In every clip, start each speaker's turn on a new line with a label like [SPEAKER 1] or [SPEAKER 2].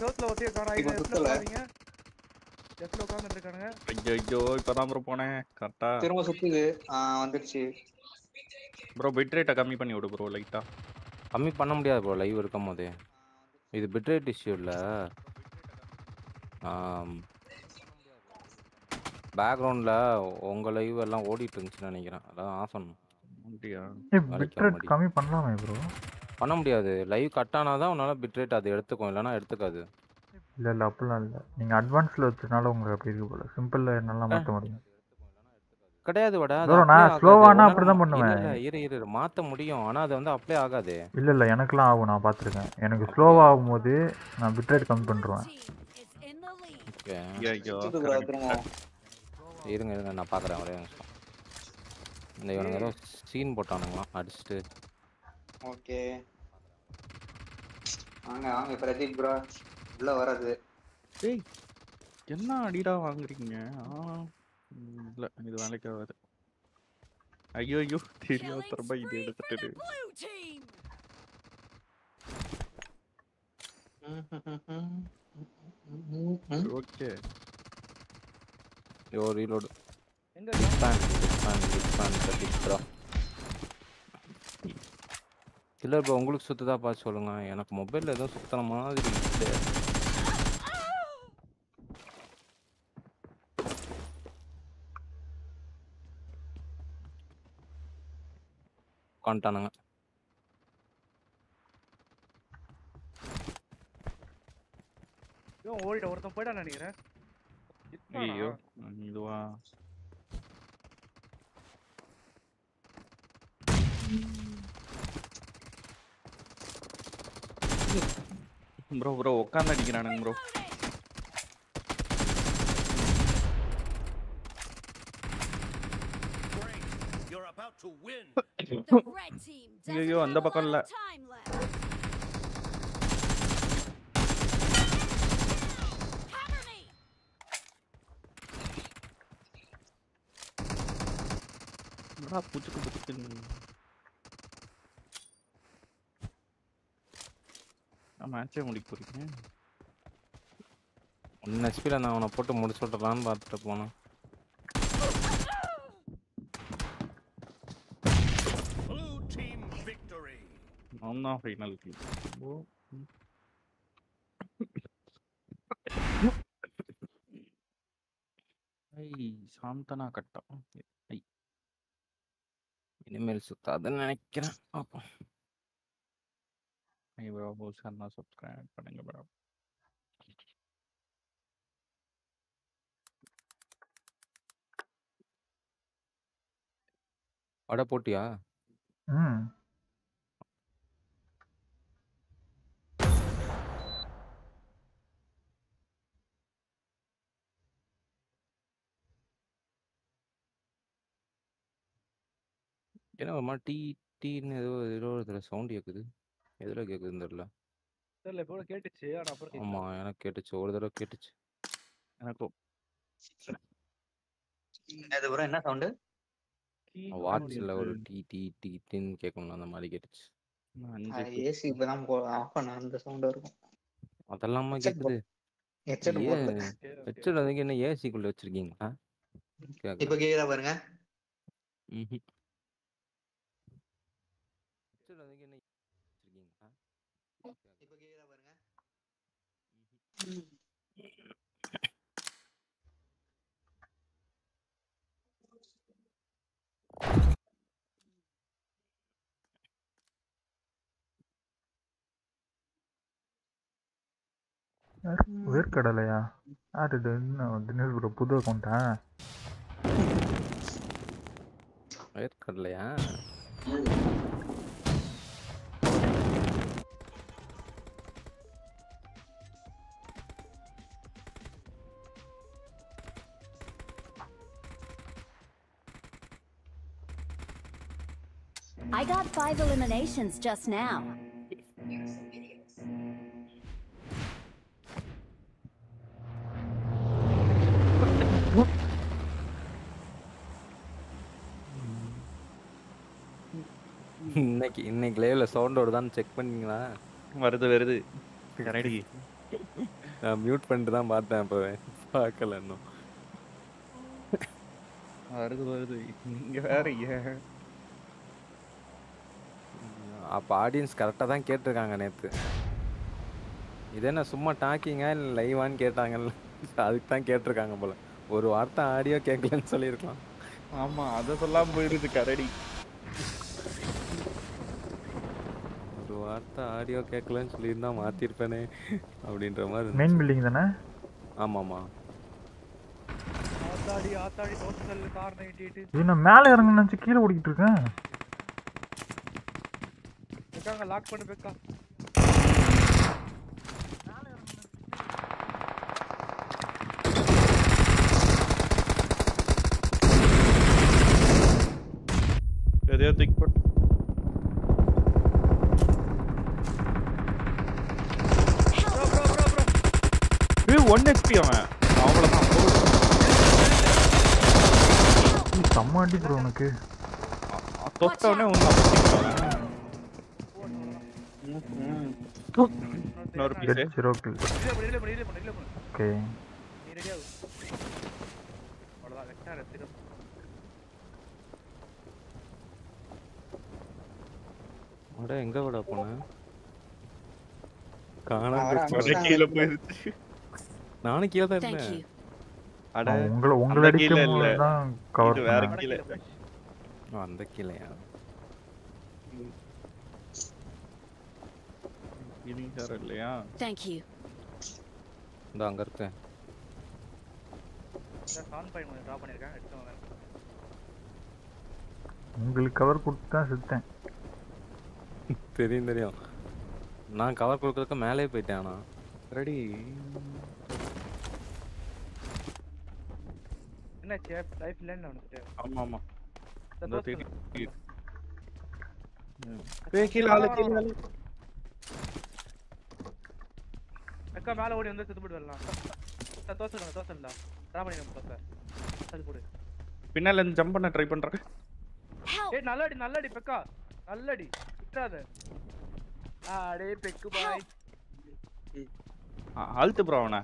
[SPEAKER 1] சோத்துல ஒத்திய காணா
[SPEAKER 2] இப்ப
[SPEAKER 1] ஐயா
[SPEAKER 2] சுத்தல.
[SPEAKER 1] பாருங்க லெஃப்ட்ல உட்கார்ந்துட்டு இருக்கானுங்க
[SPEAKER 3] ஐயோ ஐயோ இப்பதான் ப்ரோ போனேன் கரெக்டா
[SPEAKER 2] திரும்ப சுத்துது ஆ வந்துருச்சு
[SPEAKER 3] ப்ரோ பிட் ரேட்டை கம்மி பண்ணி விடு ப்ரோ லைட்டா
[SPEAKER 4] கம்மி பண்ண முடியாது ப்ரோ லைவ் இருக்கும் போது இது பிட்ரேட் இஷ்யூ இல்லை பேக்ரவுண்டில் உங்கள் லைவ் எல்லாம் ஓடிட்டு இருந்துச்சுன்னு நினைக்கிறேன் அதான் ஆஃப் பண்ணணும்
[SPEAKER 3] அப்படியா
[SPEAKER 4] வேலைக்கு
[SPEAKER 5] பிட்
[SPEAKER 4] ஆக
[SPEAKER 5] ரேட்
[SPEAKER 4] மாட்டேங்குது.
[SPEAKER 5] கம்மி பண்ணலாமே ப்ரோ
[SPEAKER 4] பண்ண முடியாது லைவ் கட் ஆனால் தான் உன்னால் பிட்ரேட் அது எடுத்துக்கும் இல்லைன்னா எடுத்துக்காது
[SPEAKER 5] இல்லை இல்லை அப்படிலாம் இல்லை நீங்கள் அட்வான்ஸில் வச்சதுனால உங்களுக்கு அப்படி இருக்கு போல சிம்பிளில் என்னால் மாற்ற முடியும்
[SPEAKER 4] கிடையாது வடா அது
[SPEAKER 5] bro,
[SPEAKER 4] apply
[SPEAKER 5] நான்
[SPEAKER 4] ஆகாது.
[SPEAKER 5] slow ஆனா
[SPEAKER 4] உன்னால
[SPEAKER 5] அப்படிதான்
[SPEAKER 4] மா-
[SPEAKER 5] பண்ணுவேன்.
[SPEAKER 4] இல்ல, இல்ல, இரு இரு இரு, மாத்த முடியும் ஆனா அது வந்து அப்ளை ஆகாது
[SPEAKER 5] இல்லை இல்லை எனக்குலாம் ஆகும் நான் பார்த்துருக்கேன் எனக்கு ஸ்லோவாக ஆகும்போது நான் பிட் ரேட் கம்மி பண்ணிருவேன்
[SPEAKER 4] ஓகே
[SPEAKER 3] ஐயோ ஐயோ
[SPEAKER 2] சுத்துது ப்ரோ திரும்ப
[SPEAKER 4] இருங்க இருங்க நான் பார்க்குறேன் ஒரே நிமிஷம் இந்த இவனுங்க ஏதோ சீன் போட்டானுங்களாம் அடிச்சுட்டு
[SPEAKER 2] ஓகே வாங்க வாங்க பிரதீப் ப்ரோ உள்ள வராது
[SPEAKER 3] டேய் என்ன அடிடா வாங்குறீங்க ஆ ம், இல்ல இது வேலைக்கு ஆகாது ஐயோ ஐயோ தெரியாத தரமா இது எடுத்துட்டு ஓகே
[SPEAKER 4] யோ ரீலோடு
[SPEAKER 1] எங்க
[SPEAKER 4] big fan big fan big fan big bro இல்லை ப்ரோ உங்களுக்கு சுற்றுதா பார்த்து சொல்லுங்க எனக்கு மொபைலில் எதுவும் சுற்றுற மாதிரி இல்லை உட்காந்துட்டானுங்க
[SPEAKER 1] இவன் ஓடிட்ட ஒருத்தன் போயிட்டான்னு நினைக்கிறேன் இருப்பானா?
[SPEAKER 3] ஐயோ ம், இதுவா ப்ரோ ப்ரோ உட்காந்து அடிக்கிறானுங்க bro
[SPEAKER 6] You're about to win.
[SPEAKER 3] ஐயோ அந்த பக்கம் இல்ல என்னடா புச்சுக்கு புச்சுக்குன்னு நான் மேட்சே முடிக்க போறீங்க
[SPEAKER 4] ஒன்று ஹெச்பியில் நான் அவனை போட்டு முடிச்சு விட்டுறலான்னு பார்த்துட்டு போனேன்
[SPEAKER 6] Blue team victory.
[SPEAKER 3] நான் தான் ஃபைனல் டீம் ஓ ம். ஐ சாந்தனா கட்டா ஐ
[SPEAKER 4] இனிமேல் சுத்தாதுன்னு நினைக்கிறேன் பார்ப்போம்
[SPEAKER 3] ஐ ப்ரோ பூசானா சப்ஸ்கிரைப் பண்ணுங்க ப்ரோ
[SPEAKER 4] வடை போட்டியா
[SPEAKER 5] ம்
[SPEAKER 4] ஏன்னா ஒரு மாதிரி டீ டீன்னு ஏதோ ஏதோ இதில் சவுண்ட் கேட்குது எதில் கேட்குதுன்னு தெரியல
[SPEAKER 1] தெரியல இப்போ கூட கேட்டுச்சு ஆனா அப்புறம் கேட்கல.
[SPEAKER 4] ஆமாம் எனக்கு கேட்டுச்சு ஒரு தடவை கேட்டுச்சு
[SPEAKER 3] எனக்கும்
[SPEAKER 2] அது ப்ரோ என்ன சவுண்டு
[SPEAKER 1] கீ
[SPEAKER 4] வாட்சில் ஒரு டீ டீ டீ டீன்னு கேட்கணும் அந்த மாதிரி கேட்டுச்சு
[SPEAKER 3] அஞ்சு
[SPEAKER 2] ஏசி இப்பதான் ஆஃப் பண்ண அந்த சவுண்ட் இருக்கும்
[SPEAKER 4] அதெல்லாமா
[SPEAKER 2] Headset
[SPEAKER 4] கேட்குது
[SPEAKER 2] ஹெட்செட்
[SPEAKER 4] ஏன்
[SPEAKER 2] போடல
[SPEAKER 4] ஹெட்செட் அதுக்கு என்ன ஏசிக்குள்ளே வச்சுருக்கீங்களா
[SPEAKER 2] இப்ப கேக்குதா பாருங்க
[SPEAKER 4] ம்ஹும் ஹெட்செட் அதுக்கு என்ன வச்சுருக்கீங்களா
[SPEAKER 2] இப்ப கேக்குதா பாருங்க
[SPEAKER 5] வேர்க்கடலையா யார் இது இன்னும் தினேஷ் ப்ரோ புது அக்கௌண்ட்டா
[SPEAKER 4] வேர்க்கடலையா
[SPEAKER 7] I got five eliminations just now.
[SPEAKER 4] இன்னைக்கு இன்னைக்கு லைவ்ல சவுண்ட் வருதான்னு செக் பண்ணீங்களா
[SPEAKER 3] வருது வருது கரடி
[SPEAKER 4] நான் மியூட் பண்ணிட்டு தான் பார்த்தேன் இப்போவே பார்க்கல இன்னும்
[SPEAKER 3] வருது வருது நீங்க வேற ஏன்
[SPEAKER 4] அப்போ ஆடியன்ஸ் கரெக்டாக தான் கேட்டிருக்காங்க நேற்று இது என்ன சும்மா டாக்கிங்கா இல்லை லைவான்னு கேட்டாங்கல்ல அதுக்கு தான் கேட்டிருக்காங்க போல ஒரு வார்த்தை ஆடியோ கேட்கலன்னு சொல்லியிருக்கலாம்
[SPEAKER 3] ஆமா அதை சொல்லாம போயிருது கரடி
[SPEAKER 4] ஒரு வார்த்தை ஆடியோ கேட்கலன்னு சொல்லியிருந்தா மாற்றிருப்பேனே அப்படின்ற மாதிரி
[SPEAKER 5] மெயின்
[SPEAKER 4] இருந்துச்சு.
[SPEAKER 5] பில்டிங் தானே
[SPEAKER 4] ஆமாம்மா
[SPEAKER 1] ஆத்தாடி ஆத்தாடி தோசல் கார் நைன்டி எயிட்
[SPEAKER 5] இது நான் மேலே இறங்க நினச்சி கீழே ஓடிக்கிட்டு இருக்கேன்
[SPEAKER 1] இருக்காங்க லாக் பண்ணு பெக்கா
[SPEAKER 3] எதையோ தூக்கி போட்டு
[SPEAKER 1] ப்ரோ ப்ரோ ப்ரோ ப்ரோ
[SPEAKER 3] ஏய் ஒன் ஹெச்பி அவன் அவ்வளோதான்
[SPEAKER 5] செம்ம அடி ப்ரோ உனக்கு
[SPEAKER 3] தொட்ட உடனே ஒன்று இன்னொரு பீஸு
[SPEAKER 5] டெட் ஜீரோ கில்
[SPEAKER 1] ரிலே பண்ணு ரிலே பண்ணு ரிலே பண்ணு ரிலே பண்ணு
[SPEAKER 5] ஓகே
[SPEAKER 1] நீ ரெடி ஆகு அவ்வளவுதான் வெக்டார் எடுத்துக்கோ
[SPEAKER 4] அட எங்க விட போனேன் காணாம
[SPEAKER 2] அவரை
[SPEAKER 4] போச்சு.
[SPEAKER 2] அனுப்பிச்சு
[SPEAKER 3] கீழே போயிருச்சு
[SPEAKER 4] நானும் கீழே தான்
[SPEAKER 7] Thank
[SPEAKER 4] இருந்தேன்
[SPEAKER 7] you.
[SPEAKER 3] அட
[SPEAKER 5] உங்களை உங்களை
[SPEAKER 3] அந்த கீழே
[SPEAKER 5] அடிக்கும்
[SPEAKER 3] இல்ல.
[SPEAKER 5] போது தான் கவர்
[SPEAKER 3] இது வேற
[SPEAKER 5] பண்ணேன்
[SPEAKER 3] கீழே
[SPEAKER 4] ஓ, அந்த கீழையா
[SPEAKER 3] இனி சார் இல்லையா
[SPEAKER 7] Thank you.
[SPEAKER 4] இந்த அங்க இருக்கேன்
[SPEAKER 1] சான் பாயிண்ட் கொஞ்சம் ட்ரா பண்ணிருக்கேன் எடுத்து வாங்க
[SPEAKER 5] உங்களுக்கு கவர் கொடுத்து தான் செத்தேன்
[SPEAKER 4] தெரியும் தெரியும் நான் கவர் கொடுக்கறதுக்கு மேலே போயிட்டேன் ஆனா
[SPEAKER 3] ரெடி
[SPEAKER 1] என்னாச்சு லைஃப் இல்லைன்னு வந்துட்டு
[SPEAKER 3] ஆமா ஆமா
[SPEAKER 1] இந்த
[SPEAKER 3] இந்த
[SPEAKER 1] தோசை
[SPEAKER 3] தேடி ஏய் கீழே ஆளு கீழே ஆளு
[SPEAKER 1] அக்கா மேல ஓடி வந்து செத்து போட்டு வரலாம் சார் தோசை இல்ல தோசை இல்ல ட்ரா பண்ணிடுங்க தோசை அது போடு
[SPEAKER 3] பின்னால இருந்து ஜம்ப் பண்ண ட்ரை பண்றேன்
[SPEAKER 7] Help!
[SPEAKER 1] ஏய் நல்லடி நல்லடி பெக்கா நல்லடி விட்டுறாத அடே பெக்கு பாய்
[SPEAKER 3] அழுத்து ப்ரோ அவனை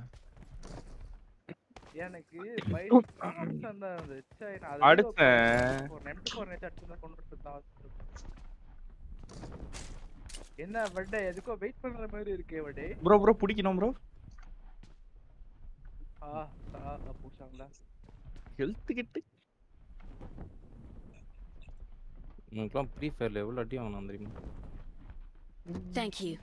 [SPEAKER 1] எனக்கு பைக் அந்த அந்த ச்சை, நான் அது
[SPEAKER 3] அடுத்தேன்.
[SPEAKER 1] ஒரு நெம்ட் போர் நேத்து அடிச்சு கொண்டு தான் என்ன வட்டை எதுக்கோ வெயிட் பண்ற மாதிரி இருக்கே வட்டே
[SPEAKER 3] ப்ரோ ப்ரோ பிடிக்கணும் ப்ரோ
[SPEAKER 1] ஆ ஆ பூச்சாங்களா
[SPEAKER 3] ஹெல்த் கிட்டு
[SPEAKER 4] உனக்குலாம் ஃப்ரீ ஃபயர்ல எவ்வளோ அடி வாங்கினான் தெரியுமா
[SPEAKER 7] Thank you.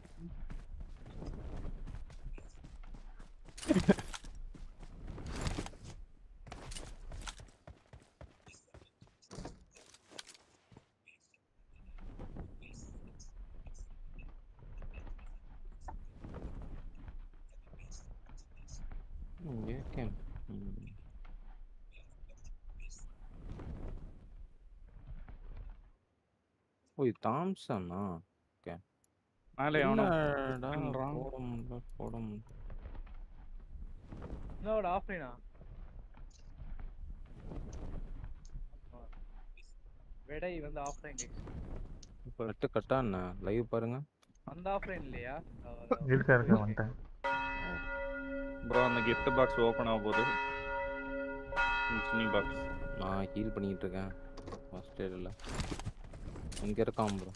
[SPEAKER 4] ம், ஏகேம் ம். ஓ இது தாம்சனா
[SPEAKER 3] மேலே எவனோ
[SPEAKER 4] என்னடா
[SPEAKER 3] பண்றான்?
[SPEAKER 4] போட முடியல போட முடியல
[SPEAKER 1] என்னோட ஆஃப்லைனா விடை வந்து ஆஃப்லைன்
[SPEAKER 4] கட்டு கட்டா என்ன லைவ் பாருங்க
[SPEAKER 1] அந்த ஆஃப்லைன் இல்லையா
[SPEAKER 5] இருக்கா இருக்கா வந்துட்டேன்
[SPEAKER 3] ப்ரோ அந்த கிஃப்ட் பாக்ஸ் ஓபன் ஆக போகுது சினி பாக்ஸ்
[SPEAKER 4] நான் ஹீல் பண்ணிக்கிட்டு இருக்கேன் ஃபர்ஸ்ட் எய்டில் இங்கே இருக்கான் ப்ரோ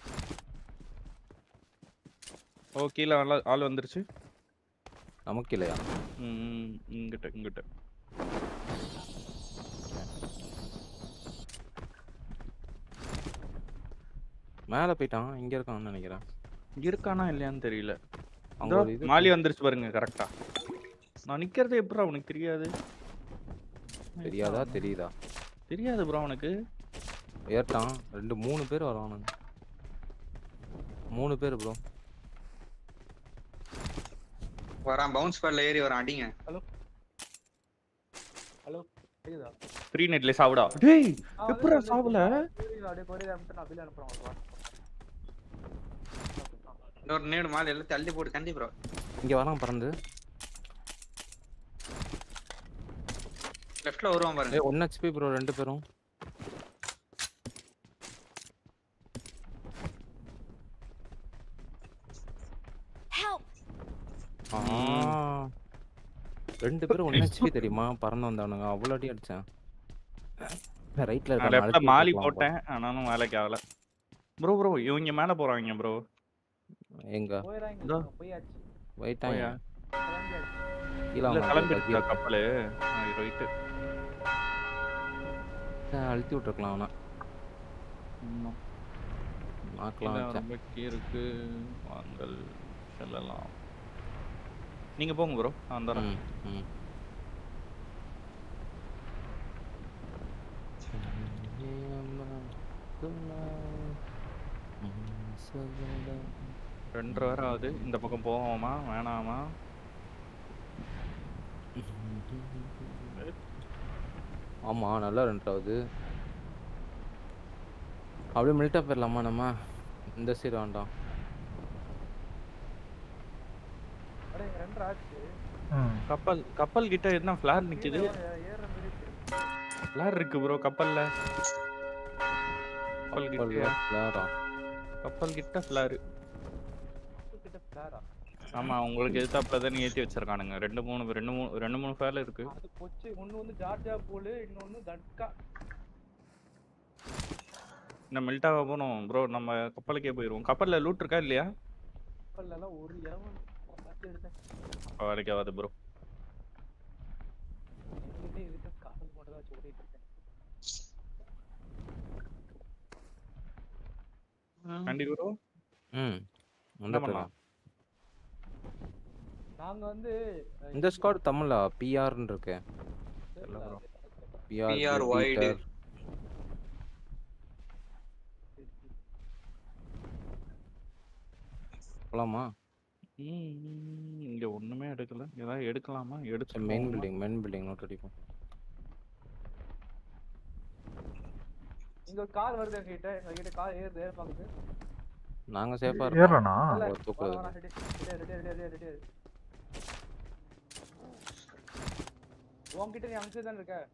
[SPEAKER 3] ஓ கீழே ஆளு ஆள் வந்துருச்சு
[SPEAKER 4] நமக்கு இல்லையா
[SPEAKER 3] ம் இங்கிட்ட இங்கிட்ட
[SPEAKER 4] மேலே போயிட்டான் இங்கே இருக்கான்னு நினைக்கிறேன்
[SPEAKER 3] இருக்கானா இல்லையான்னு தெரியல
[SPEAKER 4] அங்க
[SPEAKER 3] இதோ,
[SPEAKER 4] ஒரு இது
[SPEAKER 3] மாலி வந்துருச்சு பாருங்க கரெக்டா நான் நிக்கிறது எப்படா உனக்கு தெரியாது
[SPEAKER 4] தெரியாதா தெரியுதா
[SPEAKER 3] தெரியாது ப்ரோ உனக்கு
[SPEAKER 4] ஏற்றான் ரெண்டு மூணு பேர் வரானுங்க மூணு பேர் ப்ரோ
[SPEAKER 2] வரான் பவுன்ஸ் பேட்ல ஏறி வரான் அடிங்க
[SPEAKER 1] ஹலோ கேக்குதா
[SPEAKER 3] த்ரீ நெட்ல சாவுடா டேய்
[SPEAKER 1] ஆ,
[SPEAKER 3] எப்படா
[SPEAKER 1] வந்து
[SPEAKER 3] சாவல
[SPEAKER 1] புரியுது, அப்படியே கொரியர் அனுப்பிட்டு நான் பில் அனுப்புறேன் உங்களுக்கு
[SPEAKER 2] இன்னொரு நேடு மாலை எல்லாம் தள்ளி போட்டு தள்ளி ப்ரோ
[SPEAKER 4] இங்கே வரான் பறந்து
[SPEAKER 2] லெஃப்ட்ல வருவான் பாருங்க
[SPEAKER 4] ஏ ஒன் ஹெச்பி ப்ரோ ரெண்டு பேரும்
[SPEAKER 7] Help!
[SPEAKER 4] ஆ ரெண்டு பேரும் ஒன்னு ஹெச்பி தெரியுமா பறந்து வந்தவனுங்க அவ்வளோ அடி அடிச்சேன் ரைட்ல
[SPEAKER 3] நான் லெஃப்ட்ல மாலி போட்டேன் ஆனாலும் வேலைக்கு ஆகல ப்ரோ ப்ரோ இவங்க மேல போறாங்க ப்ரோ
[SPEAKER 4] எங்க
[SPEAKER 1] போயிடாங்க
[SPEAKER 3] இதோ.
[SPEAKER 1] போயாச்சு
[SPEAKER 4] போயிட்டாங்க
[SPEAKER 1] கிளம்பியாச்சு
[SPEAKER 4] கீழே
[SPEAKER 3] இல்ல
[SPEAKER 4] அவங்க
[SPEAKER 3] கிளம்பிடுச்சா
[SPEAKER 4] கீழே.
[SPEAKER 3] கப்பலு ரைட்டு
[SPEAKER 4] அழுத்தி விட்டுருக்கலாம் அவனை நாக்கலாம் வச்சேன்
[SPEAKER 3] ரொம்ப கீருக்கு வாங்கல் செல்லலாம் நீங்க போங்க ப்ரோ நான் தரேன்
[SPEAKER 4] ம், ம்.
[SPEAKER 3] ரெண்டரை வரை ஆகுது இந்த பக்கம் போவோமா வேணாமா
[SPEAKER 4] ஆமா நல்லா ரெண்டாவது அப்படியே மில்ட்டா போயிடலாமா நம்ம இந்த சைடு வேண்டாம்
[SPEAKER 1] அடே ரெண்டு ஆச்சு
[SPEAKER 5] ம்
[SPEAKER 3] கப்பல் கப்பல் கிட்ட என்ன ஃபிளார் நிக்குது
[SPEAKER 1] ஏற மாதிரி இருக்கு.
[SPEAKER 3] ஃபிளார் இருக்கு ப்ரோ கப்பல்ல கப்பல்
[SPEAKER 4] கப்பல்ல
[SPEAKER 3] கிட்ட
[SPEAKER 4] ஃபிளாரா
[SPEAKER 3] கப்பல் கிட்ட ஃபிளார்
[SPEAKER 1] கிட்ட ஃபிளாரா
[SPEAKER 3] ஆமா உங்களுக்கு எதிர்த்தாப்புல தான் ஏத்தி வச்சிருக்கானுங்க ரெண்டு மூணு ரெண்டு மூணு ரெண்டு மூணு ஃபேர்ல இருக்கு
[SPEAKER 1] அது போச்சு ஒண்ணு வந்து ஜார்ஜா போலு இன்னொன்னு தட்கா
[SPEAKER 3] இந்த மில்ட்டாவா போனோம் ப்ரோ நம்ம கப்பலுக்கே போயிருவோம் கப்பல்ல லூட் இருக்கா இல்லையா
[SPEAKER 1] கப்பல்ல எல்லாம் ஒரு எவன் பார்த்து எடுத்தேன்
[SPEAKER 3] அப்ப வேலைக்கு ஆகாது ப்ரோ
[SPEAKER 1] என்கிட்ட இருக்க காசு மட்டும் தான் வச்சு ஓடிட்டு இருக்கேன்
[SPEAKER 3] கண்டி ப்ரோ
[SPEAKER 4] ம்
[SPEAKER 3] என்ன
[SPEAKER 4] வந்துட்டு
[SPEAKER 3] பண்ணலாம்
[SPEAKER 1] நாங்க வந்து அஹ்,
[SPEAKER 4] இந்த ஸ்குவாட் தமிழா பிஆர்னு இருக்கு
[SPEAKER 1] தெரியல
[SPEAKER 3] bro.
[SPEAKER 1] அது.
[SPEAKER 4] PR
[SPEAKER 2] PR wide.
[SPEAKER 4] போலாமா
[SPEAKER 3] ம், இங்க ஒண்ணுமே எடுக்கல ஏதாவது எடுக்கலாமா எடுத்து
[SPEAKER 4] main building main building note அடிப்போம்
[SPEAKER 1] இங்க ஒரு கார் வருது எங்ககிட்ட எங்க கிட்ட கார் ஏறுது ஏற பாக்குது
[SPEAKER 4] நாங்க சேஃபா இருக்கோம்
[SPEAKER 5] ஏறனா
[SPEAKER 1] இல்ல,
[SPEAKER 4] ஒரு தூக்குறது.
[SPEAKER 1] வர, வர, ready, ready, ready, ready, ready, ready. உன்கிட்ட நீ அங்கே தான் இருக்க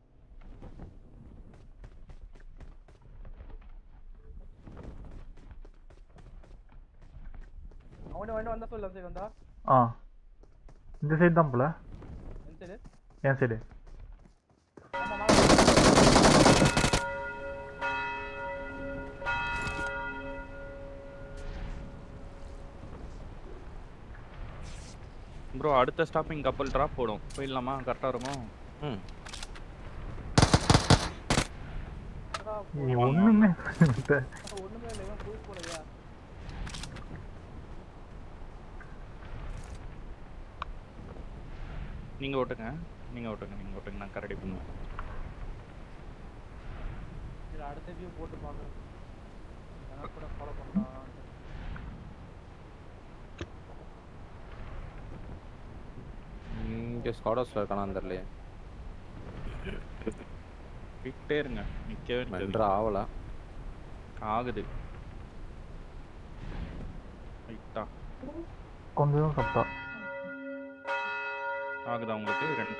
[SPEAKER 1] அவனே அவனே வந்தா சொல்லு அந்த சைடு வந்தா
[SPEAKER 5] ஆ இந்த சைடு தான் போல
[SPEAKER 1] எந்த சைடு
[SPEAKER 5] என் சைடு
[SPEAKER 1] ஆமா மேல
[SPEAKER 3] ப்ரோ அடுத்த ஸ்டாப்பிங் கப்பல் டிராப் போடும் போயிடலாமா கரெக்டா இருக்கும்
[SPEAKER 4] ம்
[SPEAKER 5] நீ ஒண்ணுமே இல்ல.
[SPEAKER 1] ஒண்ணுமே இல்லை இவன் போய் போலையா
[SPEAKER 3] நீங்க ஓட்டுங்க நீங்க ஓட்டுங்க நீங்க ஓட்டுங்க நான் கரெக்ட் பண்ணுவேன்
[SPEAKER 1] சரி அடுத்த வியூ போட்டு பார்க்கறேன் எனக்கு கூட ஃபாலோ பண்ணலாம்
[SPEAKER 4] இங்க ஸ்குவாடர்ஸ்ல இருக்கானா தெரியலையே
[SPEAKER 3] கிட்டே இருங்க நிக்கவே
[SPEAKER 4] ரெண்டரை
[SPEAKER 3] நிக்காதீங்க.
[SPEAKER 4] ஆவல
[SPEAKER 3] ஆகுது ரைட்டா
[SPEAKER 5] கொஞ்சம் சத்தா
[SPEAKER 3] ஆகுதா உங்களுக்கு ரெண்டு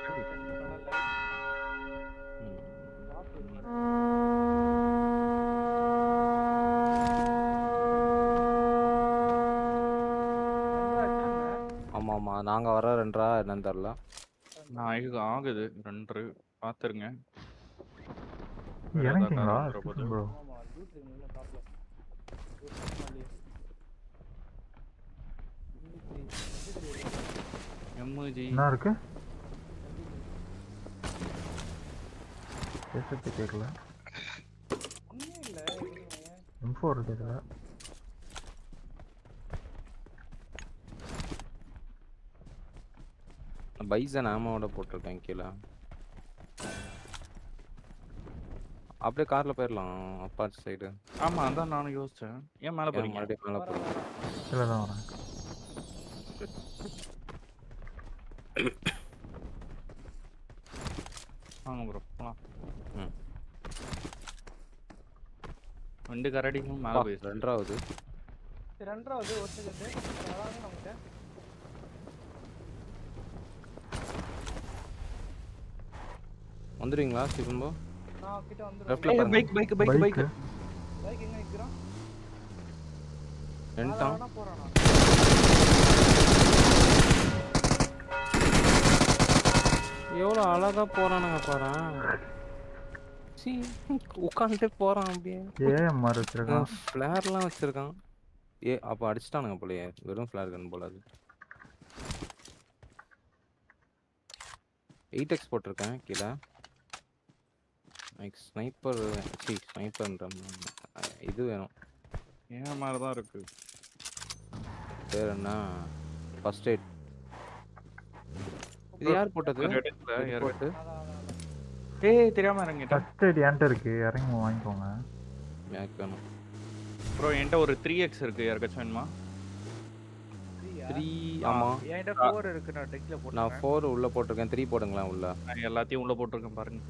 [SPEAKER 4] ஆமா ஆமா நாங்க வர ரெண்டரா என்னன்னு தெரியல
[SPEAKER 3] நான் ஆகு- ஆகுது ரெண்டு பாத்துருங்க
[SPEAKER 5] இறங்கிங்களா
[SPEAKER 3] கார் போகுது.
[SPEAKER 5] ப்ரோ
[SPEAKER 1] ஆமா லூட் இருக்கு டாப்ல
[SPEAKER 3] எம்ஜி
[SPEAKER 5] என்ன இருக்கு பேசுறது கேட்கல
[SPEAKER 1] ஒண்ணும் இல்ல
[SPEAKER 5] இன்ஃபோ இருக்கு இதுல
[SPEAKER 4] பைசன் ஆமாவோட போட்டிருக்கேன் கீழே அப்படியே கார்ல போயிடலாம் அப்பாச்சி சைடு
[SPEAKER 3] ஆமா அதான் நானும் யோசிச்சேன் ஏன் மேல போறீங்க
[SPEAKER 4] மறுபடியும் மேலே போயிடலாம்
[SPEAKER 5] இல்லை தான் வரேன்
[SPEAKER 3] வாங்க ப்ரோ போலாம்
[SPEAKER 4] ம்.
[SPEAKER 3] ரெண்டு கரடிக்கும் மேல
[SPEAKER 4] அப்பா,
[SPEAKER 3] போய்
[SPEAKER 4] ரெண்டாவது
[SPEAKER 1] சரி ரெண்டாவது ஒரு செகண்ட் வராங்க நமக்கு
[SPEAKER 4] வந்துடுவீங்களா சிவம்போ
[SPEAKER 1] நான் கிட்ட வந்துரும்
[SPEAKER 4] லெஃப்ட்ல பாருங்க
[SPEAKER 3] பைக் பைக் பைக் பைக்
[SPEAKER 5] பைக்கு
[SPEAKER 1] பைக் எங்க நிக்கிறான்
[SPEAKER 4] ரெண்டாம்
[SPEAKER 1] வேணா போறானா
[SPEAKER 4] எவ்வளோ அழகா போறானுங்க பாரு சீ உட்காந்துட்டே போறான் அப்படியே
[SPEAKER 5] ஏஎம்ஆர் வச்சிருக்கான்
[SPEAKER 4] ஃப்ளேர்லாம் வச்சிருக்கான் ஏ அப்போ அடிச்சிட்டானுங்க போலயே வெறும் ஃப்ளேர் கன் போல அது எயிட் எக்ஸ் போட்டிருக்கேன் கீழே நெக்ஸ்ட் ஸ்னைப்பர் சி ஸ்னைப்பர்ன்ற இது வேணும்
[SPEAKER 3] ஏன் மாதிரி தான் இருக்கு
[SPEAKER 4] பேர் என்ன ஃபர்ஸ்ட் எய்ட் இது யார் போட்டது
[SPEAKER 3] கொஞ்சம் எடுக்கல,
[SPEAKER 4] இது
[SPEAKER 3] யார்
[SPEAKER 4] போட்டு
[SPEAKER 3] ஏய் தெரியாம இறங்கிட்டேன்
[SPEAKER 5] ஃபர்ஸ்ட் எய்ட் என்கிட்ட இருக்கு இறங்கி வாங்கிக்கோங்க
[SPEAKER 4] எனக்கு வேணும்
[SPEAKER 3] ப்ரோ என்கிட்ட ஒரு த்ரீ எக்ஸ் இருக்கு யாருக்காச்சும் வேணுமா
[SPEAKER 4] த்ரீ ஆமா
[SPEAKER 1] என்கிட்ட ஃபோர் இருக்கு நான் டெக்ல
[SPEAKER 4] நான்
[SPEAKER 1] போட்டேன்
[SPEAKER 4] ஃபோர் உள்ள போட்டிருக்கேன் த்ரீ போடுங்களேன் உள்ள
[SPEAKER 3] நான் எல்லாத்தையும் உள்ள போட்டிருக்கேன் பாருங்க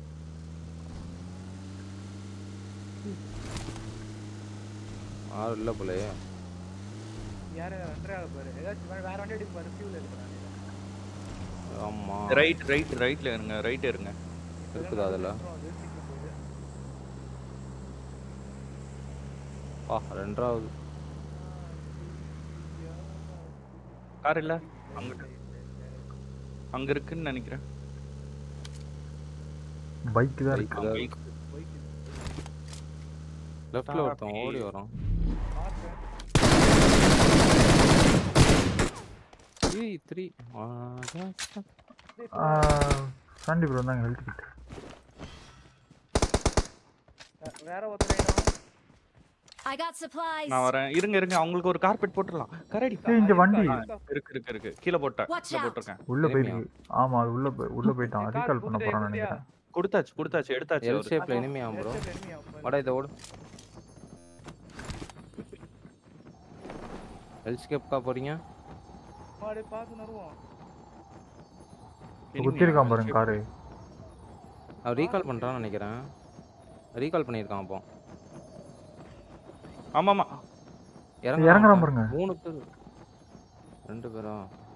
[SPEAKER 4] ஆறு இல்லை போலயே
[SPEAKER 1] யாரு ரெண்டரை ஆளு பாரு ஏதாச்சும் வேற- வேற வண்டி அடி பாரு ஃபியூல் இருக்கு
[SPEAKER 4] ஆமா
[SPEAKER 3] ரைட் ரைட் ரைட்ல இருங்க ரைட் இருங்க
[SPEAKER 4] இருக்குதா அதுல ஆ ரெண்டாவது
[SPEAKER 3] கார் இல்ல அங்கிட்ட அங்க இருக்குன்னு நினைக்கிறேன்
[SPEAKER 5] பைக் தான் இருக்கு
[SPEAKER 4] Bike தான். லெஃப்ட்ல ஒருத்தன் ஓடி வரான் த்ரீ த்ரீ
[SPEAKER 5] சாண்டி ப்ரோ தாங்க ஹெல்த் கிட்
[SPEAKER 1] வேற ஒருத்தர்
[SPEAKER 7] I got supplies.
[SPEAKER 3] நான் வரேன் இருங்க இருங்க அவங்களுக்கு ஒரு கார்பெட் போட்டுடலாம் கரடி
[SPEAKER 5] ஏய், இங்க வண்டி.
[SPEAKER 3] ஆ, இருக்கு இருக்கு இருக்கு கீழே போட்டேன்
[SPEAKER 7] Watch
[SPEAKER 3] கீழே
[SPEAKER 7] out.
[SPEAKER 3] போட்டிருக்கேன்
[SPEAKER 5] உள்ள
[SPEAKER 4] Enemy-ஆ?
[SPEAKER 5] போயிருக்கு ஆமா அது உள்ள போய் உள்ள போயிட்டான் ரீகால் பண்ண போறான்னு நினைக்கிறேன்
[SPEAKER 3] கொடுத்தாச்சு கொடுத்தாச்சு எடுத்தாச்சு
[SPEAKER 4] எல்
[SPEAKER 3] அவரு.
[SPEAKER 4] ஷேப்ல எனிமியா ப்ரோ வாடா இதை ஓடு எல் ஷேப்க்கா போறீங்க
[SPEAKER 1] மாடு பார்த்து நடுவோம்
[SPEAKER 3] Enemy-ஆ?
[SPEAKER 5] குத்திருக்கான் பாருங்க காரு
[SPEAKER 4] அவன் ரீகால் பண்றான்னு நினைக்கிறேன் ரீகால் பண்ணியிருக்கான் அப்போ
[SPEAKER 3] ஆமா ஆமா
[SPEAKER 4] இறங்குறான்
[SPEAKER 5] இறங்குறான்
[SPEAKER 4] அவன்.
[SPEAKER 5] பாருங்க.
[SPEAKER 4] மூணு பேர் ரெண்டு பேரா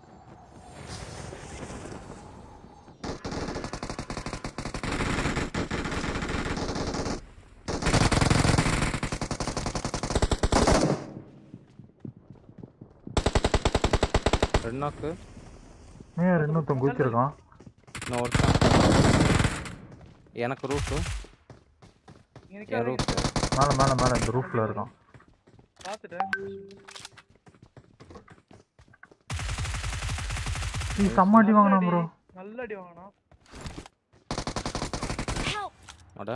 [SPEAKER 4] ரெண்டு நாக்கு
[SPEAKER 5] ஏன் இன்னொருத்தன் குதிச்சிருக்கான்
[SPEAKER 4] இன்னும் ஒருத்தன் எனக்கு ரூஃபு
[SPEAKER 1] எனக்கு
[SPEAKER 4] என் ரூஃப்
[SPEAKER 5] மேல மேல மேல இந்த ரூஃப்ல இருக்கான்
[SPEAKER 1] பார்த்துட்டேன்
[SPEAKER 5] நீ செம்ம அடி வாங்கினான் ப்ரோ
[SPEAKER 1] நல்ல அடி வாங்கினான்
[SPEAKER 7] Help!
[SPEAKER 4] வாடா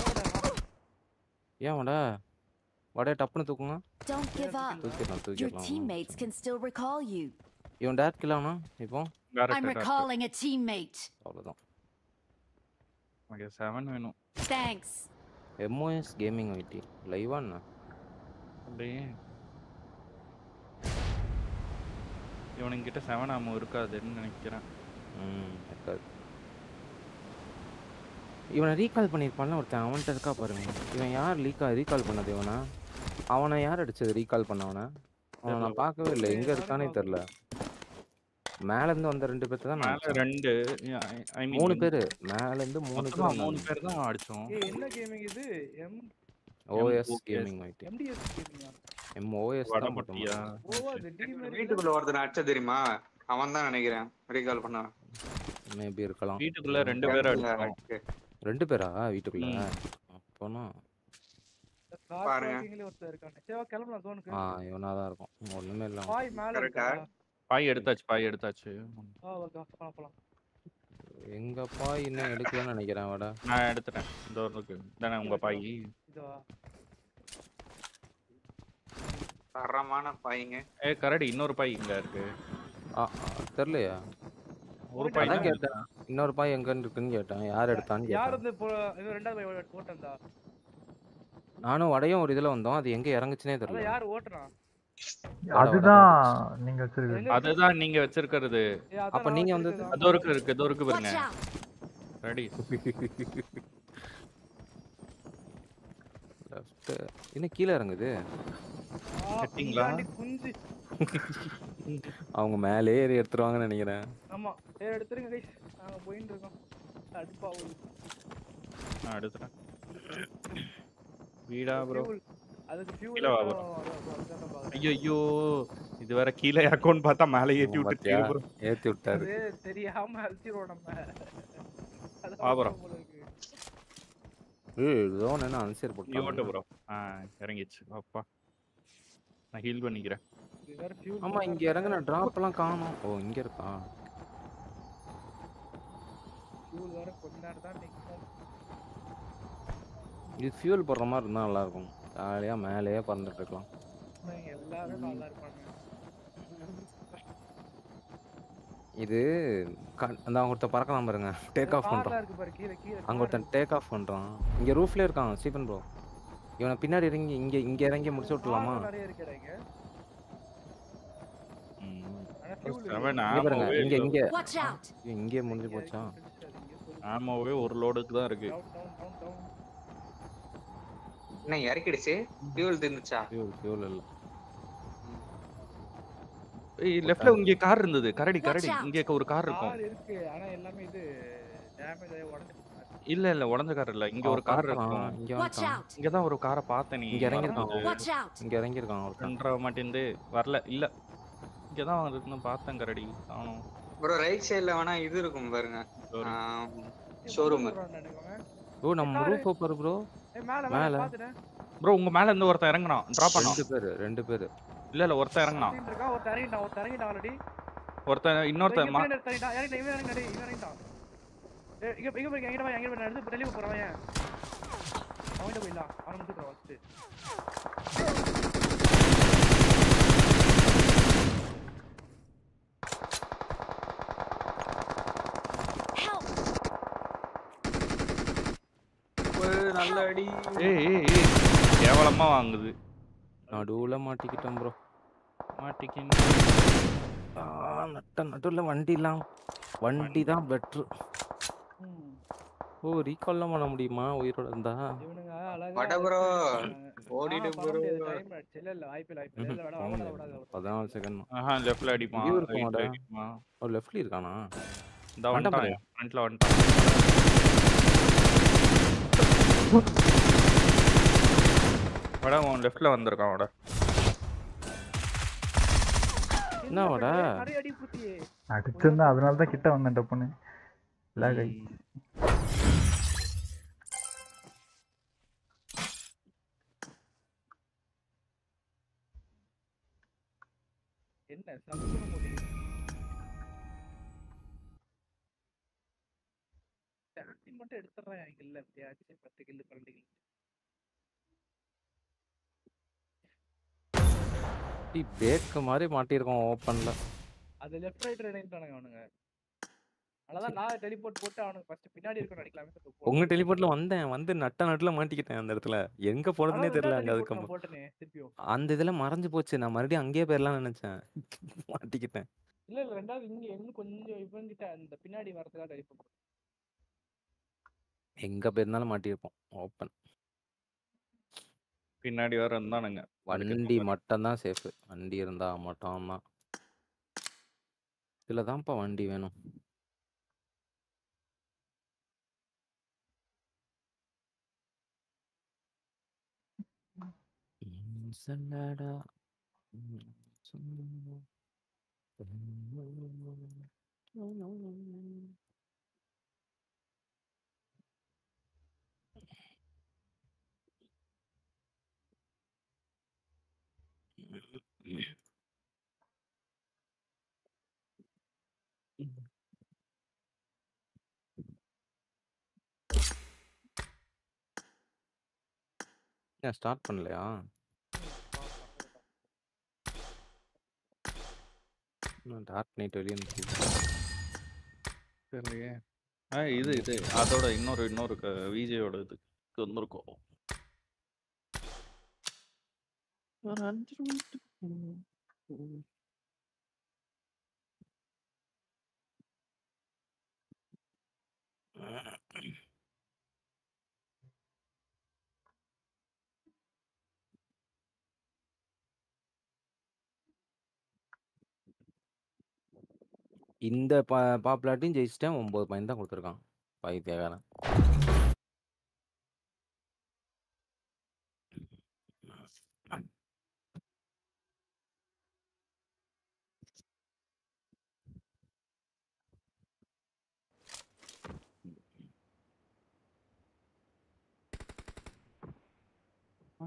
[SPEAKER 4] ஏன் வாடா வாடா டப்புன்னு தூக்குங்க
[SPEAKER 7] Don't give up.
[SPEAKER 4] தூக்கிடலாம்
[SPEAKER 7] Your
[SPEAKER 4] தூக்கிடலாம்
[SPEAKER 7] teammates can still recall you.
[SPEAKER 4] இவன் டேட் கில்லானா இப்போ
[SPEAKER 3] வேற
[SPEAKER 7] I'm recalling a teammate.
[SPEAKER 4] அவ்வளோதான்
[SPEAKER 3] ஓகே செவன் வேணும்
[SPEAKER 7] Thanks.
[SPEAKER 4] எம்ஓஎஸ் கேமிங் ஐடி லைவா என்ன
[SPEAKER 3] அப்படியே இவனுங்கிட்ட செவன் ஆமோ இருக்காதுன்னு நினைக்கிறேன்
[SPEAKER 4] ம் இருக்காது இவனை ரீகால் பண்ணியிருப்பான்ல ஒருத்தன் அவன்கிட்ட இருக்கா பாருங்க இவன் யார் லீக்கா ரீகால் பண்ணது இவனை அவனை யார் அடிச்சது ரீகால் பண்ணவனை அவனை நான் பார்க்கவே இல்லை எங்க இருக்கானே தெரில மேல இருந்து வந்த ரெண்டு பேர்த்த தான் நான்
[SPEAKER 3] மேல
[SPEAKER 4] அடிச்சேன்.
[SPEAKER 3] ரெண்டு ஐ மீன்
[SPEAKER 4] மூணு பேரு மேல இருந்து மூணு
[SPEAKER 3] மொத்தமா
[SPEAKER 4] பேர்
[SPEAKER 3] மூணு பேர் தான் அடிச்சோம்
[SPEAKER 1] ஏய் என்ன கேமிங் இது M
[SPEAKER 4] OS
[SPEAKER 3] MOS.
[SPEAKER 4] Gaming ID
[SPEAKER 1] MTS கேமிங்கா
[SPEAKER 4] எம்ஓஎஸ்
[SPEAKER 3] வட
[SPEAKER 4] தான் போட்ட
[SPEAKER 3] மட்டியா
[SPEAKER 1] ஓவா இது டீம்
[SPEAKER 2] வீட்டுக்குள்ள ஒருத்தன் அடிச்ச தெரியுமா அவன் தான் நினைக்கிறேன் ரீகால் பண்ண
[SPEAKER 4] மேபி இருக்கலாம்
[SPEAKER 3] வீட்டுக்குள்ள ரெண்டு பேரும் அடிச்சோம்
[SPEAKER 4] ரெண்டு பேரா வீட்டுக்குள்ள
[SPEAKER 3] ம்.
[SPEAKER 4] அப்போனா
[SPEAKER 1] கார்
[SPEAKER 2] பாருங்க.
[SPEAKER 1] பார்க்கிங்ல ஒருத்தர் இருக்கானே சரி வா, கிளம்பலாம் ஜோனுக்கு
[SPEAKER 4] ஆ இவனா தான் இருக்கும் ஒண்ணுமே இல்லை அவன்.
[SPEAKER 1] பாய் மேல
[SPEAKER 2] Correct
[SPEAKER 1] இருக்கா
[SPEAKER 2] ஆ?
[SPEAKER 3] பாய் எடுத்தாச்சு பாய் எடுத்தாச்சு
[SPEAKER 1] ஆ ஓகே போலாம் போலாம்
[SPEAKER 4] எங்க பாய் இன்னும் எடுக்கலன்னு நினைக்கிறேன் வட
[SPEAKER 3] நான் எடுத்துட்டேன் இந்த ஒரு இருக்கு தானே உங்க பாய்
[SPEAKER 1] இதுவா
[SPEAKER 2] தரமான பாய்ங்க
[SPEAKER 3] ஏ கரடி இன்னொரு பாய் இங்க இருக்கு
[SPEAKER 4] ஆ தெரியலையா
[SPEAKER 3] ஒரு பாய்
[SPEAKER 4] அதான்
[SPEAKER 3] தான்
[SPEAKER 4] கேட்டேன் இன்னொரு பாய் எங்க இருக்குன்னு கேட்டேன் யார் எடுத்தான்னு
[SPEAKER 1] யார்
[SPEAKER 4] கேட்டேன்
[SPEAKER 1] வந்து இப்போ இன்னும் ரெண்டாவது பாய் ஓட்டந்தா
[SPEAKER 4] நானும் வடையும் ஒரு இதுல வந்தோம் அது எங்க இறங்குச்சுனே
[SPEAKER 1] அதான்
[SPEAKER 4] தெரியல
[SPEAKER 1] யார் ஓட்டுனா
[SPEAKER 5] அதுதான் நீங்க வச்சிருக்க
[SPEAKER 1] எங்க
[SPEAKER 3] அதுதான் நீங்க வச்சிருக்கிறது
[SPEAKER 1] ஏய், அதான்
[SPEAKER 4] அப்ப
[SPEAKER 1] நான்
[SPEAKER 4] நீங்க
[SPEAKER 1] வச்சிருக்கேன்.
[SPEAKER 3] அதோ இருக்கு இருக்கு இதோ இருக்கு
[SPEAKER 7] Watch
[SPEAKER 3] பாருங்க
[SPEAKER 7] out.
[SPEAKER 3] ரெடி
[SPEAKER 4] லெஃப்ட் இன்னும் கீழே இறங்குது
[SPEAKER 1] ஆ,
[SPEAKER 3] செட்டிங்களா?
[SPEAKER 1] பின்னாடி குஞ்சு
[SPEAKER 4] அவங்க மேலே ஏறி எடுத்துருவாங்கன்னு நினைக்கிறேன்
[SPEAKER 1] ஆமா சரி எடுத்துருங்க கைஸ் நாங்க போயிட்டு இருக்கோம் அடுப்பா ஒரு
[SPEAKER 3] நான் எடுத்துறேன் வீடா ப்ரோ
[SPEAKER 1] fuel. அதுக்கு ஃபியூல்
[SPEAKER 3] கீழ வா bro. ஐயோ ஐயோ இது வேற கீழே இறக்கும்னு பார்த்தா மேலே ஏத்தி
[SPEAKER 4] பாத்தியா?
[SPEAKER 3] விட்டுட்டு ப்ரோ
[SPEAKER 4] ஏத்தி விட்டாரு
[SPEAKER 1] தெரியாம அழிச்சிருவோம் நம்ம
[SPEAKER 3] வா bro.
[SPEAKER 4] ஏய் ஜோன் என்ன அன்சேர்
[SPEAKER 3] நீ ஓட்டு
[SPEAKER 4] போட்டாங்க
[SPEAKER 3] ப்ரோ ஆ இறங்கிடுச்சு அப்பா நான் ஹீல் பண்ணிக்கிறேன்
[SPEAKER 1] இது வேற fuel
[SPEAKER 4] ஆமா
[SPEAKER 1] வேற
[SPEAKER 4] இங்க இறங்குன டிராப் எல்லாம் காணோம் ஓ இங்க இருக்கா
[SPEAKER 1] fuel வேற கொஞ்ச நேரம் தான் நிக்கும்.
[SPEAKER 4] இது ஃபியூல் போடுற மாதிரி இருந்தா நல்லா இருக்கும் ஜாலியா மேலேயே பறந்துட்டு இருக்கலாம்
[SPEAKER 1] ஆனா இங்க எல்லாரும் நல்லா இருப்பாங்க
[SPEAKER 4] இது க- அந்த அவங்க ஒருத்தன் பறக்கலாம் பாருங்க டேக் ஆஃப்
[SPEAKER 1] கார்லாம்
[SPEAKER 4] பண்றான்
[SPEAKER 1] இருக்கு பாரு கீழே கீழே
[SPEAKER 4] அங்க
[SPEAKER 1] car
[SPEAKER 4] ஒருத்தன் டேக் ஆஃப் பண்றான் இங்க ரூஃப்ல இருக்கான் ஸ்டீபன் ப்ரோ இவனை பின்னாடி இறங்கி இங்க இங்க இறங்கி முடிச்சு விட்டுலாமா
[SPEAKER 1] car நிறைய இருக்குடா இங்க
[SPEAKER 3] ம்.
[SPEAKER 1] ஆனா fuel
[SPEAKER 3] செவன்
[SPEAKER 1] இல்ல.
[SPEAKER 4] இங்க பாருங்க
[SPEAKER 3] ஆமாவே
[SPEAKER 4] இங்க இங்க
[SPEAKER 7] Watch out!
[SPEAKER 4] ஐயோ, இங்கேயே முடிஞ்சு போச்சா
[SPEAKER 3] ஆமாவே ஒரு லோடுக்கு தான் இருக்கு
[SPEAKER 1] Down, down, down, down.
[SPEAKER 2] என்ன இறக்கிடுச்சு ஃபியூல் தின்னுச்சா
[SPEAKER 4] ஃபியூல் ஃபியூல் இல்ல
[SPEAKER 3] ஏய் லெஃப்ட்ல இங்க கார் இருந்தது கரடி
[SPEAKER 7] Watch
[SPEAKER 3] கரடி
[SPEAKER 7] out.
[SPEAKER 3] இங்க ஒரு கார் இருக்கும்
[SPEAKER 1] Car இருக்கு ஆனா எல்லாமே இது டேமேஜ் ஆகி உடஞ்சிருக்கு
[SPEAKER 3] இல்ல இல்ல உடஞ்ச கார் இல்ல இங்க ஒரு
[SPEAKER 4] அவன்
[SPEAKER 3] கார்
[SPEAKER 4] பறக்கலாம்.
[SPEAKER 3] இருக்கும்
[SPEAKER 4] இங்க
[SPEAKER 7] Watch
[SPEAKER 4] வந்துட்டான்
[SPEAKER 7] out!
[SPEAKER 3] இங்க தான் ஒரு காரை பார்த்தேன் நீ
[SPEAKER 4] இங்க இறங்கியிருக்கான்
[SPEAKER 3] வரும்போது.
[SPEAKER 7] Watch out!
[SPEAKER 4] இங்க இறங்கியிருக்கான் ஒருத்தன்
[SPEAKER 3] ரெண்டரை மாட்டேந்து வரல இல்ல இங்க தான் இருக்குன்னு பார்த்தேன் கரடி காணோம்
[SPEAKER 2] ப்ரோ ரைட் சைடுல வேணா இது இருக்கும் பாருங்க
[SPEAKER 3] Sorry.
[SPEAKER 2] ஷோரூம்
[SPEAKER 4] ஓ நம்ம ரூஃப் பாரு ப்ரோ
[SPEAKER 1] ஏய் மேல
[SPEAKER 4] மேல.
[SPEAKER 1] மேல பாத்துட்டேன்
[SPEAKER 3] ப்ரோ உங்க மேல இருந்து ஒருத்தன் இறங்குனான் டிராப் பண்ணான்
[SPEAKER 4] ரெண்டு பேரு ரெண்டு பேரு
[SPEAKER 3] இல்ல இல்ல ஒருத்தன் இறங்குனான்
[SPEAKER 1] சுத்திட்டு இருக்கான் ஒருத்தன் இறங்கிட்டான் ஒருத்தன் இறங்கிட்டான் ஆல்ரெடி
[SPEAKER 3] ஒருத்தன் இன்னொருத்தன் மா-
[SPEAKER 1] இறங்கிட்டான் இறங்கிட்டான் இவன் இறங்கிட்டான் டேய், இவன் இறங்கிட்டான் ஏய் இங்க இங்க போய் எங்கிட்ட வா எங்கிட்ட போய் எடுத்து டெலிவரி போறவன் ஏன் அவன்கிட்ட போயிடலாம் அவனை முடிச்சுட்டு ஃபர்ஸ்ட்
[SPEAKER 7] Help!
[SPEAKER 2] நல்ல அடி
[SPEAKER 3] ஏய் ஏய் ஏய் கேவலமா வாங்குது
[SPEAKER 4] நடுவுல மாட்டிக்கிட்டோம் ப்ரோ
[SPEAKER 3] மாட்டிக்கின்
[SPEAKER 4] நட்ட நடுவுல வண்டி இல்லாம் வண்டி தான் பெட்ரு ஓ ரீகால்லாம் பண்ண முடியுமா உயிரோட இருந்தா
[SPEAKER 1] இவனுங்க அழகா
[SPEAKER 2] வட bro.
[SPEAKER 1] ஓடிட்டு
[SPEAKER 2] ஓடிடு bro.
[SPEAKER 1] டைம் ஆயிடுச்சு இல்ல இல்ல வாய்ப்பு இல்ல வாய்ப்பு இல்ல இல்ல வேணாம்
[SPEAKER 4] போக
[SPEAKER 1] விடாத
[SPEAKER 4] முடியாது
[SPEAKER 1] விடாத
[SPEAKER 4] பதினாலு செகண்ட்
[SPEAKER 3] ஆஹா லெஃப்ட்ல அடிப்பான்
[SPEAKER 4] இங்கேயும் இருக்கும்
[SPEAKER 3] ரைட்ல
[SPEAKER 4] அட.
[SPEAKER 3] அடிப்பான்
[SPEAKER 4] ஓ லெஃப்ட்ல இருக்கானா
[SPEAKER 3] இந்த
[SPEAKER 4] வந்துட்டான்
[SPEAKER 3] வந்துட்டான் ஃப்ரண்ட்ல வந்துட்டான் வட உன் லெஃப்ட்ல வந்திருக்கான் வட
[SPEAKER 4] என்ன வாடா?
[SPEAKER 1] நிறைய அடி புத்தியே
[SPEAKER 5] அடிச்சிருந்தா அதனால தான் கிட்ட வந்தேன் டப்புன்னு லேக் ஆகி
[SPEAKER 1] என்ன சம்பளம் முடியும் ஸ்டார்டிங் மட்டும் எடுத்துறேன் எனக்கு இல்ல எப்படியாச்சும் பத்து கில்லு பன்னெண்டு கில்லு
[SPEAKER 4] டீ பேக்கு மாதிரி மாட்டியிருக்கோம் ஓப்பன்ல
[SPEAKER 1] அது லெஃப்ட் ரைட் இணைந்தானுங்க அவனுங்க அதனால நான் டெலிபோர்ட் போட்டு அவனுக்கு ஃபர்ஸ்ட் பின்னாடி இருக்கணும் அடிக்கலாமே சொல்லிட்டு போட்டேன்.
[SPEAKER 4] உங்க டெலிபோர்ட்ல வந்தேன் வந்து நட்ட நட்டுல மாட்டிக்கிட்டேன் அந்த இடத்துல எங்க போனதுனே
[SPEAKER 1] அதான்
[SPEAKER 4] தெரியல
[SPEAKER 1] ரெண்டாவது
[SPEAKER 4] அங்க
[SPEAKER 1] teleport
[SPEAKER 4] அதுக்கு
[SPEAKER 1] நான் போட்டேனே திருப்பியும்
[SPEAKER 4] அந்த இதுல மறைஞ்சு போச்சு நான் மறுபடியும் அங்கேயே போயிடலாம்னு நினைச்சேன் மாட்டிக்கிட்டேன்
[SPEAKER 1] இல்ல இல்ல ரெண்டாவது இங்க இன்னும் கொஞ்சம் இவங்கிட்ட அந்த பின்னாடி வரதுக்காக டெலிபோர்ட் போட்டேன்
[SPEAKER 4] எங்க போயிருந்தாலும் மாட்டியிருப்போம் ஓப்பன்
[SPEAKER 3] பின்னாடி வேற இருந்தானுங்க
[SPEAKER 4] வண்டி மட்டும்தான் சேஃப் வண்டி இருந்தா மட்டும்தான் இதுல தான்ப்பா வண்டி வேணும் ம், சொல்லடா ம், சொல்லடா. ஏன் ஸ்டார்ட் பண்ணலையா நான் டார்க் நைட் வெளியே இருந்துச்சு
[SPEAKER 3] தெரியலையே ஆ இது இது அதோட இன்னொரு இன்னொரு விஜயோட இது வந்திருக்கோம் ஒரு அஞ்சு நிமிஷத்துக்கு
[SPEAKER 4] இந்த பா பாப்புலாரிட்டியும் ஜெயிச்சிட்டேன் ஒம்பது பாயிண்ட் தான் கொடுத்துருக்கான் பைத்தியக்காரன்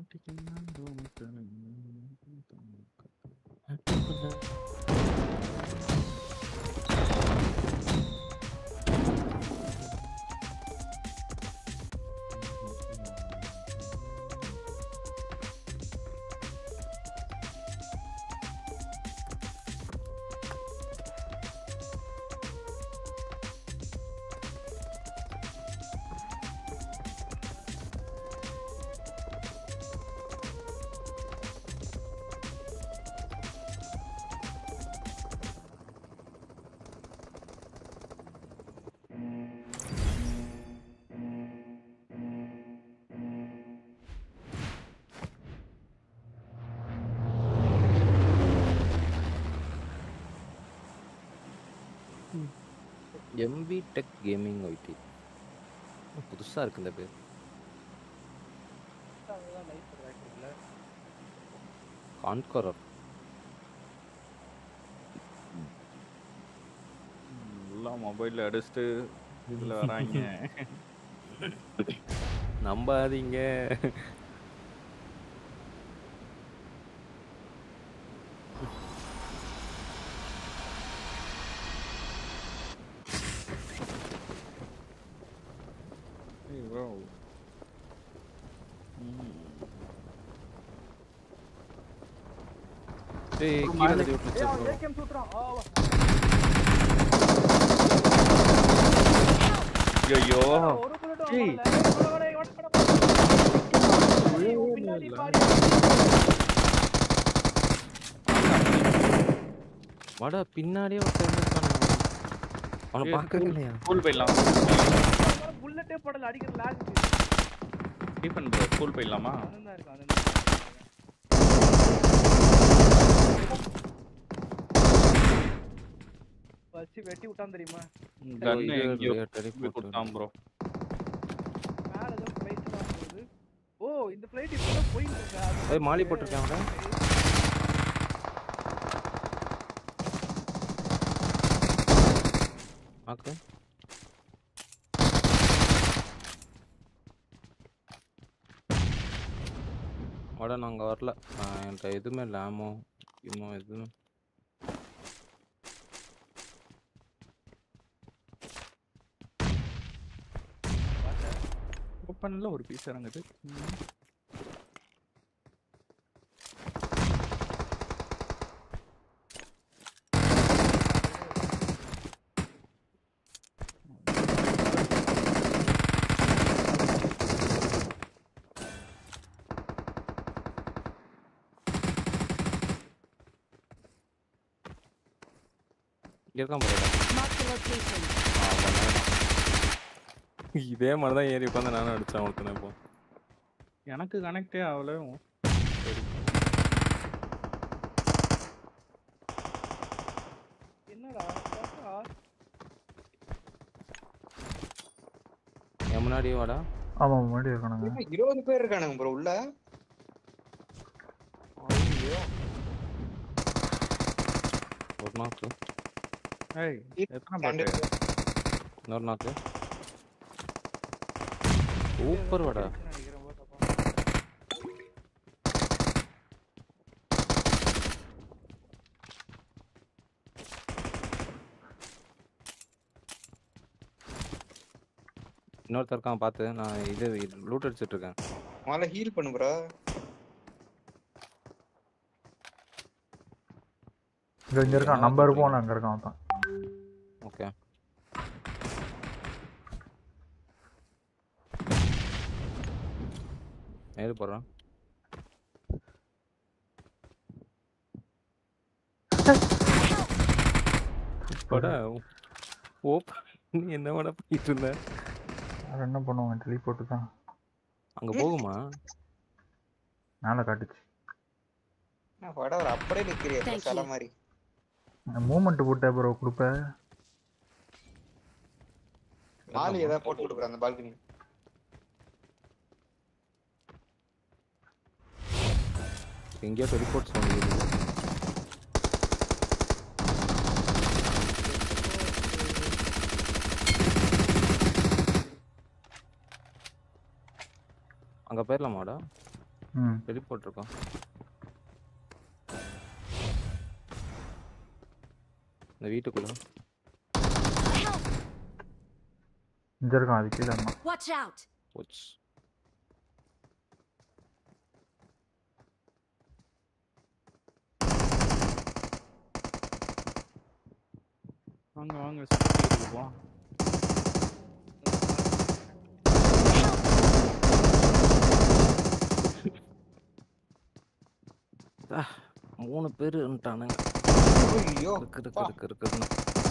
[SPEAKER 4] எம்பி டெக் கேமிங் ஒய்டி புதுசா இருக்கு இந்த பேர்
[SPEAKER 1] அதுதான் லைஃப் இருக்குல்ல
[SPEAKER 4] கான்கரர்
[SPEAKER 3] எல்லாம் மொபைல்ல அடிச்சுட்டு இதுல வராங்க
[SPEAKER 4] நம்பாதீங்க
[SPEAKER 3] Hey, bro. ம்.
[SPEAKER 4] ஏய் கீழே தள்ளி விட்டுருச்சு
[SPEAKER 1] ஏய் அவன்
[SPEAKER 4] bro.
[SPEAKER 1] ஏகேம் சுத்துறான் ஆ வா.
[SPEAKER 3] ஐயோ
[SPEAKER 1] ஒரு புல்லட்
[SPEAKER 3] ஏய்.
[SPEAKER 1] வாங்கல ஏய், வாடா, வாடா, வாடா. ஏய், உன் பின்னாடி பாரு
[SPEAKER 4] வாடா பின்னாடியே ஒருத்தன் இருந்திருக்கானே அவன். அவனை
[SPEAKER 3] ஏய்,
[SPEAKER 4] பார்க்கவே இல்லையா
[SPEAKER 3] ஸ்கூல் போயிடலாம்
[SPEAKER 1] புல்லட்டே போடல அடிக்கிற லாக்
[SPEAKER 3] ஸ்டீஃபன் ப்ரோ ஸ்கூல் போயிடலாமா
[SPEAKER 1] அண்ணன் தான் இருக்கு அண்ணன் தான் இருக்கு. வச்சு வெட்டி விட்டான் தெரியுமா
[SPEAKER 3] கன்னு
[SPEAKER 4] இது
[SPEAKER 3] எங்கேயோ
[SPEAKER 4] இல்லையா,
[SPEAKER 3] போய்
[SPEAKER 4] teleport.
[SPEAKER 3] கொடுத்தான் ப்ரோ
[SPEAKER 1] மேல ஏதோ ஃப்ளைட் தான் போகுது ஓ இந்த ஃப்ளைட் இப்பதான் போயிட்டு இருக்கு அது
[SPEAKER 4] ஏய் மாலி போட்டிருக்கேன் அவன் ஓகே வாடா நான் அங்கே வரல நான் என்கிட்ட எதுவுமே இல்லை ஆமோ இமோ எதுவும்
[SPEAKER 3] ஓப்பன்ல ஒரு பீஸ் இறங்குது ம்.
[SPEAKER 4] இங்கே இருக்கான் போகிறேன்
[SPEAKER 7] Mark the location.
[SPEAKER 4] இதே மாதிரி தான் ஏறி உட்காந்து நானும் அடித்தேன் ஒருத்தனை இப்போ
[SPEAKER 3] எனக்கு கனெக்டே ஆகல
[SPEAKER 1] என்னடா பார்த்தா
[SPEAKER 4] என் முன்னாடியே வாடா
[SPEAKER 5] ஆமாம் முன்னாடி இருக்கணுங்க
[SPEAKER 2] என்ன, இருபது பேர் இருக்கானுங்க ப்ரோ உள்ள ஐயோ.
[SPEAKER 4] ஒரு நாக்கு
[SPEAKER 3] ஏய் எத்தனை
[SPEAKER 2] ரெண்டு
[SPEAKER 3] பாட்டு
[SPEAKER 4] இன்னொரு நாக்கு சூப்பர் வாடா
[SPEAKER 1] நினைக்கிறேன் பார்த்தப்பா
[SPEAKER 4] இன்னொருத்தர் இருக்கான் பார்த்து நான் இது லூட் அடிச்சிட்டு இருக்கேன்
[SPEAKER 2] முதல்ல ஹீல் பண்ணு ப்ரோ
[SPEAKER 5] இங்கே இங்கே இருக்கான்
[SPEAKER 4] என்ன
[SPEAKER 5] நம்ம
[SPEAKER 4] பண்றீங்க?
[SPEAKER 5] இருப்போம் அங்கே இருக்கான் அவன்
[SPEAKER 4] ஓகே ஏது போடுறான் வாடா ஓப் நீ என்ன வாடா பண்ணிட்டு இருந்த
[SPEAKER 5] வேறு என்ன பண்ணுவாங்க டெலி போட்டு தான்
[SPEAKER 4] அங்க போகுமா
[SPEAKER 5] மேலே காட்டுச்சு
[SPEAKER 2] வட ஒரு அப்படியே நிக்கிறியா
[SPEAKER 7] Thank
[SPEAKER 2] சில
[SPEAKER 7] you.
[SPEAKER 2] மாதிரி
[SPEAKER 5] மூமெண்ட் போட்ட ப்ரோ கொடுப்ப
[SPEAKER 2] மாலி ஏதாவது போட்டு கொடுக்குற அந்த பால்கனி
[SPEAKER 4] எங்கேயோ டெலிபோர்ட் சவுண்ட் அங்க போயிடலாமாடா
[SPEAKER 5] ம்
[SPEAKER 4] டெலிபோர்ட் இருக்கோம் இந்த வீட்டுக்குள்ள
[SPEAKER 7] Help!
[SPEAKER 5] இங்கே இருக்கான் அது கீழே இருந்தான்
[SPEAKER 7] Watch out!
[SPEAKER 4] போச்சு
[SPEAKER 3] வாங்க வாங்க சுத்தி போலாம்
[SPEAKER 4] மூணு பேர் வந்துட்டானுங்க
[SPEAKER 2] ஐயோ
[SPEAKER 4] இருக்கு இருக்கு இருக்கு இருக்குன்னு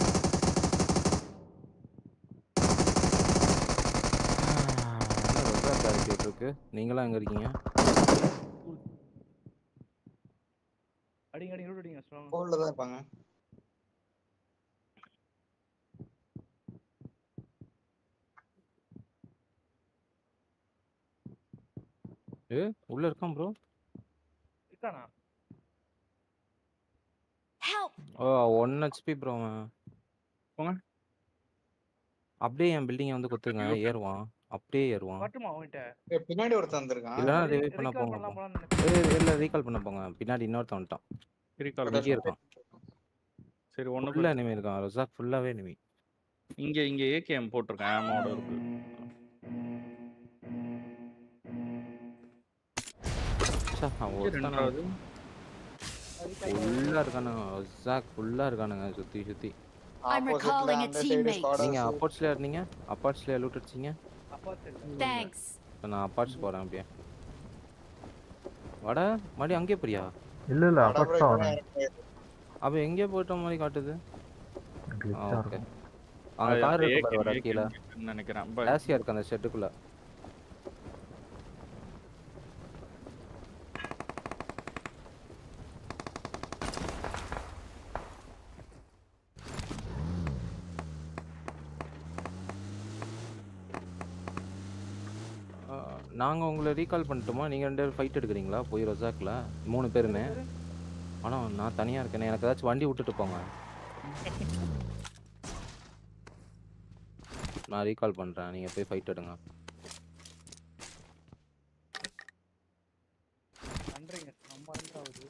[SPEAKER 4] இருக்கு நீங்களாம் எங்க இருக்கீங்க
[SPEAKER 1] அடிங்க அடிங்க root அடிங்க strong
[SPEAKER 2] கோல்ல தான் இருப்பாங்க
[SPEAKER 4] ஏ உள்ள இருக்கான் ப்ரோ
[SPEAKER 1] இருக்கானா
[SPEAKER 7] Help!
[SPEAKER 4] ஓ ஒன் ஹெச்பி ப்ரோ அவன்
[SPEAKER 3] போங்க.
[SPEAKER 4] அப்படியே என் பில்டிங்கை வந்து கொத்துங்க ஏறுவான் அப்படியே ஏறுவான்
[SPEAKER 1] மட்டுமா அவன்கிட்ட
[SPEAKER 2] ஏய், பின்னாடி ஒருத்தன் வந்திருக்கான்
[SPEAKER 4] இல்லைன்னா
[SPEAKER 1] Re-
[SPEAKER 4] ரிவைவ் பண்ண
[SPEAKER 1] recall
[SPEAKER 4] போங்க
[SPEAKER 1] பண்ணலாம்
[SPEAKER 4] bro.
[SPEAKER 1] போலாம்னு நினைச்சேன்.
[SPEAKER 4] ஏய் இல்ல ரீகால் பண்ண போங்க பின்னாடி இன்னொருத்தன் வந்துட்டான்
[SPEAKER 3] recall
[SPEAKER 2] அட,
[SPEAKER 4] இங்கே இருக்கான்
[SPEAKER 3] சரி ஒண்ணு
[SPEAKER 4] ஃபுல்லா எனிமி இருக்கான் ரொசாக் ஃபுல்லாவே எனிமி
[SPEAKER 3] இங்க இங்க ஏகேஎம் போட்டிருக்கேன் ஆமோட இருக்கு இங்க ரெண்டாவது
[SPEAKER 4] ஃபுல்லா இருக்கானுங்க ரொசாக் ஃபுல்லா இருக்கானுங்க சுத்தி சுத்தி
[SPEAKER 7] I'm
[SPEAKER 2] Opposite ல
[SPEAKER 7] recalling a
[SPEAKER 2] அந்த side
[SPEAKER 7] teammate.
[SPEAKER 2] squad
[SPEAKER 4] நீங்க
[SPEAKER 2] house.
[SPEAKER 4] அப்பார்ட்ஸ்ல இருந்தீங்க அப்பார்ட்ஸ்ல லூட் அடிச்சீங்க
[SPEAKER 1] அப்பா தெரியல
[SPEAKER 7] Thanks.
[SPEAKER 4] இப்ப நான் அப்பார்ட்ஸ் போறேன் அப்படியே வட மறுபடியும் அங்கே போறியா
[SPEAKER 5] இல்லை இல்லை
[SPEAKER 2] அட, bro,
[SPEAKER 5] அஃபெக்ட்
[SPEAKER 2] இப்பதான்
[SPEAKER 5] ஆகணும்
[SPEAKER 2] இறங்குது.
[SPEAKER 4] அப்ப எங்கே போயிட்ட மாதிரி காட்டுது
[SPEAKER 5] கிளிச்சாக
[SPEAKER 4] ஓகே
[SPEAKER 5] இருக்கும்
[SPEAKER 4] அங்க
[SPEAKER 3] அது
[SPEAKER 4] கார்
[SPEAKER 3] அப்ப
[SPEAKER 4] இருக்கு பாரு
[SPEAKER 3] AKM
[SPEAKER 4] வட கீழே
[SPEAKER 3] இருக்குன்னு நினைக்கிறேன் ப-
[SPEAKER 4] கிளாஸியா இருக்கு அந்த ஷெட்டுக்குள்ள நாங்கள் உங்களை ரீகால் பண்ணட்டுமா நீங்கள் ரெண்டு பேரும் ஃபைட் எடுக்கிறீங்களா போய் ரொசாக்கில் மூணு பேருமே ஆனால் நான் தனியாக இருக்கேனே எனக்கு ஏதாச்சும் வண்டி விட்டுட்டு போங்க நான் ரீகால் பண்ணுறேன் நீங்கள் போய் ஃபைட் எடுங்க
[SPEAKER 1] பண்றீங்க நம்ம ஆகுது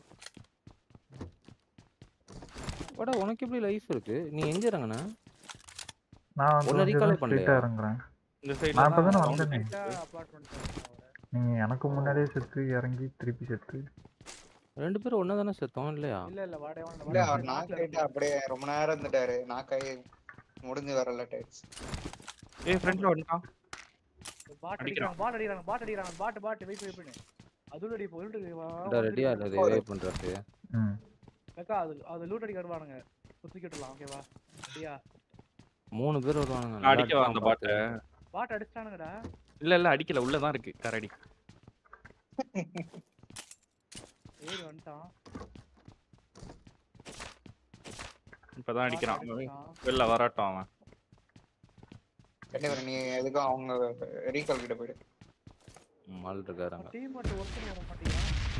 [SPEAKER 4] வாடா உனக்கு எப்படி லைஃப் இருக்கு நீ எங்க இறங்குன
[SPEAKER 5] நான் வந்து
[SPEAKER 4] உன்னை recall பண்ணலையா?
[SPEAKER 5] ஸ்ட்ரெயிட்டாக இறங்குறேன்
[SPEAKER 3] இந்த சைடுல
[SPEAKER 5] நான் இப்பதானே
[SPEAKER 3] தான்
[SPEAKER 5] வந்தேனே.
[SPEAKER 1] Straight ஆ apartment போறேன்.
[SPEAKER 5] நீங்கள் எனக்கு முன்னாடியே செத்து இறங்கி திருப்பி செத்து
[SPEAKER 4] ரெண்டு பேரும் ஒன்றா தானே செத்தோம் இல்லையா
[SPEAKER 1] இல்ல இல்ல வாடே வாடே
[SPEAKER 2] இல்ல அவர் நாக் ஆயிட்டு அப்படியே ரொம்ப நேரம் இருந்துட்டாரு நாக் ஆகி முடிஞ்சு வரல டைட்ஸ்
[SPEAKER 3] ஏய் ஃப்ரண்ட்ல வந்துட்டான்
[SPEAKER 1] பாட்
[SPEAKER 3] அடிக்கிறான்.
[SPEAKER 1] அடிக்கிறாங்க பாட் அடிக்கிறாங்க பாட் அடிக்கிறாங்க பாட் பாட் வெயிட் வெயிட் பண்ணு அதுல அடி போயிட்டு வா
[SPEAKER 4] ரெடியா இல்லை ரிவைவ் பண்ணுறதுக்கு
[SPEAKER 5] ம்
[SPEAKER 1] அக்கா அது அது லூட் அடிக்க வருவானுங்க குத்திக்கி விட்டுலாம் ஓகேவா சரியா
[SPEAKER 4] மூணு பேர் வருவானுங்க
[SPEAKER 3] நான் அடிக்கவா அந்த பாட்டை
[SPEAKER 1] பாட் அடிச்சிட்டானுங்கடா
[SPEAKER 3] இல்ல இல்ல அடிக்கல உள்ளதான் இருக்கு கரடி
[SPEAKER 1] ஏறி வந்துட்டான்
[SPEAKER 3] இப்பதான் அடிக்கிறான்
[SPEAKER 1] பாட் அடிச்சிட்டான்.
[SPEAKER 3] வெளில வரட்டும் அவன்
[SPEAKER 2] கண்டிப்பா நீ எதுக்கும் அவங்க ரீகால் கிட்ட போயிடு
[SPEAKER 4] மால் இருக்காருங்க
[SPEAKER 1] டீம் மட்டும் ஒர்க் வர மாட்டீங்க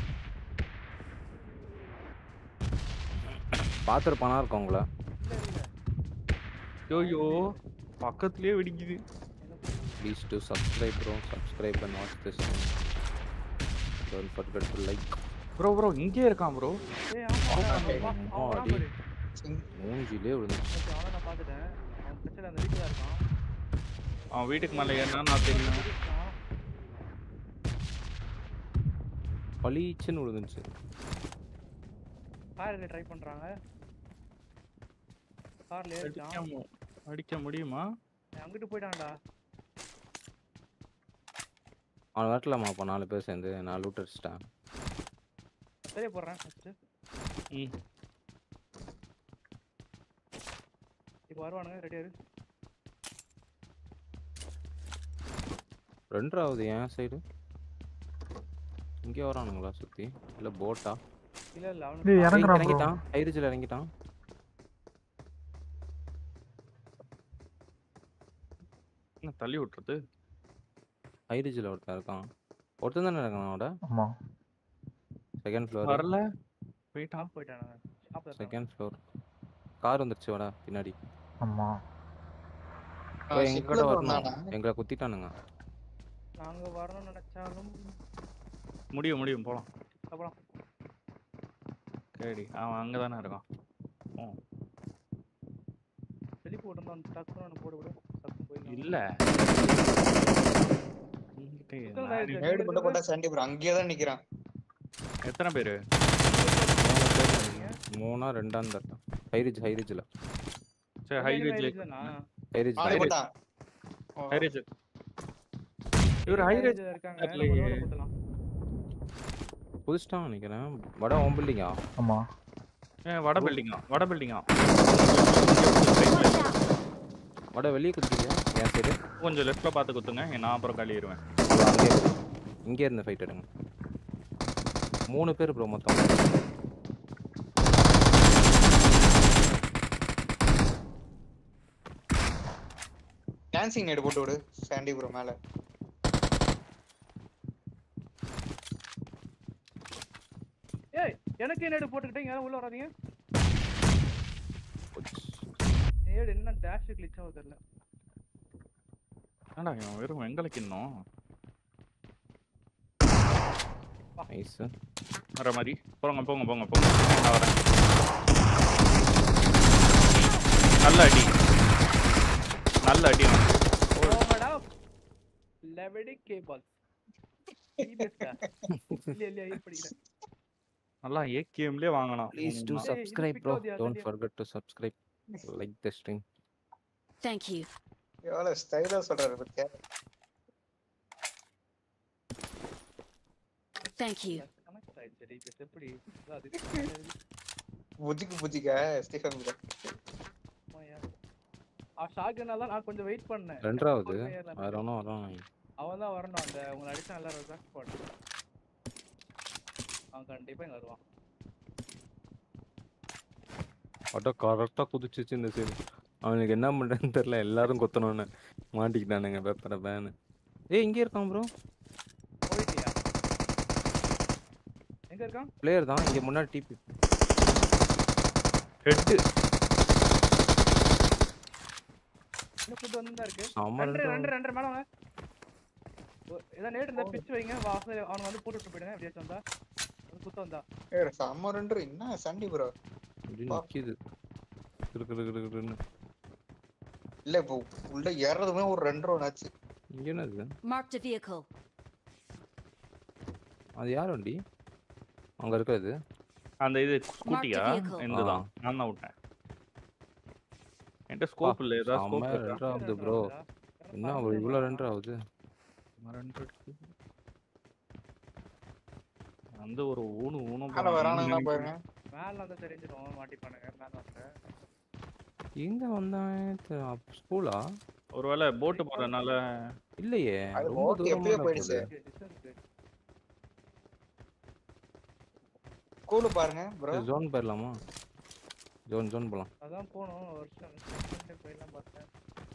[SPEAKER 4] பார்த்துருப்பானா இருக்கும் உங்களை
[SPEAKER 1] இல்ல இல்ல
[SPEAKER 3] ஐயோ பக்கத்துலயே வெடிக்குது
[SPEAKER 4] please to subscribe bro subscribe and watch this don't forget to like
[SPEAKER 3] bro bro இங்கே இருக்கான் ப்ரோ
[SPEAKER 1] ஏய் ஆமா
[SPEAKER 2] அவன்
[SPEAKER 1] அவன்
[SPEAKER 2] பாரு.
[SPEAKER 1] அவன்
[SPEAKER 4] அவன்
[SPEAKER 1] வரான்
[SPEAKER 4] அடி.
[SPEAKER 1] பாரு.
[SPEAKER 4] மூஞ்சிலே விழுந்துச்சு
[SPEAKER 1] ஓகே, அவனை நான் பார்த்துட்டேன் அவன் பிரச்சனை அந்த வீட்டுல இருக்கான்
[SPEAKER 3] அவன் வீட்டுக்கு மேல ஏன்னா நான் தெரியும்
[SPEAKER 1] இருக்கான்.
[SPEAKER 4] பளிச்சுன்னு விழுந்துச்சு
[SPEAKER 1] கார் எடுக்க ட்ரை பண்றாங்க கார்ல
[SPEAKER 3] அடிக்க
[SPEAKER 1] ஏறிட்டான்
[SPEAKER 3] மு- அடிக்க முடியுமா
[SPEAKER 1] அவன் அங்கிட்டு போயிட்டான்டா
[SPEAKER 4] அவன் வரலாமா அப்போ நாலு பேர் சேர்ந்து நான் லூட் அடிச்சிட்டேன்
[SPEAKER 1] தெரிய போடுறேன் ஃபர்ஸ்ட்
[SPEAKER 3] ம்
[SPEAKER 1] இப்போ வருவானுங்க ரெடியா இரு
[SPEAKER 4] ரெண்டாவது என் சைடு இங்கே வரானுங்களா சுற்றி இல்லை போட்டா
[SPEAKER 1] இல்ல இல்ல
[SPEAKER 5] டேய்,
[SPEAKER 1] அவனுக்கு
[SPEAKER 5] இறங்குறான் bro.
[SPEAKER 4] இறங்கிட்டான் ஹைரிஜில் இறங்கிட்டான்
[SPEAKER 3] என்ன தள்ளி விட்டுறது
[SPEAKER 4] ஹைரிஜில் ஒருத்தன் இருக்கான் ஒருத்தன் தானே இருக்கான் அவனோட
[SPEAKER 5] ஆமாம்
[SPEAKER 4] செகண்ட் ஃப்ளோர்
[SPEAKER 3] வரல போயிட்டான்
[SPEAKER 1] ஷாப் போயிட்டானுங்க ஷாப்ல இருக்காங்க
[SPEAKER 4] செகண்ட் ஃப்ளோர் கார் வந்துருச்சு வாடா பின்னாடி
[SPEAKER 5] ஆமாம்
[SPEAKER 4] இப்போ எங்க கூட வரணும் எங்களை குத்திட்டானுங்க
[SPEAKER 1] நாங்க வரணும்னு நினைச்சாலும்
[SPEAKER 3] முடியும் முடியும் போலாம்
[SPEAKER 1] அப்புறம்
[SPEAKER 3] சரி அவன் அங்கே தானே இருக்கான்
[SPEAKER 1] வெளியே போட்டிருந்தான் டக்குன்னு ஒன்று போட்டு விடு டக்குன்னு போயிடலாம்.
[SPEAKER 3] இல்ல இங்கிட்டே
[SPEAKER 1] சுத்தம்
[SPEAKER 3] நான்
[SPEAKER 1] ஆயிடுச்சு.
[SPEAKER 2] நேடு மட்டும் போட்டா சாண்டி ப்ரோ அங்கேயே தான் நிக்கிறான்
[SPEAKER 3] எத்தனை பேரு
[SPEAKER 4] மூணா ரெண்டான்னு தெரியல ஹைரிஜ் ஹைரிஜ்ல
[SPEAKER 3] சரி
[SPEAKER 1] வெளியே
[SPEAKER 3] ஹை
[SPEAKER 1] வெளியே
[SPEAKER 3] ரேஜ்
[SPEAKER 1] தானா?
[SPEAKER 4] ஹைரிஜ்
[SPEAKER 2] ஆளே போட்டான்
[SPEAKER 3] ஹை ரேஜ் இவர் ஹை ரேஜ்
[SPEAKER 1] வெளியே இருக்காங்க
[SPEAKER 3] தெரியலையே.
[SPEAKER 1] நம்ம ரோட போட்டுடலாம்.
[SPEAKER 4] புதுச்சிட்டான் நினைக்கிறேன் வட ஓம் பில்டிங்கா
[SPEAKER 5] ஆமா
[SPEAKER 3] வட பில்டிங்கா வட பில்டிங்கா
[SPEAKER 7] Watch out!
[SPEAKER 4] வட வெளியே குதிக்கிறியா என் சைடு
[SPEAKER 3] கொஞ்சம் லெஃப்ட்ல பார்த்து குத்துங்க நான் அப்புறம் கழிடுவேன்
[SPEAKER 4] அங்கே இங்கே இருந்து ஃபைட் எடுங்க மூணு பேர் ப்ரோ மொத்தம்
[SPEAKER 2] டான்சிங் நேடு போட்டு விடு சாண்டி ப்ரோ மேல
[SPEAKER 1] ஏய் எனக்கு நேடு போட்டுக்கிட்டீங்க யாரும் உள்ள வராதீங்க நேடு என்ன டேஷ் கிளிச் ஆகுது தெரியல
[SPEAKER 3] ஏன்டா இவன் வெறும் வெங்கலக்கு இன்னும்
[SPEAKER 4] நைஸ்
[SPEAKER 3] வர மாதிரி போங்க போங்க போங்க போங்க நான் வரேன் நல்ல அடி நல்ல அடி அவன்.
[SPEAKER 1] போங்கடா லெவடி கேபிள் இல்ல இல்ல இப்படி இல்ல
[SPEAKER 3] நல்லா ஏகேம்லயே வாங்கலாம்
[SPEAKER 4] ப்ளீஸ் டு
[SPEAKER 1] ஏய், இது
[SPEAKER 4] சப்ஸ்கிரைப்
[SPEAKER 1] pick
[SPEAKER 4] ப்ரோ
[SPEAKER 1] ஆகுது,
[SPEAKER 4] டோன்ட்
[SPEAKER 1] அதுலயே.
[SPEAKER 4] Forget to subscribe like the stream
[SPEAKER 7] Thank you.
[SPEAKER 2] எவ்வளவு ஸ்டைலா சொல்றாரு பத்தியா
[SPEAKER 7] Thank you.
[SPEAKER 1] கனெக்ட் ஆயிடுச்சு டிபிஎஸ் எப்படி அதான் அது
[SPEAKER 2] புஜிக்கு புஜிக்க ஸ்டீஃபன் ப்ரோ
[SPEAKER 1] ஆ ஷாகனால தான் நான் கொஞ்சம் வெயிட் பண்ணேன்
[SPEAKER 4] ரெண்டாவது
[SPEAKER 1] பொறுமையா ஏறலாம்.
[SPEAKER 4] வேற ஒன்றும் வரோம்
[SPEAKER 1] அவன் தான் வரணும் அந்த உங்களை அடிச்சா நல்லா ரிசாக்ட் போட்டு அவன் கண்டிப்பா இங்க வருவான்
[SPEAKER 4] ஆட்டோ கரெக்டாக குதிச்சிச்சு இந்த சைடு அவனுக்கு என்ன பண்ணுறேன்னு தெரில எல்லாரும் கொத்தணும்னு மாட்டிக்கிட்டானுங்க பேப்பரை பேனு ஏய் இங்கே இருக்கான் ப்ரோ
[SPEAKER 1] போயிட்டியா எங்க இருக்கான்
[SPEAKER 4] பிளேயர் தான் இங்கே முன்னாடி டிபி
[SPEAKER 3] ஹெட்
[SPEAKER 1] இன்னும் ஃபுட் வந்து தான் இருக்கு
[SPEAKER 4] செம்ம
[SPEAKER 1] ரெண்டு
[SPEAKER 4] ரெண்டு
[SPEAKER 1] ரெண்டு ரெண்டு மேல வாங்க ஒ- ஏதாவது நேட்டு இருந்தா பிச்சு வைங்க வாசல் அவனை வந்து போட்டு விட்டு போயிடுங்க எப்படியாச்சும் வந்தா வந்து குத்த வந்தா
[SPEAKER 2] ஏய் செம்ம ரெண்டு என்ன சாண்டி ப்ரோ
[SPEAKER 4] இப்படி நிற்கிது இருக்கு இருக்கு இருக்குன்னு
[SPEAKER 2] இல்ல இப்போ உள்ள ஏறதுமே ஒரு ரெண்டு ரவுண்ட் ஆச்சு
[SPEAKER 4] இங்கே என்னது
[SPEAKER 7] Marked a vehicle.
[SPEAKER 4] அது யார் வண்டி அங்கே இருக்கிறது
[SPEAKER 3] அந்த இது ஸ்கூட்டியா
[SPEAKER 7] vehicle.
[SPEAKER 3] இதுதான் நான் தான் விட்டேன் என்கிட்ட ஸ்கோப் இல்ல ஏதாவது
[SPEAKER 4] செம்ம
[SPEAKER 3] ஸ்கோப் இருக்கா
[SPEAKER 4] ரெண்டு ஆகுது ப்ரோ என்ன அவள் இவ்வளோ ரெண்டு ஆகுது
[SPEAKER 3] ரெண்டு இருக்கு. வந்து ஒரு ஊனு ஊனும்
[SPEAKER 2] மேல வரானுங்களா பாருங்க
[SPEAKER 1] மேல வந்து தெரிஞ்சிடும் மாட்டிப்பானுங்க மேல வந்து
[SPEAKER 4] எங்கே வந்தான் ஸ்கூலா
[SPEAKER 3] ஒருவேளை போட்டு போறதுனால
[SPEAKER 4] இல்லையே
[SPEAKER 2] அது
[SPEAKER 4] ரொம்ப
[SPEAKER 2] boat எப்பயோ
[SPEAKER 4] தூரமா
[SPEAKER 2] போயிடுச்சு.
[SPEAKER 4] போகுது
[SPEAKER 1] distance
[SPEAKER 2] ஸ்கூலு பாருங்க ப்ரோ
[SPEAKER 4] ஜோன் போயிடலாமா ஜோன் ஜோன் போகலாம்
[SPEAKER 1] அதான் போகணும் வருஷம் செகண்ட் போயிடலாம் பார்த்தேன்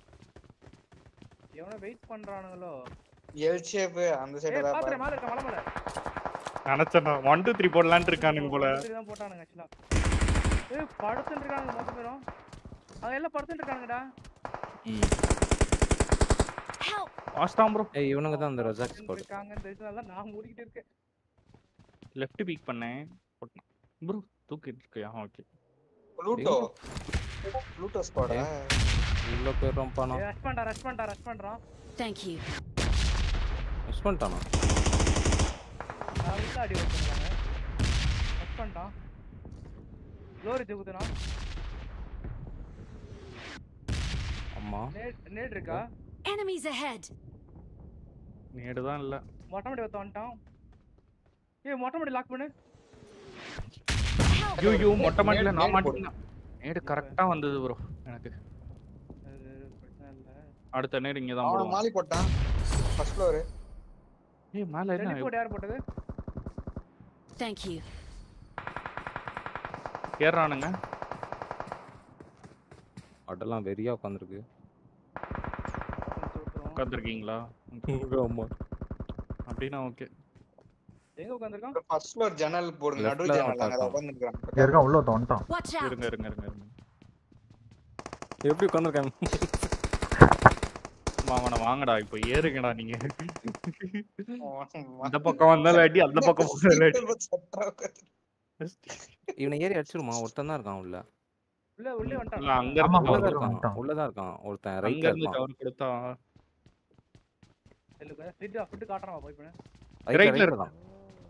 [SPEAKER 1] எவனோ வெயிட் பண்றானுங்களோ
[SPEAKER 2] எல் ஷேப் அந்த சைடு
[SPEAKER 1] ஏய்
[SPEAKER 2] தான்
[SPEAKER 1] பாத்துறேன்
[SPEAKER 2] பாருங்க
[SPEAKER 1] மேல இருக்க மலை மேல
[SPEAKER 3] நினைச்சேன் ஒன் டூ த்ரீ போடலான்ட்டு இருக்கானுங்க போல
[SPEAKER 1] படுத்துட்டு தான் போட்டானுங்க ஆக்சுவலா ஏய் படுத்துட்டு இருக்கானுங்க மொத்த பேரும் அவங்க எல்லாம் படுத்துட்டு இருக்கானுங்கடா
[SPEAKER 7] Help!
[SPEAKER 3] வாஸ்டாம் ப்ரோ
[SPEAKER 4] ஏய் இவனுங்க தான் அந்த ரஜாக்
[SPEAKER 1] படுத்துட்டு
[SPEAKER 4] ஸ்குவாட்
[SPEAKER 1] இருக்காங்கன்னு தெரிஞ்சதால நான் மூடிக்கிட்டு இருக்கேன்
[SPEAKER 3] லெஃப்ட் பீக் பண்ணேன் போட்டான் ப்ரோ தூக்கிட்டு இருக்கியா ஓகே
[SPEAKER 2] ப்ளூட்டோ ப்ளூட்டோ ஸ்குவாடா
[SPEAKER 4] இவ்வளோ பேர் ரொம்பானா
[SPEAKER 1] ரஷ் பண்றா ரஷ் பண்றா ரஷ் பண்றான்
[SPEAKER 7] Thank you.
[SPEAKER 4] மிஸ் பண்ணிட்டானா
[SPEAKER 1] நான் உள்ள அடி வச்சிருக்காங்க ரஷ் பண்ணிட்டான் லோரி தூக்குதுனா
[SPEAKER 4] ஆமா
[SPEAKER 1] நேட் நேட் இருக்கா
[SPEAKER 7] Enemies ahead.
[SPEAKER 3] நேடு தான் இல்ல
[SPEAKER 1] மொட்டை மாடி ஒருத்தன் வந்துட்டான் ஏய் மொட்டை மாடி லாக் பண்ணு
[SPEAKER 7] Help!
[SPEAKER 3] ஐயோ ஐயோ மொட்டை மாடியில
[SPEAKER 2] நேடு
[SPEAKER 3] நான்
[SPEAKER 2] போடு.
[SPEAKER 3] மாட்டேன் நேடு கரெக்டா வந்தது ப்ரோ எனக்கு
[SPEAKER 1] அது பிரச்சனை இல்ல
[SPEAKER 3] அடுத்த நேரம் இங்க தான்
[SPEAKER 2] அவன்
[SPEAKER 3] போடுவோம்
[SPEAKER 2] மாலி போட்டான் ஃபர்ஸ்ட் ஃப்ளோர்
[SPEAKER 3] ஏய் மேல என்ன
[SPEAKER 1] டெலிபோர்ட் யார் போட்டது
[SPEAKER 7] Thank you.
[SPEAKER 3] ஏறானுங்க
[SPEAKER 4] அதெல்லாம் வெறியா உட்காந்துருக்கு
[SPEAKER 1] கொஞ்சம் விட்டுருவோம்.
[SPEAKER 3] உட்காந்துருக்கீங்களா
[SPEAKER 4] ஆமா
[SPEAKER 3] அப்படின்னா ஓகே
[SPEAKER 1] எங்க உட்காந்துருக்கான்
[SPEAKER 2] ஃபர்ஸ்ட் ஃப்ளோர் ஜன்னல் போடுங்க நடு
[SPEAKER 4] Leftல
[SPEAKER 2] ஜன்னல் அங்க
[SPEAKER 4] பார்க்கலாம்.
[SPEAKER 2] உட்கார்ந்துருக்கான்
[SPEAKER 5] இங்க இருக்கான் உள்ள ஒருத்தன் வந்துட்டான்
[SPEAKER 7] Watch out!
[SPEAKER 3] இருங்க இருங்க இருங்க இருங்க
[SPEAKER 4] எப்படி உட்காந்துருக்காங்க
[SPEAKER 3] மாமனை வாங்கடா இப்போ ஏறுங்கடா நீங்க இந்த பக்கம் வந்தாலும் அடி அந்த பக்கம் வந்தாலும் அடி
[SPEAKER 4] இவனை ஏறி அடிச்சிருமா ஒருத்தன் தான் இருக்கான் உள்ள
[SPEAKER 1] உள்ள உள்ளே
[SPEAKER 3] இல்ல,
[SPEAKER 1] வந்துட்டான்
[SPEAKER 3] அங்க
[SPEAKER 5] ஆமா,
[SPEAKER 3] இருந்து
[SPEAKER 4] உள்ளதான்
[SPEAKER 5] உள்ளதான்
[SPEAKER 4] இருக்கான்
[SPEAKER 5] வந்துட்டான்.
[SPEAKER 4] உள்ளதான் இருக்கான் ஒருத்தன்
[SPEAKER 3] அங்க
[SPEAKER 4] ரைட்ல
[SPEAKER 3] இருந்து
[SPEAKER 4] இருக்கான்
[SPEAKER 3] கவர் கொடுத்தா
[SPEAKER 1] செல்லுக்கு ஃபிட் ஃபிட் காட்டுறான் போய் பண்ணு
[SPEAKER 4] ரைட்ல
[SPEAKER 3] Rightல
[SPEAKER 4] ரைட்ல தான்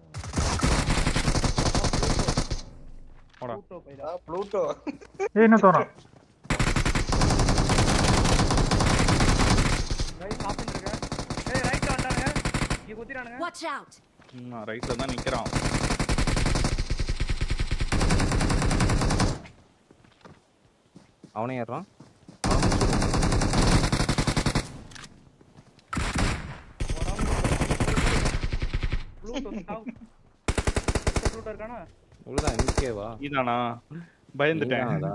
[SPEAKER 3] போடா.
[SPEAKER 1] கூட்டோ போயிடா
[SPEAKER 2] ப்ளூட்டோ
[SPEAKER 5] ஏய் என்ன தோறான்
[SPEAKER 1] ரைட் சாப்பிட்டு இருக்கேன் ஏய் ரைட்ல வந்துட்டானுங்க இங்க குத்திரானுங்க
[SPEAKER 7] Watch out!
[SPEAKER 3] ம், ரைட்ல தான் நிக்கிறான்
[SPEAKER 4] அவனே ஏறான்
[SPEAKER 1] ப்ளூட்டோ சாவு ப்ளூட்டோ இருக்கானா
[SPEAKER 4] உள்ளதான் எம்கேவா
[SPEAKER 3] இதானா பயந்துட்டேன்
[SPEAKER 4] நீதானடா?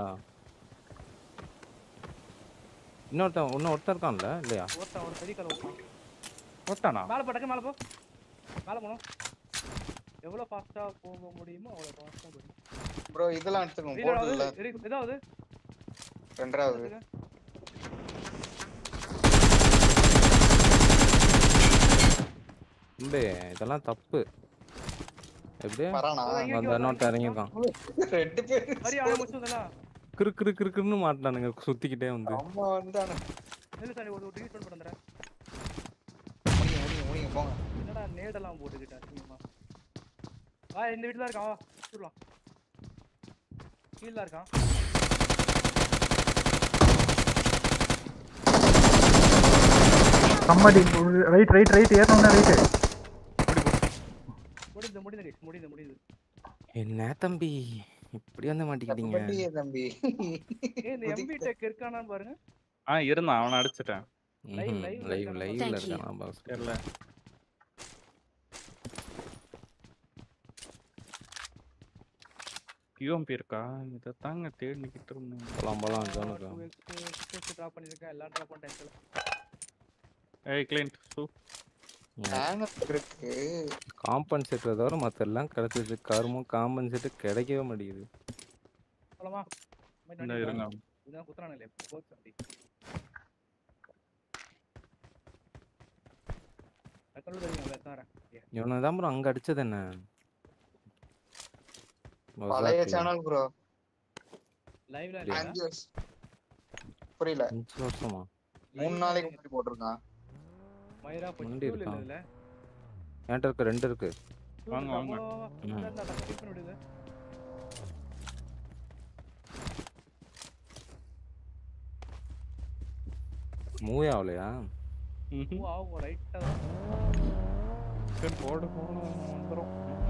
[SPEAKER 4] இன்னொருத்தன் இன்னும் ஒருத்தன் இருக்கான்ல இல்லையா
[SPEAKER 1] ஒருத்தன் ஒரு பெரிய கல் ஓட்டான்
[SPEAKER 3] போட்டானா
[SPEAKER 1] மேல போ டக்கு மேல போ மேல போணும் எவ்வளவு ஃபாஸ்டா போக முடியுமோ அவ்வளவு ஃபாஸ்டா போகும்
[SPEAKER 2] ப்ரோ இதெல்லாம் எடுத்துக்கோங்க
[SPEAKER 1] Reload
[SPEAKER 2] போர்ட்டல்ல
[SPEAKER 1] ஆகுது, ready- இதாவது
[SPEAKER 2] ரெண்டாவது
[SPEAKER 4] தம்பி இதெல்லாம் தப்பு எப்படி
[SPEAKER 2] வரானா
[SPEAKER 1] இங்க
[SPEAKER 4] அந்த இன்னொருத்தன் இறங்கியிருக்கான்
[SPEAKER 2] ரெண்டு பேர்
[SPEAKER 1] சரி அவனை முடிச்சதுல
[SPEAKER 4] கிறு கிறு கிறு கிறுன்னு மாட்டினானுங்க சுத்திக்கிட்டே வந்து
[SPEAKER 2] அம்மா வந்தானு
[SPEAKER 1] இல்ல சார் ஒரு ஒரு ட்ரீட்மெண்ட் பண்றேன்
[SPEAKER 2] முடிங்க முடிங்க முடிங்க போங்க
[SPEAKER 1] என்னடா நேடெல்லாம் போட்டுக்கிட்டேன் அசிங்கமா வா இந்த வீட்டுல இருக்கான் வா சுடலாம் கீழ இருக்கான்
[SPEAKER 5] கம்மடி ரைட் ரைட் ரைட் ஏறணும்னா ரைட்டு
[SPEAKER 1] முடிந்து முடிந்து guys, முடிந்து முடிந்து
[SPEAKER 4] என்ன தம்பி இப்படி வந்து மாட்டிக்கிட்டீங்க
[SPEAKER 2] தம்பி தம்பி
[SPEAKER 1] ஏய் இந்த எம்பி டெக் இருக்கானான்னு பாருங்க
[SPEAKER 3] ஆ இருந்தான் அவனை அடிச்சிட்டேன்
[SPEAKER 1] live, live ல
[SPEAKER 4] லைவ்
[SPEAKER 1] இருக்கானா?
[SPEAKER 4] லைவ்ல
[SPEAKER 7] Thank you.
[SPEAKER 4] இருக்கான் பாஸ்
[SPEAKER 3] தெரியல யூஎம்பி இருக்கா இதை தாங்க தேடிக்கிட்டு இருந்தேன்
[SPEAKER 4] போலாம் போலாம் ஜோனுக்கு
[SPEAKER 1] டிராப் பண்ணிருக்கேன் எல்லாம் டிராப் பண்ணிட்டேன்
[SPEAKER 3] ஏய் கிளைண்ட் சூ
[SPEAKER 2] ஹேங்கர் இருக்கு
[SPEAKER 4] காம்பன்சேட்டரை தவிர மற்ற எல்லாம் கிடைச்சிது கருமும் காம்பன்சேட்டு கிடைக்கவே மாட்டேங்குது
[SPEAKER 1] போலாமா
[SPEAKER 3] இந்த இருங்க
[SPEAKER 1] இதான் குத்துறானுங்களே போச்சு அப்படி டக்குனு தெரியும் வேற
[SPEAKER 4] இவனை தான் ப்ரோ அங்க அடிச்சது என்ன
[SPEAKER 2] பழைய
[SPEAKER 4] மொசாக்ல.
[SPEAKER 2] சேனல் ப்ரோ
[SPEAKER 1] லைவ்ல
[SPEAKER 2] அஞ்சு வருஷம் புரியல
[SPEAKER 4] அஞ்சு வருஷமா
[SPEAKER 2] மூணு நாளைக்கு முன்னாடி போட்டிருக்கான்
[SPEAKER 1] மயிரா போச்சு
[SPEAKER 4] வண்டி
[SPEAKER 1] fuel
[SPEAKER 4] இருக்கா?
[SPEAKER 1] இல்ல
[SPEAKER 4] என்கிட்ட இருக்கு ரெண்டு இருக்கு
[SPEAKER 1] fuel
[SPEAKER 3] வாங்க,
[SPEAKER 1] இருக்கா?
[SPEAKER 3] வாங்க.
[SPEAKER 1] வா, வா, வா.
[SPEAKER 4] ம்.
[SPEAKER 1] இந்த இந்த டக்கு skip பண்ணி விடுது
[SPEAKER 4] மூவே ஆகலையா
[SPEAKER 3] ம்ஹும்.
[SPEAKER 1] ஓ ஆகும் ரைட்டா
[SPEAKER 3] சரி போடு போடு வந்துடும்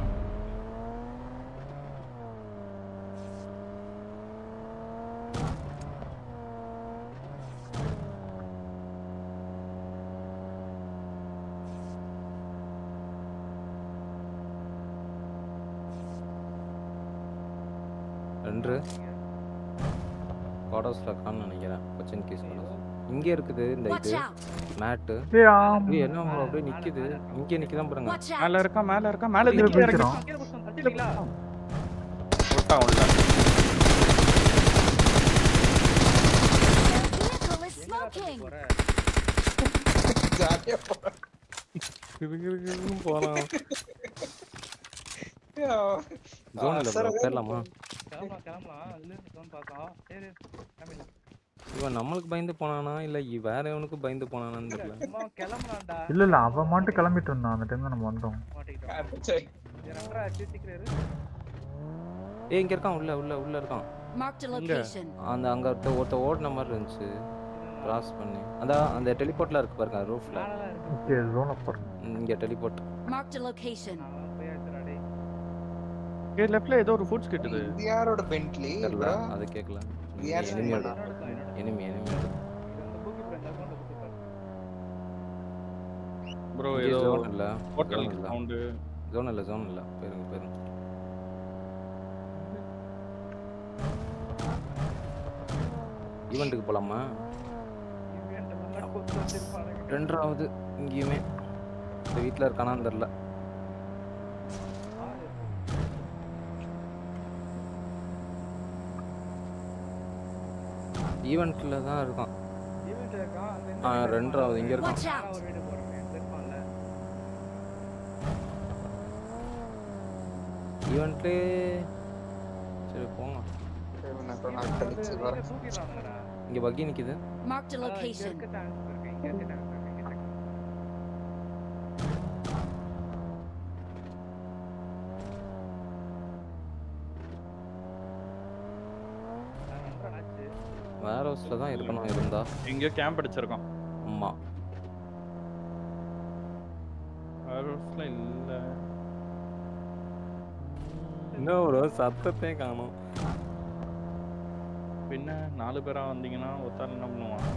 [SPEAKER 4] ரெண்டு கோடோஸ்ல இருக்கான்னு நினைக்கிறேன் கொச்சின் கீஸ் கோடோஸ் இங்கே இருக்குது இந்த
[SPEAKER 7] Watch
[SPEAKER 4] இது
[SPEAKER 7] out!
[SPEAKER 4] மேட்டு
[SPEAKER 5] ஏய் ஆம்
[SPEAKER 4] ஏய் என்ன bro அப்படியே நிக்குது இங்கே நிக்குதான் பாருங்க
[SPEAKER 7] Watch out!
[SPEAKER 3] மேல இருக்கா மேல இருக்கா மேல
[SPEAKER 5] கீழே
[SPEAKER 3] இருந்து கீழே இறங்கி
[SPEAKER 5] போய்க்கிறோம்
[SPEAKER 1] கீழே புடிச்சு தட்டிட்டீங்களா
[SPEAKER 3] போட்டான் உள்ள
[SPEAKER 7] Their vehicle is
[SPEAKER 1] எங்கடா தம்பி
[SPEAKER 7] smoking!
[SPEAKER 1] போற
[SPEAKER 2] ஜாலியா போறேன்
[SPEAKER 4] கிறுகிறுகிறுன்னு போறான் ஜோன் இல்லை
[SPEAKER 2] சரி,
[SPEAKER 4] ப்ரோ போயிடலாமா
[SPEAKER 1] கிளம்பலாம் கிளம்பலாம் இல்ல ஜோன் பார்த்தோம் சரி கிளம்பிடலாம்
[SPEAKER 4] இவன் நம்மளுக்கு பயந்து போனானா இல்ல இ- வேற எவனுக்கு பயந்து போனானான்னு தெரியல
[SPEAKER 1] சும்மா கிளம்பலாம்டா
[SPEAKER 5] இல்ல இல்ல அவன் மாட்டு கிளம்பிட்டு இருந்தான் அந்த டைம் நம்ம வந்தோம்
[SPEAKER 1] மாட்டிக்கிட்டோம்
[SPEAKER 2] சரி
[SPEAKER 1] இது ரெண்டரை ஆச்சு சீக்கிரம் இரு.
[SPEAKER 4] ஏய் இங்க இருக்கான் உள்ள உள்ள உள்ள இருக்கான்
[SPEAKER 7] Marked a
[SPEAKER 3] Inga.
[SPEAKER 7] location.
[SPEAKER 4] அந்த அங்க ஒருத்த ஒருத்த ஓடுன மாதிரி இருந்துச்சு கிராஸ் பண்ணி அந்த அந்த டெலிபோர்ட்ல இருக்கு பாருங்க ரூஃப்ல
[SPEAKER 1] மேலலாம் இருக்கு
[SPEAKER 5] ஓகே ஜோனை போறேன்
[SPEAKER 4] இங்க டெலிபோர்ட்
[SPEAKER 7] Marked a location.
[SPEAKER 1] நான் போய் எடுத்துடா டேய்
[SPEAKER 3] ஏய் லெஃப்ட்ல ஏதோ ஒரு ஃபுட்ஸ் கிட்டுது
[SPEAKER 2] இது யாரோட பென்ட்லி
[SPEAKER 4] தெரியல அது கேட்கல
[SPEAKER 2] இது யார்
[SPEAKER 4] எனிமியோட
[SPEAKER 1] என்னோட இருக்கா, என்னோட
[SPEAKER 4] எனிமி எனிமி
[SPEAKER 1] இது அந்த புக்கி ஃப்ரெண்ட் அக்கௌண்ட்ல புக்கி ஃப்ரெண்ட்
[SPEAKER 3] ப்ரோ
[SPEAKER 4] இங்கே
[SPEAKER 3] ஏதோ
[SPEAKER 4] ஜோன் இல்ல
[SPEAKER 3] ஹோட்டல்
[SPEAKER 4] ஜோன் இல்ல
[SPEAKER 3] சவுண்டு
[SPEAKER 4] ஜோன் இல்ல ஜோன் இல்ல போயிருங்க போயிருங்க ஈவெண்ட்டுக்கு போலாமா
[SPEAKER 1] இவன்ட்ட நல்லா கொத்து வச்சிருப்பானுங்க
[SPEAKER 4] ரெண்டாவது இங்கேயுமே இந்த வீட்டில் இருக்கானான்னு தெரில
[SPEAKER 1] ஆளு.
[SPEAKER 4] ஈவெண்ட்டில் தான் இருக்கான்
[SPEAKER 1] ஈவென்ட் ரெண்டாவது இருக்கான் அந்த இந்த
[SPEAKER 4] ஆ,
[SPEAKER 1] வீட்டுல இருப்பான்.
[SPEAKER 4] ரெண்டாவது இங்க இருக்கான்.
[SPEAKER 7] Watch
[SPEAKER 1] மேல
[SPEAKER 7] out.
[SPEAKER 1] ஒரு வீடு போறேன் இந்த இருப்பான்ல
[SPEAKER 4] ஈவெண்ட்லேயே சரி போங்க
[SPEAKER 2] இவனை இப்ப
[SPEAKER 1] இவன்
[SPEAKER 2] நான்
[SPEAKER 1] வந்து
[SPEAKER 2] அடிச்சு
[SPEAKER 1] இங்க
[SPEAKER 2] வரேன்
[SPEAKER 1] தூக்கிடுறானுங்கடா.
[SPEAKER 4] இங்க பக்கி நிக்குது
[SPEAKER 7] Marked a
[SPEAKER 1] அதான் இங்க
[SPEAKER 7] location.
[SPEAKER 1] இருக்க chance இருக்கு, இங்க இருக்க chance இருக்கு, இங்க இருக்க. நான் நண்பன் ஆச்சு.
[SPEAKER 4] வேற ஹவுஸ்ல தான் இருக்கணும் இருந்தா
[SPEAKER 3] எங்கேயோ கேம்ப் அடிச்சிருக்கோம்
[SPEAKER 4] ஆமா
[SPEAKER 3] ஹவுஸ்ல இல்ல
[SPEAKER 4] இன்னும் ஒரு சத்தத்தையே காணும்
[SPEAKER 3] பின்ன நாலு பேரா வந்தீங்கன்னா ஒத்தாள் என்ன பண்ணுவான்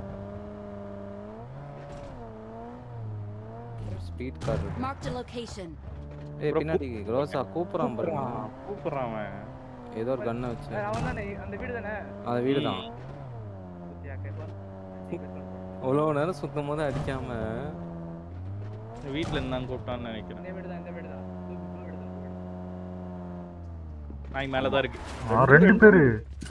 [SPEAKER 4] speed car
[SPEAKER 7] Marked a location.
[SPEAKER 4] ஏய்
[SPEAKER 3] bro,
[SPEAKER 4] பின்னாடி ரோசா கூப்பிடுறான் பாருங்க
[SPEAKER 3] கூப்பிடுறான் கூப்பிடுறான் அவன்
[SPEAKER 4] ஏதோ ஒரு கண்ணை வச்சு
[SPEAKER 1] ஏய், அவன் தானே அந்த வீடு தானே
[SPEAKER 4] அந்த வீடு தான்
[SPEAKER 1] சுத்தியா கேப்பா
[SPEAKER 4] அவ்வளோ நேரம் சுத்தும் போது அடிக்காம
[SPEAKER 3] வீட்ல இருந்தான் கூப்பிட்டான்னு நினைக்கிறேன்
[SPEAKER 1] இந்த வீடு தான் இந்த வீடு தான் தூக்கு, full வீடு தான், full வீடு.
[SPEAKER 3] நாய் மேலதான் இருக்கு
[SPEAKER 5] ஆ, ரெண்டு பேரு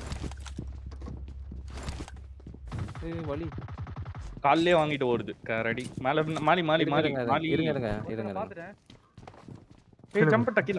[SPEAKER 4] ஏய் வலி
[SPEAKER 3] கால்லயே வாங்கிட்டு ஓடுது ரெடி மேல இருந்து- மாலி மாலி
[SPEAKER 4] இருங்க
[SPEAKER 3] மாலி
[SPEAKER 4] இருங்க
[SPEAKER 3] மாலி
[SPEAKER 4] இருங்க இருங்க
[SPEAKER 1] ஒருத்தனை
[SPEAKER 4] இருங்க இருங்க
[SPEAKER 1] பார்த்துட்டேன்.
[SPEAKER 3] ஏய் ஜம்ப் டக்கில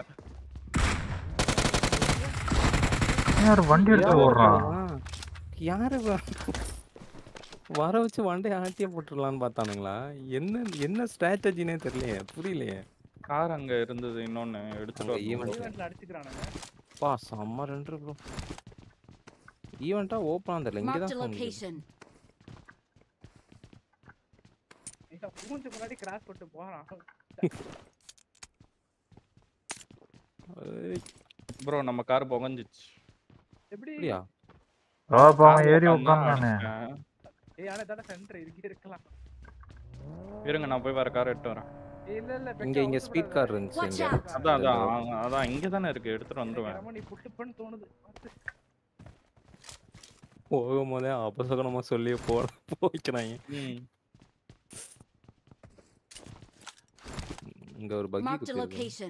[SPEAKER 5] யார் வண்டி எடுத்து ஓடுறான்
[SPEAKER 4] யாரு வ- வர வச்சு வண்டி ஆட்டிய போட்டுடலான்னு பார்த்தானுங்களா என்ன என்ன ஸ்ட்ராட்டஜினே தெரியலையே புரியலையே
[SPEAKER 3] கார் அங்க இருந்தது இன்னொன்னு எடுத்துட்டு
[SPEAKER 4] அங்க
[SPEAKER 3] வரணும்.
[SPEAKER 4] event.
[SPEAKER 1] ஈவெண்ட்ல அடிச்சுக்கிறானுங்க
[SPEAKER 4] பா செம்ம ரெண்டு ப்ரோ ஈவெண்ட்டா ஓப்பனா தெரியல இங்கே
[SPEAKER 7] Marked
[SPEAKER 4] தான்
[SPEAKER 7] a
[SPEAKER 4] போக முடியுது.
[SPEAKER 7] location.
[SPEAKER 1] இங்க மூஞ்சி முன்னாடி கிராஸ் போட்டு போறான்
[SPEAKER 4] ஏய்,
[SPEAKER 3] ப்ரோ நம்ம கார் புகஞ்சிச்சு
[SPEAKER 1] எப்படி
[SPEAKER 4] அப்படியா
[SPEAKER 5] ஆ அப்ப அவன் ஏறி
[SPEAKER 3] கார்ல உட்கார்ந்தா
[SPEAKER 5] உட்காந்தானே
[SPEAKER 3] அடிச்சிட்டேன்.
[SPEAKER 1] ஏய் ஆனா தானே சென்டர் இதுக்கே இருக்கலாம்
[SPEAKER 3] இருங்க நான் போய் வேற கார் எடுத்து வரேன்
[SPEAKER 1] ஏய், இல்ல இல்ல
[SPEAKER 4] இங்க இங்க ஸ்பீட் கார் இருந்துச்சு
[SPEAKER 7] Watch
[SPEAKER 4] இங்க
[SPEAKER 7] out.
[SPEAKER 3] அதான் அதான் அங்க- அதான் இங்க தானே இருக்கு எடுத்துட்டு வந்துருவேன்
[SPEAKER 1] நீ புட்டு பண்ணு தோணுது பார்த்து.
[SPEAKER 4] போகும்போதே அபசகனமா சொல்லி போ போய்க்கிறாங்க
[SPEAKER 3] ம்.
[SPEAKER 4] இங்க ஒரு பக்கி
[SPEAKER 7] Marked a
[SPEAKER 4] குத்தி இருக்கு
[SPEAKER 7] location.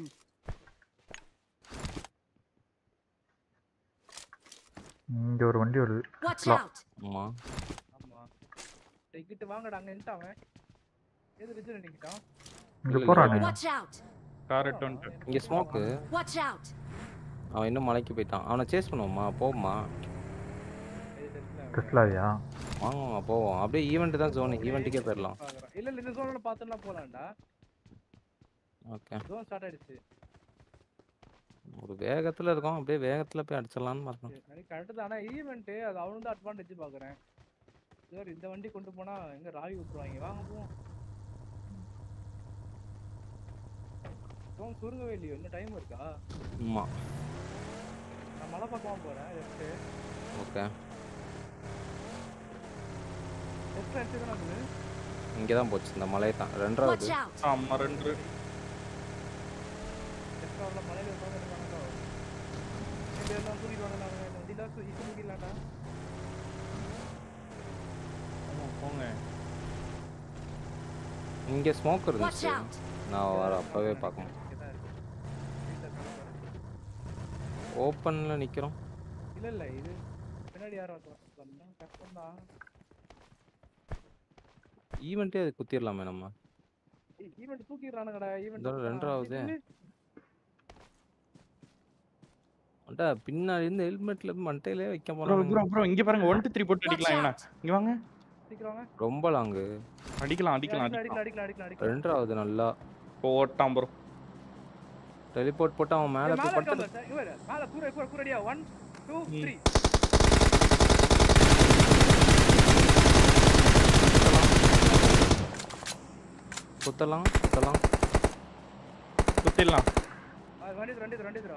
[SPEAKER 5] இங்க ஒரு வண்டி வருது
[SPEAKER 7] Watch
[SPEAKER 5] Lo-
[SPEAKER 7] out.
[SPEAKER 4] ஆமா
[SPEAKER 1] ஆமா டிக்கெட் வாங்கடா அங்க நின்னுட்டான் அவன் எது ரிஜன் நிக்கிட்டான்
[SPEAKER 5] இங்க
[SPEAKER 4] இல்ல,
[SPEAKER 5] போறானே
[SPEAKER 7] Watch out.
[SPEAKER 3] கார் எடுத்து வந்துட்டேன்
[SPEAKER 4] இங்க ஸ்மோக்கு
[SPEAKER 7] Watch out.
[SPEAKER 4] அவன் இன்னும் மலைக்கு போயிட்டான் அவனை சேஸ் பண்ணுவோமா போவோமா
[SPEAKER 5] டெஸ்லாவியா
[SPEAKER 4] வாங்குவோமா போவோம் அப்படியே ஈவெண்ட் தான் ஜோன் ஈவெண்ட்டுக்கே போயிடலாம்
[SPEAKER 1] இல்ல இல்ல இந்த ஜோன்ல பார்த்தலாம் போலாம்டா
[SPEAKER 4] ஓகே
[SPEAKER 1] ஜோன் ஸ்டார்ட் ஆயிடுச்சு
[SPEAKER 4] ஒரு வேகத்துல இருக்கோம் அப்படியே வேகத்துல போய் அடிச்சிடலாம்னு பார்த்தோம்
[SPEAKER 1] சரி கரெக்ட் தான் ஆனா ஈவென்ட் அது அவனு தான் அட்வான்டேஜ் பாக்குறேன் சார் இந்த வண்டி கொண்டு போனா எங்க ராவி விட்டுருவாங்க வாங்க போவோம் ஜோன் சுருங்கவே இல்லையோ இன்னும் டைம் இருக்கா
[SPEAKER 4] ஆமா
[SPEAKER 1] நான் மலை பக்கமா போறேன் லெஃப்ட்
[SPEAKER 4] ஓகே
[SPEAKER 1] லெஃப்ட் எடுத்து தானே இருக்குது
[SPEAKER 4] இங்கே தான் போச்சு இந்த மலை தான் ரெண்டாவது
[SPEAKER 7] Watch out.
[SPEAKER 3] ஆமா ரெண்டு
[SPEAKER 1] லெஃப்ட் உள்ள மலையில உட்காந்துருக்கானுங்க இந்த எல்லாம் தூக்கிட்டு வாங்க நான் இந்த வண்டியில தூக்கி தூக்கிடலாம்டா
[SPEAKER 3] ஆமா, போங்க
[SPEAKER 4] இங்கே ஸ்மோக்
[SPEAKER 7] Watch
[SPEAKER 4] இருந்துச்சு
[SPEAKER 7] out.
[SPEAKER 4] நான் வர அப்பவே பார்க்கணும்
[SPEAKER 1] இங்கதான் இருக்கு வீட்டுல இருக்காங்க பாரு.
[SPEAKER 4] ஓப்பன்ல நிக்கிறோம்
[SPEAKER 1] இல்ல இல்ல இது பின்னாடி யாரும் வந்தா கஷ்டம் தான்
[SPEAKER 4] ஈவெண்ட்டே அது குத்திரலாமே நம்ம
[SPEAKER 1] ஈவெண்ட் தூக்கிடுறானுங்கடா ஈவெண்ட்
[SPEAKER 4] இதோட ரெண்டாவது. அட்டா பின்னாடி இருந்து ஹெல்மெட்ல மண்டையிலே வைக்க
[SPEAKER 3] ப்ரோ
[SPEAKER 4] போறாங்க
[SPEAKER 3] ப்ரோ ப்ரோ இங்க பாருங்க ஒன் டூ த்ரீ போட்டு
[SPEAKER 7] Watch
[SPEAKER 3] அடிக்கலாம் இவனை
[SPEAKER 7] out.
[SPEAKER 3] இங்க வாங்க
[SPEAKER 1] சீக்கிரம்
[SPEAKER 4] ரொம்ப லாங்கு
[SPEAKER 3] அடிக்கலாம் அடிக்கலாம்
[SPEAKER 1] அடிக்கலாம்
[SPEAKER 3] அடிக்கலாம்
[SPEAKER 1] அடிக்கலாம் அடிக்கலாம் அடிக்கலாம்
[SPEAKER 4] ரெண்டாவது நல்லா
[SPEAKER 3] போட்டான் ப்ரோ
[SPEAKER 4] டெலிபோர்ட் போட்டு அவன் மேல
[SPEAKER 1] ஏய்,
[SPEAKER 4] போய்
[SPEAKER 1] மேல
[SPEAKER 4] பட்டு
[SPEAKER 1] இருக்கான் பாரு. இவரு, மேல கூரை கூரை கூரடியா ஒன் டூ
[SPEAKER 3] ம்.
[SPEAKER 1] த்ரீ
[SPEAKER 4] குத்தலாம் குத்தலாம்
[SPEAKER 3] குத்திடலாம்
[SPEAKER 1] வண்டி வண்டி வண்டி தரா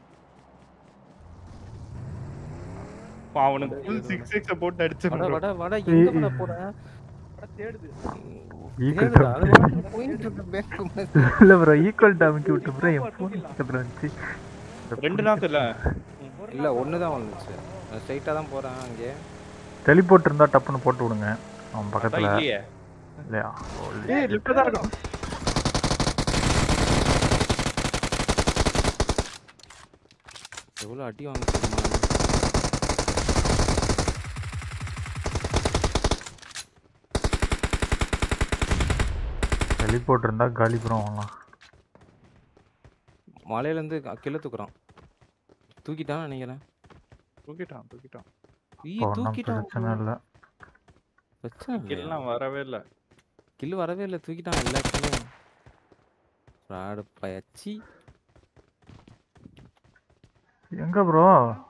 [SPEAKER 3] அவனுக்கு ஃபுல் சிக்ஸ் சிக்ஸ் போட்டு அடிச்சு
[SPEAKER 4] வட வட வட எங்க வட போற
[SPEAKER 1] அட தேடுது
[SPEAKER 5] ஈக்குவல்
[SPEAKER 4] தேடுடா, அது வாட்டுக்கு போயிட்டு இருக்கு back மாதிரி.
[SPEAKER 5] இல்ல ப்ரோ ஈக்குவல் டாமிக்கு விட்டு ப்ரோ என்
[SPEAKER 1] தூக்கிடலாம்,
[SPEAKER 5] ஃபோன்
[SPEAKER 1] தூக்கிடலாம்.
[SPEAKER 5] பக்கத்துல வந்துச்சு
[SPEAKER 3] ரெண்டு நாக்கு இல்ல
[SPEAKER 1] ஒரு
[SPEAKER 4] இல்ல
[SPEAKER 1] நாள்
[SPEAKER 4] ஒன்று தான் வந்துச்சு ஸ்ட்ரைட்டாக தான் போறேன் அங்கே
[SPEAKER 5] டெலிபோர்ட் இருந்தா டப்புன்னு போட்டு விடுங்க அவன்
[SPEAKER 3] அதான்
[SPEAKER 5] பக்கத்துல
[SPEAKER 3] இல்லையே
[SPEAKER 5] இல்லையா
[SPEAKER 3] ஏய் லெஃப்ட் தான் இருக்கும்
[SPEAKER 4] எவ்வளோ அடி வாங்க தெரியுமா
[SPEAKER 5] டெலிபோர்ட் இருந்தா காலிபுரம் வாங்கலாம்
[SPEAKER 4] மலையிலேருந்து கீழே தூக்குறான் தூக்கிட்டான்னு நினைக்கிறேன்
[SPEAKER 3] தூக்கிட்டான் தூக்கிட்டான்
[SPEAKER 4] ஈ
[SPEAKER 5] இப்போ ஒன்றும்
[SPEAKER 4] தூக்கிட்டான்
[SPEAKER 5] பிரச்சனை இல்லை
[SPEAKER 4] பிரச்சனை இல்லையா
[SPEAKER 3] எல்லாம் வரவே இல்லை
[SPEAKER 4] கில்லு வரவே இல்லை தூக்கிட்டான் எல்லா கில்லும் ஃப்ராடு பயாச்சி
[SPEAKER 5] எங்க ப்ரோ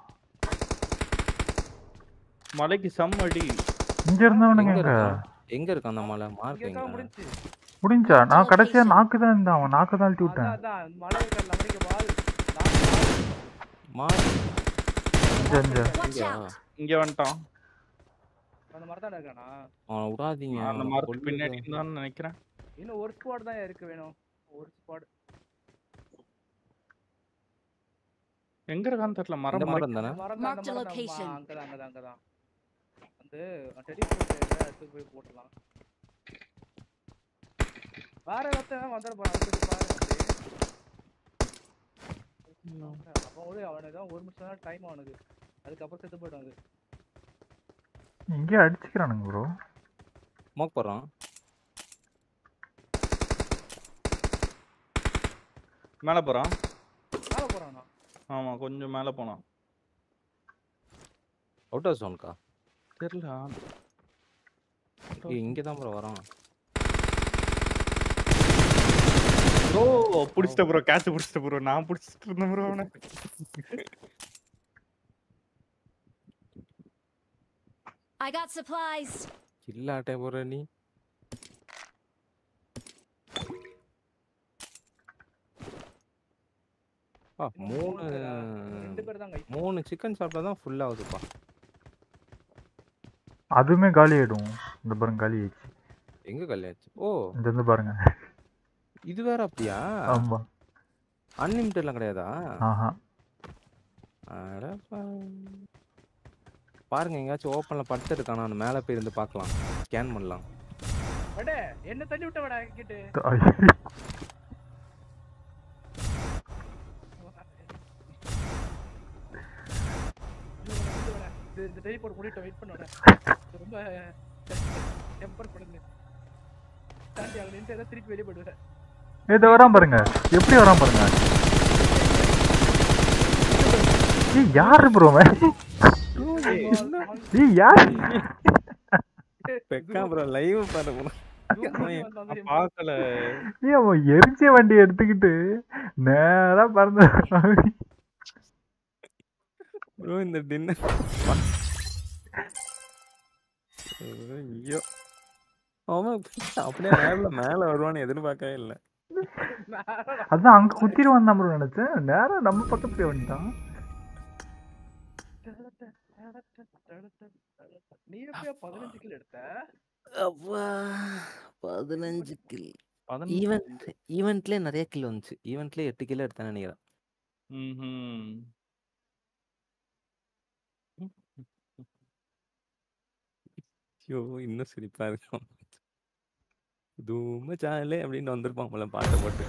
[SPEAKER 3] மலைக்கு செம்மடி
[SPEAKER 5] இங்க இருந்தவனுங்க
[SPEAKER 4] எங்க
[SPEAKER 5] எங்க
[SPEAKER 4] இருக்கான் எங்க இருக்கான் அந்த மலை
[SPEAKER 1] இங்க
[SPEAKER 4] மார்க்
[SPEAKER 1] இருக்கா
[SPEAKER 4] எங்க
[SPEAKER 1] முடிஞ்சு
[SPEAKER 5] முடிஞ்சா நான் கடைசியா நாக்கு தான் இருந்தான் அவன் நாக்கு தான் அழுத்தி
[SPEAKER 1] அதான்
[SPEAKER 5] விட்டேன்
[SPEAKER 1] அதான் மலை இருக்க அமெரிக்க பால்
[SPEAKER 4] மார்க்
[SPEAKER 5] இங்க இங்க
[SPEAKER 7] Watch
[SPEAKER 4] எங்கயா
[SPEAKER 7] out!
[SPEAKER 3] இங்க வந்துட்டான்
[SPEAKER 1] அந்த மரத்தாண்ட இருக்கானா
[SPEAKER 4] அவனை விடாதீங்க
[SPEAKER 3] அந்த
[SPEAKER 4] அவனை
[SPEAKER 3] மரத்துக்கு பின்னாடி
[SPEAKER 4] கொல்லுங்க.
[SPEAKER 3] இருந்தான்னு நினைக்கிறேன்
[SPEAKER 1] இன்னும் ஒரு ஸ்குவாட் தான் இருக்கு வேணும் ஒரு ஸ்குவாட்
[SPEAKER 3] எங்க இருக்கான்னு தெரியல மரம்
[SPEAKER 4] இந்த
[SPEAKER 3] மரம்
[SPEAKER 4] மரம் தானே
[SPEAKER 1] மரம் தான்
[SPEAKER 7] Marked
[SPEAKER 1] அந்த
[SPEAKER 7] a
[SPEAKER 1] மரம் தான்
[SPEAKER 7] location.
[SPEAKER 1] ஆ, அங்கதான் அங்கதான் அங்கதான் வந்து டெலிபோர்ட் எடுத்து போய் போட்டுலாம் வேற ஒருத்தன் வந்துட போறான் அதை பத்தி பாரு அப்படியே. அவன் ஒரு அவனுக்கு தான் ஒரு நிமிஷம் தான் டைம் அவனுக்கு அதுக்கப்புறம் செத்து போயிடும் அது
[SPEAKER 5] இங்கே அடிச்சுக்கிறானுங்க ப்ரோ
[SPEAKER 4] ஸ்மோக் போடுறான்
[SPEAKER 3] மேல போறான்
[SPEAKER 1] மேல போறானா
[SPEAKER 3] ஆமா கொஞ்சம் மேல போனான்
[SPEAKER 4] அவுட் ஆஃப் ஜோன்க்கா
[SPEAKER 3] தெரியல
[SPEAKER 4] இங்கே தான் ப்ரோ வரான்
[SPEAKER 3] ப்ரோ புடிச்சிட்ட ப்ரோ கேட்ச் புடிச்சிட்ட ப்ரோ நான் புடிச்சிட்டு இருந்தேன் ப்ரோ அவனை
[SPEAKER 7] I got supplies.
[SPEAKER 4] இல்லாட்டே போற நீ ஆ மூணு
[SPEAKER 1] ரெண்டு பேர் தான் கை
[SPEAKER 4] மூணு சிக்கன் சாப்பிட்டா தான் ஃபுல் ஆகுதுப்பா
[SPEAKER 5] அதுவுமே காலி ஆயிடும் இந்த பாருங்க காலி ஆயிடுச்சு
[SPEAKER 4] எங்க கல்யாச்சு ஓ
[SPEAKER 5] இந்த இருந்து பாருங்க
[SPEAKER 4] இது வேற அப்படியா
[SPEAKER 5] ஆமா
[SPEAKER 4] அன்லிமிட்டட்லாம் கிடையாதா
[SPEAKER 5] ஆஹா
[SPEAKER 4] அட பா- பாருங்க எங்கேயாச்சும் ஓப்பன்ல படுத்து இருக்கானா அந்த மேலே போய் இருந்து பார்க்கலாம் ஸ்கேன் பண்ணலாம்
[SPEAKER 1] அடே என்ன தள்ளி விட்ட வடா கிட்டு
[SPEAKER 5] ஐயோ.
[SPEAKER 1] இந்த டெலிபோர்ட் முடிட்டு வெயிட் பண்ணோட ரொம்ப டெம்பர் பண்ணுது தாண்டி அங்க நின்று ஏதாவது திருப்பி வெளியே போயிடுவேன்
[SPEAKER 5] இதை வரான் பாருங்க எப்படி வரான் பாருங்க ஏய் யாரு ப்ரோ ஏய் யார்
[SPEAKER 4] பெக்கா ப்ரோ லைவ் பாருங்க
[SPEAKER 3] பார்க்கல
[SPEAKER 5] ஏய் அவன் எரிச்ச வண்டி எடுத்துக்கிட்டு நேரா பறந்து
[SPEAKER 4] ப்ரோ இந்த டின்னர் ஐயோ அவன் அப்படியே மேல மேல வருவான்னு எதிர்பார்க்கவே இல்லை
[SPEAKER 5] அதான் அங்க குத்திடுவான் தான் ப்ரோ நினைச்சேன் நேரா நம்ம பக்கத்துல வந்துட்டான்
[SPEAKER 1] நீ எப்பயா பதினஞ்சு கிலோ எடுத்த
[SPEAKER 4] அப்பா பதினஞ்சு கில்
[SPEAKER 3] பதினஞ்சு
[SPEAKER 4] ஈவெண்ட் ஈவெண்ட்லேயே நிறைய கில் வந்துச்சு ஈவெண்ட்லேயே எட்டு கிலோ எடுத்தேன்னு நினைக்கிறேன்
[SPEAKER 3] ம்ஹும்.
[SPEAKER 4] ஐயோ இன்னும் சிரிப்பா இருக்கும் தூம சாலே அப்படின்னு வந்திருப்பான் போல பாட்டை போட்டு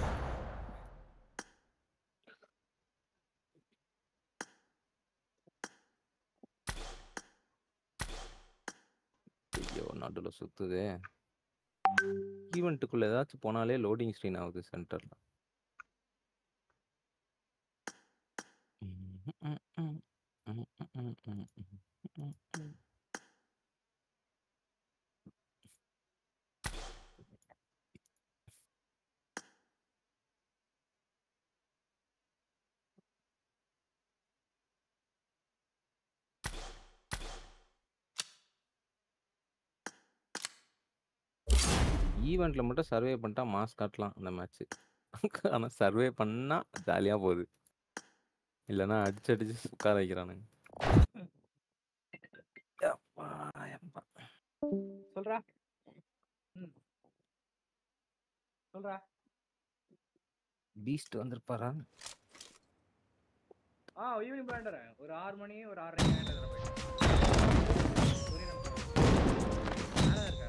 [SPEAKER 4] ஐயோ நடுவில் சுத்துதே ஈவெண்ட்டுக்குள்ள ஏதாச்சும் போனாலே லோடிங் ஸ்க்ரீன் ஆகுது சென்டர்ல ஈவெண்ட்ல மட்டும் சர்வே பண்ணிட்டா மாஸ் காட்டலாம் அந்த மேட்ச் ஆனா சர்வே பண்ணா ஜாலியா போகுது இல்லைன்னா அடிச்சு அடிச்சு உட்கார வைக்கிறானுங்க யப்பா, யப்பா.
[SPEAKER 1] சொல்றா ம். சொல்றா
[SPEAKER 4] பீஸ்ட் வந்திருப்பாரா
[SPEAKER 1] ஆ ஈவினிங் போயிட்டுறேன் ஒரு ஆறு மணி ஒரு ஆறரை போயிட்டு ஒரே நிமிஷம். மேல இருக்கேன்.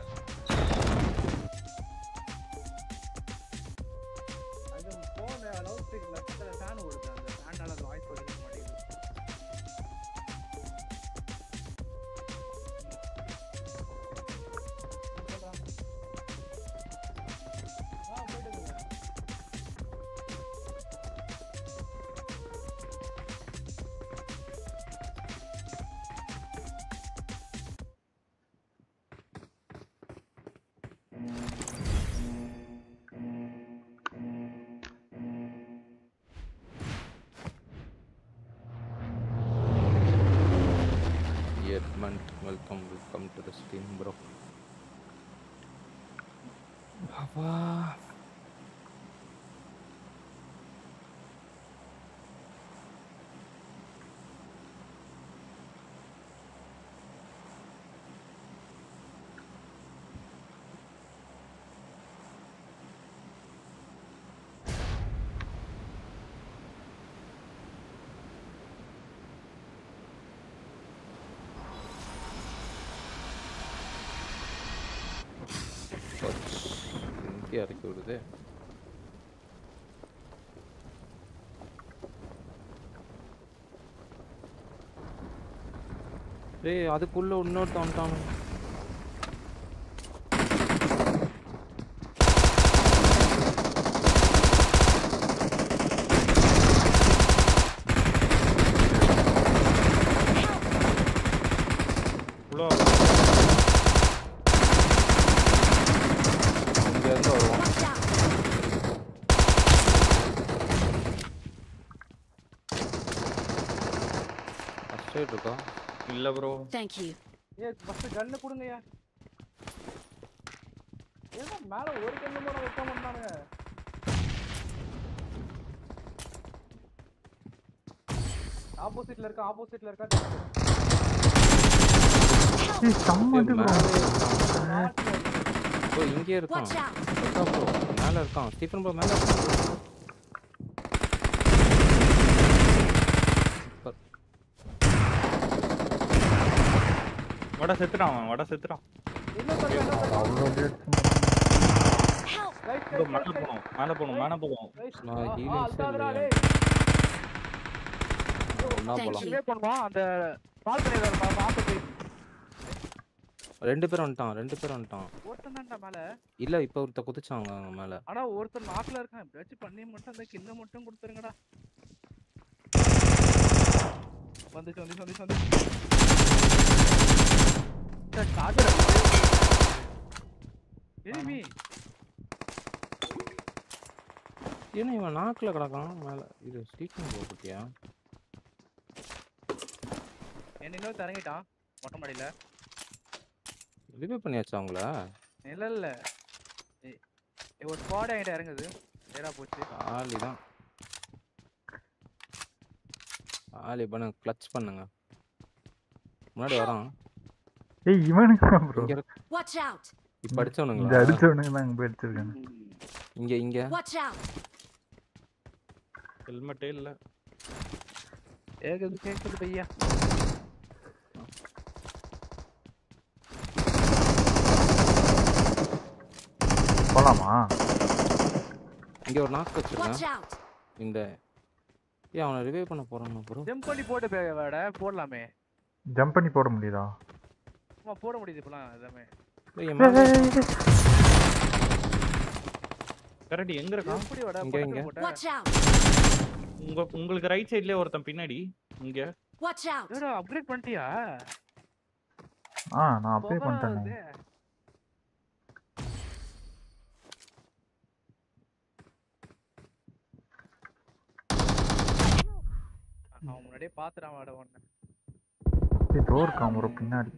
[SPEAKER 1] அது phone loud speaker ல பக்கத்துல fan ஓடுது. அந்த fan னால அது voice கேட்க மாட்டேங்குது. சொல்றா. ஆ,
[SPEAKER 4] Edmund welcome welcome to the stream bro அப்பா எங்கே இறக்கி விடுது ஏய் அதுக்குள்ள இன்னொருத்தன் வந்துட்டானு
[SPEAKER 3] இவ்வளோ
[SPEAKER 4] இங்க இருந்து வருவான்
[SPEAKER 7] Watch out!
[SPEAKER 4] ஃபர்ஸ்ட் எய்ட் இருக்கா
[SPEAKER 3] இல்லை ப்ரோ
[SPEAKER 7] Thank you.
[SPEAKER 1] ஏ ஃபர்ஸ்ட் கன்னு கொடுங்கய்யா ஏன்னா மேல ஒரு கண்ணு கூட வைக்க மாட்டானுங்க ஆப்போசிட்ல இருக்க ஆப்போசிட்ல இருக்கா
[SPEAKER 5] ஏய் செம்ம இது bro.
[SPEAKER 4] ப்ரோ இங்கே இருக்கான்
[SPEAKER 7] Watch out!
[SPEAKER 4] இருக்கா ப்ரோ மேல இருக்கான் ஸ்டீஃபன் ப்ரோ மேல இருக்கான் Super.
[SPEAKER 3] வட செத்துட்டான் அவன் வட செத்துட்டான்
[SPEAKER 5] அவ்வளோ டேட்
[SPEAKER 7] Help!
[SPEAKER 1] ரைட்
[SPEAKER 3] ப்ரோ மேலே போகணும் மேலே போகணும் மேலே போகணும்
[SPEAKER 4] நான் healings ஏ இல்லையே. ஒண்ணா
[SPEAKER 7] Thank
[SPEAKER 4] போலாம்
[SPEAKER 7] you.
[SPEAKER 1] ரிவே பண்ணுவான் அந்த பால்கனில இருப்பான் ஆப்போசிட்
[SPEAKER 4] ரெண்டு பேரும் வந்துட்டான் ரெண்டு பேரும் வந்துட்டான்
[SPEAKER 1] ஒருத்தன் தான்டா மேல
[SPEAKER 4] இல்ல இப்ப ஒருத்த குதிச்சாங்க அவங்க மேல
[SPEAKER 1] ஆனா ஒருத்தர் நாக்குல இருக்கான் எப்படியாச்சும் பண்ணி மட்டும் அந்த கிண்ண மட்டும் கொடுத்துருங்கடா வந்துச்சு வந்துச்சு வந்துச்சு வந்துச்சு சார், charger அடிக்குது. enemy.
[SPEAKER 4] ஏன்னா இவன் நாக்குல கிடக்கான் மேல இது ஸ்டீஃபன் ப்ரோ குட்டியா
[SPEAKER 1] என்ன இன்னொரு இறங்கிட்டான் மொட்டை மாடியில
[SPEAKER 4] ரிவே பண்ணியாச்சா அவங்கள
[SPEAKER 1] இல்ல இல்ல ஏய், ஒரு ஸ்குவாட் என்கிட்ட இறங்குது நேரா போச்சு
[SPEAKER 4] ஆலி தான் ஆலி பண்ண கிளச் பண்ணுங்க முன்னாடி வரான்
[SPEAKER 5] ஏய் இவனுக்கு ப்ரோ
[SPEAKER 4] இங்க இருக்கு
[SPEAKER 7] Watch out!
[SPEAKER 4] இப்ப
[SPEAKER 5] இந்த
[SPEAKER 4] அடிச்சவனுங்களா
[SPEAKER 5] அடிச்சவனுக்கு தான் அங்கே போய் அடிச்சிருக்காங்க
[SPEAKER 4] இங்க இங்க
[SPEAKER 7] Watch out!
[SPEAKER 3] ஹெல்மெட்டே இல்லை
[SPEAKER 1] கேக்குது கேக்குது பையா
[SPEAKER 5] போலாமா
[SPEAKER 4] இங்க ஒரு நாக்கு
[SPEAKER 7] Watch
[SPEAKER 4] வச்சிருக்கேன்
[SPEAKER 7] out!
[SPEAKER 4] இந்த ஏன் அவனை ரிவே பண்ண போறான் ப்ரோ
[SPEAKER 1] ஜம்ப் பண்ணி போட்டு பே- வேட போடலாமே
[SPEAKER 5] ஜம்ப் பண்ணி போட முடியுதா
[SPEAKER 1] ஆமா போட முடியுது இப்பலாம் எல்லாமே
[SPEAKER 4] என் மேல
[SPEAKER 3] கரெக்ட் எங்க இருக்கான்
[SPEAKER 1] எப்படி வட
[SPEAKER 4] இங்க, இங்க.
[SPEAKER 1] போட்ட
[SPEAKER 7] Watch out!
[SPEAKER 3] உங்க உங்களுக்கு ரைட் சைடுலயே ஒருத்தன் பின்னாடி இங்க
[SPEAKER 7] Watch out!
[SPEAKER 1] ஏடா அப்கிரேட் பண்ணிட்டியா
[SPEAKER 5] ஆ நான் அப்ளை
[SPEAKER 1] புகழா
[SPEAKER 5] பண்ணிட்டேனே
[SPEAKER 1] வருதே. அவன் முன்னாடியே பாத்துறான் வாட ஒண்ணு
[SPEAKER 5] ஏதோ இருக்கான் ஒரு பின்னாடி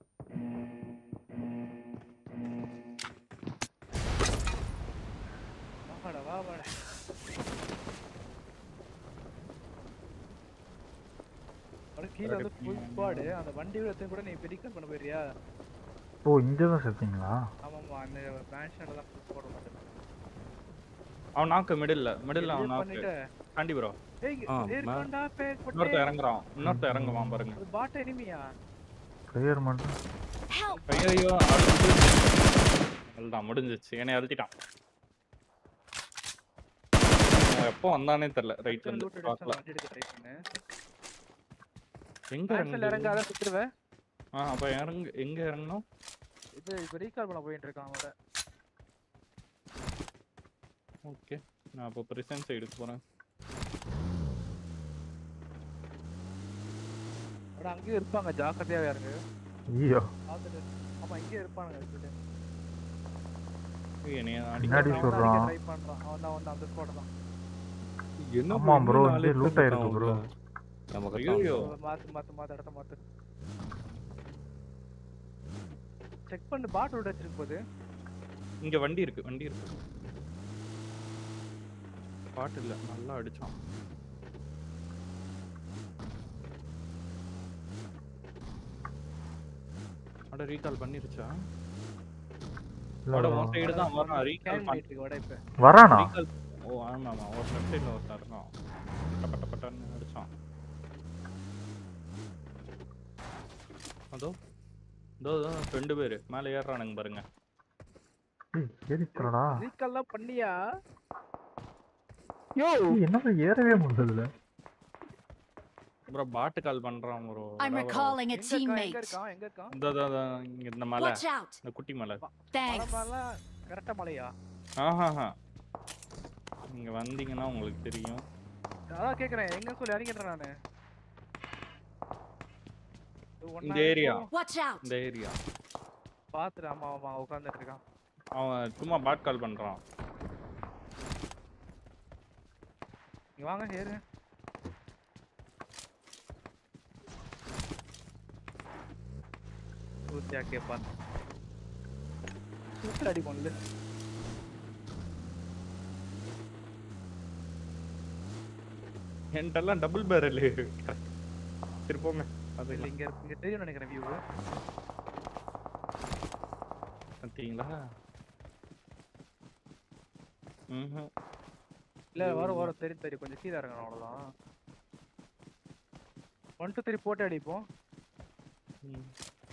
[SPEAKER 1] வாடா வா வாடா அட கீழ வந்து ஃபுல் ஸ்குவாட் அந்த வண்டி விடத்தையும் கூட நீ பெரிக்கல் பண்ண போறியா
[SPEAKER 5] ஓ இங்கே தான் செத்தீங்களா
[SPEAKER 1] ஆமாமா அந்த மேன்ஷன்ல தான் ஃபுல் ஸ்குவாட் வந்து
[SPEAKER 3] அவன் நாக்கு மிடில்ல மிடில்ல அவன் நாக்கு
[SPEAKER 1] பண்ணிட்டு
[SPEAKER 3] காண்டி ப்ரோ
[SPEAKER 1] ஏய்
[SPEAKER 4] ஆ,
[SPEAKER 1] ஏய்
[SPEAKER 4] மே-
[SPEAKER 1] இருக்கண்டா பேர் போட்டு
[SPEAKER 3] இன்னொருத்தன் இறங்குறான் இன்னொருத்தன் இறங்குவான் பாருங்க
[SPEAKER 1] அது பாட் எனிமியா
[SPEAKER 5] பிளேயர் மட்டும்
[SPEAKER 7] Help!
[SPEAKER 3] ஐயோ அழுத்து அதுதான் முடிஞ்சிச்சு என்னை அழுத்திட்டான் அவன் எப்போ வந்தானே தெரியல ரைட்ல இருந்து
[SPEAKER 1] லூட்
[SPEAKER 3] பார்க்கல
[SPEAKER 1] வண்டி எடுக்க ட்ரை பண்ணு
[SPEAKER 3] எங்க
[SPEAKER 1] மேன்ஷன்ல
[SPEAKER 3] இறங்குது
[SPEAKER 1] இறங்காத சுத்துருவே
[SPEAKER 3] ஆ அப்ப இறங்கு எங்க இறங்கணும்
[SPEAKER 1] இது இப்ப ரீகால் பண்ண போயிட்டு இருக்கான் அவட
[SPEAKER 3] ஓகே நான் அப்போ பிரிசன் சைடுக்கு போறேன்
[SPEAKER 1] அட அங்கேயும் இருப்பாங்க ஜாக்கிரதையா இருங்க
[SPEAKER 5] ஐயோ
[SPEAKER 1] பார்த்துட்டு ஆமா இங்கேயும் இருப்பானுங்க வச்சுட்டு
[SPEAKER 3] ஏய், என்னைய
[SPEAKER 5] பின்னாடி
[SPEAKER 3] அடிக்க
[SPEAKER 5] சொல்றான்.
[SPEAKER 1] ட்ரை பண்றான் அவன் தான் வந்து அந்த ஸ்குவாட் தான்
[SPEAKER 4] என்ன
[SPEAKER 5] ஆமா
[SPEAKER 4] bro,
[SPEAKER 5] bro,
[SPEAKER 4] இன்னும் நாலு
[SPEAKER 5] இங்கே
[SPEAKER 4] பேர்
[SPEAKER 5] loot ஆயிருக்கு
[SPEAKER 4] இருக்காங்க
[SPEAKER 5] bro.
[SPEAKER 4] உள்ள. நமக்கு
[SPEAKER 3] ஐயோ
[SPEAKER 1] மாத்து மாத்து மாத்து இடத்த மாத்து செக் பண்ணு பாட் விட வச்சிருக்கு போது
[SPEAKER 3] இங்க வண்டி இருக்கு வண்டி இருக்கு பாட்டு இல்ல நல்லா அடிச்சான் அட ரீகால் பண்ணிருச்சா
[SPEAKER 5] இல்ல
[SPEAKER 3] அட
[SPEAKER 5] bro.
[SPEAKER 3] உன் சைடு தான் வரான்
[SPEAKER 1] ஸ்கேன்
[SPEAKER 3] ரீகால்
[SPEAKER 1] பண்ணிட்டு இருக்கு வட இப்ப
[SPEAKER 5] வரானா
[SPEAKER 3] ரீகால் ஓ ஆமா ஆமா ஒரு லெஃப்ட் சைடுல ஒருத்தன் இருக்கான் பட்ட பட்ட பட்டன்னு அடிச்சான் அதோ இதோ இதோ ரெண்டு பேரு மேல ஏறுறானுங்க பாருங்க
[SPEAKER 5] ஏய் ஏறித்தரடா
[SPEAKER 1] ரீகால்லாம் பண்ணியா
[SPEAKER 5] என்ன ஏறவே முடியல
[SPEAKER 3] அப்புறம் பாட்டு கால் பண்றான் ப்ரோ
[SPEAKER 7] I'm recalling a
[SPEAKER 1] எங்க இருக்கான் எங்க
[SPEAKER 7] teammate.
[SPEAKER 1] இருக்கான் எங்க இருக்கான்
[SPEAKER 3] இந்த இந்த- இந்த இங்க இந்த மலை
[SPEAKER 7] Watch out!
[SPEAKER 3] இந்த குட்டி மலை
[SPEAKER 7] Thanks.
[SPEAKER 1] மலை கரெக்டா மலையா
[SPEAKER 3] ஆஹாஹா நீங்க வந்தீங்கன்னா உங்களுக்கு தெரியும்
[SPEAKER 1] அதான் கேக்குறேன் எங்க சொல்லி இறங்கிட்டேன் நானு இது ஒண்ணா
[SPEAKER 3] இந்த area.
[SPEAKER 1] இருக்கும்.
[SPEAKER 7] Watch out!
[SPEAKER 3] இந்த ஏரியா
[SPEAKER 1] பாத்துட்டு ஆமா ஆமா உட்காந்துட்டு இருக்கான்
[SPEAKER 3] அவன் சும்மா பாட் கால் பண்றான்
[SPEAKER 1] நீங்க வாங்க ஏறு ஊத்தியா கேப்பான் சூப்பர் அடி பண்ணல
[SPEAKER 3] என்கிட்டலாம் டபுள் பேரல் திருப்போமே அது
[SPEAKER 1] இல்ல இங்க இருக்கு- இங்க தெரியும் நினைக்கிறேன் வியூ
[SPEAKER 3] பார்த்தீங்களா ம்ஹும்.
[SPEAKER 1] இல்ல வரும் வரும் தெரியும் தெரியும் கொஞ்சம் கீழே இறங்கணும் அவ்வளவுதான் ஒன் டூ த்ரீ போட்டு அடிப்போம்
[SPEAKER 3] ம்.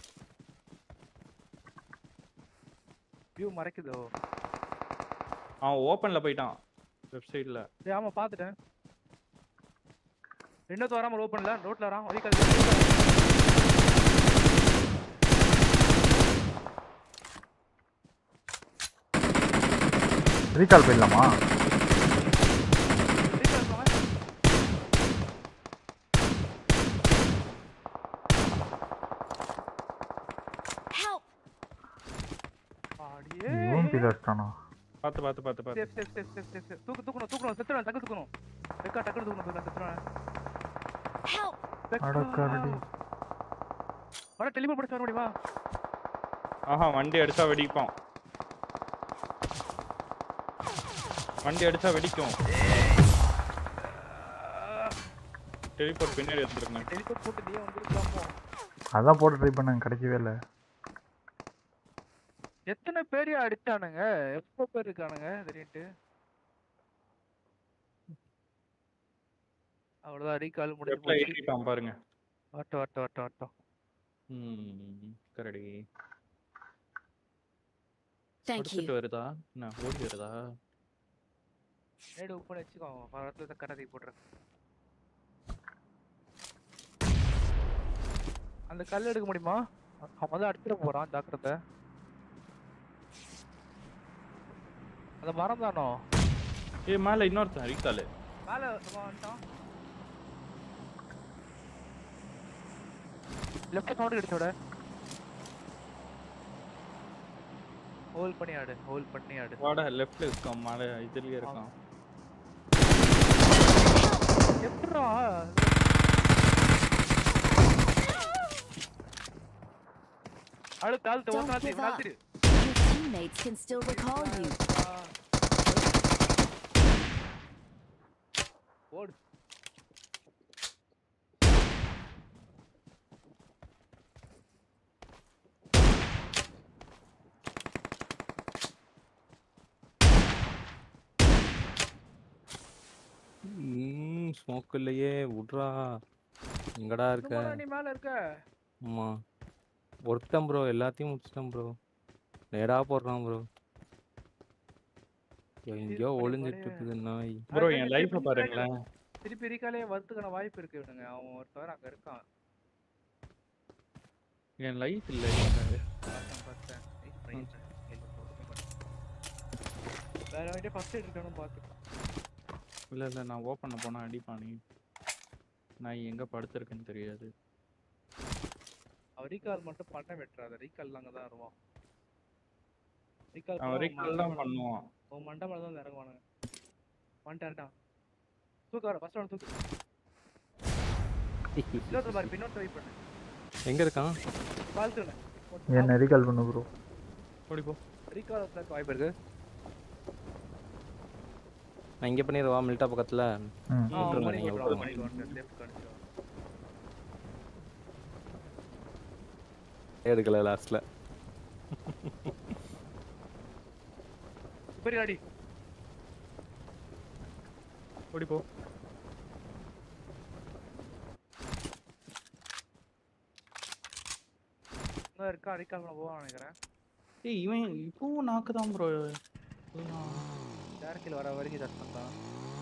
[SPEAKER 1] வியூ மறைக்குதோ
[SPEAKER 3] அவன் ஓப்பன்ல போயிட்டான் வெப்சைட்ல
[SPEAKER 1] டேய் ஆமா பாத்துட்டேன் ரெண்டாவது வராம ஓப்பன்ல ரோட்ல வரான் ஒரே கால்
[SPEAKER 5] ரீகால் போயிடலாமா
[SPEAKER 7] Help!
[SPEAKER 1] அடியே
[SPEAKER 5] இவன் கீழே அடிச்சிட்டானா
[SPEAKER 3] பார்த்து பார்த்து பார்த்து பார்த்து
[SPEAKER 1] safe safe safe safe safe safe தூக்கு தூக்கணும் தூக்கணும் செத்துறேன் டக்கு தூக்கணும் வெக்கா டக்குனு தூக்கணும் போய் நான் செத்துறேன்
[SPEAKER 7] Help!
[SPEAKER 5] அடக்கரடி.
[SPEAKER 1] வர டெலிபோர்ட் படிச்சு வர முடியுமா
[SPEAKER 3] ஆஹா வண்டி அடிச்சா வெடிப்பான் வண்டி அடிச்சா வெடிக்கும் டெலிபோர்ட் பின்னாடி எடுத்துருங்க
[SPEAKER 1] டெலிபோர்ட் போட்டு நீயே வந்துருக்கலாமோ
[SPEAKER 5] அதான் போட்டு ட்ரை பண்ணேன் கிடைக்கவே இல்லை
[SPEAKER 1] எத்தனை பேரையா அடிச்சானுங்க எவ்வளோ பேர் இருக்கானுங்க தெரியுட்டு அவ்வளவுதான் ரீகால் முடிஞ்சு
[SPEAKER 3] லெஃப்ட்ல
[SPEAKER 1] போச்சு
[SPEAKER 3] ஏறிட்டான் பாருங்க
[SPEAKER 1] வரட்டும் வரட்டும் வரட்டும் வரட்டும்
[SPEAKER 3] ம் கரடி
[SPEAKER 7] Thank you.
[SPEAKER 3] கொடுத்துட்டு வருதா என்ன ஓடி வருதா
[SPEAKER 1] நேடு ஓப்பன் வச்சுக்கோ வரத்துல கட்டதை போட்டுறேன் அந்த கல் எடுக்க முடியுமா அவன் தான் அடிச்சிட போறான் ஜாக்கிரதை அந்த மரம் தானோ
[SPEAKER 3] ஏ மேல இன்னொருத்தன் ரீகாலு
[SPEAKER 1] மேல சும்மா வந்துட்டான் லெஃப்ட் சவுண்ட் கிடைச்சோட ஹோல்ட் பண்ணி ஆடு ஹோல்ட் பண்ணி ஆடு
[SPEAKER 3] வாடா லெஃப்ட்ல இருக்கான் மலை இதுலயே இருக்கான்
[SPEAKER 1] எப்படா அழுத்து அழுத்து
[SPEAKER 7] Don't
[SPEAKER 1] ஒரு நாள்
[SPEAKER 7] give up.
[SPEAKER 1] நாத்திரு
[SPEAKER 7] Your teammates can still recall you.
[SPEAKER 1] ஓடு
[SPEAKER 4] ஸ்மோக் இல்லையே விட்றா எங்கடா இருக்க
[SPEAKER 1] சும்மா நீ மேல இருக்க
[SPEAKER 4] ஆமா ஒருத்தன் ப்ரோ எல்லாத்தையும் முடிச்சிட்டேன் ப்ரோ நேரா போடுறான் ப்ரோ எங்கேயோ
[SPEAKER 1] பண்ணி
[SPEAKER 4] ஒளிஞ்சிட்டு
[SPEAKER 1] பாரு.
[SPEAKER 4] இருக்குது நாய்
[SPEAKER 3] ப்ரோ
[SPEAKER 1] அது
[SPEAKER 3] என்
[SPEAKER 1] திருப்பி
[SPEAKER 3] லைஃப
[SPEAKER 1] திருப்பி
[SPEAKER 3] பாருங்களேன்
[SPEAKER 1] திருப்பி ரீகாலே வரதுக்கான வாய்ப்பு இருக்கு இவனுங்க அவன் ஒருத்தவர் அங்க இருக்கான்
[SPEAKER 3] என் லைஃப் இல்ல
[SPEAKER 1] பார்த்தேன் பார்த்தேன் வெயிட் பண்ணிட்டேன் இல்ல, ஒண்ணுமே பண்ணல. வேற வண்டியை ஃபர்ஸ்ட் எய்ட் இருக்கானு பார்த்து
[SPEAKER 3] இல்ல இல்ல நான் ஓப்பன்ல போனா அடிப்பானே நான் எங்க படுத்திருக்கேன்னு தெரியாது
[SPEAKER 1] அவன் ரீகால் மட்டும் பண்ண வெட்டுறாத ரீகால் அங்கே தான் வருவான் ரீகால்
[SPEAKER 3] அவன் ரீகால் தான் பண்ணுவான்
[SPEAKER 1] உன் மண்டை மேல தான் இறங்குவானுங்க வந்துட்டான் தூக்க வர ஃபர்ஸ்ட் ஒன் தூக்கு இன்னொருத்தர் பாரு இன்னொருத்தர் வெயிட் பண்ணு
[SPEAKER 4] எங்க இருக்கான்
[SPEAKER 1] பால்கனி
[SPEAKER 5] என்ன ரீகால் பண்ணு ப்ரோ
[SPEAKER 3] ஓடி போ
[SPEAKER 1] ரீகால் வாய்ப்பு இருக்கு
[SPEAKER 4] நான் இங்கே பண்ணிடுவா மில்டா பக்கத்தில்
[SPEAKER 5] ம்
[SPEAKER 1] ஆ
[SPEAKER 4] விட்டுருங்க,
[SPEAKER 1] மணி
[SPEAKER 4] நீங்க
[SPEAKER 1] போட்டுருவாங்க
[SPEAKER 4] விட்டுருங்க.
[SPEAKER 1] மணி கொண்டு லெஃப்ட் காணிச்சிருவாங்க
[SPEAKER 4] எடுக்கல லாஸ்ட்டில்
[SPEAKER 1] பெரிய அடி
[SPEAKER 3] ஓடி போ
[SPEAKER 1] இன்னும் இருக்கா ரீகால் பண்ண போவான்னு நினைக்கிறேன்
[SPEAKER 3] ஏய் இவன் இப்பவும் நாக்கு தான் ப்ரோ
[SPEAKER 1] டேரக்டில் வர வரைக்கும் டச் பண்ணலாம்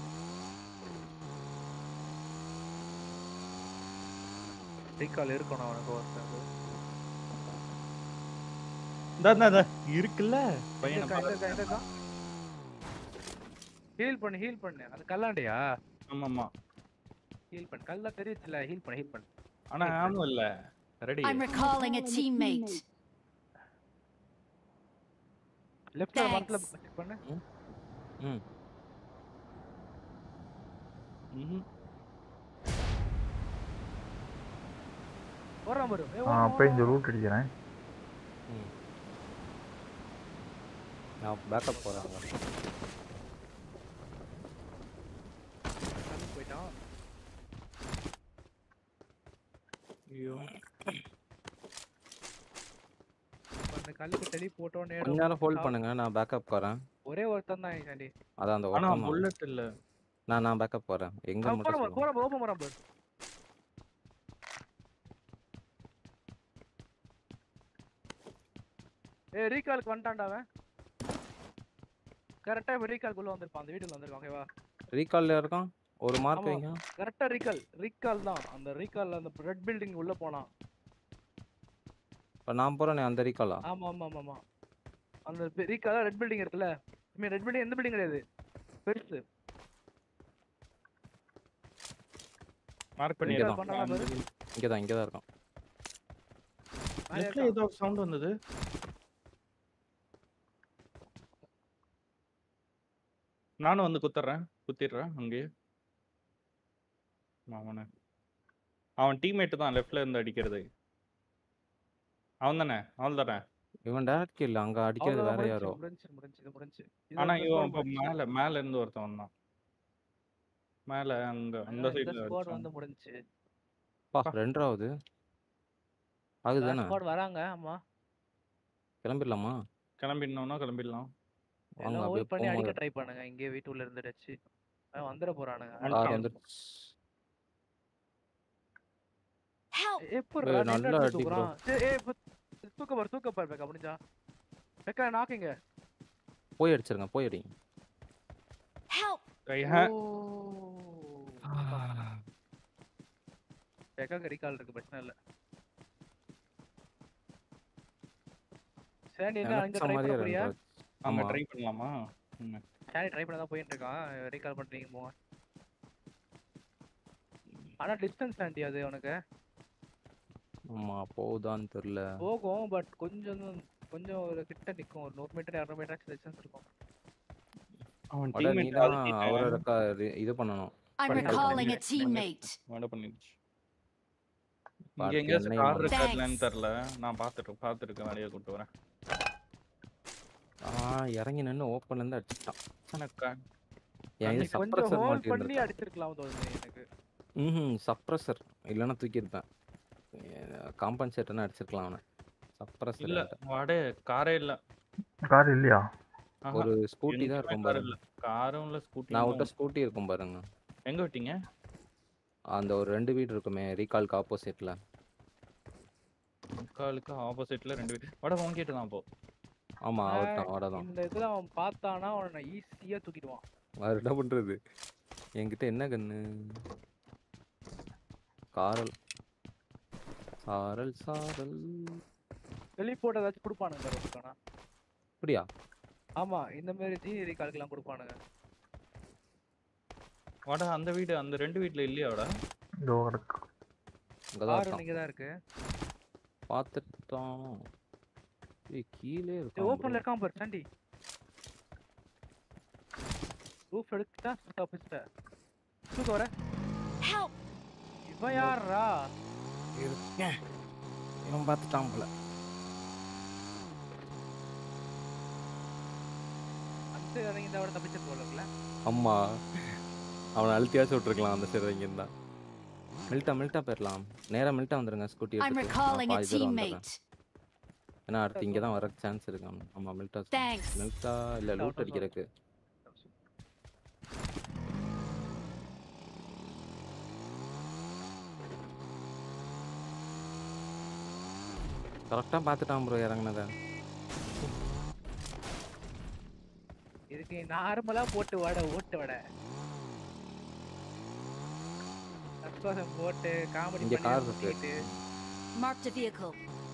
[SPEAKER 1] ரீகால் இருக்கணும் அவனுக்கு ஒருத்தர்
[SPEAKER 3] இந்த இருக்குல்ல பையனை பாரு.
[SPEAKER 1] ஹீல் பண்ணு ஹீல் பண்ணு அது கல்லாண்டியா
[SPEAKER 3] ஆமா ஆமா
[SPEAKER 1] ஹீல் பண்ணு கல்லா தெரியுதுல ஹீல் பண்ணு ஹீல் பண்ணு
[SPEAKER 3] ஆனா ஆமும் இல்ல ready
[SPEAKER 7] I'm recalling a teammate.
[SPEAKER 1] Left
[SPEAKER 7] Thanks.
[SPEAKER 1] மரத்துல செக் பண்ணு
[SPEAKER 4] ம்
[SPEAKER 3] ம்ஹும்.
[SPEAKER 1] ஓடுறான் பாரு ஏய்,
[SPEAKER 5] ஆ
[SPEAKER 1] ஓடுறான்,
[SPEAKER 5] அப்போ இந்த
[SPEAKER 1] ஓடுறான்.
[SPEAKER 5] ரூட் அடிக்கிறேன்
[SPEAKER 4] ம் நான் பேக்கப் போகிறேன்
[SPEAKER 1] கல்லு போயிட்டான்
[SPEAKER 3] ஐயோ
[SPEAKER 1] இப்ப அந்த கல்லுக்கு தெளி போட்டோன்னே
[SPEAKER 4] கொஞ்ச நேரம் ஹோல்ட் பண்ணுங்க நான் பேக்கப் வரேன்
[SPEAKER 1] ஒரே ஒருத்தன் தான் சாண்டி
[SPEAKER 4] அதான் அந்த
[SPEAKER 3] ஆனா
[SPEAKER 4] ஒருத்தன் தான்.
[SPEAKER 3] புல்லட் இல்ல
[SPEAKER 4] நான் நான் பேக்கப் வரேன் எங்க
[SPEAKER 1] அவன்
[SPEAKER 4] மட்டும்
[SPEAKER 1] போற
[SPEAKER 4] சொல்லுங்க.
[SPEAKER 1] போற ஓபன் போறான் பாரு ஏய் ரீகாலுக்கு வந்துட்டான்டா அவன் கரெக்டா இப்ப ரீகால்க்குள்ள வந்திருப்பான் அந்த வீட்டுல வந்திருக்கான் ஓகேவா
[SPEAKER 4] ரீகால்ல இருக்கான் ஒரு மார்க்
[SPEAKER 1] ஆமா.
[SPEAKER 4] வைங்க
[SPEAKER 1] கரெக்டா ரீகால் ரீகால் தான் அந்த ரீகால்ல அந்த ரெட் பில்டிங் உள்ள போனான்
[SPEAKER 4] இப்போ நான் போறேனே அந்த ரீகாலா
[SPEAKER 1] ஆமா ஆமா ஆமா ஆமா அந்த ரீகால் ரெட் பில்டிங் இருக்குல்ல மீன் ரெட் பில்டிங் எந்த பில்டிங் கிடையாது பெருசு
[SPEAKER 3] மார்க்
[SPEAKER 4] இங்க
[SPEAKER 1] தான். பண்ணானா பாரு.
[SPEAKER 3] பண்ணி
[SPEAKER 4] இங்கே தான் இங்கே தான் இருக்கான்
[SPEAKER 1] மேலே
[SPEAKER 3] நெட்ல
[SPEAKER 1] இருக்கான்.
[SPEAKER 3] ஏதோ சவுண்ட் வந்தது நானும் வந்து குத்துறேன் குத்திடுறேன் அங்கேயே அவனை அவன் டீம்மேட் தான் லெஃப்ட்ல இருந்து அடிக்கிறது அவன் தானே அவன் தானே
[SPEAKER 4] இவன் டேரக்ட் கில் அங்க அடிக்கிறது
[SPEAKER 1] அவ்வளவுதான்
[SPEAKER 4] வேற யாரோ
[SPEAKER 1] முடிஞ்சுச்சு, முடிஞ்சுச்சு, இது முடிஞ்சுச்சு. இது
[SPEAKER 3] ஆனா
[SPEAKER 1] ஒரு
[SPEAKER 3] இவன்
[SPEAKER 1] squad
[SPEAKER 3] இப்ப
[SPEAKER 1] முடிஞ்சுச்சு.
[SPEAKER 3] மேல மேல இருந்து ஒருத்தன் வந்தான் மேல அங்க அந்த
[SPEAKER 1] அதான் இந்த
[SPEAKER 3] சைடுல
[SPEAKER 1] squad வந்து முடிஞ்சுச்சு.
[SPEAKER 4] பா ரெண்டாவது அதுதானே
[SPEAKER 1] squad வராங்க ஆமா
[SPEAKER 4] கிளம்பிடலாமா
[SPEAKER 3] கிளம்பிடணும்னா கிளம்பிடலாம்
[SPEAKER 4] வாங்க
[SPEAKER 1] எல்லாம்
[SPEAKER 4] அப்படியே
[SPEAKER 1] hold பண்ணி அடிக்க
[SPEAKER 4] போகும்போது
[SPEAKER 1] ட்ரை பண்ணுங்க இங்கே வீட்டுள்ள இருந்து அடிச்சு அவன் வந்துட போறானுங்க
[SPEAKER 4] கார் வந்து
[SPEAKER 7] Help!
[SPEAKER 1] எப்படி
[SPEAKER 4] ஏய், நல்லா அடி bro.
[SPEAKER 1] தூக்க பாரு தூக்க பாரு பேக்கா முடிஞ்சா பேக்கா நாக்குங்க
[SPEAKER 4] போய் அடிச்சிருங்க போய் அடிங்க
[SPEAKER 7] Help!
[SPEAKER 3] ஐயா,
[SPEAKER 1] பேக்கா ரீகால் இருக்கு பிரச்சனை இல்ல சாண்டி என்ன அங்க
[SPEAKER 4] நினைச்ச
[SPEAKER 1] ட்ரை
[SPEAKER 4] மாதிரியே
[SPEAKER 1] பண்ண போறியா
[SPEAKER 4] ரெண்டு
[SPEAKER 3] அங்க
[SPEAKER 4] ஆமா.
[SPEAKER 3] ட்ரை பண்ணலாமா ம்.
[SPEAKER 1] சாண்டி ட்ரை பண்ண தான் போயிட்டு இருக்கான் ரீகால் பண்றீங்க போங்க ஆனா டிஸ்டன்ஸ் சாண்டி அது உனக்கு
[SPEAKER 4] ஆமா போகுதான்னு தெரியல
[SPEAKER 1] போகும் பட் கொஞ்சம் தான்- கொஞ்சம் ஒரு கிட்ட நிக்கும் ஒரு நூறு மீட்டர் இரநூறு மீட்டர் டிஸ்டன்ஸ் இருக்கும்
[SPEAKER 3] அவன்
[SPEAKER 4] அட நீ
[SPEAKER 3] teammate
[SPEAKER 4] தான்
[SPEAKER 3] அழுத்திட்டான்.
[SPEAKER 4] அவரை ரெக்கா இது பண்ணணும்
[SPEAKER 7] I'm
[SPEAKER 3] Funny.
[SPEAKER 7] recalling a teammate.
[SPEAKER 3] மட பண்ணிடுச்சு இங்க
[SPEAKER 4] பார்த்து
[SPEAKER 3] எங்கேயாச்சும்
[SPEAKER 4] என்னையும்
[SPEAKER 3] கார் இருக்கா
[SPEAKER 7] Thanks.
[SPEAKER 3] இல்லைன்னு தெரியல நான் பார்த்துட்டு பார்த்துருக்கேன் வெளியே கூட்டு வரேன்
[SPEAKER 4] ஆ இறங்கி நின்று ஓப்பன்ல இருந்து அடிச்சிட்டான்
[SPEAKER 3] எனக்கா
[SPEAKER 4] என் இது
[SPEAKER 1] கொஞ்சம்
[SPEAKER 4] சப்ரஸர்
[SPEAKER 1] ஹோல்ட்
[SPEAKER 4] மாட்டி
[SPEAKER 1] பண்ணி அடிச்சிருக்கலாம் தோணுது எனக்கு
[SPEAKER 4] ம் சப்ரஸர் இல்லைன்னா தூக்கியிருப்பேன் காம்பன்சேட்டர்னு அடிச்சிருக்கலாம் அவனை சப்ரஸர்
[SPEAKER 3] இல்ல வாடே காரே இல்ல
[SPEAKER 5] கார் இல்லையா
[SPEAKER 3] ஆஹா,
[SPEAKER 4] ஒரு ஸ்கூட்டி தான்
[SPEAKER 3] எங்கேயுமே
[SPEAKER 4] இருக்கும்
[SPEAKER 3] கார்
[SPEAKER 4] பாருங்க
[SPEAKER 3] இல்ல காரும் இல்ல ஸ்கூட்டி
[SPEAKER 4] நான் விட்ட ஸ்கூட்டி இருக்கும் பாருங்க
[SPEAKER 3] எங்க விட்டீங்க
[SPEAKER 4] அந்த ஒரு ரெண்டு வீடு இருக்குமே ரீகால்க்கு ஆப்போசிட்ல
[SPEAKER 3] முக்காலுக்கு ஆப்போசிட்ல ரெண்டு பேர் வட வாங்கிட்டு தான் அப்போ
[SPEAKER 4] ஆமா அவர்தான் அவரை தான்
[SPEAKER 1] இந்த இதுல அவன் பார்த்தானா அவனை ஈஸியா தூக்கிடுவான்
[SPEAKER 4] வேற என்ன பண்றது என்கிட்ட என்ன கண்ணு காரல் சாரல் சாரல்
[SPEAKER 1] டெலிபோர்ட் ஏதாச்சும் கொடுப்பானுங்க இருக்கானா
[SPEAKER 4] அப்படியா
[SPEAKER 1] ஆமா இந்த மாதிரி ஜி ரீகால்க்குலாம் கொடுப்பானுங்க
[SPEAKER 3] வட அந்த வீடு அந்த ரெண்டு வீட்ல இல்லையா வட
[SPEAKER 5] இதோ கிடக்கு
[SPEAKER 4] அங்கதான்
[SPEAKER 1] காரும்
[SPEAKER 4] இருக்கான்
[SPEAKER 1] நீங்க தான் இருக்கு
[SPEAKER 4] பார்த்துட்டான் ஏய் கீழே இருக்கான்
[SPEAKER 1] ஓப்பன்ல
[SPEAKER 4] bro.
[SPEAKER 1] இருக்கான் பாரு சாண்டி ரூஃப் எடுத்துட்டா தப்பிச்சிட்ட தூக்க வர
[SPEAKER 7] Help!
[SPEAKER 1] இவன் யாரா
[SPEAKER 4] இருக்கேன் இவன் பார்த்துட்டான் போல
[SPEAKER 1] ஃபர்ஸ்ட் இறங்கி இந்த தப்பிச்சு போகல
[SPEAKER 4] அம்மா அவனை அழுத்தியாச்சும் விட்டுருக்கலாம் அந்த சைடு இங்கே இருந்தா மில்ட்டா மில்ட்டா போயிடலாம் நேரா மில்ட்டா வந்துருங்க scooty
[SPEAKER 7] I'm recalling a teammate.
[SPEAKER 4] ஏன்னா அடுத்து இங்கே தான் வர சான்ஸ் இருக்கு ஆமா. ஆமா மில்ட்டா
[SPEAKER 7] Thanks.
[SPEAKER 4] மில்ட்டா இல்லை லூட் அடிக்கிறதுக்கு கரெக்டாக பார்த்துட்டான் ப்ரோ இறங்குனத
[SPEAKER 1] இதுக்கு நார்மலா போட்டு வட ஓட்டு வட சந்தோஷம் போட்டு காமெடி
[SPEAKER 4] இங்க car இருக்கு.
[SPEAKER 1] பண்ணிட்டு
[SPEAKER 7] Marked a vehicle.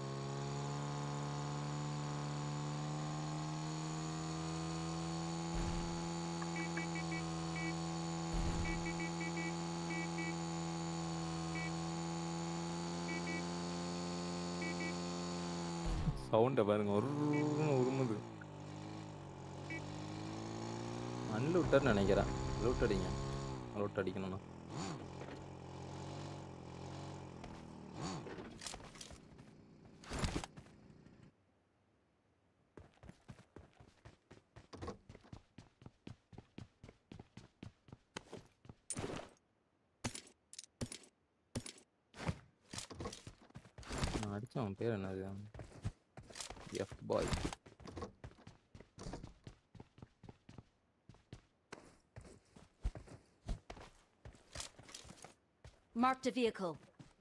[SPEAKER 4] சவுண்டை பாருங்க ஒரு உருமுது அன்லூட்டர்னு நினைக்கிறேன் லூட் அடிங்க லூட் அடிக்கணும்னா நான் அடிச்ச அவன் பேர் என்னது F boy
[SPEAKER 7] Marked a vehicle.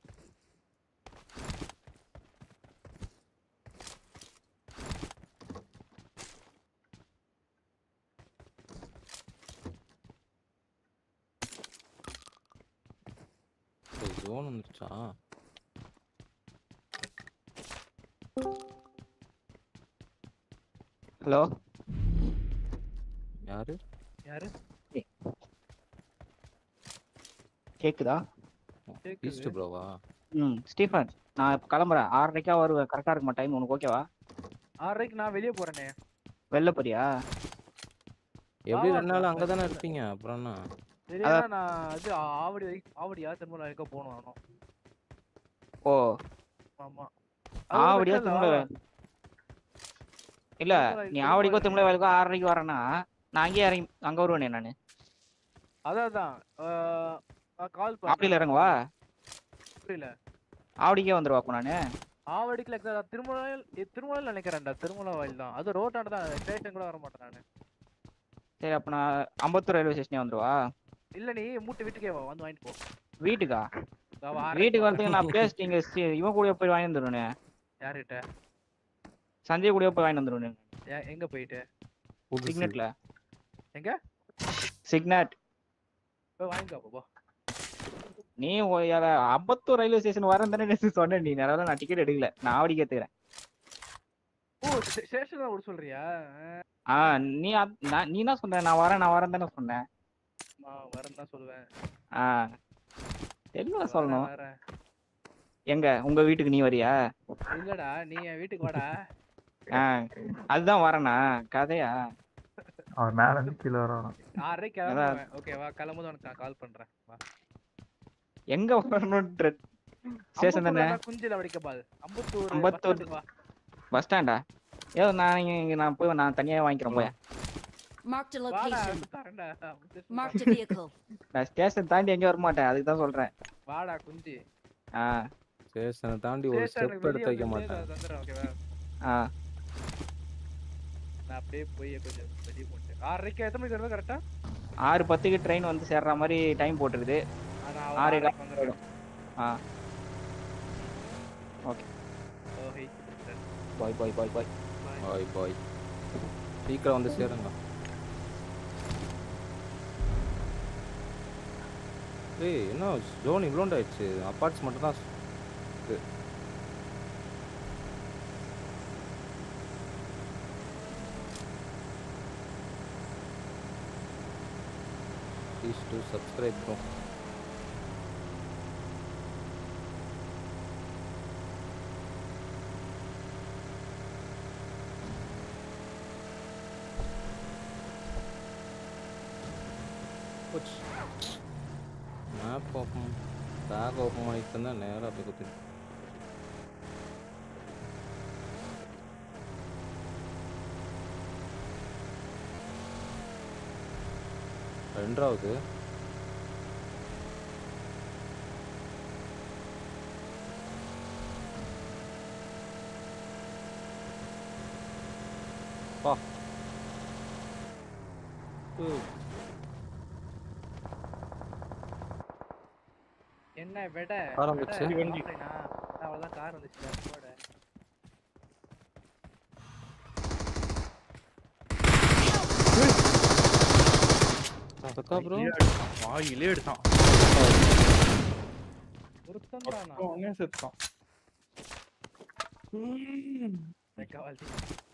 [SPEAKER 4] Zone வந்துருச்சா
[SPEAKER 8] ஹலோ
[SPEAKER 4] யாரு
[SPEAKER 1] யாரு
[SPEAKER 8] கேக்குதா
[SPEAKER 4] ஈஸ்ட் ப்ரோவா
[SPEAKER 8] ம் ஸ்டீஃபன் நான் இப்போ கிளம்புறேன் ஆறரைக்கா வருவேன் கரெக்டாக இருக்குமா டைம் உனக்கு ஓகேவா
[SPEAKER 1] ஆறரைக்கு நான் வெளியே போறேனே
[SPEAKER 8] வெளில போறியா
[SPEAKER 4] எப்படி
[SPEAKER 1] வா,
[SPEAKER 4] ரெண்டு நாள்
[SPEAKER 1] வா,
[SPEAKER 4] அங்கே தானே இருப்பீங்க அப்புறம் என்ன
[SPEAKER 1] சரியா நான் இது ஆவடி வரைக்கும் ஆவடியா திரும்ப வரைக்கும் போகணும் நானும்
[SPEAKER 8] ஓ
[SPEAKER 1] ஆமா
[SPEAKER 8] ஆவடியா திரும்ப இல்ல நீ ஆவடிக்கோ திரும்ப வேலைக்கோ ஆறரைக்கு வரேன்னா நான் அங்கேயே இறங்கி அங்க வருவேனே நான்
[SPEAKER 1] அதான் தான் நான் கால்
[SPEAKER 8] ஆவடியில் இறங்குவா
[SPEAKER 1] புரியல
[SPEAKER 8] ஆவடிக்கே வந்துருவா அப்போ நான்
[SPEAKER 1] ஆவடிக்கு like that திருமலையில் திருமலையில் நினைக்கிறேன்டா திருமலை வாயில் தான் அது ரோட்டாண்ட தான் ஸ்டேஷன் கூட வர மாட்டேன் நானு
[SPEAKER 8] சரி அப்போ நான் அம்பத்தூர் ரயில்வே ஸ்டேஷனே வந்துருவா
[SPEAKER 1] இல்ல நீ மூட்டு வீட்டுக்கே வா வந்து வாங்கிட்டு போ
[SPEAKER 8] வீட்டுக்கா
[SPEAKER 1] நான் வாரேன்.
[SPEAKER 8] வீட்டுக்கு வரதுக்கு நான் பேசிட்டு இங்க சி- இவன் கூட போய் வாங்கி வந்துருவேனே
[SPEAKER 1] யார்கிட்ட
[SPEAKER 8] சஞ்சய் கூட போய் வாங்கி வந்துருவேனே
[SPEAKER 1] எ- எங்க போயிட்டு
[SPEAKER 8] சிக்னெட்ல
[SPEAKER 1] எங்க
[SPEAKER 8] சிக்னட்
[SPEAKER 1] போய் வாங்கிக்கோ அப்போ, போ
[SPEAKER 8] நீ ஒ- யார- அம்பத்தூர் ரயில்வே ஸ்டேஷன் வரேன் தானே நேத்து சொன்ன நீ நேரம் நான் டிக்கெட் எடுக்கல நான் ஆவடிக்கு ஏத்துக்கிறேன்
[SPEAKER 1] ஓ ஸ்டேஷன் தான் விட சொல்றியா
[SPEAKER 8] ஆ நீ அத்- நான் நீ என்ன சொன்ன நான் வரேன் நான் வரேன் தானே சொன்னேன்
[SPEAKER 1] நான் வரேன் தான் சொல்லுவேன்
[SPEAKER 8] ஆ தெளிவா சொல்லணும்
[SPEAKER 1] வரேன்.
[SPEAKER 8] எங்க உங்க வீட்டுக்கு நீ வரியா
[SPEAKER 1] இல்லடா நீ என் வீட்டுக்கு வாடா
[SPEAKER 8] ஆ அதுதான் வரேனா கதையா
[SPEAKER 5] அவர் மேல இருந்து கீழே வரான்
[SPEAKER 1] ஆறரைக்கு
[SPEAKER 8] அதான்.
[SPEAKER 1] கிளம்புவேன் ஓகேவா கிளம்பும்போது உனக்கு நான் கால் பண்றேன் வா
[SPEAKER 8] எங்க வரணுன்ற ஸ்டேஷன் தானே
[SPEAKER 1] அம்பத்தூர்ல குஞ்சில வடிக்க பாது அம்பத்தூர் bus
[SPEAKER 8] அம்பத்தூர்.
[SPEAKER 1] stand வா
[SPEAKER 8] பஸ் ஸ்டாண்டா ஏதோ நான் இங்க இங்க நான் போய் நான் தனியாக வாங்கிக்கிறேன் போய்
[SPEAKER 7] Marked a
[SPEAKER 1] வாடா
[SPEAKER 7] location.
[SPEAKER 1] தரேன்டா அம்பத்தூர்
[SPEAKER 7] Marked a vehicle.
[SPEAKER 8] நான் ஸ்டேஷன் தாண்டி எங்கேயும் வர மாட்டேன் அதுக்கு தான் சொல்றேன்
[SPEAKER 1] வாடா குஞ்சு
[SPEAKER 8] ஆ
[SPEAKER 4] ஸ்டேஷனை தாண்டி ஒரு
[SPEAKER 1] ஸ்டேஷனுக்கு
[SPEAKER 4] ஸ்டெப்
[SPEAKER 1] வெளிய
[SPEAKER 4] எடுத்து வைக்க
[SPEAKER 1] வந்து
[SPEAKER 4] மாட்டேன்
[SPEAKER 1] நான் தந்துடுறேன் ஓகேவா
[SPEAKER 8] ஆ
[SPEAKER 1] நான் அப்படியே போய் கொஞ்சம் வெளியே போட்டேன் ஆறரைக்கு எத்தனை மணிக்கு வருவேன் கரெக்டா
[SPEAKER 8] ஆறு பத்துக்கு ட்ரெயின் வந்து சேர்ற மாதிரி டைம் போட்டுருக்குது
[SPEAKER 1] நான்
[SPEAKER 8] ஆறே
[SPEAKER 1] ஆறரைக்கு வந்துடுறேன்
[SPEAKER 8] ஆ
[SPEAKER 1] ஓகே
[SPEAKER 8] பாய் பாய் பாய் பாய்
[SPEAKER 4] பாய் பாய் சீக்கிரம் வந்து சேருங்க ஏய் என்ன ஜோன் இவ்வளோண்டு ஆயிடுச்சு அப்பார்ட்ஸ் மட்டும் தான் இருக்கு ப்ளீஸ் டு சப்ஸ்கிரைப் ப்ரோ போச்சு மேப் ஓப்பன் பேக் ஓப்பன் பண்ணிட்டு இருந்தா நேராக போய் குத்தி ரெண்டாவது பா ஓ,
[SPEAKER 1] என்ன விட
[SPEAKER 4] கார் வந்துச்சு.
[SPEAKER 1] விட,
[SPEAKER 3] வண்டி.
[SPEAKER 1] offline ஆ? அவ்வளவுதான் கார் வந்துச்சு போட
[SPEAKER 4] அதுக்கா ப்ரோ
[SPEAKER 3] வாயிலே அடிச்சான், வாயிலே எடுத்தான்
[SPEAKER 1] ஒருத்தன் தானா
[SPEAKER 3] உடனே செத்தான்
[SPEAKER 1] கவால்டி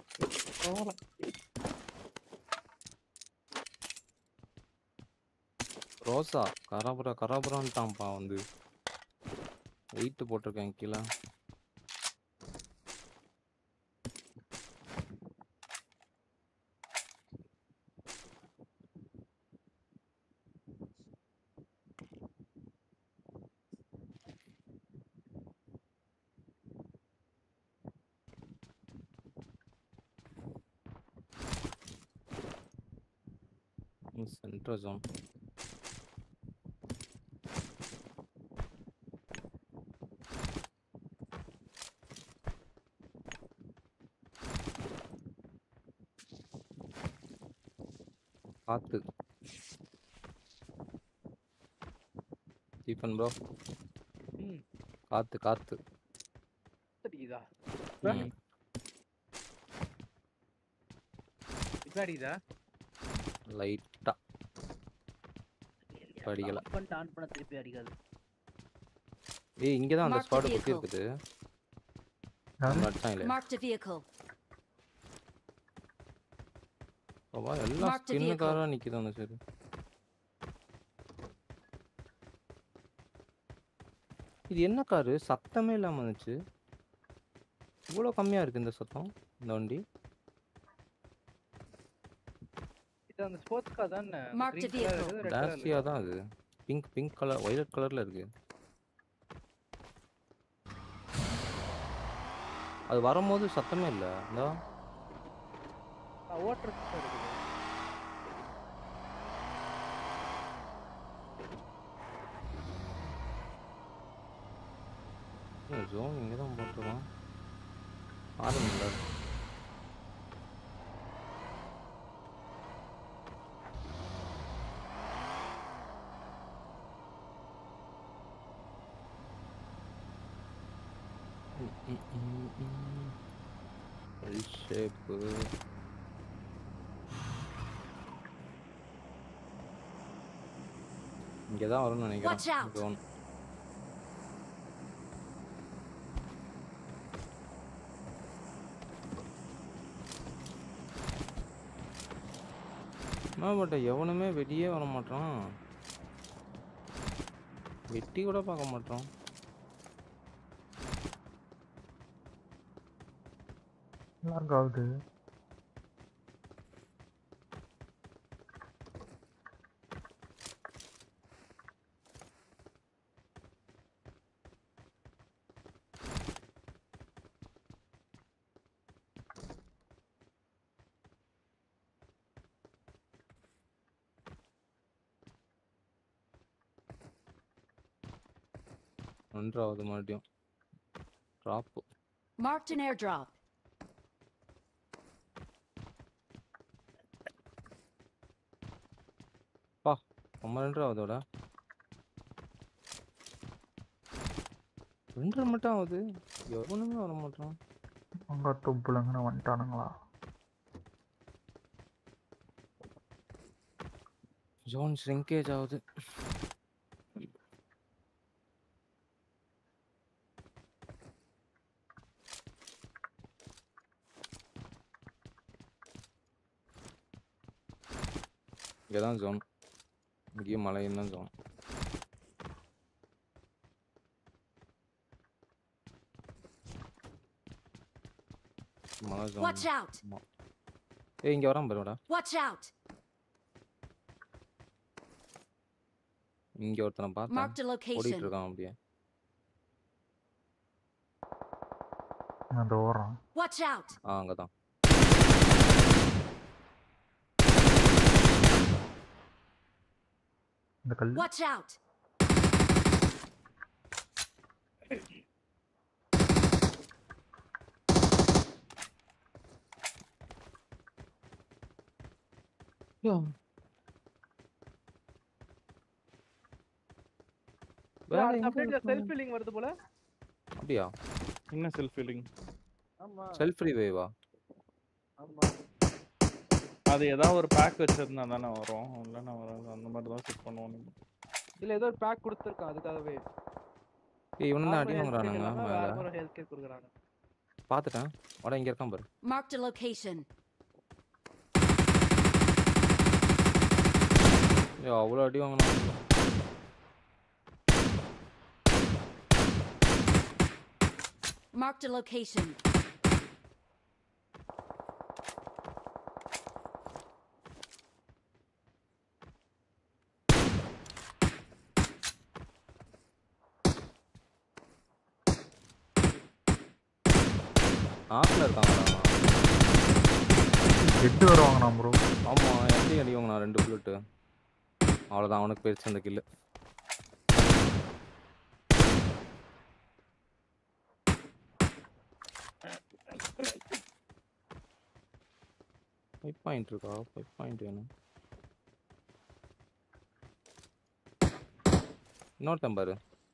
[SPEAKER 4] ரோசா கராபுரா கராபுரான்ட்டான்ப்பா வந்து வெயிட் போட்டிருக்கேன் கீழே சென்ட்ரல் ஜோன் காத்து ஸ்டீஃபன் ப்ரோ
[SPEAKER 1] ம்
[SPEAKER 4] காத்து காத்து
[SPEAKER 1] அடிக்குதா
[SPEAKER 4] ம்.
[SPEAKER 1] இப்ப அடிக்குதா
[SPEAKER 4] லைட்டா இப்ப அடிக்கல.
[SPEAKER 1] Off பண்ணிட்டு ஆன் பண்ண திருப்பி அடிக்காது
[SPEAKER 4] ஏய் இங்க தான் அந்த
[SPEAKER 7] Mark the
[SPEAKER 4] ஸ்பாட் குத்தி
[SPEAKER 7] vehicle.
[SPEAKER 4] இருக்குது
[SPEAKER 5] யாரு?
[SPEAKER 4] நம்ம அடிச்சான் இல்லையா
[SPEAKER 7] Marked a vehicle.
[SPEAKER 4] அப்பா எல்லாம்
[SPEAKER 7] Mark the
[SPEAKER 4] ஸ்கின்னு
[SPEAKER 7] vehicle.
[SPEAKER 4] காரா நிக்குது அந்த சைடு இது என்ன காரு சத்தமே இல்லாம இருந்துச்சு இவ்வளோ கம்மியா இருக்கு இந்த சத்தம் இந்த வண்டி
[SPEAKER 1] இது அந்த ஸ்போர்ட்ஸ் கார் தானே
[SPEAKER 7] Mark the vehicle.
[SPEAKER 4] டாசியா தான் அது பிங்க் பிங்க் கலர் ஒயலட் கலர்ல இருக்கு அது வரும்போது சத்தமே இல்ல இந்த
[SPEAKER 1] ஓட்டுறது இருக்குது
[SPEAKER 4] ஜோன் இங்கே தான் போட்டுருக்கோம் ஆரம்பிக்கல எல் ஷேப்பு இங்கே தான் வரும்னு
[SPEAKER 7] Watch
[SPEAKER 4] நினைக்கிறேன்
[SPEAKER 7] out.
[SPEAKER 4] ஜோன் என்ன பட் எவனுமே வெளியே வர மாட்டான் வெட்டி கூட பார்க்க மாட்டான்
[SPEAKER 5] எல்லாருக்கும் ஆகுது
[SPEAKER 4] ஒன்றாவது மறுபடியும் ட்ராப்பு
[SPEAKER 7] Marked an airdrop.
[SPEAKER 4] நம்ம ரெண்டாவதோட ரெண்டரை மட்டும் ஆகுது எவனுமே வர மாட்டான்
[SPEAKER 5] அங்கே தொப்புலங்கன்னு வந்துட்டானுங்களா
[SPEAKER 4] ஜோன் ஷ்ரிங்கேஜ் ஆகுது இங்கே தான் ஜோன் இங்கேயும் மலையும் தான் ஜோன் மலை
[SPEAKER 7] Watch
[SPEAKER 4] ஜோன்
[SPEAKER 7] out.
[SPEAKER 4] ஏய் இங்கே வரான் பாருடா
[SPEAKER 7] Watch out.
[SPEAKER 4] இங்கே ஒருத்தனை பார்த்தேன்
[SPEAKER 7] Marked a
[SPEAKER 4] ஓடிட்டு
[SPEAKER 7] location.
[SPEAKER 4] இருக்கான் அப்படியே
[SPEAKER 5] அந்த ஓடுறான்
[SPEAKER 7] Watch out.
[SPEAKER 4] ஆ அங்கே தான்
[SPEAKER 5] இந்த கல்
[SPEAKER 7] Watch out!
[SPEAKER 4] வேற
[SPEAKER 1] அடுத்த
[SPEAKER 4] எங்க
[SPEAKER 1] அப்டேட்ல
[SPEAKER 4] இருக்கும்?
[SPEAKER 1] செல்ஃப் ஃபீலிங் வருது போல
[SPEAKER 4] அப்படியா
[SPEAKER 3] என்ன செல்ஃப் ஃபீலிங்
[SPEAKER 1] ஆமா
[SPEAKER 4] செல்ஃப் ரிவைவா
[SPEAKER 1] ஆமா
[SPEAKER 3] அது ஏதாவது ஒரு பேக் வச்சிருந்தா தானே வரும் இல்லைன்னா வராது அந்த மாதிரி தான் செட் பண்ணுவோம் நம்ம.
[SPEAKER 1] இல்ல ஏதோ ஒரு பேக் கொடுத்துருக்கான் அதுக்காகவே
[SPEAKER 4] ஏய் இவனு தான் அடி
[SPEAKER 1] Normal health kit
[SPEAKER 4] வாங்குறானுங்க
[SPEAKER 1] இல்லாம
[SPEAKER 4] மேல
[SPEAKER 1] வேற ஒரு ஹெல்த் கேர் கொடுக்குறாங்க
[SPEAKER 4] பாத்துட்டேன் வாடா இங்க இருக்கான் பாரு
[SPEAKER 7] Marked a location.
[SPEAKER 4] ஏய் அவ்வளோ அடி வாங்கினாங்க
[SPEAKER 7] Marked a location.
[SPEAKER 4] ஆத்துல இருக்காங்களா
[SPEAKER 5] ஹெட் வர வாங்கினான் ப்ரோ
[SPEAKER 4] ஆமா எப்படி அடி வாங்கினா ரெண்டு புல்லட்டு அவ்வளோதான் அவனுக்கு போயிடுச்சு அந்த கில்லு ஃபைவ் பாயிண்ட் இருக்கா ஃபைவ் பாயிண்ட் வேணும் இன்னொருத்தன் பாரு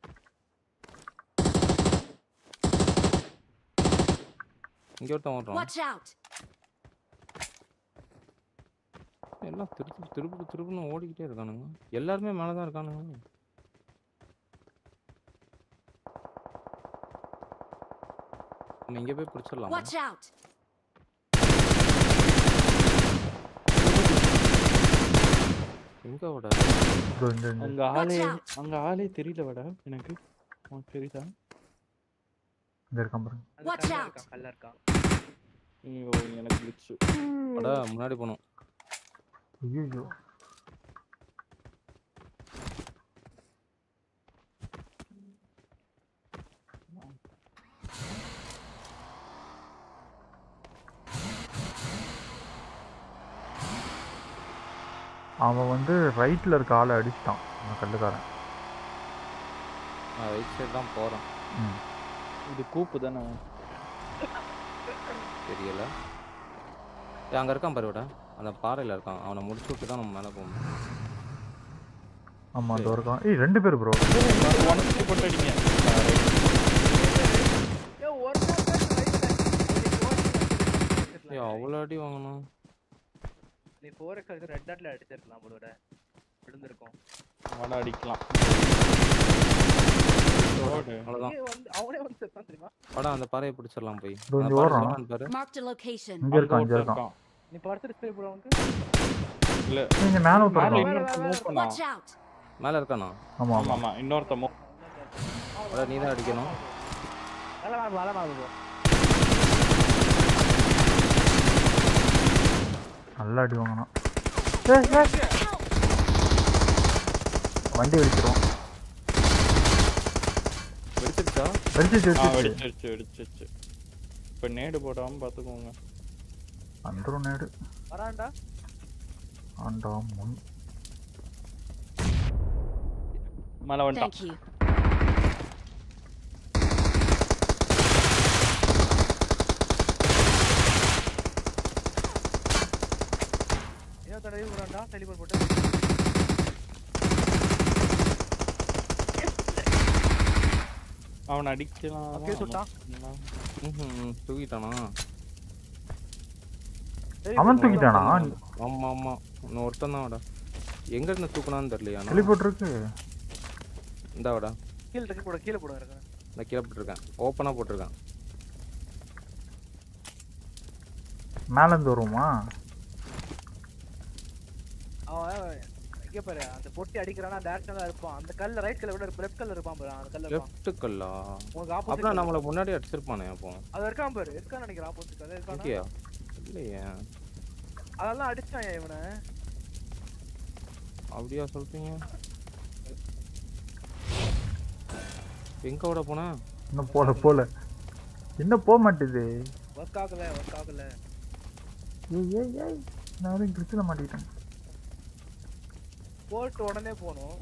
[SPEAKER 4] இங்க ஒருத்தன் ஓடுறான்
[SPEAKER 7] Watch out!
[SPEAKER 4] எல்லாம் திருப்பி திருப்பி திருப்பி ஓடிக்கிட்டே இருக்கானுங்க எல்லாருமே மேலே தான் இருக்கானுங்க நம்ம இங்க போய் பிடிச்சிடலாம்
[SPEAKER 7] Watch out!
[SPEAKER 4] எங்க விட
[SPEAKER 5] ப்ரோ இந்த இந்த
[SPEAKER 3] அங்க ஆளே
[SPEAKER 7] out.
[SPEAKER 3] அங்க ஆளே தெரியல வட எனக்கு உனக்கு தெரியுதா
[SPEAKER 5] இந்த இருக்கான் பாருங்க
[SPEAKER 1] அது
[SPEAKER 7] Watch
[SPEAKER 1] கல்ல
[SPEAKER 7] out.
[SPEAKER 1] இருக்கான் கல்ல இருக்கான்
[SPEAKER 3] ஐயோ எனக்கு glitch.
[SPEAKER 4] அட முன்னாடி போனோம்
[SPEAKER 5] ஐயோ அவன் வந்து ரைட்ல இருக்க ஆளை அடிச்சிட்டான் அந்த கல்லுக்காரன்
[SPEAKER 4] நான் ரைட் சைடு தான் போறேன்
[SPEAKER 5] ம்
[SPEAKER 3] இது கூப்பு தானே
[SPEAKER 4] தெரியல ஏய், அங்க இருக்கான் பாரு விட அந்த பாறையில இருக்கான் அவனை முடிச்சு விட்டு தான் நம்ம மேலே போகணும்
[SPEAKER 5] ஆமா அந்த இருக்கான் ஏய் ரெண்டு பேர் ப்ரோ
[SPEAKER 3] ஒன் ஃபிஃப்டி போட்டு அடிங்க
[SPEAKER 1] ஏ ஒரு நாள்
[SPEAKER 4] ஏய் அவ்வளோ அடி வாங்கணும்
[SPEAKER 1] நீ ஃபோர் எக்ஸ் அடிச்சு ரெட் டாட்ல அடிச்சிருக்கலாம் போலோட விழுந்திருக்கும்
[SPEAKER 3] வட அடிக்கலாம் ஓடு.
[SPEAKER 4] அவ்வளோதான்
[SPEAKER 1] ஏய், வந்து அவனே வந்து செத்தான் தெரியுமா
[SPEAKER 4] வாடா அந்த பாறையை பிடிச்சிடலாம் போய்
[SPEAKER 5] இதோ
[SPEAKER 4] அந்த
[SPEAKER 5] இங்க
[SPEAKER 4] பாறை
[SPEAKER 5] ஓடுறான்.
[SPEAKER 4] சொன்னான் பாரு
[SPEAKER 7] Marked a location.
[SPEAKER 5] இங்க இருக்கான்
[SPEAKER 3] அங்க
[SPEAKER 5] இங்க
[SPEAKER 3] ஒருத்தன்
[SPEAKER 5] இருக்கான்
[SPEAKER 1] நீ படுத்து டிஸ்பிளே போட அவனுக்கு
[SPEAKER 3] இல்ல
[SPEAKER 5] நீங்க மேல
[SPEAKER 3] மேல
[SPEAKER 5] உட்காரலாம்
[SPEAKER 3] இன்னொருத்த மூவ் பண்ணா
[SPEAKER 7] Watch out!
[SPEAKER 4] மேலே இருக்கானா
[SPEAKER 5] ஆமா
[SPEAKER 3] ஆமா
[SPEAKER 5] ஆமா
[SPEAKER 3] ஆமா இன்னொருத்த மூவ்
[SPEAKER 4] வாடா நீ தான் அடிக்கணும்
[SPEAKER 1] நல்லா மாறு நல்லா மாறு bro.
[SPEAKER 5] நல்லா அடி வாங்கினான் ஏய், ஏய். வண்டி வெடிச்சிரும்
[SPEAKER 4] வெடிச்சிருச்சா
[SPEAKER 5] வெடிச்சிச்சு
[SPEAKER 3] ஆ
[SPEAKER 5] வெடிச்சிச்சு
[SPEAKER 3] வெடிச்சிருச்சு வெடிச்சிருச்சு இப்ப நேடு போடாம பாத்துக்கோங்க
[SPEAKER 5] அந்தரும் நேடு
[SPEAKER 1] வரான்டா
[SPEAKER 5] ஆண்டா முன்
[SPEAKER 3] மேல வந்துட்டான்
[SPEAKER 7] Thank you.
[SPEAKER 1] ஏன் தடவை வரான்டா டெலிபோர்ட் போட்டு
[SPEAKER 3] அவன் அடிக்கலாம்
[SPEAKER 1] Okay, சுட்டான்.
[SPEAKER 4] ம் தூக்கிட்டானா
[SPEAKER 5] அவன் தூக்கிட்டானா
[SPEAKER 4] ஆமா ஆமா இன்னும் ஒருத்தன் தான் வாடா எங்க இருந்து தூக்குனான்னு தெரியலையா
[SPEAKER 5] டெலிபோர்ட் இருக்கு
[SPEAKER 4] இந்த வாடா
[SPEAKER 1] கீழே இருக்கு போட கீழே போட இருக்கேன்
[SPEAKER 4] நான் கீழே போட்டிருக்கேன் ஓப்பனா போட்டிருக்கேன்
[SPEAKER 5] மேல இருந்து வருமா
[SPEAKER 1] அவன் இங்க பாரு அந்த பொட்டி அடிக்கிறானா டேரக்டா தான் இருப்பான் அந்த கல்ல ரைட் கல்ல விட லெஃப்ட் கல்ல இருப்பான் பாரு அந்த கல்ல இருப்பான்
[SPEAKER 4] லெஃப்ட் கல்லா
[SPEAKER 1] உனக்கு
[SPEAKER 4] அப்புறம்
[SPEAKER 1] ஆப்போசிட்
[SPEAKER 4] நம்மள முன்னாடி அடிச்சிருப்பானே அப்போ
[SPEAKER 1] அது இருக்கான் பாரு இருக்கான்னு நினைக்கிறேன் ஆப்போசிட் கல்ல இருக்கானா
[SPEAKER 4] ஓகேயா இல்லையே
[SPEAKER 1] அதெல்லாம் அடிச்சான் இவனை
[SPEAKER 4] அப்படியா சொல்றீங்க எங்க விட போன
[SPEAKER 5] இன்னும் போல போல இன்னும் போக மாட்டேது
[SPEAKER 1] ஒர்க் ஆகல ஒர்க் ஆகல
[SPEAKER 5] ஏய் ஏய் ஏய் நான் கிரிச்சில் மாட்டிக்கிட்டேன்
[SPEAKER 1] போட்டு உடனே போகணும்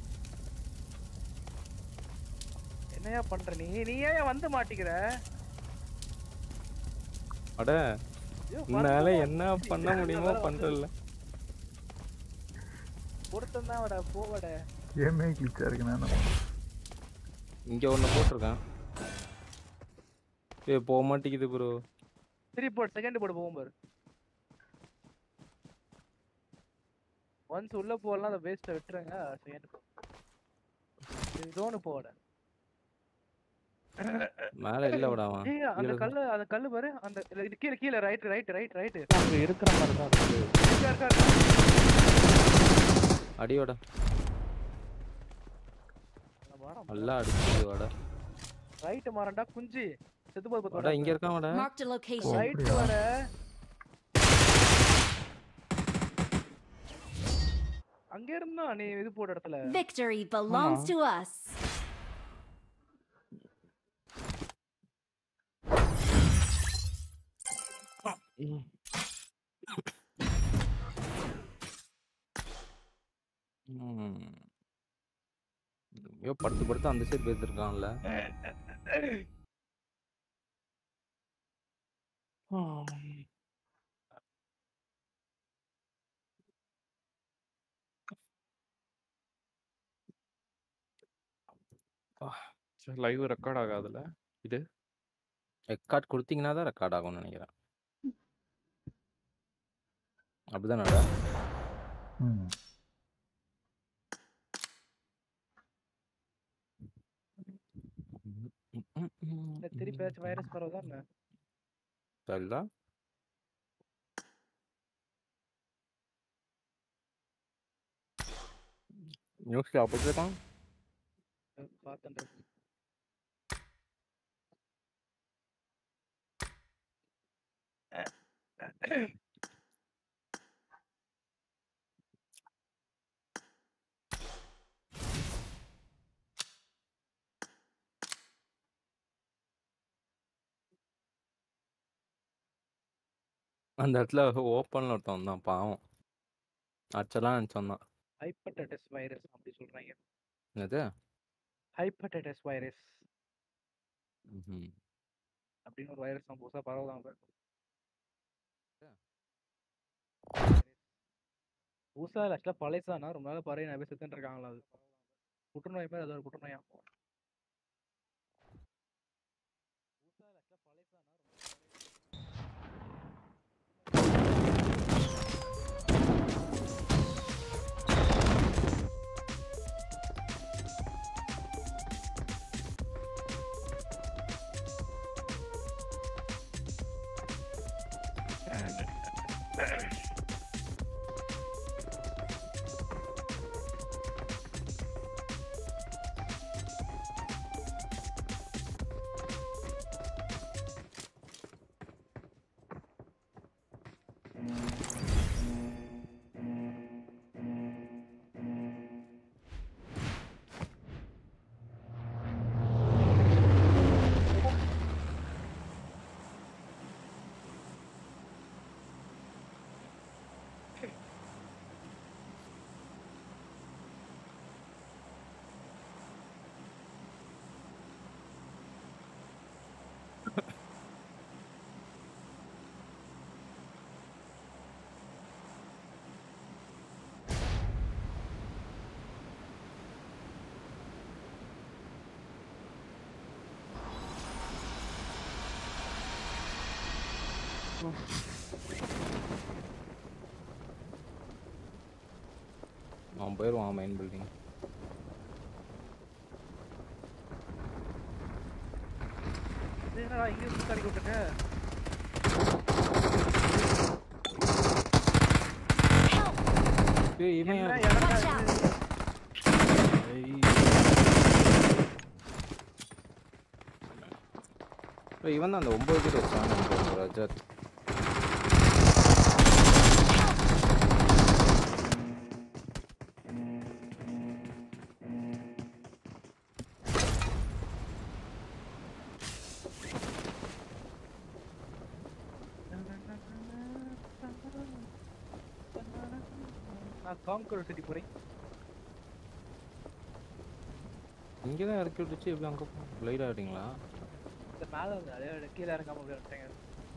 [SPEAKER 1] என்னையா பண்ற நீ நீ ஏன் வந்து மாட்டிக்கிற
[SPEAKER 4] அட
[SPEAKER 1] ஐயோ,
[SPEAKER 4] உன்னால
[SPEAKER 1] வரணும்.
[SPEAKER 4] என்ன பண்ண முடியுமோ பண்றல
[SPEAKER 1] ஒருத்தன் தான் வட போவட
[SPEAKER 5] கேமே கிளிச்சா இருக்கு நான் என்ன பண்றது?
[SPEAKER 4] இங்க ஒண்ணு போட்டிருக்கான் ஏய் போக மாட்டேங்குது ப்ரோ
[SPEAKER 1] திருப்பி போடு செகண்ட் போடு போகும் பாரு ஒன்ஸ் உள்ள போகலாம் அதை வேஸ்ட்டை விட்டுருங்க செகண்ட் போ இதோன்னு போவட
[SPEAKER 4] மேல இல்ல விடாமா
[SPEAKER 1] ஏய் அந்த கல்லு அந்த கல்லு பாரு அந்த இல்ல, இது கீழ கீழ ரைட் ரைட் ரைட் ரைட்
[SPEAKER 3] அங்க இருக்கிற மாதிரி தான் இருக்கு
[SPEAKER 1] இருக்கா இருக்கா இருக்கா
[SPEAKER 4] அடியோட நல்லா அடிச்சுது வாட
[SPEAKER 1] ரைட் மாறண்டா குஞ்சி செத்து போய்
[SPEAKER 4] வாடா இங்க இருக்கான் வாடா
[SPEAKER 7] Marked a location.
[SPEAKER 1] ரைட்
[SPEAKER 5] அப்படியா?
[SPEAKER 1] வர அங்க இருந்தா நீ இது போட்ட இடத்துல
[SPEAKER 7] Victory belongs to us.
[SPEAKER 4] ம். ஐயோ படுத்து படுத்து அந்த சைடு போயிருக்கான்ல
[SPEAKER 3] லைவ் ரெக்கார்ட் ஆகாதுல இது
[SPEAKER 4] ரெக்கார்ட் கொடுத்தீங்கன்னா தான் ரெக்கார்ட் ஆகும்னு நினைக்கிறேன் அப்படிதானடா
[SPEAKER 5] ம்
[SPEAKER 1] இல்ல, திருப்பியாச்சும் வைரஸ் பரவுதா என்ன
[SPEAKER 4] சரிடா நியூஸ்ல அப்படிதான்
[SPEAKER 1] பார்த்தேன்
[SPEAKER 4] அந்த இடத்துல ஓப்பன்ல ஒருத்தன் வந்தான் பாவம் அடிச்சலாம் நினச்சோம் தான்
[SPEAKER 1] ஹைப்படைட்டிஸ் வைரஸ் அப்படி சொல்றாங்க
[SPEAKER 4] என்னது
[SPEAKER 1] ஹைப்படைட்டிஸ் வைரஸ்
[SPEAKER 4] ம்ஹும்.
[SPEAKER 1] அப்படின்னு ஒரு வைரஸ் தான் புதுசா பரவலாம் இப்ப. புதுசா ஆக்சுவலா பழைசானா ரொம்ப நாள் பறைய நிறைய செத்துட்டு இருக்காங்களா அது புற்றுநோய் மாதிரி அது ஒரு புற்றுநோயா புதுசா actually பழைசானா ரொம்ப நாள் பழைய-
[SPEAKER 4] அவன் போயிடுவான் மெயின் பில்டிங்
[SPEAKER 1] இது என்னடா இங்க இருந்து தடுக்கி விட்டுருக்க
[SPEAKER 4] ஏய் இவன்
[SPEAKER 1] என்ன
[SPEAKER 4] யாரு?
[SPEAKER 1] இடம்டா
[SPEAKER 7] Watch out.
[SPEAKER 1] இது?
[SPEAKER 4] ஏய். ஏய், இவன் தான் அந்த ஒன்பது பேர் வச்சான் நினைக்கிறேன், ரஜத்
[SPEAKER 1] நான் காங்கர் சிட்டி போறேன்
[SPEAKER 4] இங்கே தான் இறக்கி விட்டுச்சு எப்படி அங்கே லைட் ஆகிட்டீங்களா
[SPEAKER 1] இந்த மேல வந்து அதே கீழே இறங்காம அப்படியே வந்துட்டேங்க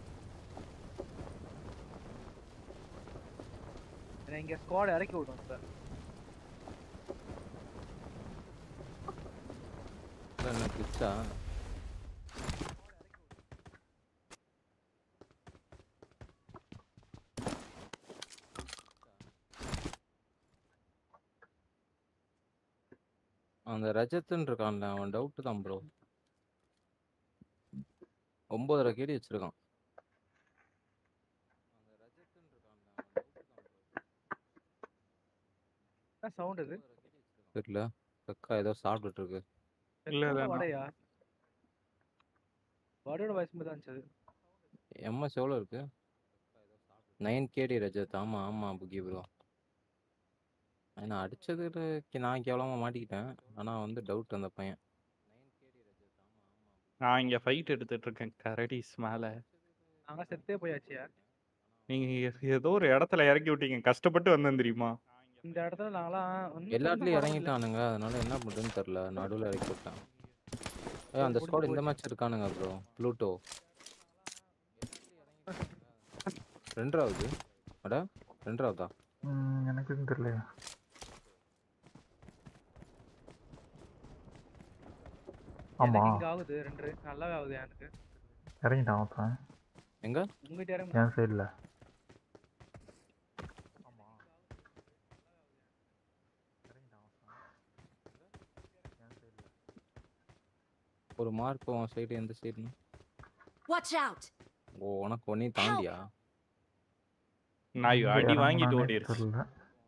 [SPEAKER 1] ஏன்னா இங்க ஸ்குவாட் இறக்கி விடும் சார்
[SPEAKER 4] என்ன கிச்சா அந்த ரஜத்துன்னு இருக்கான்ல அவன் டவுட்டு தான் ப்ரோ ஒன்பதரை கேடி வச்சிருக்கான்
[SPEAKER 1] என்ன சவுண்ட் இது
[SPEAKER 4] தெரியல அக்கா ஏதோ சாப்பிட்டுட்டு இருக்கு
[SPEAKER 3] இல்ல, இல்ல,
[SPEAKER 1] என்ன
[SPEAKER 3] நான்-
[SPEAKER 1] வடையா வடையோட வாய்ஸ் மாதிரி தான் இருந்துச்சு
[SPEAKER 4] எம்எஸ் எவ்வளோ இருக்கு நைன் கேடி ரஜத் ஆமா ஆமா புக்கி ப்ரோ நான் அடிச்சது நான் கேவலமா மாட்டிக்கிட்டேன் ஆனா வந்து டவுட் அந்த பையன்
[SPEAKER 3] நான் இங்க ஃபைட் எடுத்துட்டு இருக்கேன் கரடிஸ் மேல
[SPEAKER 1] நாங்க செத்தே போயாச்சியா
[SPEAKER 3] நீங்க எ- ஏதோ ஒரு இடத்துல இறக்கி விட்டீங்க கஷ்டப்பட்டு வந்தேன் தெரியுமா
[SPEAKER 1] இந்த இடத்துல நாங்களாம் ஒண்ணும்
[SPEAKER 4] எல்லா
[SPEAKER 1] ஒண்ணும்
[SPEAKER 4] இடத்துலயும்
[SPEAKER 1] பண்ண முடியல.
[SPEAKER 4] இறங்கிட்டானுங்க அதனால என்ன பண்றதுன்னு தெரியல நடுவுல இறக்கி விட்டேன் ஏய் அந்த
[SPEAKER 1] முடிஞ்சு
[SPEAKER 4] ஸ்குவாட் இந்த
[SPEAKER 1] போச்சு.
[SPEAKER 4] மேட்ச் இருக்கானுங்க ப்ரோ ப்ளூட்டோ ரெண்டாவது அட ரெண்டாவதா
[SPEAKER 5] ம், எனக்கு எதுவும் தெரியலையா ஆமா
[SPEAKER 1] எனக்கு இங்க ஆகுது ரெண்டு நல்லாவே ஆகுது எனக்கு
[SPEAKER 5] இறங்கிட்டான் ஒருத்தன்
[SPEAKER 4] எங்க
[SPEAKER 1] உங்ககிட்ட இறங்க
[SPEAKER 5] என் சைடில்
[SPEAKER 4] ஒரு மார்க் உன் சைடு எந்த சைடுன்னு
[SPEAKER 7] Watch out!
[SPEAKER 4] ஓ உனக்கு ஒன்னையும் தாண்டியா
[SPEAKER 3] நான்
[SPEAKER 5] எங்க
[SPEAKER 3] அடி வாங்கிட்டு
[SPEAKER 5] இறங்குனானே
[SPEAKER 3] ஓடிடுச்சு
[SPEAKER 5] தெரியல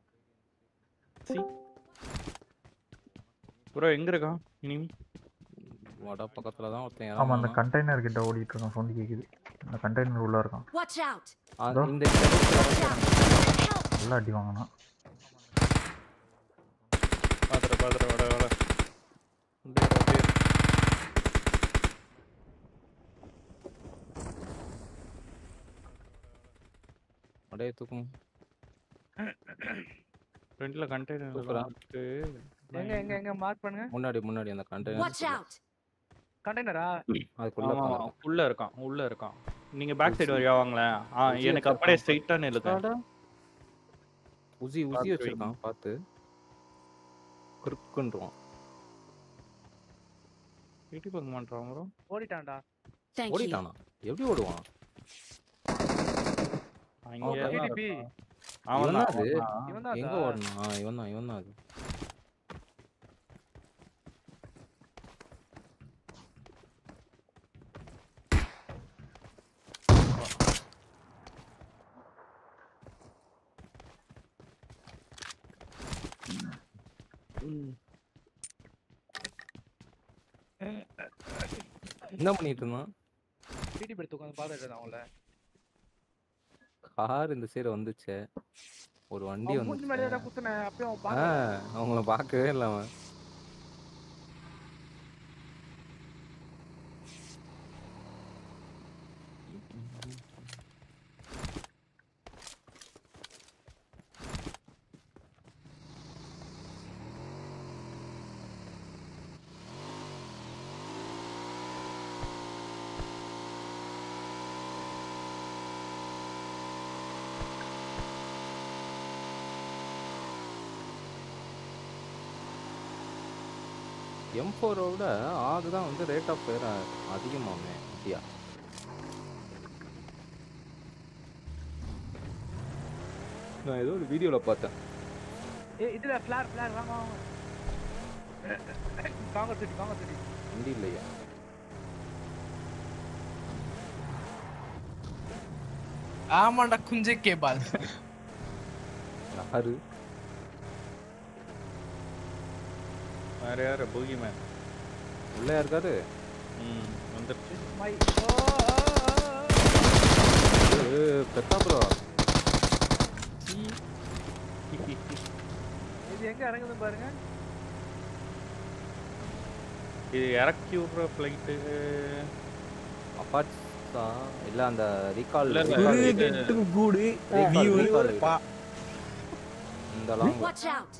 [SPEAKER 3] ப்ரோ எங்க இருக்கான் இனிமே
[SPEAKER 4] வட பக்கத்துல தான் ஒருத்தன்
[SPEAKER 5] ஆமா அந்த
[SPEAKER 4] இறங்குனானா.
[SPEAKER 5] கண்டெய்னர் கிட்ட ஓடிட்டு இருக்கான் சவுண்ட் கேக்குது அந்த கண்டெய்னர் உள்ள இருக்கான்
[SPEAKER 7] Watch out!
[SPEAKER 4] ஆ,
[SPEAKER 5] இதோ.
[SPEAKER 4] இந்த இடத்துல
[SPEAKER 7] Watch out! Help!
[SPEAKER 5] நல்லா அடி வாங்கினான்
[SPEAKER 3] பாத்துற பாத்துற வட வட அப்படியே அப்படியே
[SPEAKER 4] அப்படியே தூக்கும்
[SPEAKER 3] ஃப்ரண்ட்ல கண்டெய்னர்
[SPEAKER 4] தூக்குறா.
[SPEAKER 3] இருக்கு
[SPEAKER 1] எங்க எங்க எங்க மார்க் பண்ணுங்க
[SPEAKER 4] முன்னாடி முன்னாடி அந்த
[SPEAKER 7] Watch
[SPEAKER 4] கண்டெய்னர்
[SPEAKER 7] out!
[SPEAKER 1] கண்டெய்னரா
[SPEAKER 4] அதுக்குள்ள
[SPEAKER 3] ஆமா
[SPEAKER 4] உட்காந்துருக்கான்.
[SPEAKER 3] உள்ள இருக்கான் உள்ள இருக்கான் நீங்க பேக் சைடு வழியா வாங்களேன் ஆ
[SPEAKER 4] உச்சி
[SPEAKER 3] எனக்கு அப்படியே
[SPEAKER 4] வச்சிருக்கான்.
[SPEAKER 3] ஸ்ட்ரைட்டா நில்லுங்க
[SPEAKER 4] அடா. உசி உசி
[SPEAKER 3] பார்த்து
[SPEAKER 4] வச்சிருக்கான் பார்த்து குறுக்குன்றான்
[SPEAKER 3] இடி பார்க்க மாட்டான் ப்ரோ
[SPEAKER 1] ஓடிட்டான்டா
[SPEAKER 7] Thank you.
[SPEAKER 4] ஓடிட்டானா எப்படி ஓடுவான்
[SPEAKER 3] அங்க
[SPEAKER 4] அவன்
[SPEAKER 3] தான்
[SPEAKER 1] TDP.
[SPEAKER 3] இருக்கான். அவன்
[SPEAKER 4] இவன்
[SPEAKER 3] தான்
[SPEAKER 4] தான் அது?
[SPEAKER 3] அவன் தான்.
[SPEAKER 1] இவன் தான்
[SPEAKER 4] எங்க ஓடனா இவன் தான் இவன் தான் அது என்ன பண்ணிட்டு இருந்தான்
[SPEAKER 1] டிடி எடுத்து உட்காந்து பார்த்துட்டு இருந்தான் அவங்கள
[SPEAKER 4] கார் இந்த சைடு வந்துச்சே ஒரு வண்டி
[SPEAKER 1] அவன் மூஞ்சி மேலே
[SPEAKER 4] வந்துச்சு
[SPEAKER 1] குத்துனேன் அப்பயும் அவன்
[SPEAKER 4] ஆ
[SPEAKER 1] பார்க்கல.
[SPEAKER 4] அவங்கள பார்க்கவே இல்லை அவன் எம் ஃபோரோட ஆறு தான் வந்து ரேட் ஆஃப் ஃபயர் அதிகமாமே இந்தியா நான் ஏதோ ஒரு வீடியோவில் பார்த்தேன்
[SPEAKER 1] ஏய் இதுல ஃபிளார் ஃபிளார் வாங்க வாங்க காங்க சிட்டி காங்க சிட்டி
[SPEAKER 4] ஹிந்தி இல்லையா
[SPEAKER 9] ஆமாண்டா குஞ்சே கேபால்
[SPEAKER 4] யாரு
[SPEAKER 3] வேற யாரு பூகி மேன்
[SPEAKER 4] உள்ள இருக்காரு
[SPEAKER 3] ம் வந்துருச்சு
[SPEAKER 1] மை
[SPEAKER 4] பெத்தா ப்ரோ
[SPEAKER 1] இது எங்க இறங்குது பாருங்க
[SPEAKER 3] இது இறக்கி விடுற ஃப்ளைட்டு
[SPEAKER 4] அப்பாச்சா இல்ல அந்த ரீகால்
[SPEAKER 3] இல்ல, இல்ல, இது-
[SPEAKER 9] கூடு
[SPEAKER 4] Recall,
[SPEAKER 9] நீ
[SPEAKER 4] recall
[SPEAKER 9] ஒரு
[SPEAKER 4] இது.
[SPEAKER 9] பா
[SPEAKER 4] இந்த லாங்
[SPEAKER 7] Watch out!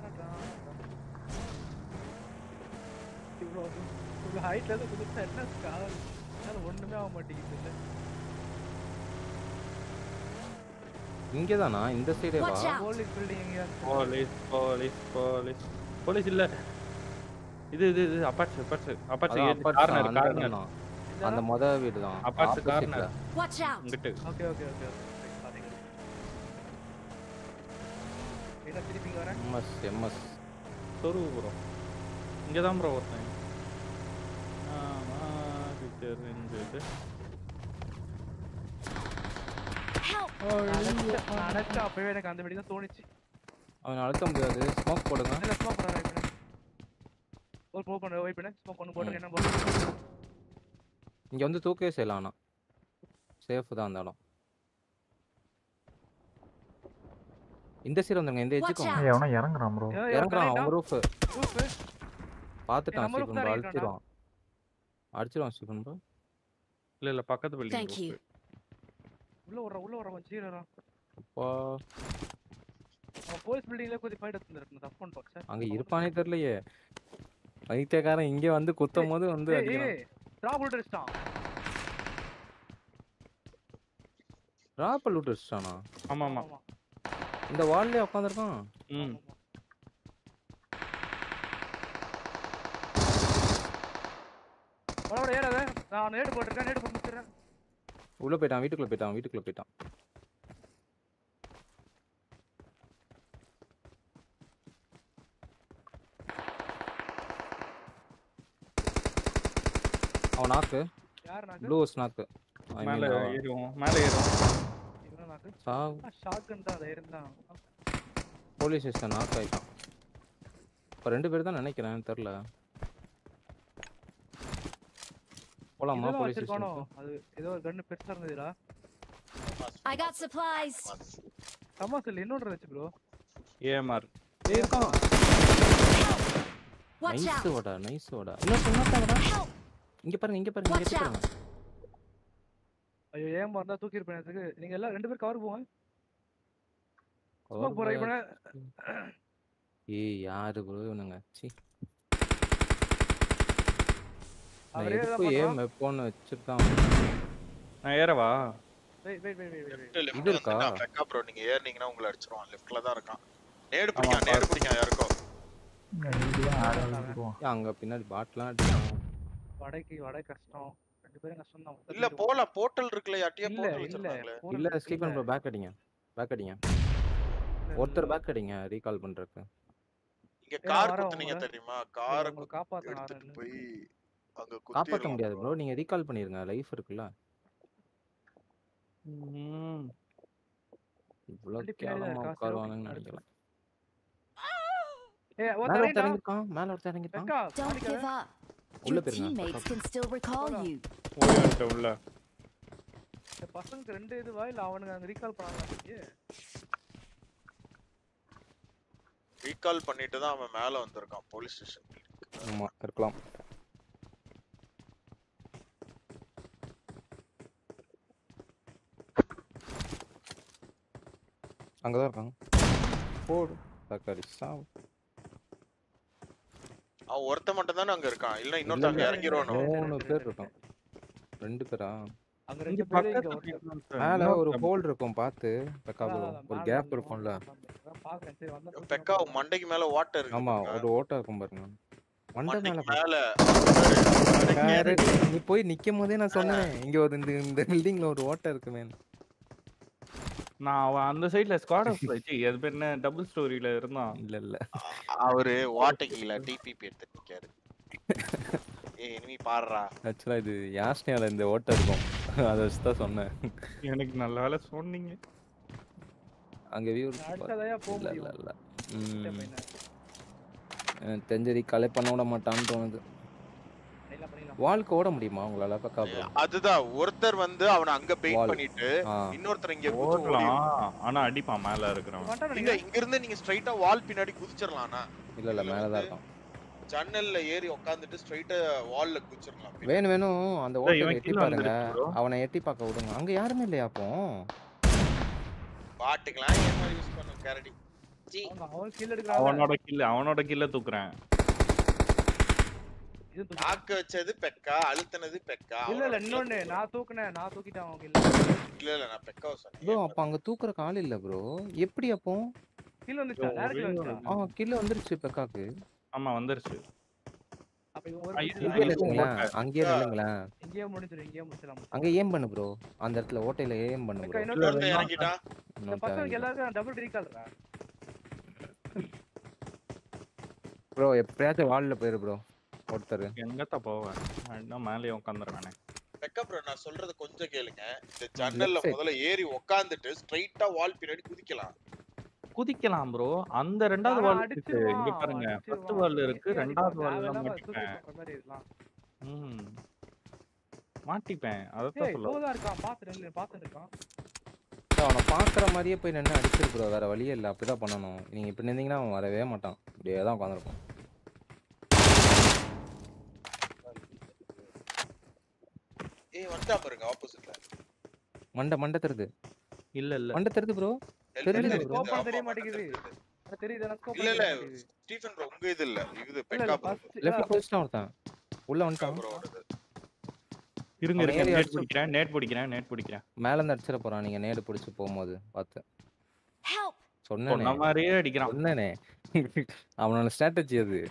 [SPEAKER 1] இவ்வளோ இவ்வளோ ஹைட்ல இருந்து குதிச்சா என்ன கால் என்னால ஒண்ணுமே ஆக மாட்டேங்குது இல்ல
[SPEAKER 4] இங்கே தானா இந்த சைடே வா
[SPEAKER 7] Watch out!
[SPEAKER 1] போலீஸ் பில்டிங் எங்கேயா இருக்கு?
[SPEAKER 3] போலீஸ் போலீஸ் போலீஸ் போலீஸ் இல்ல இது இது இது அப்பாட்ஸ் அப்பாட்ஸ் அப்பாட்ஸ்
[SPEAKER 4] அதான்
[SPEAKER 3] ஏறி
[SPEAKER 4] apartment
[SPEAKER 3] கார்னர்
[SPEAKER 4] அந்த
[SPEAKER 3] கார்னர்
[SPEAKER 4] இடம் தான். அந்த மொத வீடு தான்
[SPEAKER 3] Apartment
[SPEAKER 4] Opposite
[SPEAKER 3] corner.
[SPEAKER 4] ல.
[SPEAKER 7] Watch out!
[SPEAKER 3] இங்கிட்டு
[SPEAKER 1] ஓகே ஓகே ஓகே ஓகே பாத்தீங்க என்ன திருப்பி இங்க வரேன்
[SPEAKER 4] எம்எஸ் எம்எஸ்
[SPEAKER 3] சொரு ப்ரோ இங்கே தான் ப்ரோ ஒருத்தன் ஆமா பிக்சர் இருந்தது
[SPEAKER 7] Help!
[SPEAKER 1] நினைச்சா அப்பவே எனக்கு அந்த வெடி தான் தோணுச்சு
[SPEAKER 4] அவன் அழுத்த முடியாது ஸ்மோக் போடுங்க
[SPEAKER 1] இல்ல ஸ்மோக் பண்ண வெயிட் பண்ணு ஒரு போ பண்ணு வெயிட் பண்ணு ஸ்மோக் பண்ணு போட்டு என்ன போட்டு
[SPEAKER 4] இங்க வந்து தூக்கவே செய்யலாம் ஆனா சேஃப் தான் அந்த இடம் இந்த சைடு வந்துருங்க இந்த
[SPEAKER 7] Watch
[SPEAKER 4] எஜுக்கும்
[SPEAKER 7] out!
[SPEAKER 5] ஏய் அவனா இறங்குறான் ப்ரோ
[SPEAKER 4] இறங்குறான் அவங்க ரூஃப்
[SPEAKER 1] ரூஃப்
[SPEAKER 4] பாத்துட்டான்
[SPEAKER 1] நம்ம roof
[SPEAKER 4] ஸ்டீஃபன்
[SPEAKER 1] தான்
[SPEAKER 4] ப்ரோ
[SPEAKER 1] இறங்கிட்டான்டா.
[SPEAKER 4] அடிச்சிருவான் அடிச்சிருவான் ஸ்டீஃபன் ப்ரோ
[SPEAKER 3] இல்ல இல்ல பக்கத்து
[SPEAKER 7] Thank
[SPEAKER 3] பில்டிங்
[SPEAKER 7] you.
[SPEAKER 1] உள்ள வர உள்ள வர கொஞ்சம் சீரரா
[SPEAKER 4] அப்பா
[SPEAKER 1] அவன் போலீஸ் பில்டிங்ல கொஞ்சம் ஃபைட் எடுத்துருக்கு தப்பு பண்ணிட்டோம் சார்
[SPEAKER 4] அங்க இருப்பானே தெரியலையே வைத்தியக்காரன் இங்க வந்து குத்தும் போது வந்து
[SPEAKER 1] ஏய்
[SPEAKER 4] அடிக்கிறான்
[SPEAKER 1] ஏய் டிராப் விட்டு அடிச்சிட்டான்
[SPEAKER 4] ராப்பல் விட்டு வச்சிட்டானா
[SPEAKER 3] ஆமா ஆமா
[SPEAKER 1] ஆமா
[SPEAKER 4] இந்த வால்லே உட்காந்துருக்கான்
[SPEAKER 3] ம்
[SPEAKER 1] வர வர ஏறாத நான் நேடு போட்டிருக்கேன் நேடு போட்டு முடிச்சிடுறேன்
[SPEAKER 4] உள்ள போயிட்டான் வீட்டுக்குள்ள போயிட்டான் வீட்டுக்குள்ள போயிட்டான் அவன் நாக்கு
[SPEAKER 1] யார் நாக்கு
[SPEAKER 4] ப்ளூ நாக்கு ஐ
[SPEAKER 3] மேல
[SPEAKER 4] மீன்
[SPEAKER 3] ஏறுவோம் மேல ஏறுவோம்
[SPEAKER 1] இவன் நாக்கு
[SPEAKER 4] சாவு
[SPEAKER 1] ஷாக்குன்னு தான் தைரியம் தான்
[SPEAKER 4] போலீஸ் ஸ்டேஷன் நாக் ஆயிட்டான் இப்போ ரெண்டு பேர் தான் நினைக்கிறேன் தெரில போலாமா
[SPEAKER 1] இதெல்லாம்
[SPEAKER 4] போலீஸ்
[SPEAKER 1] வச்சிருக்கானோ
[SPEAKER 4] ஸ்டேஷன்
[SPEAKER 1] அது ஏதோ ஒரு கன்னு பெருசா இருந்ததுடா
[SPEAKER 7] I got supplies!
[SPEAKER 1] அம்மா சொல்லு இன்னொன்று வச்சு ப்ரோ
[SPEAKER 3] ஏஎம்ஆர்
[SPEAKER 4] இருக்கான்
[SPEAKER 7] Watch
[SPEAKER 4] நைஸ்
[SPEAKER 7] out!
[SPEAKER 4] ஓடா நைஸ் ஓடா இன்னொரு இன்னொருத்தவடா
[SPEAKER 7] Help!
[SPEAKER 4] இங்க பாருங்க இங்க பாருங்க இங்க
[SPEAKER 7] Watch
[SPEAKER 4] எட்டி
[SPEAKER 7] out.
[SPEAKER 4] பாருங்க
[SPEAKER 1] ஐயோ ஏமா இருந்தா தூக்கி இருப்பேன் எனக்கு நீங்க எல்லாம் ரெண்டு பேரும் கவர் போங்க
[SPEAKER 4] Cover
[SPEAKER 1] ஸ்மோக் போறேன்
[SPEAKER 4] boy.
[SPEAKER 1] இப்போ
[SPEAKER 4] ஏய் யாரு ப்ரோ இவனுங்க சி நான்
[SPEAKER 1] அவரே தான்
[SPEAKER 4] எதுக்கும் ஏன்
[SPEAKER 1] பண்றான்
[SPEAKER 4] வெப்போன்னு வச்சுட்டான்
[SPEAKER 3] நான் ஏறவா
[SPEAKER 1] wait wait wait wait
[SPEAKER 10] left left
[SPEAKER 4] இது இருக்கா?
[SPEAKER 10] வந்து பெக்கா ப்ரோ நீங்க ஏறுனீங்கன்னா உங்களை அடிச்சிருவான் லெஃப்ட்ல தான் இருக்கான் நேடு
[SPEAKER 3] ஆமா,
[SPEAKER 10] பிடிக்கான் நேடு
[SPEAKER 3] பாரு.
[SPEAKER 10] பிடிக்கான் யாருக்கோ
[SPEAKER 5] இதுதான் ஆட விட்டுருவான்
[SPEAKER 4] ஏன் அங்க பின்னாடி பாட்டிலாம் அடிச்சான்
[SPEAKER 1] வடைக்கு வடை கஷ்டம் ரெண்டு பேரும் கஷ்டம் தான்
[SPEAKER 10] இல்ல போலாம் போர்ட்டல் இருக்குல்ல யாட்டியா
[SPEAKER 1] இல்ல
[SPEAKER 10] போர்ட்டல்
[SPEAKER 1] இல்ல
[SPEAKER 10] வச்சிருந்தாங்களே
[SPEAKER 1] போறது
[SPEAKER 4] இல்ல
[SPEAKER 1] இல்ல.
[SPEAKER 4] ஸ்டீஃபன் ப்ரோ பேக் அடிங்க பேக் அடிங்க
[SPEAKER 1] இல்ல,
[SPEAKER 4] ஒருத்தர்
[SPEAKER 1] இல்ல.
[SPEAKER 4] பேக் அடிங்க ரீகால் பண்றதுக்கு
[SPEAKER 10] இங்க
[SPEAKER 1] ஏய்,
[SPEAKER 10] கார்
[SPEAKER 1] வரேன்
[SPEAKER 10] குத்துனீங்க
[SPEAKER 1] உங்களை.
[SPEAKER 10] தெரியுமா
[SPEAKER 1] இல்ல,
[SPEAKER 10] காரை
[SPEAKER 1] உங்களை காப்பாத்த நான்
[SPEAKER 10] எடுத்துட்டு
[SPEAKER 1] வரேன்.
[SPEAKER 10] போய் அங்க
[SPEAKER 4] காப்பாத்த
[SPEAKER 10] குத்திடலாம்
[SPEAKER 4] முடியாது
[SPEAKER 10] bro.
[SPEAKER 4] ப்ரோ நீங்க ரீகால் பண்ணிருங்க லைஃப் இருக்குல்ல
[SPEAKER 3] ம்
[SPEAKER 4] இவ்வளவு
[SPEAKER 1] வண்டி பின்னாடி தான்
[SPEAKER 4] கேவலமா
[SPEAKER 1] இருக்கா? சரி,
[SPEAKER 4] உட்காருவானுங்கன்னு
[SPEAKER 1] okay.
[SPEAKER 4] நினைக்கிறேன்
[SPEAKER 1] ஏய்
[SPEAKER 4] மேல
[SPEAKER 1] ஒருத்தர்
[SPEAKER 4] ஒருத்தர்
[SPEAKER 1] இறங்கிட்டான்.
[SPEAKER 4] இறங்கிருக்கான் மேல ஒருத்தர் இறங்கிருக்கான்
[SPEAKER 1] பெக்கா
[SPEAKER 7] Don't
[SPEAKER 1] மாட்டிக்காத.
[SPEAKER 7] give up.
[SPEAKER 4] உள்ள
[SPEAKER 7] Your
[SPEAKER 4] போயிருங்க
[SPEAKER 7] teammates can still recall you.
[SPEAKER 3] ஓடி வந்துட்டேன் உள்ள
[SPEAKER 1] இந்த பசங்களுக்கு ரெண்டு இதுவா இல்ல அவனுங்க அங்க ரீகால் பண்ணாங்க
[SPEAKER 10] ரீகால் பண்ணிட்டு தான் அவன் மேல வந்திருக்கான் போலீஸ் ஸ்டேஷன்
[SPEAKER 4] ஆமா இருக்கலாம் அங்கதான் இருக்காங்க போடு தக்காளி சாவு
[SPEAKER 10] அவன் ஒருத்த மட்டும் தானே அங்க இருக்கான் இல்ல
[SPEAKER 4] இல்ல,
[SPEAKER 10] இன்னொருத்த அங்க
[SPEAKER 4] இல்ல.
[SPEAKER 10] இறங்கிடுவானோ
[SPEAKER 4] மூணு பேர் இருக்கான் ரெண்டு பேரா
[SPEAKER 1] அங்க
[SPEAKER 3] இங்க
[SPEAKER 1] ரெண்டு பேரு இங்க
[SPEAKER 3] பக்கத்து
[SPEAKER 1] ஒருத்தர்
[SPEAKER 3] வீட்டுல
[SPEAKER 4] மேல ஒரு
[SPEAKER 3] இன்னொருத்தன்.
[SPEAKER 4] ஹோல் இருக்கும் பார்த்து பெக்கா
[SPEAKER 1] அதான்,
[SPEAKER 4] bro.
[SPEAKER 1] அதான்,
[SPEAKER 4] ஒரு
[SPEAKER 1] மேல
[SPEAKER 4] கேப்
[SPEAKER 1] வந்து
[SPEAKER 4] இருக்கும்ல
[SPEAKER 1] அதான் பாக்குறேன் சரி வந்தா
[SPEAKER 10] பெக்கா உன் மண்டைக்கு மேல வாட்டர் இருக்கு
[SPEAKER 4] ஆமா
[SPEAKER 10] பெக்கா.
[SPEAKER 4] ஒரு ஓட்டை இருக்கும் பாருங்க மண்டை மேல
[SPEAKER 10] மண்டைக்கு
[SPEAKER 4] பாரு.
[SPEAKER 10] மேல
[SPEAKER 4] Correct. நீ போய் நிக்கும் போதே நான் சொன்னேன் இங்க ஒரு இந்த இந்த பில்டிங்ல ஒரு ஓட்டை இருக்குமே
[SPEAKER 3] நான் அவன் அந்த சைடுல ஸ்குவாட் ஆஃப் அது பேர் என்ன டபுள் ஸ்டோரியில இருந்தான்
[SPEAKER 4] இல்ல இல்ல
[SPEAKER 10] அவரு வாட்டைக்கீழ டிபிபி எடுத்து நிக்காரு ஏய் இனிமே பாடுறா
[SPEAKER 4] ஆக்சுவலா இது யாஸ்னியால இந்த ஓட்டை இருக்கும் அதை வச்சு தான் சொன்னேன்
[SPEAKER 3] எனக்கு நல்ல வேலை சொன்னீங்க
[SPEAKER 4] அங்க வியூ
[SPEAKER 1] அடுத்ததையா போக
[SPEAKER 4] இல்ல
[SPEAKER 1] முடியும்
[SPEAKER 4] இல்ல இல்ல
[SPEAKER 1] இந்த
[SPEAKER 4] ம்,
[SPEAKER 1] பையனை.
[SPEAKER 4] எனக்கு தெரிஞ்சது கலை பண்ண விட மாட்டான்னு தோணுது
[SPEAKER 1] பண்ணிடலாம் பண்ணிடலாம்
[SPEAKER 4] வால்க்கு ஓட முடியுமா உங்களால பக்கா ப்ரோ
[SPEAKER 10] அதுதான் ஒருத்தர் வந்து அவனை அங்க பெயிட்
[SPEAKER 4] Wall.
[SPEAKER 10] பண்ணிட்டு
[SPEAKER 4] ஆ
[SPEAKER 10] இன்னொருத்தர் இங்க குதிச்சு ஓடி
[SPEAKER 3] ஓடலாம் ஆனா அடிப்பான் மேல இருக்கிறவன்
[SPEAKER 1] வந்துட்டான்
[SPEAKER 10] இங்க
[SPEAKER 1] நீங்க
[SPEAKER 10] இங்க இருந்து நீங்க ஸ்ட்ரைட்டா வால் பின்னாடி குதிச்சிடலாம் ஆனா
[SPEAKER 4] இல்ல இல்ல
[SPEAKER 10] இதுல
[SPEAKER 4] மேலதான்
[SPEAKER 10] வந்து
[SPEAKER 4] இருக்கான்
[SPEAKER 10] ஜன்னல்ல ஏறி உட்காந்துட்டு ஸ்ட்ரைட்டா வால்ல குதிச்சிடலாம்
[SPEAKER 4] வேணும் வேணும் அந்த
[SPEAKER 3] இதோ
[SPEAKER 4] ஓட்டை
[SPEAKER 3] இவன்
[SPEAKER 4] எட்டி
[SPEAKER 3] கீழ
[SPEAKER 4] பாருங்க
[SPEAKER 3] வந்துருச்சு bro.
[SPEAKER 4] அவனை எட்டி பார்க்க விடுங்க அங்க யாருமே இல்லையா அப்போ
[SPEAKER 10] பாட்டுக்கலாம் ஏன் மாதிரி யூஸ் பண்ணும் கேரடி ஜி
[SPEAKER 1] அவங்க அவன் கில் எடுக்கிறான்
[SPEAKER 3] அவனோட கில்ல அவனோட கில்ல தூக்குறேன்
[SPEAKER 1] இது தூக்கு.
[SPEAKER 10] நாக்கு வச்சது பெக்கா அழுத்தினது பெக்கா
[SPEAKER 1] இல்ல இல்ல
[SPEAKER 10] அவனோட
[SPEAKER 1] இன்னொன்னு
[SPEAKER 10] kill
[SPEAKER 1] நான் தூக்குனேன் நான் தூக்கிட்டேன் அவங்க கில்
[SPEAKER 10] இல்ல இல்ல நான் பெக்காவை
[SPEAKER 4] ப்ரோ
[SPEAKER 10] சொன்னேன்
[SPEAKER 4] அப்ப அங்க தூக்குற கால் இல்ல ப்ரோ எப்படி அப்போ
[SPEAKER 1] கில் வந்துச்சா நேர கில் வந்துச்சா
[SPEAKER 4] ஆ கில்ல வந்துருச்சு பெக்காக்கு
[SPEAKER 3] ஆமா வந்துருச்சு
[SPEAKER 1] அப்ப இவன் ஒரு
[SPEAKER 3] ஐயோ,
[SPEAKER 1] kill
[SPEAKER 4] இங்கே
[SPEAKER 3] ஐயோ,
[SPEAKER 4] நில்லுங்களேன்
[SPEAKER 3] ஓட்டை.
[SPEAKER 4] அங்கேயே நில்லுங்களேன்
[SPEAKER 1] இங்கேயே முடிஞ்சிடும் இங்கேயே முடிச்சிடலாம்
[SPEAKER 4] அங்க ஏம் பண்ணு ப்ரோ அந்த இடத்துல ஓட்டையில ஏம் பண்ணு
[SPEAKER 1] அக்கா,
[SPEAKER 4] ப்ரோ
[SPEAKER 1] இன்னொரு
[SPEAKER 10] இன்னொருத்தன் இறங்கிட்டான்
[SPEAKER 1] இந்த பசங்களுக்கு எல்லாருக்கும் டபுள் ரீகால்ரா
[SPEAKER 4] ப்ரோ எப்படியாச்சும் வால்ல போயிரு ப்ரோ ஒருத்தர்
[SPEAKER 3] எங்கத்த போவேன் நான் இன்னும் மேலேயே உட்காந்துருவேனே
[SPEAKER 10] பெக்கா ப்ரோ நான் சொல்றது கொஞ்சம் கேளுங்க இந்த ஜன்னல்ல
[SPEAKER 4] side.
[SPEAKER 10] முதல்ல ஏறி உட்காந்துட்டு ஸ்ட்ரைட்டா வால் பின்னாடி குதிக்கலாம்
[SPEAKER 3] குதிக்கலாம் ப்ரோ அந்த ரெண்டாவது
[SPEAKER 1] ஆனா
[SPEAKER 3] வால் இருக்கு
[SPEAKER 1] அடிச்சிருவான்,
[SPEAKER 3] இங்க பாருங்க
[SPEAKER 1] அடிச்சிருவான்.
[SPEAKER 3] ஃபர்ஸ்ட் வால் இருக்கு
[SPEAKER 1] ஈஸியா
[SPEAKER 3] ரெண்டாவது
[SPEAKER 1] அடிப்பான்.
[SPEAKER 3] வால்ல
[SPEAKER 1] தேவையில்லாம
[SPEAKER 3] மாட்டிப்பேன்
[SPEAKER 1] suicide பண்ற மாதிரி இதெல்லாம்.
[SPEAKER 3] ம் மாட்டிப்பேன் அதத்தான்
[SPEAKER 1] ஏய்,
[SPEAKER 3] சொல்ல
[SPEAKER 1] தோதா இருக்கான் பாத்து நில்லு பாத்து இருக்கான்
[SPEAKER 4] அவனை பாக்குற மாதிரியே போய் நின்று அடிச்சிரு ப்ரோ வேற வழியே இல்லை அப்படிதான் பண்ணணும் நீங்க இப்படி நின்றீங்கன்னா அவன் வரவே மாட்டான் இப்படியே தான் உட்காந்துருப்பான்
[SPEAKER 10] ஏய் வந்துட்டான் பாருங்க ஆப்போசிட்ல
[SPEAKER 4] மண்டை மண்டை தருது
[SPEAKER 3] இல்ல இல்ல
[SPEAKER 4] மண்டை தருது ப்ரோ தெரியுது bro.
[SPEAKER 1] scope பண்ண தெரிய மாட்டேங்குது எனக்கு தெரியுது எனக்கு scope
[SPEAKER 10] இல்ல
[SPEAKER 1] பண்ண
[SPEAKER 10] இல்ல
[SPEAKER 1] தெரிய மாட்டேங்குது.
[SPEAKER 10] ஸ்டீஃபன் ப்ரோ உங்க இது இல்ல இது
[SPEAKER 1] இல்ல
[SPEAKER 10] பெக்கா
[SPEAKER 1] இல்ல
[SPEAKER 10] ப்ரோ
[SPEAKER 1] first
[SPEAKER 4] லெஃப்ட் போஸ்ட்டான் ஒருத்தன் உள்ள வந்துட்டான்
[SPEAKER 10] ப்ரோ வருது
[SPEAKER 3] இருங்க
[SPEAKER 4] அவன்
[SPEAKER 3] இருங்க
[SPEAKER 4] ஏறி
[SPEAKER 3] நேட்
[SPEAKER 4] அடிச்சு-
[SPEAKER 3] பிடிக்கிறேன் நேட் பிடிக்கிறேன் நேட் பிடிக்கிறேன்
[SPEAKER 4] மேல இருந்து அடிச்சிட போறான் நீங்க நேடு பிடிச்சு போகும்போது பார்த்து
[SPEAKER 7] Help!
[SPEAKER 3] சொன்ன
[SPEAKER 4] சொன்னேனே
[SPEAKER 3] மாதிரியே அடிக்கிறான்
[SPEAKER 4] சொன்னேனே அவனோட ஸ்ட்ராட்டஜி அது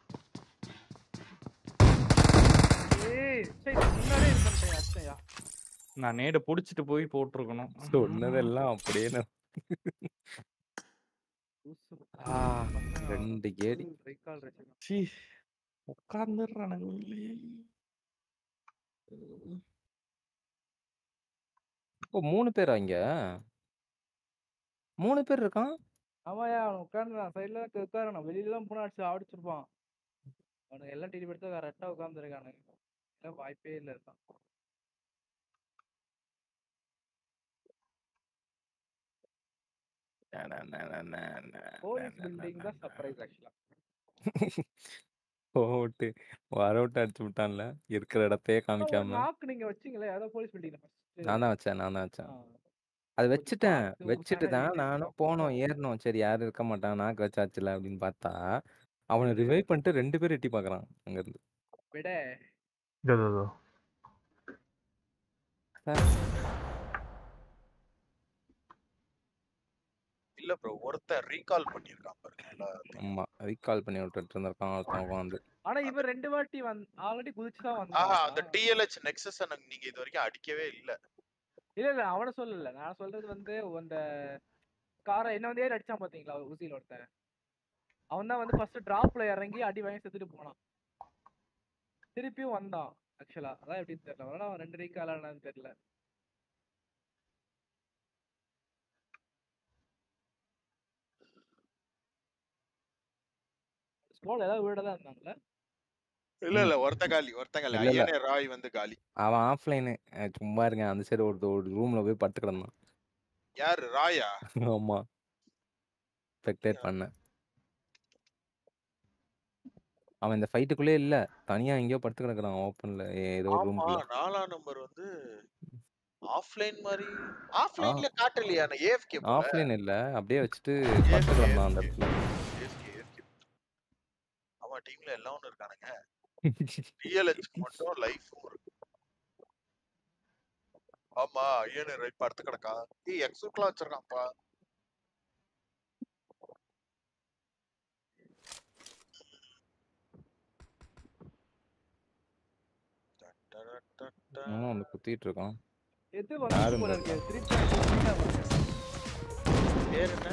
[SPEAKER 1] ஏய் சரி முன்னாடியே இது பண்ணிட்டேன் அச்சையா
[SPEAKER 3] நான் நேட புடிச்சிட்டு போய் போட்டிருக்கணும்
[SPEAKER 4] சொன்னதெல்லாம் அப்படியே நான் ஆ, ரெண்டு கேடி
[SPEAKER 1] ரீகால் ரேஷன்
[SPEAKER 3] சீ உட்காந்துடுறானுங்க
[SPEAKER 4] இப்போ மூணு பேரா இங்க மூணு பேர் இருக்கான்
[SPEAKER 1] ஆமாயா அவன் உட்காந்துருக்கான் சைடுல உட்காரணும் வெளியில எல்லாம் போனா அடிச்சு ஆடிச்சிருப்பான் அவனுக்கு எல்லாம் டிடி எடுத்து கரெக்டா உட்காந்துருக்கானுங்க எல்லாம் வாய்ப்பே இல்ல இருக்கான் போலீஸ் பில்டிங் தான் சர்ப்ரைஸ் ஆக்சுவலா
[SPEAKER 4] போட்டு வர விட்டு அடிச்சு விட்டான்ல இருக்கிற இடத்தையே காமிக்காம
[SPEAKER 1] நாக்கு நீங்க வச்சீங்களே அதான் போலீஸ் பில்டிங் ஃபர்ஸ்ட்
[SPEAKER 4] நான் தான் வச்சேன் நான் தான் வச்சேன் அது வச்சுட்டேன்
[SPEAKER 1] பார்த்து
[SPEAKER 4] வச்சுட்டு
[SPEAKER 1] உட்கார
[SPEAKER 4] தான்
[SPEAKER 1] வேண்டியது
[SPEAKER 4] நானும் போனோம் ஏறணும் சரி யாரும் இருக்க மாட்டான் நாக்கு வச்சாச்சுல அப்படின்னு பார்த்தா அவனை ரிவைவ் பண்ணிட்டு ரெண்டு பேரும் எட்டி பார்க்கறான் அங்க இருந்து
[SPEAKER 1] விட
[SPEAKER 5] இதோ இதோ, இதோ
[SPEAKER 10] இல்ல ப்ரோ ஒருத்தன் ரீகால் பண்ணிருக்கான் பாருங்க எல்லாத்தையும்
[SPEAKER 4] ஆமா ரீகால் பண்ணி விட்டுட்டு இருந்திருக்கான் ஒருத்தன் உட்காந்து
[SPEAKER 1] ஆனா இவன் ரெண்டு வாட்டி வந்து ஆல்ரெடி குதிச்சு தான்
[SPEAKER 10] ஆஹா
[SPEAKER 1] வந்தான்
[SPEAKER 10] அந்த டிஎல்ஹெச் நெக்ஸஸ் நீங்க இது வரைக்கும் அடிக்கவே இல்ல
[SPEAKER 1] இல்ல இல்ல அவன சொல்லல நான் சொல்றது வந்து அந்த காரை என்ன வந்து ஏறி அடிச்சான் பாத்தீங்களா ஊசியில ஒருத்தன் அவன் தான் வந்து ஃபர்ஸ்ட் டிராப்ல இறங்கி அடி வாங்கி செத்துட்டு போனான் திருப்பியும் வந்தான் ஆக்சுவலா அதான் எப்படின்னு தெரியல அதனால அவன் ரெண்டு ரீக்கால் ஆனான்னு தெரியல ஸ்கோல் ஏதாவது வீட தான் இருந்தாங்கல்ல
[SPEAKER 10] இல்ல இல்ல ஒருத்த காலி ஒருத்த காலி
[SPEAKER 4] இல்ல, இல்ல.
[SPEAKER 10] ஐயனே ராய் வந்து காலி
[SPEAKER 4] அவன் ஆஃப்லைனு சும்மா இருங்க அந்த சைடு ஒரு ஒரு ரூம்ல போய் படுத்து கிடந்தான்
[SPEAKER 10] யாரு ராயா
[SPEAKER 4] ஆமா ஸ்பெக்டேட் பண்ணேன் அவன் இந்த ஃபைட்டுக்குள்ளே இல்ல தனியா எங்கேயோ படுத்து கிடக்குறான் ஓப்பன்ல ஏதோ ஒரு
[SPEAKER 10] ஆமா
[SPEAKER 4] ரூம்ல
[SPEAKER 10] நாலாம் நம்பர் வந்து ஆஃப்லைன் மாதிரி ஆஃப்லைன்ல காட்டலையா நான் ஏஎஃப்கே
[SPEAKER 4] ஆஃப்லைன் இல்ல அப்படியே வச்சுட்டு படுத்து கிடந்தான் அந்த இடத்துல
[SPEAKER 10] ஏஎஃப்கே ஏஎஃப்கே ஆமா டீம்ல எல்லாம் ஒண்ணு இருக்கானுங்க டிஎல்ஹெச் மட்டும் லைஃபும் இருக்கு ஆமா ஐயனே ரைட் படுத்து கிடக்கா ஏய் எக்ஸூட்லாம் வச்சிருக்கான்ப்பா
[SPEAKER 4] அவனும் வந்து குத்திட்டு இருக்கான்
[SPEAKER 1] எது
[SPEAKER 4] யாரு
[SPEAKER 1] வந்து போல
[SPEAKER 4] இந்த-
[SPEAKER 1] இருக்கு திருப்பி
[SPEAKER 10] பேர் என்ன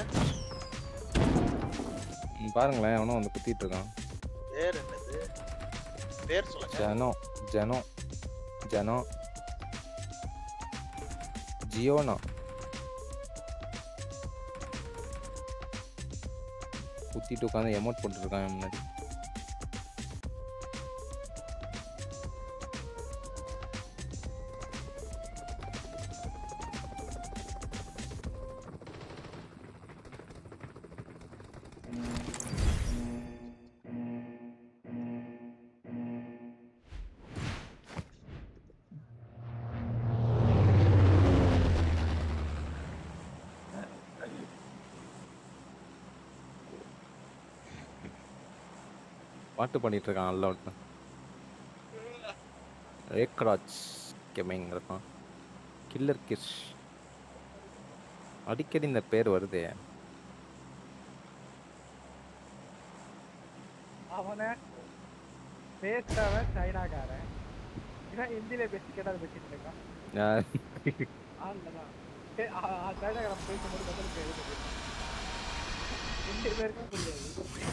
[SPEAKER 4] ம், பாருங்களேன் அவனும் வந்து குத்திட்டு இருக்கான்
[SPEAKER 10] பேர் என்னது பேர் சொல்லுங்க
[SPEAKER 4] ஜனோ ஜனோ ஜனோ ஜியோனா குத்திட்டு உட்காந்து எமோட் போட்டுருக்கான் என் முன்னாடி பாட்டு பண்ணிட்டு இருக்கான் அல்ல ஒருத்தன் ரேக்ராஜ் கெமிங் இருக்கான் கில்லர் கிஷ் அடிக்கடி இந்த பேர் வருதே
[SPEAKER 1] அவனை பேசுறவன் சைனாக்காரன் இவன் ஹிந்தியில பேசி கேட்டாது பேசிட்டு இருக்கான்
[SPEAKER 4] யார்?
[SPEAKER 1] ஆள்லதான் ஏ, ஆ, ஆ, சைனாக்காரன் பேசும்போது பதில் பேரு ரெண்டு பேருக்கும் புரியாது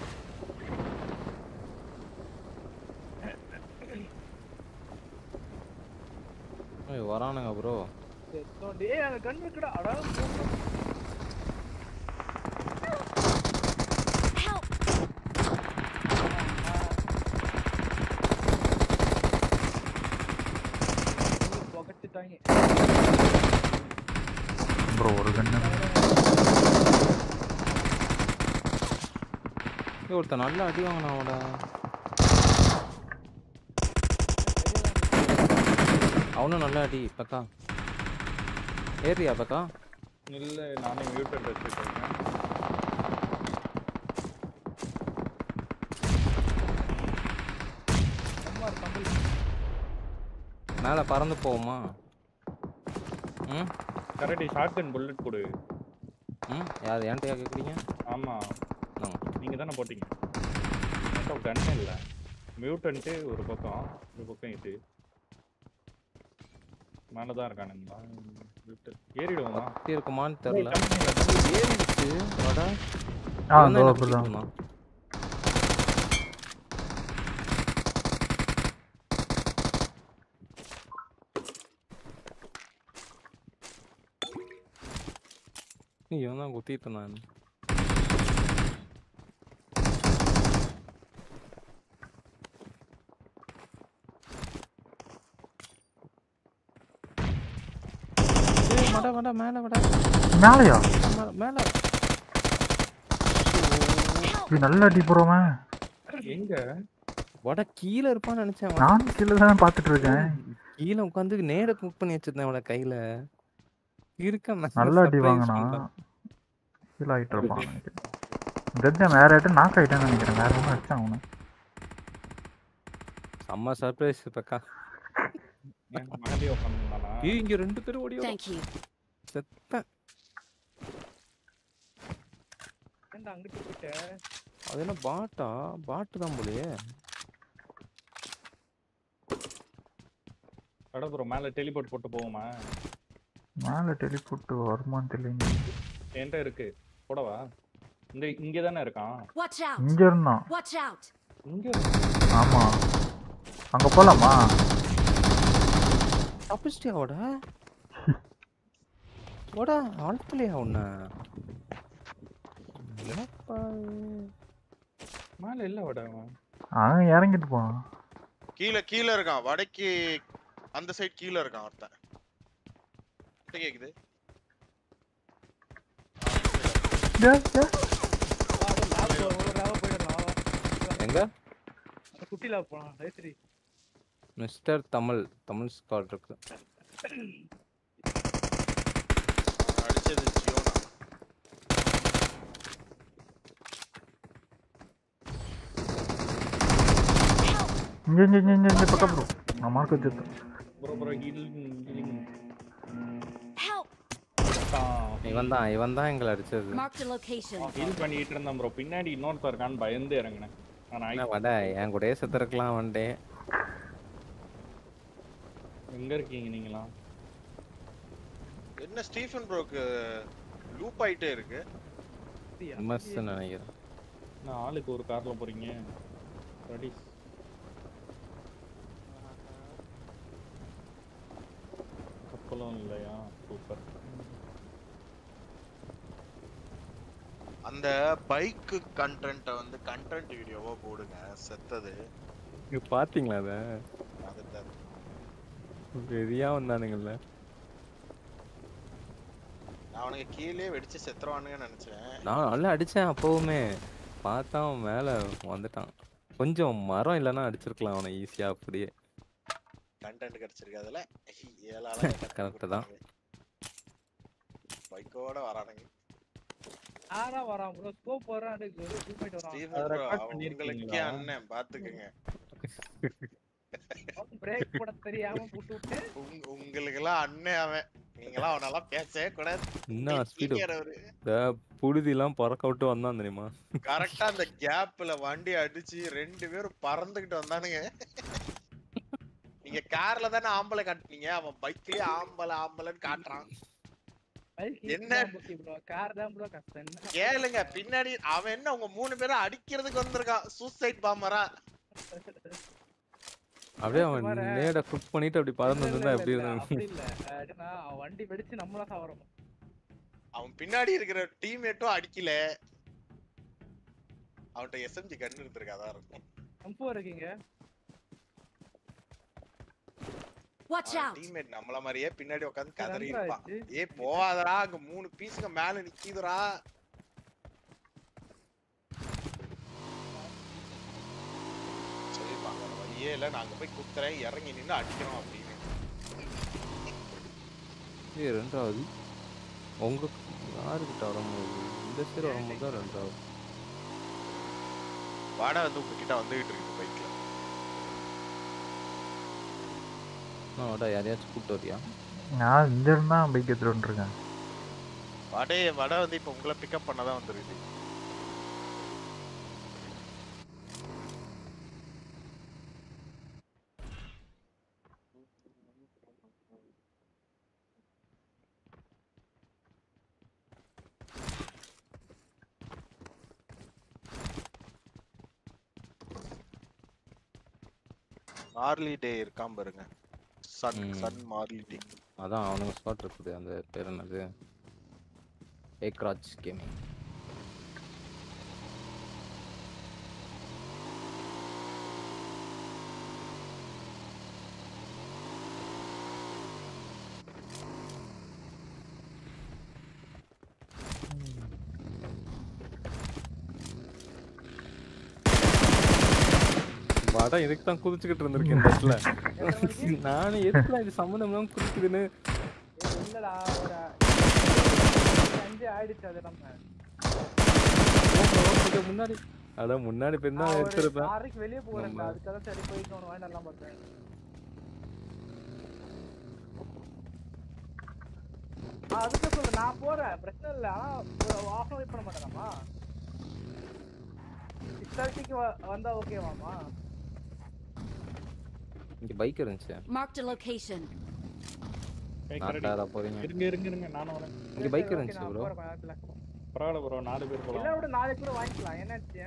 [SPEAKER 4] ஏய், வரானுங்க ப்ரோ
[SPEAKER 1] செத்தோண்டி. ஏய் அங்க கண் இருக்குடா அடா புகச்சிட்டாங்க
[SPEAKER 5] ப்ரோ ஒரு கண்ணு
[SPEAKER 4] ஏய், ஒருத்தன் நல்லா அடி வாங்கினான் அவட அவனும் நல்லா அடி பக்கா ஏறியா பக்கா
[SPEAKER 3] இல்ல நானே மியூட்டட் வச்சுருக்கேன்
[SPEAKER 4] மேலே பறந்து போவோமா ம்
[SPEAKER 3] கரெக்ட் ஷார்ட் கன் புல்லட் கொடு
[SPEAKER 4] ம் யார் என்கிட்ட கேட்குறீங்க
[SPEAKER 3] ஆமா
[SPEAKER 4] ஆ.
[SPEAKER 3] நீங்க தானே போட்டீங்க என்கிட்ட கன் இல்ல மியூட்டன்ட்டு ஒரு பக்கம் ஒரு பக்கம் இது மேலே தான் இருக்கானுங்களா Mutant. ஏறிடுவோமா
[SPEAKER 4] சுத்தி இருக்குமான்னு தெரியல
[SPEAKER 3] ஏய், கம்பெனில
[SPEAKER 4] ஏறிடுச்சு வாடா
[SPEAKER 5] ஆ
[SPEAKER 4] இவன் தான்
[SPEAKER 5] இதோ
[SPEAKER 4] என்ன
[SPEAKER 5] அப்படிதான்
[SPEAKER 4] பிடிக்குமா? இவன் தான் குத்திட்டு இருந்தான் ஏய், வாடா வாடா மேல வாடா
[SPEAKER 5] மேலையா
[SPEAKER 4] மேல- மேல
[SPEAKER 5] இது நல்ல அடி போறவன்
[SPEAKER 3] எங்க
[SPEAKER 4] வட கீழே இருப்பான்னு நினைச்சேன் அவன்.
[SPEAKER 5] நானும் கீழே தான் பார்த்துட்டு இருக்கேன்
[SPEAKER 4] கீழே உட்காந்து நேர குக் பண்ணி வச்சிருந்தேன் அவட கையில இருக்க
[SPEAKER 5] நல்ல அடி வாங்கினா கீழே ஆகிட்டு இருப்பான் நினைக்கிறேன் தெரிஞ்ச வேற ஆகிட்டு நாக் ஆகிட்டேன்னு நினைக்கிறேன் வேற ஒன்றும் அடிச்சான் அவனை
[SPEAKER 4] செம்ம சர்ப்ரைஸ் பக்கா
[SPEAKER 3] மேலே உட்காந்துருந்தானா
[SPEAKER 4] ஏய் இங்க ரெண்டு பேரும் ஓடி
[SPEAKER 7] Thank you.
[SPEAKER 4] செத்தேன்
[SPEAKER 1] ஏன்டா அங்கிட்டு போயிட்ட
[SPEAKER 4] அது என்ன பாட்டா பாட்டு தான் போலயே
[SPEAKER 3] அட ப்ரோ மேலே டெலிபோர்ட் போட்டு போவோமா
[SPEAKER 5] மேலே டெலிபோர்ட் வருமான்னு தெரியல
[SPEAKER 3] என்கிட்ட இருக்கு போடவா இந்த இங்கே தானே இருக்கான்
[SPEAKER 7] Watch out!
[SPEAKER 5] இங்க இருந்தான்
[SPEAKER 7] Watch out!
[SPEAKER 3] இங்கே
[SPEAKER 5] ஆமா அங்க போலாமா
[SPEAKER 4] தப்பிச்சிட்டியா ஓட ஓடா அழுத்தலையா உன்ன என்னப்பா இது?
[SPEAKER 3] மேலே இல்லை விட அவன்
[SPEAKER 5] அவன் இறங்கிட்டு போனான்
[SPEAKER 10] கீழே கீழே இருக்கான் வடக்கு அந்த சைடு கீழே இருக்கான் ஒருத்தன் இப்ப கேக்குது
[SPEAKER 5] டேய், டேய்.
[SPEAKER 1] லேப் ஒரு லேப் போயிடலாம்
[SPEAKER 4] எங்க
[SPEAKER 1] அந்த குட்டி லேப் போலாம் ரைசரி
[SPEAKER 4] மிஸ்டர் தமிழ் தமிழ் ஸ்காட் இருக்கு
[SPEAKER 10] அடிச்சது ஜியோனா
[SPEAKER 5] இங்க இங்க இங்க இங்க இங்க பக்கம் ப்ரோ நான் மார்க் வச்சிருந்தேன்
[SPEAKER 3] bro bro healing healing
[SPEAKER 7] Help!
[SPEAKER 4] இவன் தான் இவன் தான் எங்களை அடிச்சது
[SPEAKER 7] Marked a location.
[SPEAKER 3] ஹீல் பண்ணிட்டு இருந்தேன் ப்ரோ பின்னாடி இன்னொருத்தர் இருக்கான்னு பயந்து இறங்கினேன் நான்
[SPEAKER 4] என்ன வட என் கூடயே செத்துருக்கலாம் வந்துட்டே
[SPEAKER 3] எங்க இருக்கீங்க நீங்களாம்
[SPEAKER 10] என்ன ஸ்டீஃபன் ப்ரோக்கு லூப் ஆயிட்டே இருக்கு
[SPEAKER 4] எம்எஸ் நினைக்கிறேன்
[SPEAKER 3] நான் ஆளுக்கு ஒரு கார்ல போறீங்க ரெடி கப்பலும் இல்லையா சூப்பர்
[SPEAKER 10] அந்த பைக்கு கண்டென்ட்டை வந்து கண்டென்ட் வீடியோவா போடுங்க செத்தது
[SPEAKER 4] நீங்க பாத்தீங்களா அத
[SPEAKER 10] அதுதான்
[SPEAKER 4] பெரியா வந்தானுங்கல்ல
[SPEAKER 10] நான் அவனுக்கு கீழே வெடிச்சு செத்துருவானுங்கன்னு நினைச்சேன்
[SPEAKER 4] நான் நல்லா அடிச்சேன் அப்பவுமே பார்த்தா அவன் மேல வந்துட்டான் கொஞ்சம் மரம் இல்லைன்னா அடிச்சிருக்கலாம் அவனை ஈஸியா அப்படியே
[SPEAKER 10] கண்டென்ட் கிடைச்சிருக்கு அதுல ஏழால
[SPEAKER 4] கரெக்ட் தான்
[SPEAKER 10] பைக்கோட வரானுங்க
[SPEAKER 1] யாரா வரான் ப்ரோ ஸ்கோப் போடுறான் அதுக்கு ஒரு டீம்மேட் வரான்
[SPEAKER 10] ஸ்டீவன்
[SPEAKER 3] அதை
[SPEAKER 10] bro,
[SPEAKER 3] record
[SPEAKER 10] அவன்
[SPEAKER 3] பண்ணிருக்கீங்களா?
[SPEAKER 10] உங்களுக்கே அண்ணன் பாத்துக்கங்க
[SPEAKER 1] பிரேக் போட தெரியாம புட்டு விட்டு
[SPEAKER 10] உங்க உங்களுக்கெல்லாம் அண்ணன் அவன் நீங்களாம் அவனெல்லாம் பேசவே கூடாது
[SPEAKER 4] என்ன ஸ்பீடு
[SPEAKER 10] senior அவரு
[SPEAKER 4] புழுதிலாம் பறக்க விட்டு வந்தான் தெரியுமா
[SPEAKER 10] கரெக்டா அந்த கேப்ல வண்டி அடிச்சு ரெண்டு பேரும் பறந்துகிட்டு வந்தானுங்க நீங்க கார்ல தானே ஆம்பளை காட்டுனீங்க அவன் பைக்லயே ஆம்பளை ஆம்பளைன்னு காட்டுறான் என்ன?
[SPEAKER 1] ப்ரோ கார் தான் ப்ரோ கஷ்டம் என்ன
[SPEAKER 10] கேளுங்க பின்னாடி அவன் என்ன உங்க மூணு பேரும் அடிக்கிறதுக்கு வந்திருக்கான் சூசைட் பாம்பரா
[SPEAKER 4] அப்படியே அவன்
[SPEAKER 1] பாரு.
[SPEAKER 4] நேட குக் பண்ணிட்டு அப்படி பறந்து
[SPEAKER 1] இல்ல,
[SPEAKER 4] வந்திருந்தா
[SPEAKER 1] இல்ல,
[SPEAKER 4] எப்படி
[SPEAKER 1] இல்ல,
[SPEAKER 4] இருந்தா
[SPEAKER 1] அப்படி இல்ல அப்படின்னா அவன் வண்டி வெடிச்சு நம்மளா சாவறோம்
[SPEAKER 10] அவன் பின்னாடி இருக்கிற டீம்மேட்டும் அடிக்கல அவன்கிட்ட எஸ்எம்ஜி கண்ணு இருந்திருக்காதா இருக்கும்
[SPEAKER 1] கம்போ இருக்கீங்க
[SPEAKER 7] Watch out!
[SPEAKER 10] டீம்மேட் நம்மள மாதிரியே பின்னாடி உட்காந்து
[SPEAKER 1] சரி,
[SPEAKER 10] கதறி
[SPEAKER 1] நன்றா
[SPEAKER 10] இருப்பான்
[SPEAKER 1] ஆச்சு.
[SPEAKER 10] ஏ போவாதடா அங்க மூணு பீஸுங்க மேல நிக்கிதுடா சொல்லிருப்பாங்க வேற வழியே இல்ல நாங்க போய் குத்துறேன் இறங்கி நின்னு அடிக்கிறோம் அப்படின்னு
[SPEAKER 4] ஏய் ரெண்டாவது உங்க யாருக்கிட்ட வரும்போது இந்த சைடு வரும்போது தான் ரெண்டாவது
[SPEAKER 10] வாடா வந்து உங்ககிட்ட வந்துகிட்டு இருக்கு பைக்ல
[SPEAKER 4] நான் வாடா யாரையாச்சும் கூப்பிட்டு வரியா
[SPEAKER 5] நான் இங்க இருந்தா பைக் எடுத்துட்டு வந்துருக்கேன்
[SPEAKER 10] வடே வட வந்து இப்ப உங்களை பிக்கப் பண்ணதான் வந்துருக்குது மார்லி டே இருக்காம பாருங்க சன்
[SPEAKER 4] ம்.
[SPEAKER 10] சன் மார்லி டே
[SPEAKER 4] அதான் அவனுங்க ஸ்பாட் இருக்குது அந்த பேர் என்னது ஏக்ராஜ் கேமிங் வாடா இதுக்கு தான் குதிச்சுக்கிட்டு இருந்திருக்கேன் இந்த இடத்துல நானும் எதுக்குடா இது சம்மந்தம் இல்லாம குதிக்குதுன்னு
[SPEAKER 1] ஏய், இல்லடா ஒரு அஞ்சு ஆயிடுச்சு அது நம்ம
[SPEAKER 4] ஓகே, முன்னாடி அதான் முன்னாடி போய் தான்
[SPEAKER 1] நான் ஒரு
[SPEAKER 4] எடுத்திருப்பேன்
[SPEAKER 1] ஆறுக்கு வெளியே போறேன்டா
[SPEAKER 4] நம்ம-
[SPEAKER 1] அதுக்காக சரி போயிட்டு ஒன்று வாங்கி நல்லா பார்த்தேன் ஆ, அதுக்கு சொல்லு நான் போறேன் பிரச்சனை இல்ல ஆனா ஒரு ஆஃப் வெயிட் பண்ண மாட்டேனாமா சிக்ஸ் தேர்ட்டிக்கு வந்தா ஓகேவாமா
[SPEAKER 4] இங்க பைக் இருந்துச்சு
[SPEAKER 7] Marked a location.
[SPEAKER 4] நாட்டாரா போறீங்க
[SPEAKER 3] இருங்க இருங்க இருங்க நானும் வரேன்
[SPEAKER 4] இங்க பைக் இருந்துச்சு ப்ரோ
[SPEAKER 1] போறேன் கொஞ்ச நேரத்துல
[SPEAKER 3] பரவாயில்ல ப்ரோ நாலு பேர்
[SPEAKER 1] இல்ல
[SPEAKER 3] போலாம்
[SPEAKER 1] விட நாளைக்கு கூட வாங்கிக்கலாம் என்னாச்சு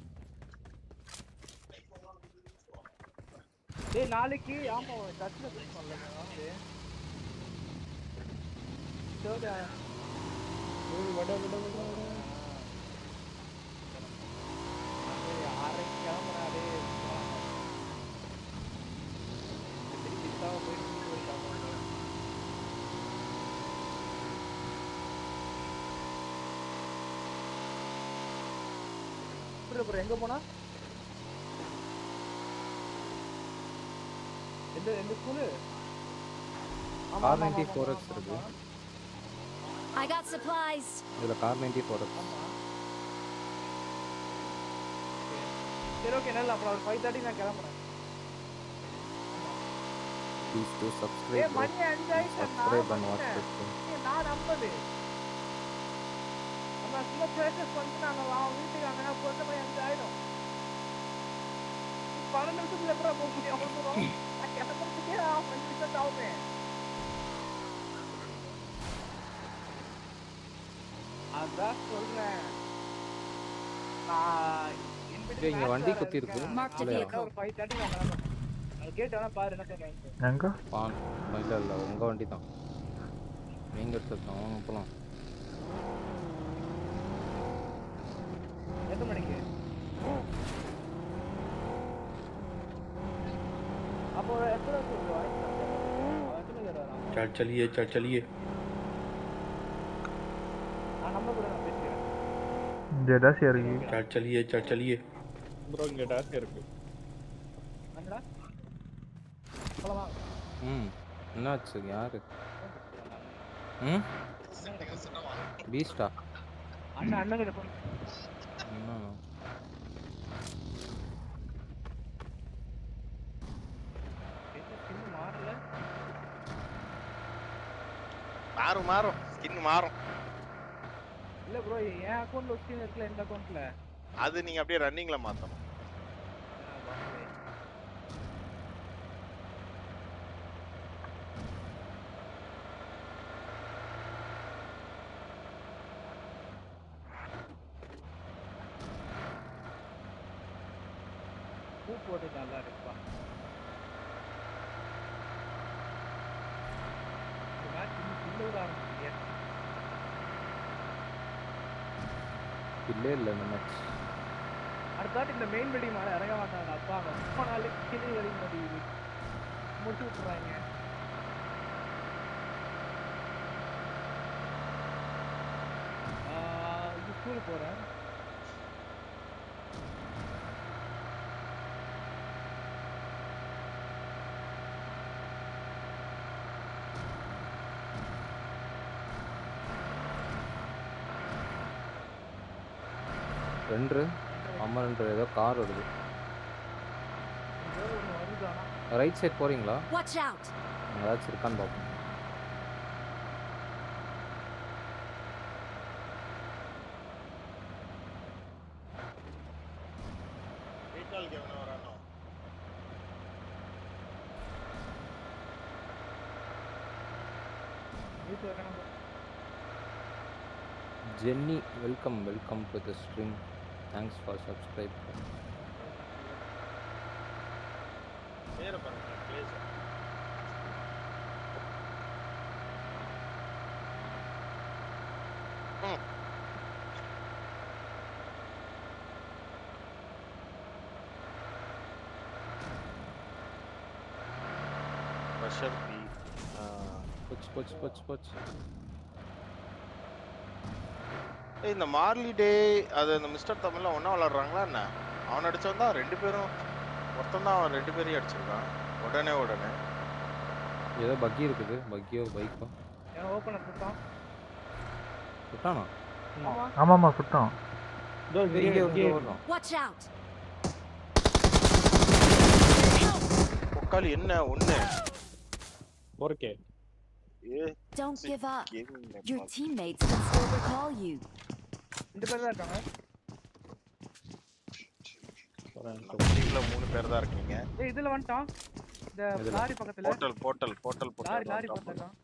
[SPEAKER 1] டேய் நாளைக்கு ஆமா சர்ச்சில் பேசணும்ல வந்து சோதா
[SPEAKER 3] விட விட விட விட
[SPEAKER 1] ஆறரைக்கு கிளம்புறேன் டேய் திருப்பி இதாவ போயிட்டு திருப்பி போயிட்டாங்க புரியல ப்ரோ எங்க போனா எந்த எந்த school
[SPEAKER 4] car ninety four X இருக்கு
[SPEAKER 7] I got supplies.
[SPEAKER 4] இதுல கார் நைன்டி ஃபோர் எக்ஸ்
[SPEAKER 1] சரி ஓகே நல்லா அப்புறம் ஒரு ஃபைவ் தேர்ட்டி நான் கிளம்புறேன்
[SPEAKER 4] ப்ளீஸ் டு
[SPEAKER 1] ஏ
[SPEAKER 4] சப்ஸ்கிரைப்
[SPEAKER 1] மணி அஞ்சு ஆயிடுச்சு நான்
[SPEAKER 4] சப்ஸ்கிரைப் அண்ட் வாட்ச்
[SPEAKER 1] பண்ணிட்டேன்.
[SPEAKER 4] திஸ்
[SPEAKER 1] ஏய், நான் நம்பது நம்ம சும்மா பேசஸ் பண்ணிட்டு நாங்க அவன் வீட்டுக்கு அங்கே பொண்ணு போய் அஞ்சு ஆயிடும் நீ பன்னெண்டு நிமிஷத்துல எப்படா போக முடியும் அவ்வளவு தூரம் நான் கிளம்புறதுக்கே ஆஃப் அஞ்சு நிமிஷம் ஆகுமே அதான் சொல்றேன் நான் in between
[SPEAKER 4] டேய், இங்க
[SPEAKER 1] match
[SPEAKER 4] வண்டி
[SPEAKER 1] வேற
[SPEAKER 4] குத்தி இருக்கு.
[SPEAKER 1] இருக்கேன்.
[SPEAKER 7] Marked a
[SPEAKER 1] நாளைக்கு
[SPEAKER 7] vehicle.
[SPEAKER 1] ஒரு ஃபைவ் தேர்ட்டி நான் கிளம்புறேன் அது கேட்டு வேணா பாரு என்ன சொல்றேன்
[SPEAKER 5] எங்க
[SPEAKER 4] பான் இல்ல இல்ல உங்க வண்டி தான் நீங்க எடுத்துருக்கோம் வாங்க போலாம்
[SPEAKER 1] எத்தனை மணிக்கு அப்போ எத்தனை சொல்லுங்க வாங்கிக்கலாம் அவன் எத்தனை மணிக்கு வரான்
[SPEAKER 11] चल चलिए चल चलिए
[SPEAKER 1] நான் நம்ம கூட நான் பேசிக்கிறேன்
[SPEAKER 5] இங்க ஏதாச்சும் இருக்கு
[SPEAKER 11] चल चलिए चल चलिए
[SPEAKER 3] ப்ரோ இங்க டாஸ்க் இருக்கு
[SPEAKER 1] அண்ணா போலாமா
[SPEAKER 4] ம் என்னாச்சு யாரு ம் பீஸ்டா
[SPEAKER 1] அண்ணன் அண்ணன் கிட்ட போன்
[SPEAKER 4] இன்னும்
[SPEAKER 1] ஸ்கின் மாறல
[SPEAKER 10] மாறும் மாறும் ஸ்கின் மாறும்
[SPEAKER 1] இல்ல ப்ரோ என் அக்கவுண்ட்ல ஸ்கின் இருக்குல்ல இந்த அக்கவுண்ட்ல
[SPEAKER 10] அது நீங்க அப்படியே ரன்னிங்ல மாத்தணும்
[SPEAKER 1] பூ போட்டு நல்லா இருக்குப்பா இந்த மேட்ச் இன்னும் உள்ள விட ஆரம்பிச்சிருக்கே
[SPEAKER 4] இல்லே இல்லை இந்த மேட்ச்
[SPEAKER 1] அடுத்த வாட்டி இந்த மெயின் பில்டிங் மேல இறங்க மாட்டாங்க அப்பா அங்க ரொம்ப நாளைக்கு கிளி வழி முடியுது முடிச்சு விட்டுறாங்க ஆஹ் இது ஸ்கூலுக்கு போறேன்
[SPEAKER 4] ரெண்டு அம்மா ரெண்டு ஏதோ கார் வருது
[SPEAKER 1] ஏதோ ஒண்ணு வருது ஆனா
[SPEAKER 4] ரைட் சைடு போறீங்களா
[SPEAKER 7] Watch out!
[SPEAKER 4] அங்க ஏதாச்சும் இருக்கான்னு பார்ப்போம்
[SPEAKER 10] ரீகால் கேம் வரானோ
[SPEAKER 1] வீட்டு வைக்கணும்
[SPEAKER 4] Jenny welcome welcome to the stream thanks for subscribe
[SPEAKER 10] பேரை பாருங்க பிளேஸ் ப்ரெஷர் பி
[SPEAKER 4] போச்சு போச்சு போச்சு போச்சு
[SPEAKER 10] ஏய் இந்த மார்லி டே அது இந்த மிஸ்டர் தமிழ்ல ஒண்ணா விளாடுறாங்களா என்ன அவன் அடிச்சவன் தான் ரெண்டு பேரும் ஒருத்தன் தான் அவன் ரெண்டு பேரையும் அடிச்சிருக்கான் உடனே உடனே
[SPEAKER 4] ஏதோ பக்கி இருக்குது பக்கியோ பைக்கோ
[SPEAKER 1] ஏன்னா ஓப்பனர் சுத்தம்
[SPEAKER 4] விட்டானா
[SPEAKER 1] ஆமா
[SPEAKER 5] ஆமாம்மா சுத்தம்
[SPEAKER 4] இங்கே இங்கே வர்றோம்
[SPEAKER 7] Watch out!
[SPEAKER 10] உக்காலி என்ன ஒண்ணு
[SPEAKER 3] ஓகே
[SPEAKER 10] ஏ
[SPEAKER 7] Don't give up.
[SPEAKER 10] Gaming
[SPEAKER 7] Your teammates can still recall you.
[SPEAKER 1] ரெண்டு பேர் தான் இருக்காங்க
[SPEAKER 10] டீம்ல மூணு பேர் தான் இருக்கீங்க
[SPEAKER 1] ஏய் இதுல வந்துட்டான் இந்த
[SPEAKER 10] எதுல?
[SPEAKER 1] லாரி பக்கத்துல
[SPEAKER 10] portal portal portal
[SPEAKER 1] lorry lorry
[SPEAKER 10] portal
[SPEAKER 1] பக்கத்துல இருக்கான்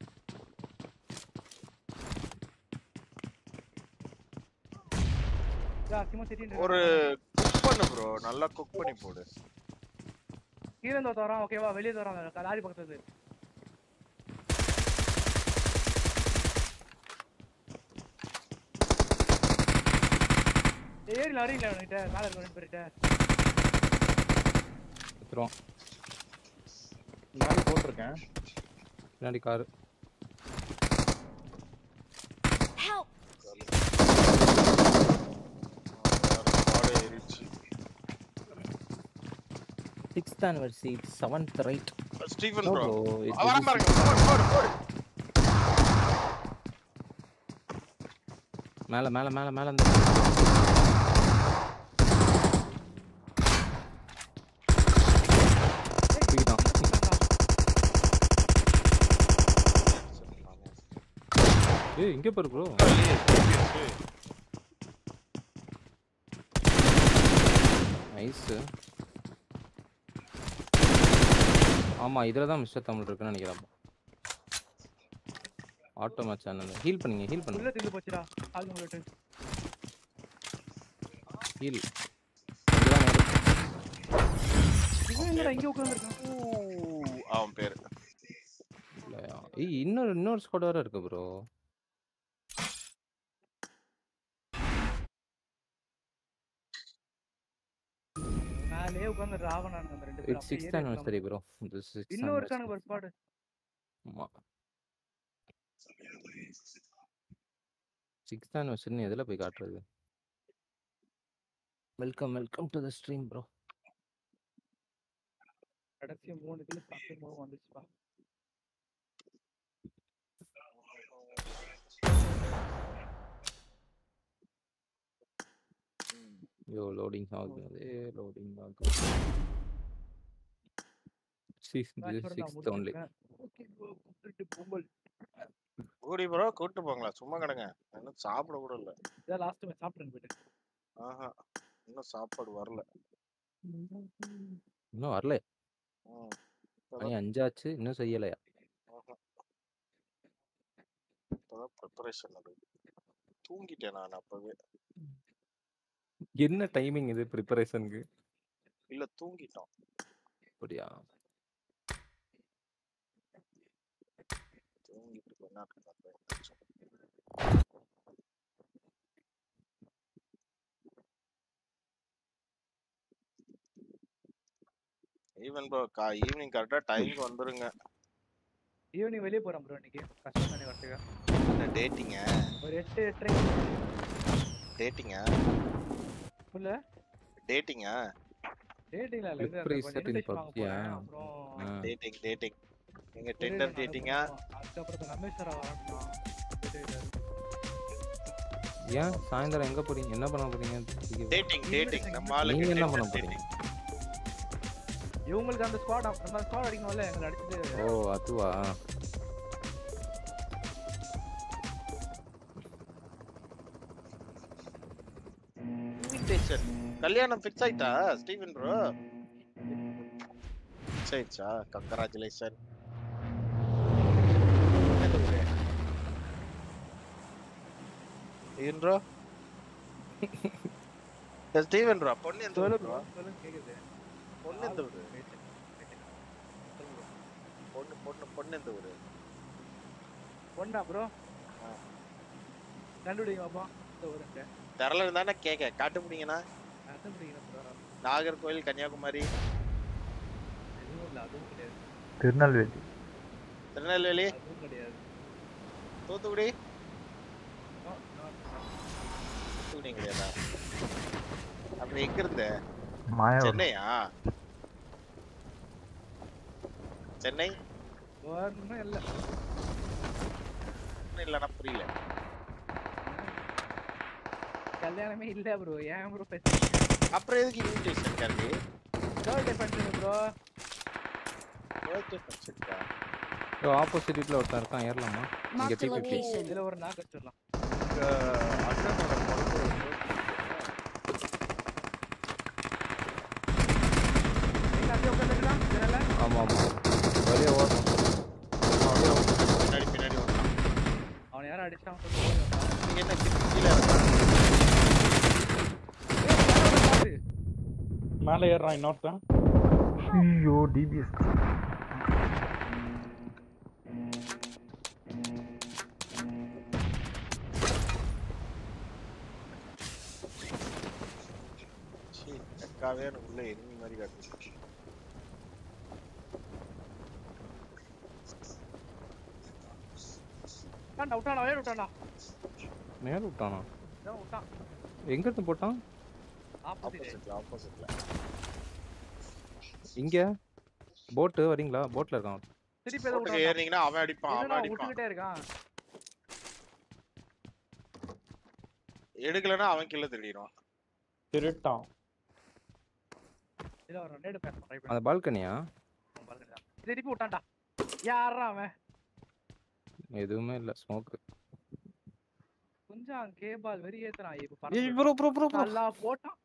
[SPEAKER 1] யா, சும்மா திடீர்னு
[SPEAKER 10] ஒரு குக் பண்ணு ப்ரோ நல்லா குக் பண்ணி போடு
[SPEAKER 1] கீழே இருந்து ஒருத்தன் வரான் ஓகேவா வெளியே வரான் லாரி பக்கத்துல ஏய், ஏறி லாரி இல்ல அவன்கிட்ட மேல இருக்க ரெண்டு பேர்கிட்ட
[SPEAKER 4] எடுத்துருவோம்
[SPEAKER 3] மேலே போட்டிருக்கேன்
[SPEAKER 4] பின்னாடி காரு
[SPEAKER 7] Help!
[SPEAKER 10] ஆடு ஏறிடுச்சு
[SPEAKER 4] sixth anniversary seventh right
[SPEAKER 10] Stephen
[SPEAKER 4] No,
[SPEAKER 10] bro
[SPEAKER 4] bro, it
[SPEAKER 10] வர
[SPEAKER 4] is-
[SPEAKER 10] பாருங்க போடு போடு போடு
[SPEAKER 4] மேல மேல மேல மேல இந்த தூக்கிட்டான். ஏய் இங்க பாரு ப்ரோ நைஸ் ஆமா இதுல தான் மிஸ்டர் தமிழ் இருக்குன்னு நினைக்கிறேன் ஆட்டோ மேட்ச் சேனல் ஹீல் பண்ணுங்க ஹீல்
[SPEAKER 1] உள்ள
[SPEAKER 4] பண்ணுங்க
[SPEAKER 1] திண்டு போச்சுடா ஆள் முன்னாடி
[SPEAKER 4] ஹீல்
[SPEAKER 1] இவன் என்னடா இங்க உட்கார்ந்திருக்கான்
[SPEAKER 10] ஊ, அவன் பேரு
[SPEAKER 4] ஏய் இன்னொரு இன்னொரு ஸ்குவாட் வேற இருக்கு ப்ரோ
[SPEAKER 1] மேலே உட்கார்ந்து ராவணன் அந்த ரெண்டு பேரும்
[SPEAKER 4] இட்ஸ்
[SPEAKER 1] அப்படியே
[SPEAKER 4] சிக்ஸ்த்
[SPEAKER 1] ஏறி
[SPEAKER 4] ஆனிவர்சரி ப்ரோ திஸ் சிக்ஸ்த்
[SPEAKER 1] இன்னும் இருக்கானுங்க ஒரு ஸ்குவாட்
[SPEAKER 4] ஆமா சிக்ஸ்த் ஆனிவர்சரி எதுல போய் காட்டுறது welcome welcome to the stream bro
[SPEAKER 1] கடைசி மூணு இதுல சாப்பிடும் போது வந்துச்சுப்பா
[SPEAKER 4] ஐயோ லோடிங் ஆகுது லோடிங் ஆகுது சிக்ஸ் சிக்ஸ்த் ஒன்லி
[SPEAKER 1] பொங்கல்
[SPEAKER 10] கூடி ப்ரோ கூட்டு போங்களா சும்மா கிடங்க இன்னும் சாப்பிட கூட இல்ல
[SPEAKER 1] இதான் லாஸ்ட் மேட்ச் சாப்பிட்டு போயிட்டு
[SPEAKER 10] ஆஹா இன்னும் சாப்பாடு வரல
[SPEAKER 4] இன்னும் வரல
[SPEAKER 10] ம்.
[SPEAKER 4] மணி அஞ்சாச்சு இன்னும் செய்யலையா
[SPEAKER 10] ஆஹா. இப்பதான் ப்ரிப்பரேஷன் அது தூங்கிட்டேன் நான் அப்பவே
[SPEAKER 4] என்ன டைமிங் இது ப்ரிப்பரேஷனுக்கு
[SPEAKER 10] இல்ல தூங்கிட்டோம்
[SPEAKER 4] அப்படியா
[SPEAKER 10] தூங்கிட்டு கொஞ்ச நேரத்துக்கு அப்புறம் எந்திரிச்சோம். ஈவன் ப்ரோ கா ஈவினிங் கரெக்டா டைம்க்கு வந்துருங்க
[SPEAKER 1] ஈவினிங் வெளியே போறோம் ப்ரோ இன்னைக்கு கஷ்டம் தானே வரட்டுங்க
[SPEAKER 10] இந்த டேட்டிங்க
[SPEAKER 1] ஒரு எட்டு எட்டரை
[SPEAKER 10] டேட்டிங்க
[SPEAKER 1] புரியல
[SPEAKER 10] டேட்டிங்க
[SPEAKER 1] டேட்டிங்ல இல்ல இது அந்த
[SPEAKER 4] Preset
[SPEAKER 1] கொஞ்சம்
[SPEAKER 4] in
[SPEAKER 1] invitation வாங்க
[SPEAKER 4] PUBG -யா?
[SPEAKER 1] போறேன் அப்புறம்
[SPEAKER 10] டேட்டிங் டேட்டிங் நீங்க
[SPEAKER 1] வெளியில
[SPEAKER 10] டெண்டர்
[SPEAKER 1] நானு
[SPEAKER 10] டேட்டிங்க
[SPEAKER 1] போறோம். அதுக்கப்புறம் ரமேஷ் சார் வரணும்
[SPEAKER 4] ஏன் சாயந்தரம் எங்க போறீங்க என்ன பண்ண போறீங்க
[SPEAKER 10] டேட்டிங் டேட்டிங் நம்ம ஆளுக்கு
[SPEAKER 4] நீங்க என்ன
[SPEAKER 10] Tinder
[SPEAKER 4] பண்ண
[SPEAKER 10] dating.
[SPEAKER 4] போறீங்க
[SPEAKER 1] இவங்களுக்கு அந்த ஸ்குவாட் நம்ம ஸ்குவாட் அடிக்கணும்ல எங்களை அடிச்சுட்டு
[SPEAKER 4] ஓ அதுவா
[SPEAKER 10] இன்விடேஷன் கல்யாணம் ஃபிக்ஸ் ஆயிட்டா ஸ்டீவன் ப்ரோ ஃபிக்ஸ் ஆயிடுச்சா congratulation Steven bro Steven bro பொண்ணு எந்த
[SPEAKER 1] சொல்லு
[SPEAKER 10] ஊரு
[SPEAKER 1] ப்ரோ
[SPEAKER 10] bro?
[SPEAKER 1] சொல்லுங்க கேக்குது
[SPEAKER 10] பொண்ணு எந்த ஊரு பொண்ணு பொண்ணு பொண்ணு எந்த ஊரு
[SPEAKER 1] ஒண்ணா ப்ரோ கண்டுபிடிங்க பாப்பா இந்த ஊருங்க
[SPEAKER 10] தரல தானே கேக்க காட்ட முடியுங்கண்ணா
[SPEAKER 1] கண்டுபிடிங்க ப்ரோ
[SPEAKER 10] நாகர்கோவில் கன்னியாகுமரி
[SPEAKER 1] எதுவும் இல்ல அதுவும் கிடையாது
[SPEAKER 5] திருநெல்வேலி
[SPEAKER 10] திருநெல்வேலி
[SPEAKER 1] அதுவும் கிடையாது
[SPEAKER 10] Thoothukudi
[SPEAKER 1] No, no, no.
[SPEAKER 10] Thoothukudi கிடையாதா அப்படி எங்க இருந்த
[SPEAKER 5] மாயாவரம்
[SPEAKER 10] சென்னையா சென்னை
[SPEAKER 1] ஒண்ணும் இல்ல
[SPEAKER 10] ஒண்ணும் இல்லைன்னா புரியல
[SPEAKER 1] கல்யாணமே இல்ல ப்ரோ ஏன் ப்ரோ
[SPEAKER 10] அப்புறம் எதுக்கு இன்விடேஷன் கரடி
[SPEAKER 1] பர்த்டே ஃபங்க்ஷன் ப்ரோ
[SPEAKER 10] பர்த்டே ஃபங்க்ஷனுக்கா
[SPEAKER 4] ஆப்போசிட் வீட்ல ஒருத்தன் இருக்கான் ஏறலாமா இங்க
[SPEAKER 7] Marked a
[SPEAKER 4] டிபிபி
[SPEAKER 7] location.
[SPEAKER 1] இதுல ஒரு நாக்கு வச்சிடலாம்
[SPEAKER 10] அண்ணனோட குழந்தை
[SPEAKER 1] எங்க அப்படியே உட்காந்துருக்கான் இதனால
[SPEAKER 4] ஆமா ஆமா வெளியே ஓடணும்
[SPEAKER 10] பின்னாடி பின்னாடி வரலாம்
[SPEAKER 1] அவன் யாரும் அடிச்சான் சொல்லி ஓடி வந்தான்.
[SPEAKER 10] நீங்க என்ன கீழே கீழே இருக்கா?
[SPEAKER 3] மேலே ஏறுறான் இன்னொருத்தன்
[SPEAKER 5] ஐயோ டிபிஎஸ்
[SPEAKER 10] சீ, அக்காவே எனக்கு உள்ள எனிமி மாதிரி காட்டுது
[SPEAKER 1] விட்டான்டா விட்டான்டா வேறு விட்டான்டா
[SPEAKER 4] நேர விட்டானா
[SPEAKER 1] இதான் விட்டான்
[SPEAKER 4] எங்க இருந்து போட்டான்
[SPEAKER 1] ஆப்போசிட்
[SPEAKER 10] ஆப்போசிட்ல ஆப்போசிட்ல
[SPEAKER 4] இங்க போட்டு வரீங்களா போட்ல இருக்கான் அவன்.
[SPEAKER 1] திருப்பி எதை
[SPEAKER 10] போட்டுக்கு
[SPEAKER 1] விட்டான்டா
[SPEAKER 10] ஏறினீங்கன்னா அவன் அடிப்பான் அவன்
[SPEAKER 1] இல்லடா
[SPEAKER 10] அடிப்பான்
[SPEAKER 1] விட்டுக்கிட்டே இருக்கான்
[SPEAKER 10] எடுக்கலைன்னா அவன் கீழே திருடிடுவான்
[SPEAKER 3] திருட்டான்
[SPEAKER 1] இல்ல ஒரு ரெண்டு பேச ட்ரை
[SPEAKER 4] அந்த பால்கனியா
[SPEAKER 1] பண்ணி திருப்பி விட்டான்டா யாரா அவன்
[SPEAKER 4] எதுவுமே இல்ல ஸ்மோக்
[SPEAKER 1] கொஞ்சம் கேபால் வெறி ஏத்துறான் இப்ப
[SPEAKER 4] ஏய்
[SPEAKER 1] பறந்து
[SPEAKER 4] ப்ரோ ப்ரோ ப்ரோ ப்ரோ
[SPEAKER 1] நல்லா போட்டான்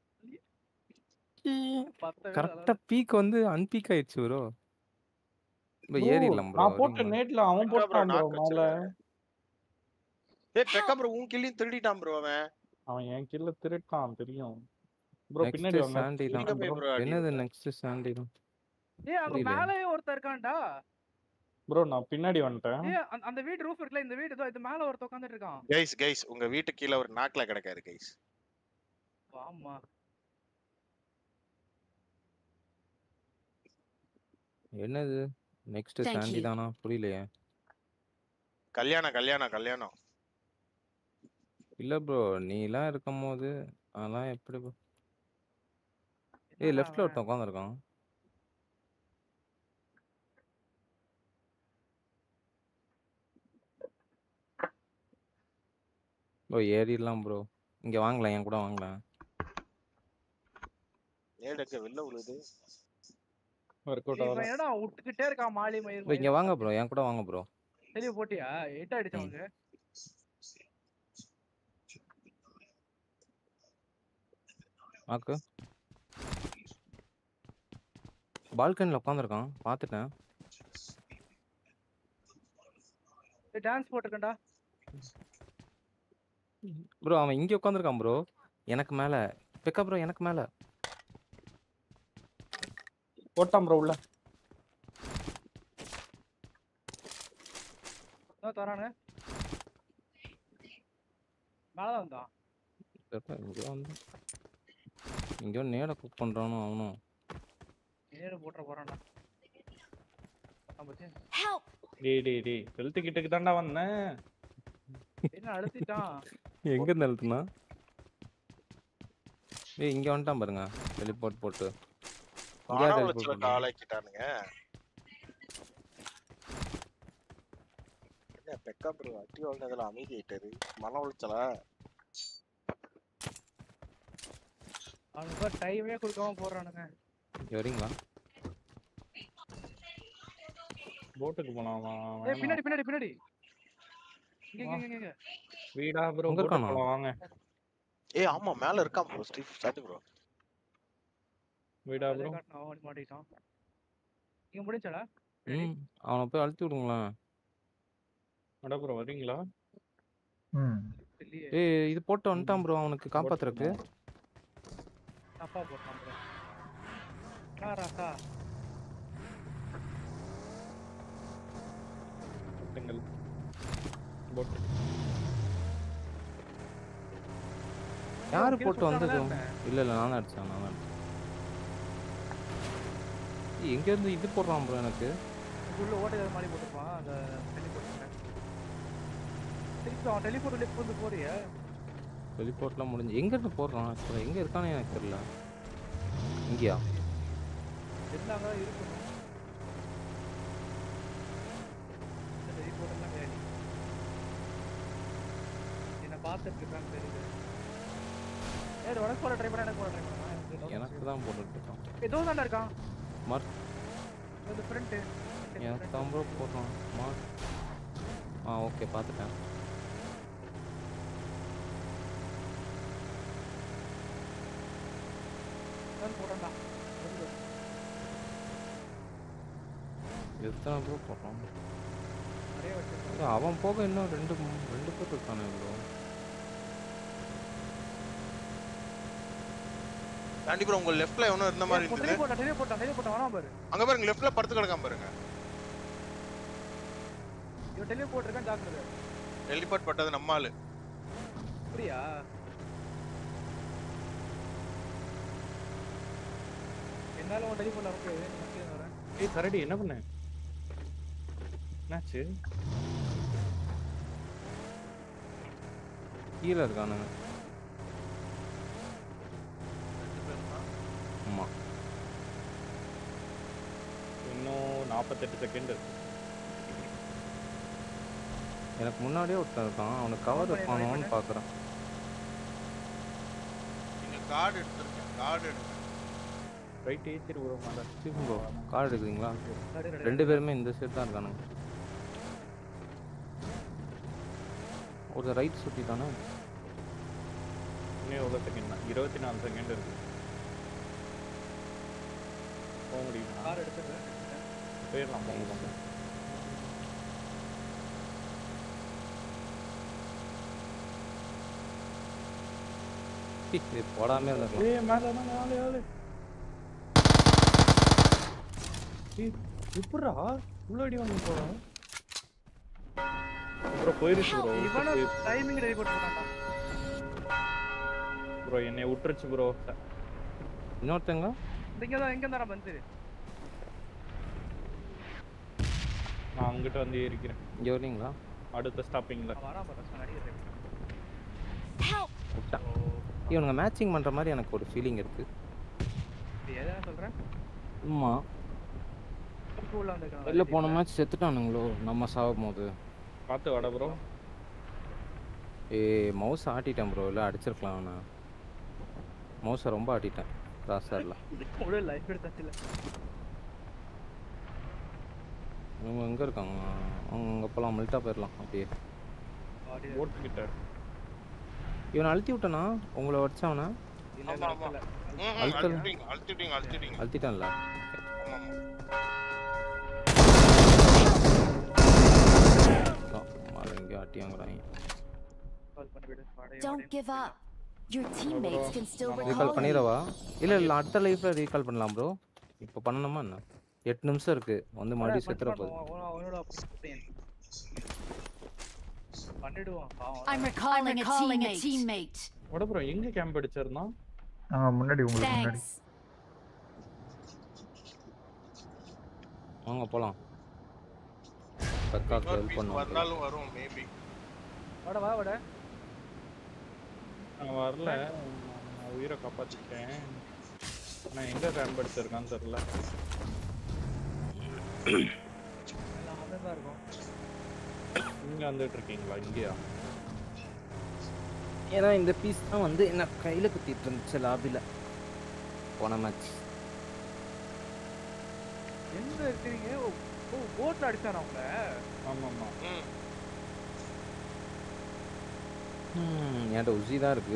[SPEAKER 1] பத்த
[SPEAKER 4] கரெக்டா பீக் வந்து அன்பீக் ஆயிடுச்சு ப்ரோ இப்போ ஏறிடலாம் ப்ரோ
[SPEAKER 3] நான் போட்ட நேட்ல அவன்
[SPEAKER 10] bro,
[SPEAKER 3] போட்டான் ப்ரோ
[SPEAKER 10] knock
[SPEAKER 3] மேல
[SPEAKER 10] ஏய் பெக்கா ப்ரோ உன் கிள்ளையும் திருடிட்டான் ப்ரோ அவன்
[SPEAKER 3] அவன் என் கீழ திருட்டான் தெரியும் ப்ரோ பின்னாடி
[SPEAKER 4] நெக்ஸ்ட்
[SPEAKER 3] வாங்க
[SPEAKER 4] சாண்டி தான்
[SPEAKER 10] எங்க போய் bro அடி
[SPEAKER 4] என்னது நெக்ஸ்ட் சாண்டி தான்
[SPEAKER 1] ஏய் அங்க
[SPEAKER 4] புரியல.
[SPEAKER 1] மேலயே ஒருத்தன் இருக்கான்டா
[SPEAKER 3] ப்ரோ நான் பின்னாடி வந்துட்டேன்
[SPEAKER 1] ஏய் அந்த- அந்த வீடு ரூஃப் இருக்குல்ல இந்த வீடு இதோ இது மேல ஒருத்தன் உட்கார்ந்துட்டு இருக்கான்
[SPEAKER 10] கைஸ் கைஸ் உங்க வீட்டு கீழே ஒரு நாக்குல கிடக்காரு கைஸ்
[SPEAKER 1] ஆமா
[SPEAKER 4] என்னது நெக்ஸ்ட்
[SPEAKER 7] Thank
[SPEAKER 4] சாண்டி
[SPEAKER 7] you.
[SPEAKER 4] தானா புரியலையே
[SPEAKER 10] கல்யாணம் கல்யாணம் கல்யாணம்
[SPEAKER 4] இல்ல ப்ரோ நீலாம் இருக்கும் போது அதெல்லாம் எப்படி bro? ஏய்
[SPEAKER 1] என்னடா
[SPEAKER 4] லெஃப்ட்ல
[SPEAKER 1] அவன்?
[SPEAKER 4] ஒருத்தன் உட்காந்துருக்கான் ப்ரோ ஏறிடலாம் ப்ரோ இங்க வாங்கலாம் என் கூட வாங்கலாம்
[SPEAKER 10] நேடு எங்க வெளில விழுது
[SPEAKER 3] ஒர்க் அவுட்
[SPEAKER 1] இவன்
[SPEAKER 3] ஆகல
[SPEAKER 1] என்னடா விட்டுக்கிட்டே இருக்கான் மாலி மயிர்
[SPEAKER 4] bro, இங்க வாங்க ப்ரோ என் கூட வாங்க ப்ரோ
[SPEAKER 1] தெளிவு போட்டியா எட்டு ஆயிடுச்சு அவனுக்கு
[SPEAKER 4] வாக்கு பால்கனில உட்காந்துருக்கான் பார்த்துட்டேன்
[SPEAKER 1] டான்ஸ் போட்டிருக்கேன்டா
[SPEAKER 4] ப்ரோ அவன் இங்க உட்காந்துருக்கான் ப்ரோ எனக்கு மேல பிக்கா ப்ரோ எனக்கு மேல
[SPEAKER 3] போட்டான் ப்ரோ உள்ள
[SPEAKER 1] தான் தரானு மேலதான் வந்தான்
[SPEAKER 4] தெரியல, இங்க வந்து இங்க நேட குக் பண்றானோ அவனும்
[SPEAKER 1] நேரு போட்டுற போறான்டா அதான் பாத்தியா?
[SPEAKER 3] டேய் டேய் டேய் ஹெல்த் கிட்டக்கு தான்டா வந்தேன்
[SPEAKER 1] என்ன அழுத்திட்டான்
[SPEAKER 4] எங்க இருந்து அழுத்துனா ஏய் இங்க வந்துட்டான் பாருங்க டெலிபோர்ட் போட்டு இங்க யார்
[SPEAKER 10] மன
[SPEAKER 4] teleport
[SPEAKER 10] உளைச்சல
[SPEAKER 4] பண்றா?
[SPEAKER 10] காலாக்கிட்டானுங்க என்ன பெக்கா ப்ரோ அட்டி வாழ்ந்ததுல அமைதி ஆயிட்டாரு மன உளைச்சலா
[SPEAKER 1] அவனுக்கு டைமே கொடுக்காம போடுறானுங்க
[SPEAKER 4] இங்க வரீங்களா
[SPEAKER 3] போட்டுக்கு போலாமா
[SPEAKER 1] ஏய் பின்னாடி பின்னாடி பின்னாடி இங்க இங்க இங்க, இங்க
[SPEAKER 3] வீடா ப்ரோ
[SPEAKER 4] உங்க
[SPEAKER 3] போட்டுக்கு
[SPEAKER 4] இருக்கானா?
[SPEAKER 3] போலாம் வாங்க
[SPEAKER 10] ஏய் ஆமா மேல இருக்கான் ப்ரோ ஸ்டீவ் சாட்டு ப்ரோ
[SPEAKER 3] வீடா
[SPEAKER 1] அதே
[SPEAKER 3] ப்ரோ
[SPEAKER 1] காட்டுனா அவன் ஓடி மாட்டிக்கிட்டான் இங்க முடிஞ்சாடா
[SPEAKER 4] ம் அவனை போய் அழுத்தி விடுங்களேன்
[SPEAKER 3] அட ப்ரோ வரீங்களா
[SPEAKER 5] ம்
[SPEAKER 1] இல்லையே
[SPEAKER 4] ஏய் இது போட்டு வந்துட்டான் ப்ரோ அவனுக்கு காப்பாத்துறதுக்கு
[SPEAKER 1] தப்பா போட்டான் ப்ரோ ராசா
[SPEAKER 3] போட்டுங்கள் போட்டு
[SPEAKER 4] யாரு
[SPEAKER 1] கீழே
[SPEAKER 4] போட்டு
[SPEAKER 1] சுட்டானுங்களா
[SPEAKER 4] வந்தது
[SPEAKER 1] என்ன?
[SPEAKER 4] இல்ல இல்ல நான் தான் அடிச்சேன் நான் தான் அடிச்சேன் ஏய், எங்க இருந்து இது போடுறான் ப்ரோ எனக்கு
[SPEAKER 1] உள்ள ஓட்டை மாதிரி போட்டுருப்பான் அந்த டெலிபோர்ட் திருப்பி அவன் டெலிபோர்ட் உள்ளே பூந்து போறிய
[SPEAKER 4] டெலிபோர்ட்லாம் முடிஞ்சு எங்க இருந்து போடுறான் ஆக்சுவலா எங்க இருக்கானே எனக்கு தெரியல இங்கயா
[SPEAKER 1] இருந்தாங்க இருக்கணும் இந்த டெலிபோர்ட் எல்லாம் வேலை என்ன பார்த்துட்டு இருக்கான்னு தெரியுது ஏய் உனக்கு போட ட்ரை பண்ண எனக்கு போட ட்ரை பண்ணா
[SPEAKER 4] எனக்கு தான் போட்டுட்டு இருக்கான்
[SPEAKER 1] ஏதோ தாண்டா இருக்கான்
[SPEAKER 4] மார்க்
[SPEAKER 1] இந்த ஃப்ரண்ட்
[SPEAKER 4] எனக்கு தான் ப்ரோ போடுறான் மார்க் ஆ ஓகே பார்த்துட்டேன்
[SPEAKER 1] தான் போடண்டா
[SPEAKER 4] எத்தனை ப்ரோ போடுறான்
[SPEAKER 1] நிறைய வச்சிருக்கான்
[SPEAKER 4] ஏய், அவன் போக இன்னும் ரெண்டு மூணு- ரெண்டு பேர் இருக்கானே ப்ரோ
[SPEAKER 10] தாண்டி ப்ரோ உங்க லெஃப்ட்ல எவனோ இருந்த மாதிரி இருந்தது
[SPEAKER 1] டெலிபோர்ட் டெலிபோர்ட் டெலிபோர்ட் வரான் பாரு
[SPEAKER 10] அங்க பாருங்க லெஃப்ட்ல படுத்து கிடக்காம பாருங்க
[SPEAKER 1] இவன் டெலிபோர்ட் இருக்கான் ஜாக்கிரதை
[SPEAKER 10] டெலிபோர்ட் பட்டது நம்ம ஆளு
[SPEAKER 1] அப்படியா என்னால உன் டெலிபோர்ட் வர முடியாது நீ கீழே வரேன்
[SPEAKER 3] ஏய் கரடி என்ன பண்ண என்னாச்சு
[SPEAKER 4] கீழே இருக்கானுங்க ஆமா
[SPEAKER 3] இன்னும் நாற்பத்தெட்டு செகண்ட் இருக்கு
[SPEAKER 4] எனக்கு முன்னாடியே ஒருத்தன் இருக்கான் அவனுக்கு கவர்
[SPEAKER 1] பண்ணு, try
[SPEAKER 4] இருப்பானோன்னு
[SPEAKER 1] பண்ணு.
[SPEAKER 4] பார்க்குறேன்
[SPEAKER 10] நீங்க கார்டு எடுத்துருக்கேன் கார்டு எடுத்து
[SPEAKER 3] ரைட் ஏற்றிட்டு ப்ரோ மேலே
[SPEAKER 4] ப்ரோ கார்டு எடுக்குறீங்களா
[SPEAKER 1] ரெடி, ரெடி,
[SPEAKER 4] ரெண்டு பேருமே இந்த சைடு தான் இருக்கானுங்க ஒரு ரைட் சுற்றிட்டானே
[SPEAKER 3] இன்னும் எவ்வளோ செகண்ட் தான் இருபத்தி நாலு செகண்ட் இருக்கு போக முடியுமா
[SPEAKER 1] கார் எடுத்துடுறேன்
[SPEAKER 3] போயிடலாம் போங்க போங்க
[SPEAKER 4] இது போடாமே இருந்திருக்கலாம்
[SPEAKER 3] ஏய் மேலே தான் ஆளு ஆளு ஏய் எப்படிடா இவ்வளோ அடி வாங்கி போகிறோம் ப்ரோ போயிருச்சு ப்ரோ
[SPEAKER 1] இவனும் டைமிங் டெலிபோர்ட் இருக்கான்டா
[SPEAKER 3] ப்ரோ என்னை விட்டுருச்சு ப்ரோ
[SPEAKER 4] இன்னொருத்தங்க
[SPEAKER 1] இங்க தான் எங்க இருந்தா வந்து
[SPEAKER 3] நான் அங்கிட்ட வந்து ஏறிக்கிறேன்
[SPEAKER 4] இங்கே வரீங்களா
[SPEAKER 3] அடுத்த ஸ்டாப்பிங்கில்
[SPEAKER 1] வரான் பாரு நடிகர்
[SPEAKER 4] விட்டான் இவனுங்க மேட்சிங் பண்ணுற மாதிரி எனக்கு ஒரு ஃபீலிங் இருக்கு
[SPEAKER 1] இது எதை சொல்றேன்
[SPEAKER 4] ஆமாம்
[SPEAKER 1] இப்ப உள்ள வந்திருக்கான்
[SPEAKER 4] வெளில போன மேட்ச் செத்துட்டானுங்களோ நம்ம சாகும் போது
[SPEAKER 3] பார்த்து வாடா ப்ரோ
[SPEAKER 4] ஏ மவுஸ் ஆட்டிட்டேன் ப்ரோ இல்லை அடிச்சிருக்கலாம் அவனை மவுஸை ரொம்ப ஆட்டிட்டேன் கிராஸர்ல
[SPEAKER 1] ஒரு லைஃப் எடுத்தாச்சுல
[SPEAKER 4] இவங்க எங்க இருக்காங்க அவங்க அங்க போலாம் மில்ட்டா போயிடலாம் அப்படியே
[SPEAKER 3] ஓட்டுக்கிட்ட
[SPEAKER 4] இவனை அழுத்தி விட்டனா உங்களை வச்சவனா
[SPEAKER 10] ஆமா ஆமா ம்ஹும்,
[SPEAKER 4] அழுத்தல.
[SPEAKER 10] அழுத்திட்டீங்க அழுத்திட்டீங்க அழுத்திட்டீங்க
[SPEAKER 4] அழுத்திட்டான்ல
[SPEAKER 10] ஆமா ஆமா
[SPEAKER 4] அதை எங்கேயும் அட்டி வாங்குறாங்க
[SPEAKER 7] Don't give up. Your teammates can still recall
[SPEAKER 4] recall
[SPEAKER 7] you.
[SPEAKER 4] பண்ணிடவா இல்ல இல்ல அடுத்த லைஃப்ல ரீகால் பண்ணலாம் ப்ரோ இப்போ பண்ணணுமா என்ன எட்டு நிமிஷம் இருக்கு வந்து மறுபடியும் செத்துற போகுது
[SPEAKER 1] அவனோட அப்படி பண்ணிடுவான் பாவம்.
[SPEAKER 7] I'm recalling, a teammate. A teammate.
[SPEAKER 3] வட ப்ரோ எங்க கேம்ப் அடிச்சிருந்தான்
[SPEAKER 5] அங்க முன்னாடி உங்களுக்கு முன்னாடி
[SPEAKER 7] Thanks.
[SPEAKER 4] வாங்க போலாம் பெக்காக்கு
[SPEAKER 10] இன்னொரு
[SPEAKER 4] ஹெல்ப்
[SPEAKER 10] piece
[SPEAKER 4] பண்ணுவோம்
[SPEAKER 10] வந்தாலும் வரும் மேபி
[SPEAKER 1] வாடா வா வாடா
[SPEAKER 3] நான் வரல நான் உயிரை காப்பாத்திட்டேன் நான் எங்க கேம்ப் அடிச்சிருக்கான்னு தெரியல
[SPEAKER 1] எல்லாம் அவன் தான் இருக்கும்
[SPEAKER 3] இங்க வந்துட்டு இருக்கீங்களா இங்கேயா
[SPEAKER 4] ஏன்னா இந்த பீஸ் தான் வந்து என்ன கையில குத்திட்டு இருந்துச்சு லாபில போன மேட்ச்
[SPEAKER 1] எங்க இருக்கிறீங்க ஓ ஓ, போட்ல அடிச்சானா அவங்கள
[SPEAKER 3] ஆமா ஆமா
[SPEAKER 4] என்கிட்ட உசி தான் இருக்கு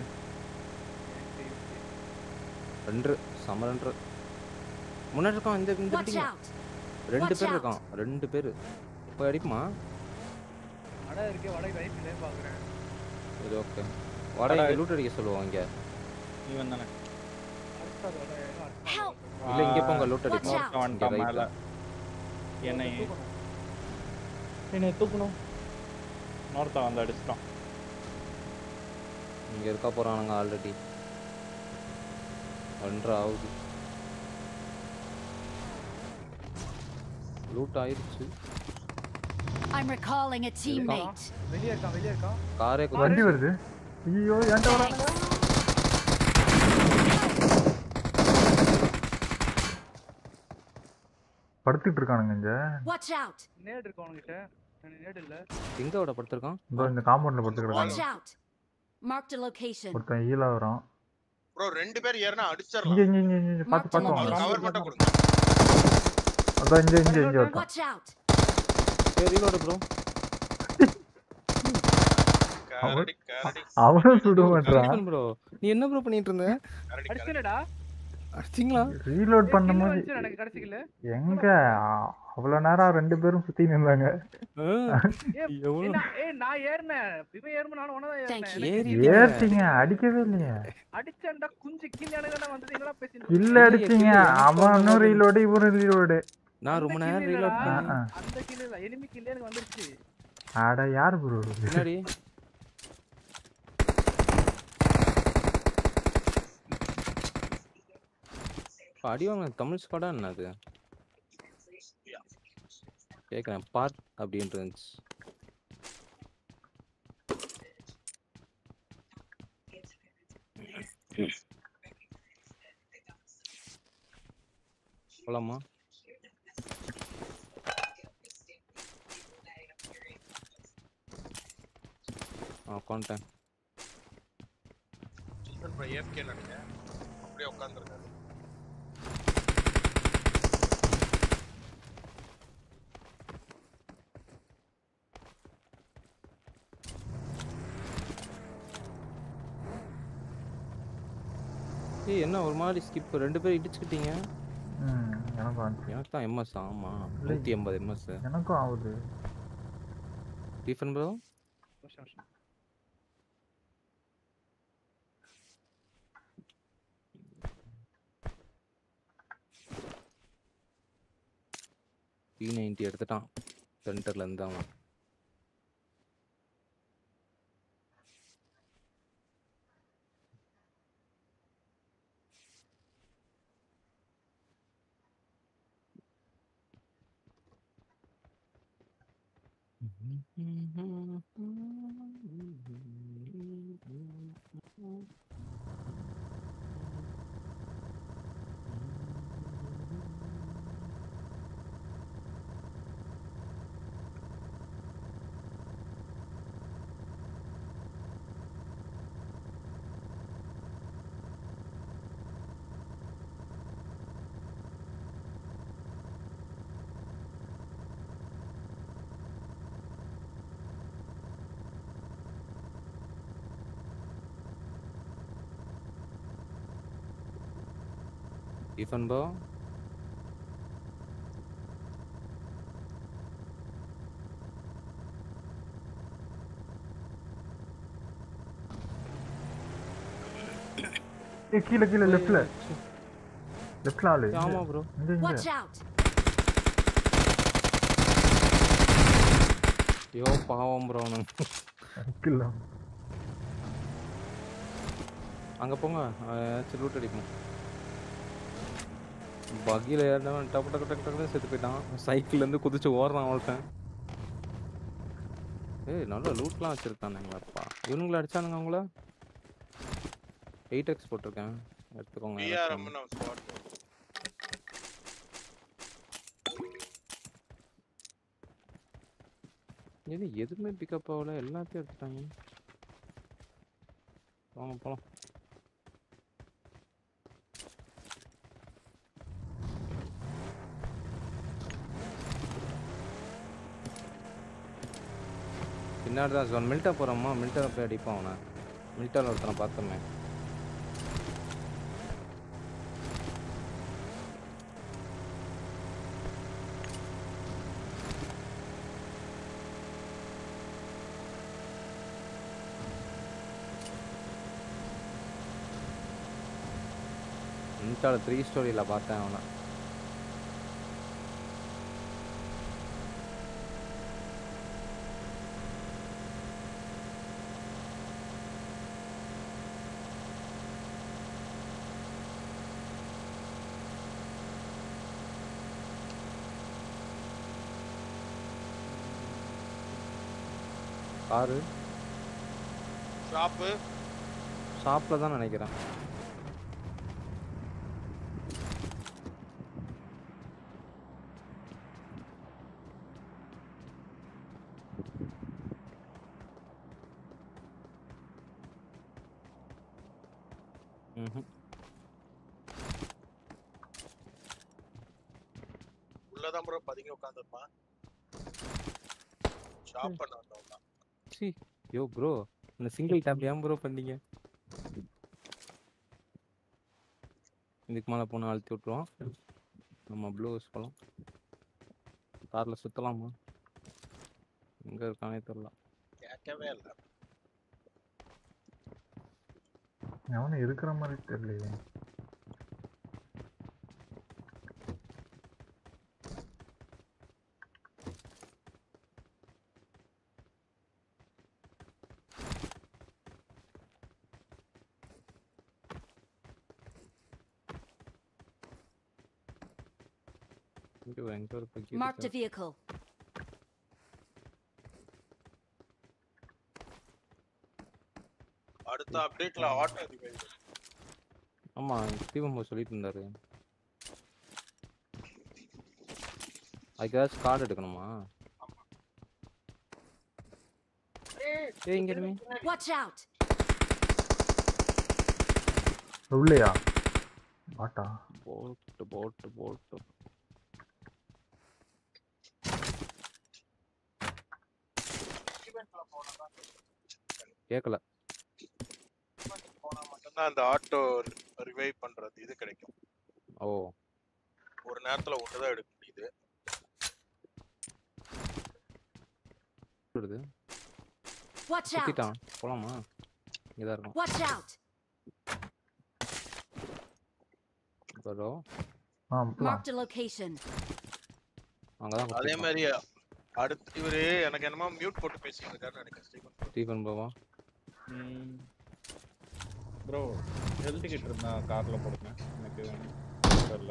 [SPEAKER 4] ரெண்டு சம ரெண்டு முன்னாடி இருக்கான் இந்த இந்த
[SPEAKER 7] Watch
[SPEAKER 4] building ல.
[SPEAKER 7] out.
[SPEAKER 4] ரெண்டு
[SPEAKER 7] Watch
[SPEAKER 4] பேர்
[SPEAKER 7] out.
[SPEAKER 4] இருக்கான் ரெண்டு பேர் போய் அடிக்குமா
[SPEAKER 1] அடா இருக்கே வடை ரைட் இல்லையே பாக்குறேன்
[SPEAKER 4] இது ஓகே வாடா
[SPEAKER 3] வாடா.
[SPEAKER 4] இங்க லூட் அடிக்க சொல்லுவோம் இங்க
[SPEAKER 3] இவன் தானே
[SPEAKER 1] அடிச்சாது வடை ஏதோ அடிச்சாது.
[SPEAKER 7] Help.
[SPEAKER 4] இல்ல இங்க போங்க லூட்
[SPEAKER 7] Watch
[SPEAKER 4] அடிப்போம்
[SPEAKER 7] out.
[SPEAKER 3] இன்னொருத்தன் வந்துட்டான்
[SPEAKER 4] இங்க
[SPEAKER 3] மேல
[SPEAKER 4] ரைட்ல
[SPEAKER 3] என்னை
[SPEAKER 1] தூக்கணும்.
[SPEAKER 3] என்னை தூக்கணும் இன்னொருத்தன் வந்து அடிச்சிட்டான்
[SPEAKER 4] இங்க இருக்க போறானுங்க ஆல்ரெடி ஒன்றரை ஆகுது லூட் ஆயிருச்சு
[SPEAKER 7] I'm recalling a teammate.
[SPEAKER 1] வெளியே இருக்கான் வெளியே இருக்கான்
[SPEAKER 4] காரே
[SPEAKER 5] வண்டி
[SPEAKER 4] குத்தி
[SPEAKER 5] வருது ஐயோ என்கிட்ட வராங்க படுத்துட்டு இருக்கானுங்க இங்க
[SPEAKER 7] Watch out.
[SPEAKER 1] நேடு இருக்கு அவனுகிட்ட எனக்கு நேடு இல்ல
[SPEAKER 4] எங்க விட படுத்திருக்கான்
[SPEAKER 5] இதோ இந்த காம்பவுண்ட்ல படுத்து
[SPEAKER 7] Watch
[SPEAKER 5] கிடக்காங்க
[SPEAKER 7] out. Marked a location.
[SPEAKER 5] ஒருத்தன் ஈலா வரான்
[SPEAKER 10] ப்ரோ ரெண்டு பேர் ஏறினா
[SPEAKER 5] இங்க
[SPEAKER 10] அடிச்சிடலாம்
[SPEAKER 5] இங்க இங்க இங்க, இங்க பாத்து பாத்து வாங்க
[SPEAKER 10] கவர் மட்டும் கொடுங்க
[SPEAKER 5] அதான் இங்க இங்க இங்க ஒருத்தன்
[SPEAKER 7] Watch out.
[SPEAKER 4] சரி ரீலோடு ப்ரோ
[SPEAKER 10] கரடி கரடி
[SPEAKER 5] அவனும் சுட மாட்டான்
[SPEAKER 4] ப்ரோ நீ என்ன ப்ரோ பண்ணிட்டு இருந்த
[SPEAKER 10] கரடி கரடி
[SPEAKER 1] அடிச்சனடா
[SPEAKER 4] அடிச்சிங்களா
[SPEAKER 5] ரீலோட் பண்ணும்போது
[SPEAKER 1] வந்துச்சு எனக்கு கடைசிக்கல
[SPEAKER 5] எங்க அ- அவ்வளவு நேரம் ரெண்டு பேரும் சுத்தி நின்னாங்க
[SPEAKER 4] எவ்வளவு
[SPEAKER 1] ஏய் நான் ஏறினேன் இவன் ஏறும் நானும் ஒன்னதான்
[SPEAKER 7] Thank
[SPEAKER 1] ஏறினேன்
[SPEAKER 7] you.
[SPEAKER 1] எனக்கு
[SPEAKER 4] ஏறி
[SPEAKER 5] ஏறிட்டீங்க அடிக்கவே இல்லையே
[SPEAKER 1] அடிச்சேன்டா குஞ்சு கீழே எனக்கு தானே வந்தது என்னடா பேசிட்டு
[SPEAKER 5] இல்ல அடிச்சீங்க அவனும் ரீலோடு இவரும் ரீலோடு
[SPEAKER 4] நான் ரொம்ப நேரம்
[SPEAKER 1] அந்த
[SPEAKER 4] ரீலோட்
[SPEAKER 1] kill
[SPEAKER 4] பண்ணி
[SPEAKER 5] ஆ.
[SPEAKER 1] அந்த கில் இல்ல எனிமி கில் எனக்கு வந்துருச்சு
[SPEAKER 5] அட யார் ப்ரோ
[SPEAKER 4] பின்னாடி இப்ப அடி வாங்க தமிழ் ஸ்குவாடா என்ன அது கேக்குறேன் பார்ட் அப்படின்ட்டு இருந்துச்சு போலாமா ஆ உட்காந்துட்டேன்
[SPEAKER 10] ப்ரோ ஏஎஃப்கே நினைக்கிறேன் அப்படியே உட்காந்துருக்காரு
[SPEAKER 4] ஏய் என்ன ஒரு மாதிரி ஸ்கிப் ரெண்டு பேரும் இடிச்சுக்கிட்டீங்க
[SPEAKER 5] ம் எனக்கும் ஆச்சு
[SPEAKER 4] எனக்கு தான் எம்எஸ் ஆமா நூற்றி எண்பது எம்எஸ்
[SPEAKER 5] எனக்கும் ஆகுது
[SPEAKER 4] ஸ்டீஃபன் ப்ரோ
[SPEAKER 1] வருஷம் வருஷம்
[SPEAKER 4] பி நைன்ட்டி எடுத்துட்டான் சென்டர்ல இருந்து அவன் Ethan bro.
[SPEAKER 5] ஏய் கீழ கீழ லெஃப்ட்ல லெஃப்ட்ல ஆளு இங்க.
[SPEAKER 4] ஆமா bro.
[SPEAKER 5] இங்க இங்க
[SPEAKER 7] Watch out!
[SPEAKER 4] ஐயோ பாவம் ப்ரோ அவனுங்க
[SPEAKER 5] கில்ல
[SPEAKER 4] அங்க போங்க ஏதாச்சும் லூட் அடிப்போம் பக்கியில் ஏறினவன் டப்பு டக்கு டக்கு டக்குன்னு செத்து போயிட்டான் சைக்கிள்ல இருந்து குதிச்சு ஓடுறான் அவள்கிட்ட ஏய் நல்ல லூட்லாம் வச்சிருக்கானுங்களாப்பா இவனுங்களை அடிச்சானுங்க அவங்கள எயிட் எக்ஸ் போட்டிருக்கேன் எடுத்துக்கோங்க
[SPEAKER 10] பிஆர்எம்
[SPEAKER 4] யாராச்சும்.
[SPEAKER 10] நம்ம ஸ்குவாட்
[SPEAKER 4] இது எதுவுமே பிக்கப் ஆகல எல்லாத்தையும் எடுத்துட்டாங்க வாங்க போலாம் பின்னாடி தான் ஜோன் மில்ட்டா போகிறோமா மில்ட்டாவில் போய் அடிப்போம் அவனை மில்ட்டாவில் ஒருத்தனை பார்த்தோமே மில்ட்டாவில் த்ரீ ஸ்டோரியில் பார்த்தேன் அவனை காரு
[SPEAKER 10] ஷாப்பு
[SPEAKER 4] ஷாப்பில் தான் நினைக்கிறேன் ம்ஹும்.
[SPEAKER 10] உள்ளதான் ப்ரோ பதுங்கி உட்காந்துருப்பான் ஷாப் பண்ண வந்தவன் தான்
[SPEAKER 4] சி யோ ப்ரோ இந்த சிங்கிள் டேப் ஏன் ப்ரோ பண்ணீங்க இதுக்கு மேலே போனால் அழுத்தி விட்ருவோம் நம்ம ப்ளூ ஹவுஸ் போகலாம் காரில் சுற்றலாமா எங்கே இருக்கானே தெரில
[SPEAKER 10] கேட்கவே இல்லை
[SPEAKER 5] எவனும் இருக்கிற மாதிரி தெரியலையே
[SPEAKER 4] ஐயோ எங்கே ஒரு பக்கி
[SPEAKER 7] Marked a vehicle.
[SPEAKER 10] அடுத்த அப்டேட்ல ஆட்டோ ரிவைவ்
[SPEAKER 4] ஆமாம் ஸ்டீவன் ப்ரோ சொல்லிட்டு இருந்தாரு அதுக்கு ஏதாச்சும் கார்டு எடுக்கணுமா ஏய் இங்க இருமே
[SPEAKER 7] Watch out!
[SPEAKER 5] உள்ளேயா ஆட்டா
[SPEAKER 4] போட்டு போட்டு போட்டு கேட்கல
[SPEAKER 10] போனா மட்டும்தான் அந்த ஆட்டோ ரிவைவ் பண்றது இது கிடைக்கும்
[SPEAKER 4] ஓ
[SPEAKER 10] ஒரு நேரத்துல ஒண்ணுதான் எடுக்க முடியுது
[SPEAKER 4] வருது
[SPEAKER 7] Watch out!
[SPEAKER 4] சுத்திட்டான் போலாமா இங்கதான் இருக்கும்
[SPEAKER 7] Watch out!
[SPEAKER 4] ப்ரோ
[SPEAKER 5] ஆ போலாம்
[SPEAKER 7] Marked a location.
[SPEAKER 4] அங்கதான்
[SPEAKER 10] அதே
[SPEAKER 4] குத்திருக்கான்.
[SPEAKER 10] மாதிரி அடுத்து இவரு எனக்கு என்னமோ மியூட் போட்டு பேசிட்டு இருக்காரு நினைக்கிறேன் ஸ்டீவன்
[SPEAKER 4] ஸ்டீஃபன் ப்ரோவா
[SPEAKER 3] ப்ரோ ஹெல்த் கிட்ட இருந்தா கார்ல போடுங்க எனக்கு தெரியல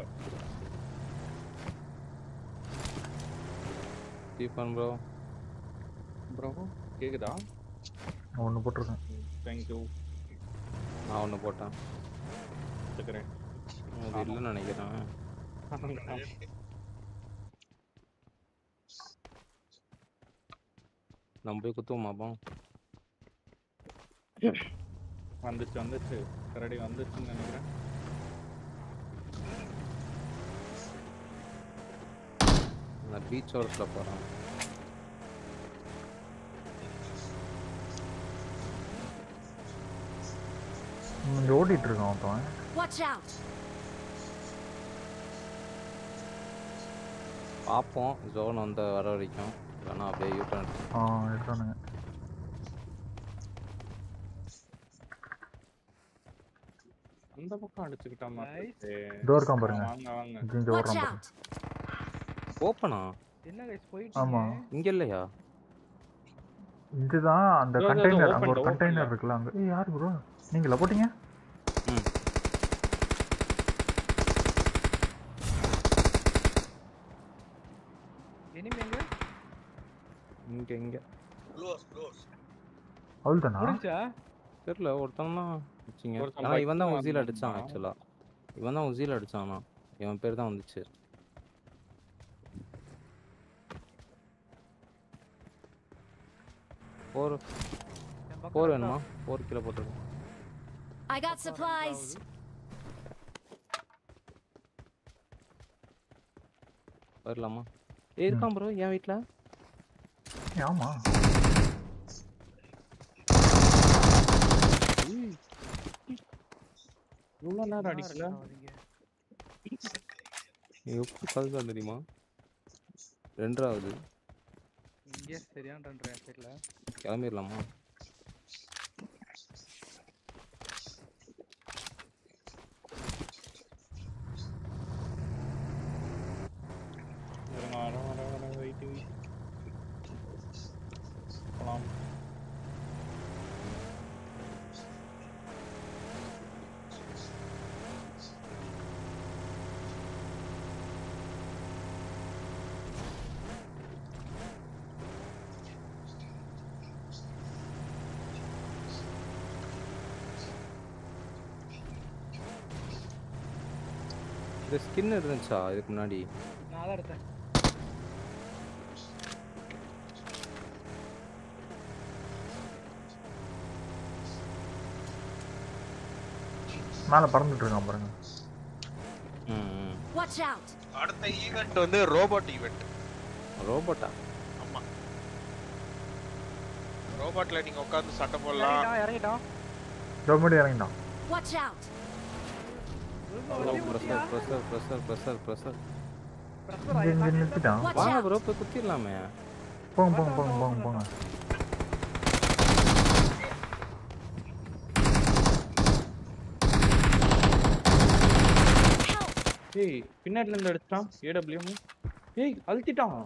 [SPEAKER 4] ஸ்டீஃபன் ப்ரோ
[SPEAKER 3] ப்ரோ கேக்குதா
[SPEAKER 5] ஒன்று போட்டிருக்கேன்
[SPEAKER 3] தேங்க்யூ
[SPEAKER 4] நான் ஒன்று போட்டேன்
[SPEAKER 3] எடுத்துக்கிறேன்
[SPEAKER 4] அது இல்லைன்னு நினைக்கிறேன் நம்ம போய் குத்துவோமாப்பா
[SPEAKER 3] வந்துச்சு வந்துச்சு கரடி வந்துச்சுன்னு நினைக்கிறேன்
[SPEAKER 4] நான் பீச் ஓரத்தில் போகிறேன்
[SPEAKER 5] இங்கே ஓடிட்டு இருக்கான் ஒருத்தன்
[SPEAKER 7] Watch out!
[SPEAKER 4] பார்ப்போம் ஜோன் வந்து வர வரைக்கும் இல்லைன்னா அப்படியே யூ டர்ன்
[SPEAKER 5] ஆ எடுத்தானுங்க
[SPEAKER 3] அந்த பக்கம் அடிச்சுக்கிட்டா மாதிரி
[SPEAKER 5] இதோ இருக்கான் பாருங்க
[SPEAKER 3] வாங்க வாங்க
[SPEAKER 5] இங்க இங்க ஓடுறான் பாருங்க
[SPEAKER 4] ஓப்பனா
[SPEAKER 1] என்ன கைஸ்
[SPEAKER 5] ஆமா
[SPEAKER 1] போயிட்டு
[SPEAKER 4] இங்க இல்லையா
[SPEAKER 5] இதுதான் அந்த
[SPEAKER 3] இதோ, இதோ,
[SPEAKER 5] கண்டெய்னர்
[SPEAKER 3] open
[SPEAKER 5] அங்க ஒரு
[SPEAKER 3] ல, open ல.
[SPEAKER 5] கண்டெய்னர் இருக்குல்ல அங்க ஏய் யாரு ப்ரோ நீங்களா போட்டீங்க
[SPEAKER 1] இனிமே எங்க
[SPEAKER 4] இங்க இங்க
[SPEAKER 10] க்ளோஸ் க்ளோஸ்
[SPEAKER 5] அவ்வளோதானா
[SPEAKER 1] முடிஞ்சா
[SPEAKER 4] தெரியல ஒருத்தன் தான் வச்சிங்க
[SPEAKER 3] ஒருத்தன்
[SPEAKER 4] ஆனா இவன் தான்
[SPEAKER 3] bike ல
[SPEAKER 4] உசியில் அடிச்சான்
[SPEAKER 3] வந்தான்.
[SPEAKER 4] ஆக்சுவலா இவன் தான் உசியில் அடிச்சானா இவன் பேர் தான் வந்துச்சு போர் போர் வேணுமா போர் கிலோ போட்டுருக்கேன்
[SPEAKER 7] I got supplies.
[SPEAKER 4] வரலாமா ஏய் இருக்கான் ப்ரோ என் வீட்ல
[SPEAKER 5] ஏய், ஆமா
[SPEAKER 3] இவ்வளவு நேரம் அடிக்கல
[SPEAKER 4] எப்படி கல்தான் தெரியுமா ரெண்டாவது
[SPEAKER 1] இங்கே சரியான்றேன் தெரியல
[SPEAKER 4] கிளம்பிடலாமா
[SPEAKER 3] இருங்க, வர வர வர வெயிட் வெயிட் போலாம்
[SPEAKER 4] இந்த ஸ்கின் இருந்துச்சா இதுக்கு முன்னாடி
[SPEAKER 1] நான் தான் எடுத்தேன்
[SPEAKER 5] மேல பறந்துட்டு இருக்கான் பாருங்க
[SPEAKER 4] ம் ம்
[SPEAKER 7] Watch out.
[SPEAKER 10] அடுத்த ஈவென்ட் வந்து ரோபோட் ஈவென்ட்
[SPEAKER 4] ரோபோட்டா
[SPEAKER 10] ஆமா ரோபோட்ல நீங்க உட்கார்ந்து சண்டை போடலாம்
[SPEAKER 1] இறங்கிட்டான் இறங்கிட்டான்
[SPEAKER 5] கவர்மெண்ட் இறங்கிட்டான்
[SPEAKER 7] Watch out.
[SPEAKER 4] Pressure pressure pressure pressure pressure
[SPEAKER 5] இங்க இங்க நிறுத்திட்டான்
[SPEAKER 4] வாங்க ப்ரோ போய் குத்திடலாமே
[SPEAKER 5] போங்க போங்க போங்க போங்க போங்க
[SPEAKER 3] ஏய் பின்னாடில இருந்து எடுத்துட்டான் ஏடபிள்யூ ஏய் அழுத்திட்டான்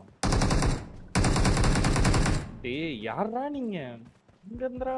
[SPEAKER 3] டேய் யாரா நீங்க இங்க இருந்துடா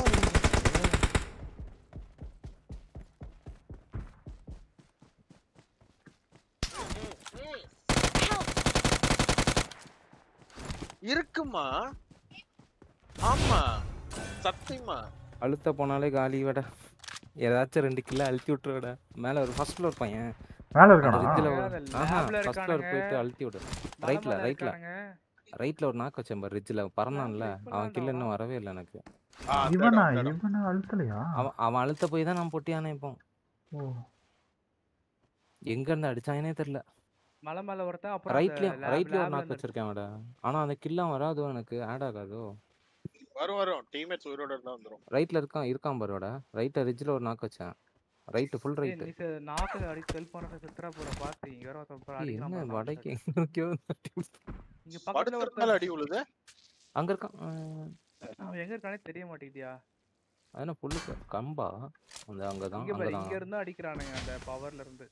[SPEAKER 10] இருக்குமா ஆமா சத்தியமா
[SPEAKER 4] அழுத்த போனாலே காலி விட ஏதாச்சும் ரெண்டு கிலோ அழுத்தி விட்டுருவிட மேல ஒரு ஃபர்ஸ்ட் ஃப்ளோர் பையன்
[SPEAKER 5] மேல இருக்கானா?
[SPEAKER 4] ரிட்ஜில்
[SPEAKER 1] மேல
[SPEAKER 4] ஆஹா
[SPEAKER 1] லேப்ல
[SPEAKER 4] ஃபர்ஸ்ட் ஃப்ளோர்
[SPEAKER 1] இருக்கானுங்க.
[SPEAKER 4] போயிட்டு அழுத்தி விடு
[SPEAKER 1] மலை
[SPEAKER 4] ரைட்ல
[SPEAKER 1] மேல
[SPEAKER 4] ரைட்ல
[SPEAKER 1] இருக்கானுங்க.
[SPEAKER 4] ரைட்ல ஒரு நாக்கு வச்சேன் பாரு ரிட்ஜில் பறந்தான்ல அவன் கில்ல இன்னும் வரவே இல்லை எனக்கு
[SPEAKER 5] இவனா இவனா அழுத்தலையா
[SPEAKER 4] அவன் அவன் அழுத்த போய் தான் நான் பொட்டியானே இப்போ
[SPEAKER 5] ஓ
[SPEAKER 4] எங்க இருந்து அடிச்சானே தெரியல
[SPEAKER 1] மலை மேல ஒருத்தன் அப்புறம்
[SPEAKER 4] ரைட்லயும்
[SPEAKER 1] அந்த lab-
[SPEAKER 4] ரைட்லயும் ஒரு
[SPEAKER 1] labல
[SPEAKER 4] நாக்கு
[SPEAKER 1] இருந்து
[SPEAKER 4] வச்சிருக்கேன் அவட ஆனா அந்த கில்லாம் வராதோ எனக்கு ஆட் ஆகாதோ
[SPEAKER 10] வரும் வரும் டீம்மேட்ஸ் உயிரோட இருந்தா வந்துரும்
[SPEAKER 4] ரைட்ல இருக்கான் இருக்கான் பாரோட ரைட்ல ரிட்ஜில் ஒரு நாக்கு வச்சேன் ரைட்டு ஃபுல்
[SPEAKER 1] ஏய்,
[SPEAKER 4] ரைட்டு
[SPEAKER 1] நீ ச- நாக்கு அடி செல் பண்ண செத்துறா போற பாத்து இங்க வேற ஒருத்தன் அப்புறம் அடிக்கிறான்
[SPEAKER 4] என்ன
[SPEAKER 1] பாரு நாக்கு
[SPEAKER 4] வடைக்கு
[SPEAKER 1] வச்சு.
[SPEAKER 4] எங்க இருக்கோ தட்டி விட்டு.
[SPEAKER 1] இங்க பக்கத்துல
[SPEAKER 10] படுத்துறதுனால
[SPEAKER 1] ஒருத்தன்
[SPEAKER 10] அடி விழுது
[SPEAKER 4] அங்க இருக்கான் அஹ்,
[SPEAKER 1] அவன் எங்க இருக்கானே தெரிய மாட்டேங்குதியா
[SPEAKER 4] அது என்ன புல்லு க- கம்பா அந்த அங்கதான்
[SPEAKER 1] இங்க பாரு
[SPEAKER 4] அங்கதான்
[SPEAKER 1] இங்க இருந்து அடிக்கிறானுங்க அந்த பவர்ல இருந்து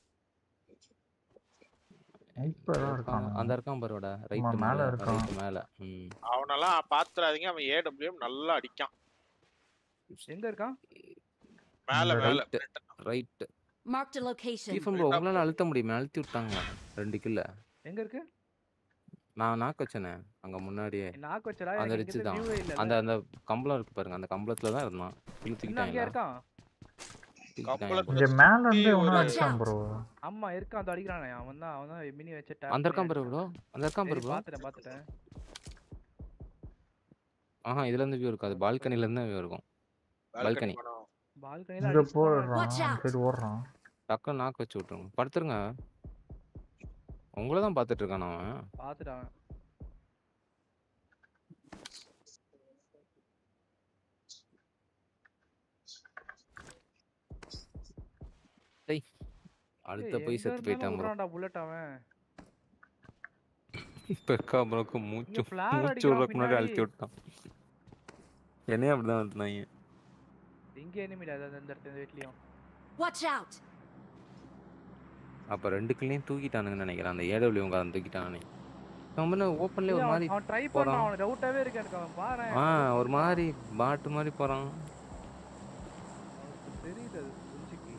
[SPEAKER 5] இப்ப தான்
[SPEAKER 4] இருக்கான்
[SPEAKER 5] இருக்கான்
[SPEAKER 4] அந்த இருக்கான் பாரோட
[SPEAKER 5] ஆமா,
[SPEAKER 4] ரைட்டு
[SPEAKER 5] மேல
[SPEAKER 4] மேல
[SPEAKER 5] இருக்கான்.
[SPEAKER 4] ரைட்டு மேல ம்
[SPEAKER 10] அவனெல்லாம் பாத்துறாதீங்க அவன் ஏடபிள்யூஎம் நல்லா அடிக்கான்
[SPEAKER 1] எங்க இருக்கான்
[SPEAKER 10] மேல மேல
[SPEAKER 4] right right
[SPEAKER 7] Marked a location.
[SPEAKER 4] Stephen bro உங்களால அழுத்த முடியுமா அழுத்தி விட்டாங்க ரெண்டு கில்ல
[SPEAKER 1] எங்க இருக்கு
[SPEAKER 4] நான் நாக்கு வச்சேனே அங்க முன்னாடியே
[SPEAKER 1] நாக்கு வச்சடா
[SPEAKER 4] அந்த
[SPEAKER 1] எனக்கு
[SPEAKER 4] ரிச்சு
[SPEAKER 1] இங்க
[SPEAKER 4] தான்
[SPEAKER 1] வியூவே இல்ல
[SPEAKER 4] அந்த அந்த கம்பளம் இருக்கு பாருங்க அந்த கம்பளத்துல தான் இருந்தான்
[SPEAKER 1] இன்னும் அங்கேயே
[SPEAKER 4] இழுத்துக்கிட்டாங்க
[SPEAKER 1] இருக்கான்
[SPEAKER 5] இங்க மேல இருந்து ஒன்னும்
[SPEAKER 10] ஒரு-
[SPEAKER 5] அடிச்சான் ப்ரோ
[SPEAKER 1] ஆமா இருக்கான் அந்த அடிக்கிறானே அவன் தான் அவன் தான் மினி வச்சு tap
[SPEAKER 4] அந்த இருக்கான்
[SPEAKER 1] பண்ணி
[SPEAKER 4] பாரு ப்ரோ அந்த இருக்கான் பாரு
[SPEAKER 1] சரி,
[SPEAKER 4] ப்ரோ
[SPEAKER 1] பாத்துட்டேன் பாத்துட்டேன்
[SPEAKER 4] ஆஹா இதுல இருந்து வியூ இருக்காது பால்கனில இருந்து வியூ இருக்கும் பால்கனி
[SPEAKER 1] பால்கனில
[SPEAKER 5] இங்க
[SPEAKER 1] அடிச்சு
[SPEAKER 5] போடுறான்
[SPEAKER 7] Watch
[SPEAKER 5] அந்த
[SPEAKER 7] out.
[SPEAKER 5] சைடு ஓடுறான்
[SPEAKER 4] டக்குன்னு நாக்கு வச்சு விட்டுருங்க படுத்துருங்க உங்களை தான் பார்த்துட்டு இருக்கான் அவன்
[SPEAKER 1] பாத்துட்டான்
[SPEAKER 4] டேய் அடுத்த போய் செத்து போயிட்டான் ப்ரோ
[SPEAKER 1] புல்லட் அவன்
[SPEAKER 4] பெக்கா ப்ரோக்கு மூச்சு
[SPEAKER 1] flag
[SPEAKER 4] மூச்சு
[SPEAKER 1] அடிக்கிறான்
[SPEAKER 4] விடுறதுக்கு முன்னாடி
[SPEAKER 1] பின்னாடி.
[SPEAKER 4] அழுத்தி விட்டான் என்னையும் அப்படிதான் அழுத்தினாங்க
[SPEAKER 1] இங்க எனிமில அது அந்த இடத்துல இந்த வீட்லயும்
[SPEAKER 7] Watch out!
[SPEAKER 4] அப்ப ரெண்டு கிள்ளையும் தூக்கிட்டானுங்கன்னு நினைக்கிறேன் அந்த ஏடபிள்யூ அதை தூக்கிட்டானே அவன் ஓப்பன்லேயே ஒரு
[SPEAKER 1] இல்ல,
[SPEAKER 4] மாதிரி
[SPEAKER 1] அவன் அவன் ட்ரை
[SPEAKER 4] போறான்
[SPEAKER 1] பண்ணான் அவனுக்கு டவுட்டாவே இருக்கு எனக்கு அவன் பாறேன்
[SPEAKER 4] ஆ ஒரு மாதிரி பாட்டு மாதிரி போறான்
[SPEAKER 1] தெரியுது அது புரிஞ்சுக்கி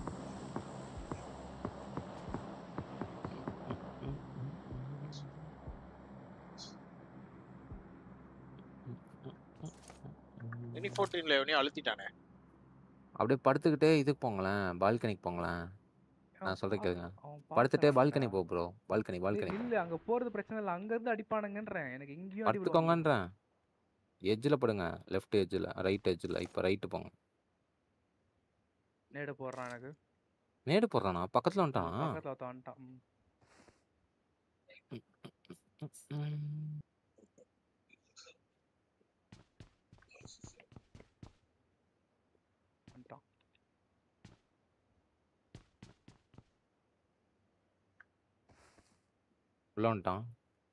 [SPEAKER 10] மினி ஃபோர்டீன்ல எவனையும் அழுத்திட்டானே
[SPEAKER 4] அப்படியே படுத்துக்கிட்டே இதுக்கு போங்களேன் பால்கனிக்கு போங்களேன் நான் சொல்றேன் கேளுங்க
[SPEAKER 1] அவன்
[SPEAKER 4] படுத்துட்டே
[SPEAKER 1] பார்த்தான்
[SPEAKER 4] பால்கனி போ ப்ரோ பால்கனி பால்கனி
[SPEAKER 1] இல்ல அங்க போறது பிரச்சனை இல்ல அங்க இருந்து அடிப்பானுங்கன்றேன் எனக்கு இங்கேயும் அடி விடுவாங்க
[SPEAKER 4] படுத்துக்கோங்கன்றேன் எட்ஜில் படுங்க லெஃப்ட் எட்ஜில் ரைட் எட்ஜில் இப்போ ரைட்டு போங்க
[SPEAKER 1] நேடு போடுறான் எனக்கு
[SPEAKER 4] நேடு போடுறானா பக்கத்தில் வந்துட்டானா
[SPEAKER 1] பக்கத்துல ஒருத்தன் வந்துட்டான் ம். வந்துட்டான்
[SPEAKER 4] உள்ள வந்துட்டான்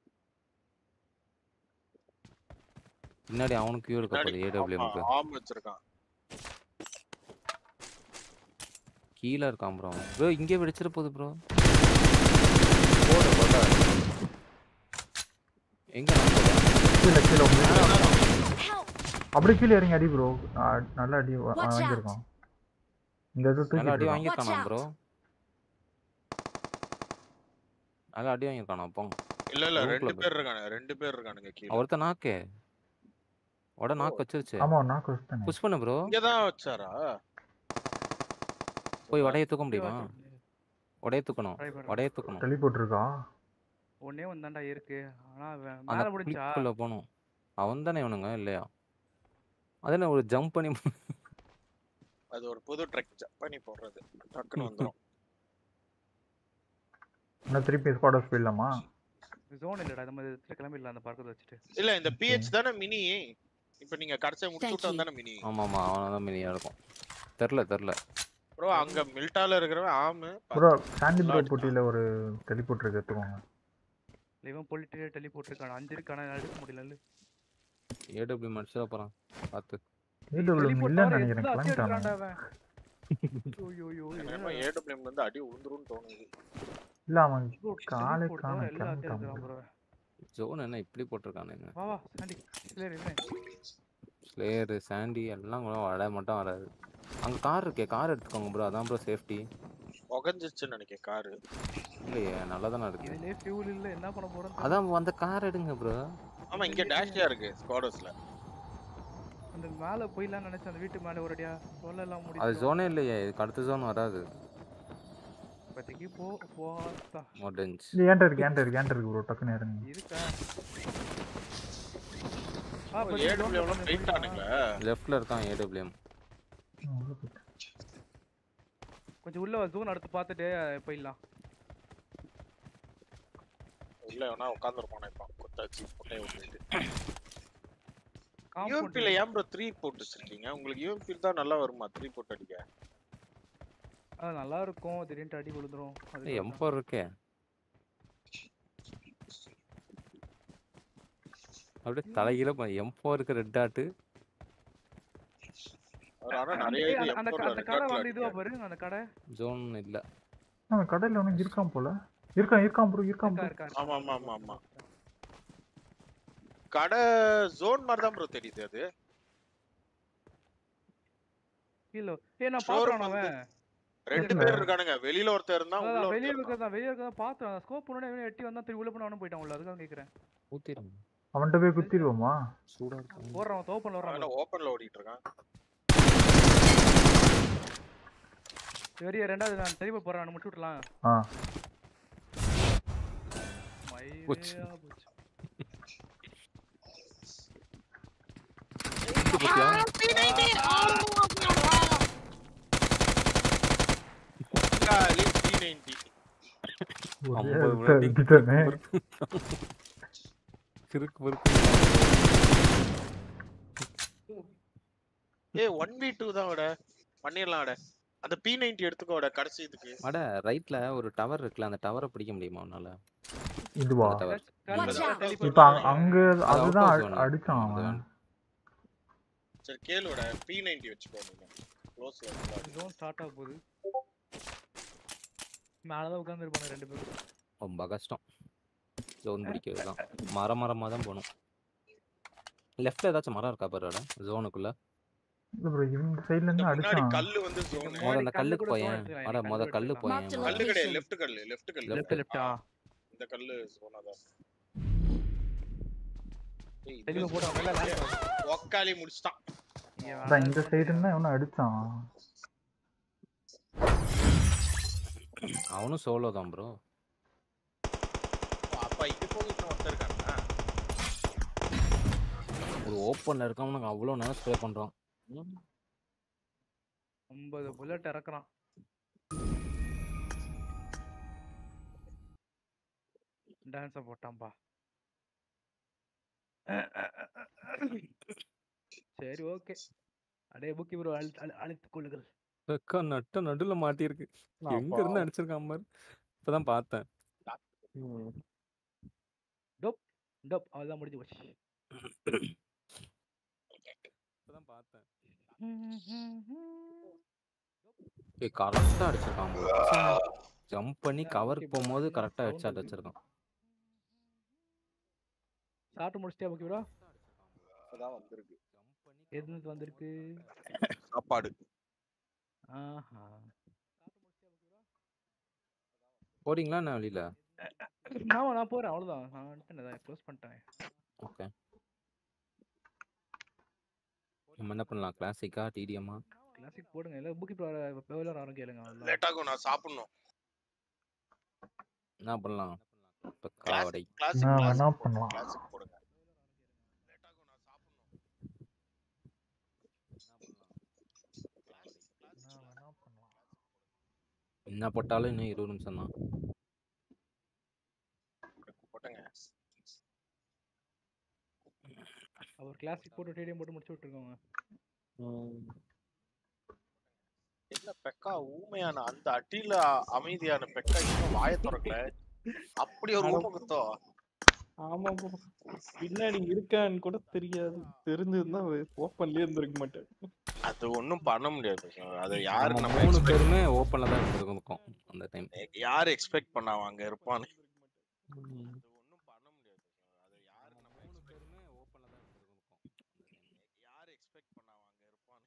[SPEAKER 4] பின்னாடி அவனுக்கு கியூ இருக்க போகுது ஏடபிள்யூமுக்கு
[SPEAKER 10] ஆம் வச்சிருக்கான்
[SPEAKER 4] கீழே இருக்கான் ப்ரோ ப்ரோ இங்கே வெடிச்சிட போகுது ப்ரோ போட போட எங்க நான் போடுறேன்
[SPEAKER 5] கீழே கீழே உங்களுக்கு அப்படியே கீழே இறங்கி அடி ப்ரோ நல்ல அடி வா-
[SPEAKER 7] Watch out.
[SPEAKER 5] வாங்கியிருக்கான் இந்த இது
[SPEAKER 4] நல்லா அடி
[SPEAKER 5] தூக்கி
[SPEAKER 4] வாங்கியிருக்கானா
[SPEAKER 7] Watch
[SPEAKER 4] ப்ரோ நல்லா அடி வாங்கியிருக்கானா போங்க
[SPEAKER 10] இல்ல இல்ல
[SPEAKER 4] Room
[SPEAKER 10] ரெண்டு
[SPEAKER 4] குள்ள
[SPEAKER 10] பேர் இருக்கானுங்க ரெண்டு பேர் இருக்கானுங்க கீழ
[SPEAKER 4] ஒருத்த நாக்கு உட நாக்கு வச்சிருச்சு
[SPEAKER 5] ஆமா நாக்கு வச்சுட்டானே
[SPEAKER 4] புஷ் பண்ணு ப்ரோ
[SPEAKER 10] இங்க தான் வச்சாரா
[SPEAKER 4] போய் உடைய தூக்க முடியுமா உடைய தூக்கணும்
[SPEAKER 1] Try பண்றேன்.
[SPEAKER 4] உடைய தூக்கணும்
[SPEAKER 5] தள்ளி போட்டிருக்கா
[SPEAKER 1] ஒண்ணே ஒன்னு தான்டா இருக்கு ஆனா அவன்
[SPEAKER 4] அந்த
[SPEAKER 1] மேல முடிஞ்சா
[SPEAKER 4] குள்ள போகணும் அவன் தானே இவனுங்க இல்லையா அதானே ஒரு ஜம்ப் பண்ணி
[SPEAKER 10] அது ஒரு புது ட்ரெக் பண்ணி போடுறது டக்குன்னு வந்துரும்
[SPEAKER 5] இன்னும் திருப்பி ஸ்குவாடர்ஸ் போயிடலாமா
[SPEAKER 1] ஜோன் இல்லடா இந்த மாதிரி கிளம்பிடலாம் அந்த பறக்கத்தை வச்சுட்டு
[SPEAKER 10] இல்ல இந்த பிஹெச் தானே மினி இப்ப நீங்க கடைசியா முடிச்சு விட்டது தானே மினி
[SPEAKER 4] ஆமா ஆமா அவனை தான் மினியா இருக்கும் தெரில தெரில
[SPEAKER 10] ப்ரோ அங்க மில்டால இருக்கிறவன் ஆமு
[SPEAKER 5] ப்ரோ சாண்டி ப்ரோ போட்டியில ஒரு டெலிபோர்ட் இருக்கு எடுத்துக்கோங்க
[SPEAKER 1] இவன் பொலிட்டு டெலி போட்டிருக்கான் அஞ்சு இருக்கான எடுக்க முடியல
[SPEAKER 4] ஏடபிள்யூ மடிச்சா போறான் பார்த்து
[SPEAKER 5] ஏடபிள்யூ இல்லைன்னு நினைக்கிறேன் கிளம்பிட்டானே
[SPEAKER 10] ஏடபிள்யூம் வந்து அடி உளுந்துரும்னு தோணுது
[SPEAKER 5] இல்ல அவன் காலை காண கிளம்பிட்டான்
[SPEAKER 4] ஜோன் என்ன இப்படி போட்டிருக்கானுங்க
[SPEAKER 1] வா வா சாண்டி சரி என்ன
[SPEAKER 4] ஸ்லேயரு சாண்டி எல்லாம் கூட வர மட்டும் வராது அங்க கார் இருக்கே கார் எடுத்துக்கோங்க ப்ரோ அதான் ப்ரோ சேஃப்டி
[SPEAKER 10] உகஞ்சிச்சுன்னு நினைக்கிறேன் காரு
[SPEAKER 4] இல்லையே நல்லா தானே இருக்கு
[SPEAKER 1] இதுலயே ஃபியூல் இல்ல என்ன பண்ண போறோம்
[SPEAKER 4] அதான் அந்த கார் எடுங்க ப்ரோ
[SPEAKER 10] ஆமா இங்க டேஷ்யா இருக்கு ஸ்குவாடர்ஸ்ல
[SPEAKER 1] அந்த மேல போயிடலாம் நினைச்சேன் அந்த வீட்டு மேல ஒரு அடியா சொல்லலாம்
[SPEAKER 4] அது
[SPEAKER 1] முடியும்
[SPEAKER 4] ஜோனே இல்லையே இதுக்கு அடுத்த ஜோன் வராது
[SPEAKER 1] இப்போதைக்கு போ போத்தா
[SPEAKER 4] முடிஞ்சு
[SPEAKER 5] இது ஏன்டா இருக்கு ஏன்டா இருக்கு ஏன்டா இருக்கு ப்ரோ டக்குன்னு இறங்கி
[SPEAKER 1] இருக்கா
[SPEAKER 10] ஏடபிள்யூ எவ்வளவு போயிட்டானுங்களே
[SPEAKER 4] லெஃப்ட்ல இருக்கான் ஏடபிள்யூஎம்
[SPEAKER 1] கொஞ்சம் உள்ள ஜூன் அடுத்து பார்த்துட்டு போயிடலாம்
[SPEAKER 10] உள்ள வேணா உட்காந்துருப்பானே இப்போ கொத்தாச்சு முட்டையை விட்டுட்டு
[SPEAKER 1] Compound
[SPEAKER 10] யூஎம்பில ஏன் ப்ரோ த்ரீ போட்டு வச்சிருக்கீங்க உங்களுக்கு யூஎம்பி தான் நல்லா வருமா த்ரீ போட்டு அடிக்க
[SPEAKER 1] அது நல்லா இருக்கும் திடீர்னு அடி விழுந்துரும் அது
[SPEAKER 4] எம் ஃபோர் இருக்கே அப்படியே தலைகீழ எம் ஃபோர் இருக்கு ரெட் டாட்டு
[SPEAKER 10] அவர் ஆனா நிறைய இது
[SPEAKER 1] அந்த அந்த
[SPEAKER 10] M4 ல
[SPEAKER 1] அந்த
[SPEAKER 10] red
[SPEAKER 1] கடை
[SPEAKER 10] dot ல
[SPEAKER 1] வந்து இதுவா
[SPEAKER 10] அடிக்கிறாரு.
[SPEAKER 1] பாரு அந்த கடை
[SPEAKER 4] ஜோன் இல்ல
[SPEAKER 5] அந்த கடையில ஒன்றும் இருக்கான் போல இருக்கான் இருக்கான் ப்ரோ இருக்கான் ப்ரோ
[SPEAKER 1] இருக்கா
[SPEAKER 10] ஆமா ஆமா ஆமா ஆமா கடை ஜோன் மாதிரி தான் ப்ரோ தெரியுது அது
[SPEAKER 1] கீழ ஏ நான்
[SPEAKER 10] Showroom
[SPEAKER 1] பாக்குறான்
[SPEAKER 10] வந்து
[SPEAKER 1] அவன்
[SPEAKER 10] ரெண்டு பேர் இருக்கானுங்க வெளியில ஒருத்தர் இருந்தா உள்ள
[SPEAKER 1] அதான் வெளிய
[SPEAKER 10] ஒருத்தர் இருந்தான்.
[SPEAKER 1] இருக்கதான் வெளிய இருக்கதான் பாத்துறான் அந்த ஸ்கோப் முன்னாடி அவன் எட்டி வந்தா திரும்பி உள்ள போன அவனும் போயிட்டான் உள்ள அதுக்காக கேக்குறேன்
[SPEAKER 4] ஊத்திடும்
[SPEAKER 5] அவன்கிட்ட போய் குத்திடுவோமா
[SPEAKER 4] சூடா இருக்கு
[SPEAKER 1] போடுறான் தோப்பன்ல
[SPEAKER 10] அவன்
[SPEAKER 1] வர்றான்
[SPEAKER 10] ஓப்பன்ல ஓடிட்டு இருக்கான்
[SPEAKER 1] பெரிய ரெண்டாவது நான் திரும்ப போறேன் முடிச்சு விட்டலாம்
[SPEAKER 5] ஆ
[SPEAKER 4] போச்சு.
[SPEAKER 1] மயிரேயா போச்சு
[SPEAKER 10] பங்காளி P90.
[SPEAKER 5] ஒரே
[SPEAKER 4] ஐம்பது
[SPEAKER 5] அடிச்சா
[SPEAKER 4] முன்னாடி
[SPEAKER 5] அடிச்சிட்டானே.
[SPEAKER 4] கிறுக்கு பொறுக்கு
[SPEAKER 10] ஏய் ஒன் வி டூ தான் விட பண்ணிடலாம் விட அந்த பி நைன்டி எடுத்துக்கோ விட கடைசி இதுக்கு
[SPEAKER 4] அட ரைட்ல ஒரு டவர் இருக்குல்ல அந்த டவரை பிடிக்க முடியுமா உன்னால
[SPEAKER 5] இதுவா
[SPEAKER 4] அந்த tower.
[SPEAKER 7] Watch out.
[SPEAKER 5] இப்ப அங்க- அங்க
[SPEAKER 4] அது out
[SPEAKER 5] அதுதான்
[SPEAKER 4] of
[SPEAKER 5] அடி-
[SPEAKER 4] zone.
[SPEAKER 5] அடிச்சான்
[SPEAKER 4] அந்த
[SPEAKER 5] அவன்
[SPEAKER 10] சரி கேளுடா பி நைன்டி வச்சுக்கோ நீங்க க்ளோஸ்ல
[SPEAKER 1] ஜோன் ஸ்டார்ட் ஆக போகுது மேலதான் உட்காந்துருப்பாங்க ரெண்டு பேரும்
[SPEAKER 4] ரொம்ப கஷ்டம் ஜோன் பிடிக்கிறது தான் மரம் மரமாக தான் போகணும் லெஃப்ட்ல ஏதாச்சும் மரம் இருக்கா பாரு ஜோனுக்குள்ள
[SPEAKER 5] இல்ல ப்ரோ இந்த சைடுல இருந்து
[SPEAKER 10] முன்னாடி
[SPEAKER 5] அடிச்சான்
[SPEAKER 10] கல்லு வந்து zone.
[SPEAKER 4] முத அந்த
[SPEAKER 1] கல்லு
[SPEAKER 4] கல்லுக்கு
[SPEAKER 1] கூட
[SPEAKER 4] போயேன்
[SPEAKER 1] zone எடுத்துக்கலாம்,
[SPEAKER 4] அட
[SPEAKER 1] நீ
[SPEAKER 4] முத
[SPEAKER 1] கல்லு
[SPEAKER 4] கல்லு
[SPEAKER 1] எடுத்துக்கலாம்.
[SPEAKER 4] போயேன்
[SPEAKER 7] Marked a
[SPEAKER 10] கல்லு கிடையாது
[SPEAKER 7] location.
[SPEAKER 10] லெஃப்ட் கல்லு லெஃப்ட் கல்லு
[SPEAKER 4] Left.
[SPEAKER 1] லெஃப்ட் லெஃப்டா
[SPEAKER 10] இந்த கல்லு zone தான் ஏய்,
[SPEAKER 1] தெளிவா
[SPEAKER 10] இது
[SPEAKER 1] போடு, அவன் மேல land ஆகும்.
[SPEAKER 10] ஒக்காளி முடிச்சிட்டான்
[SPEAKER 5] அதான் இந்த சைடு இருந்தா இவனும் அடிச்சான்
[SPEAKER 4] அவனும் சோலோ தான் ப்ரோ
[SPEAKER 10] ஓ, அப்ப இது போக இன்னும் ஒருத்தர் இருக்கானா
[SPEAKER 4] ஒரு ஓப்பன்ல இருக்கவனுக்கு அவ்வளோ நேரம் ஸ்ப்ரே பண்றான்
[SPEAKER 1] ஒன்பது புல்லட் இறக்குறான் டான்ஸ போட்டான்பா சரி ஓகே அடே புக்கி ப்ரோ அழைத்துக் கொள்ளுங்கள்
[SPEAKER 4] அக்கா நட்ட நடுல மாட்டியிருக்கு எங்க இருந்து அடிச்சிருக்கான் பாரு இப்பதான் பார்த்தேன்
[SPEAKER 1] டோப் டோப் அவ்வளோதான் முடிஞ்சு போச்சு
[SPEAKER 4] இப்பதான் பார்த்தேன் ஏய் கரெக்டா அடிச்சிருக்கான் ஜம்ப் பண்ணி கவருக்கு போகும்போது கரெக்டா ஹெட்ஷாட் வச்சிருக்கான்
[SPEAKER 1] சாப்பிட்டு முடிச்சிட்டியா புக்கி ப்ரோ
[SPEAKER 10] அதான் வந்திருக்கு
[SPEAKER 1] எதுன்னு வந்திருக்கு
[SPEAKER 10] சாப்பாடு
[SPEAKER 1] ஆஹா
[SPEAKER 4] போறீங்களா என்ன வெளியில
[SPEAKER 1] நான் நான் போறேன் அவ்வளவுதான் நான் வந்துட்டேன் க்ளோஸ் பண்ணிட்டேன்
[SPEAKER 4] ஓகே நம்ம என்ன பண்ணலாம் கிளாசிக்கா டிடிஎம்மா
[SPEAKER 1] கிளாசிக் போடுங்க இல்ல புக்கி ப்ரோ எவ்வளோ நேரம் கேளுங்க அவ்வளவுதான்.
[SPEAKER 10] லேட் ஆகும் நான் சாப்பிடணும்
[SPEAKER 4] என்ன பண்ணலாம் இப்போ காவடை
[SPEAKER 10] கிளாசிக்
[SPEAKER 5] நான்
[SPEAKER 10] கிளாசிக்
[SPEAKER 5] என்ன
[SPEAKER 10] போடுங்க
[SPEAKER 5] பண்ணலாம்?
[SPEAKER 10] கிளாசிக் போடுங்க லேட் ஆகும் நான் சாப்பிடணும்
[SPEAKER 4] என்ன போட்டாலும் இன்னும் இருபது நிமிஷம் தான்
[SPEAKER 10] போட்டுங்க
[SPEAKER 1] அவர் கிளாசிக் போட்டு டிடிஎம் போட்டு முடிச்சு விட்டுருக்கோங்க
[SPEAKER 10] என்ன பெக்கா ஊமையான அந்த அடியில அமைதியான பெக்கா இன்னும் வாய திறக்கல அப்படி ஒரு ஊமை குத்தம்
[SPEAKER 3] ஆமா bro. பின்னாடி இருக்கான்னு கூட தெரியாது தெரிஞ்சிருந்தா ஓப்பன்லயே இருந்திருக்க மாட்டேன்
[SPEAKER 10] அது ஒண்ணும் பண்ண முடியாது அது யாரு
[SPEAKER 4] நம்ம
[SPEAKER 10] நம்ம
[SPEAKER 4] மூணு
[SPEAKER 10] expect-
[SPEAKER 4] பேருமே ஓப்பன்ல தான் இருந்திருக்கோம் அந்த டைம்
[SPEAKER 10] யாரு எக்ஸ்பெக்ட் பண்ணாவ அங்க இருப்பான்னு யாரு எக்ஸ்பெக்ட் பண்ணாவ அங்க இருப்பான்னு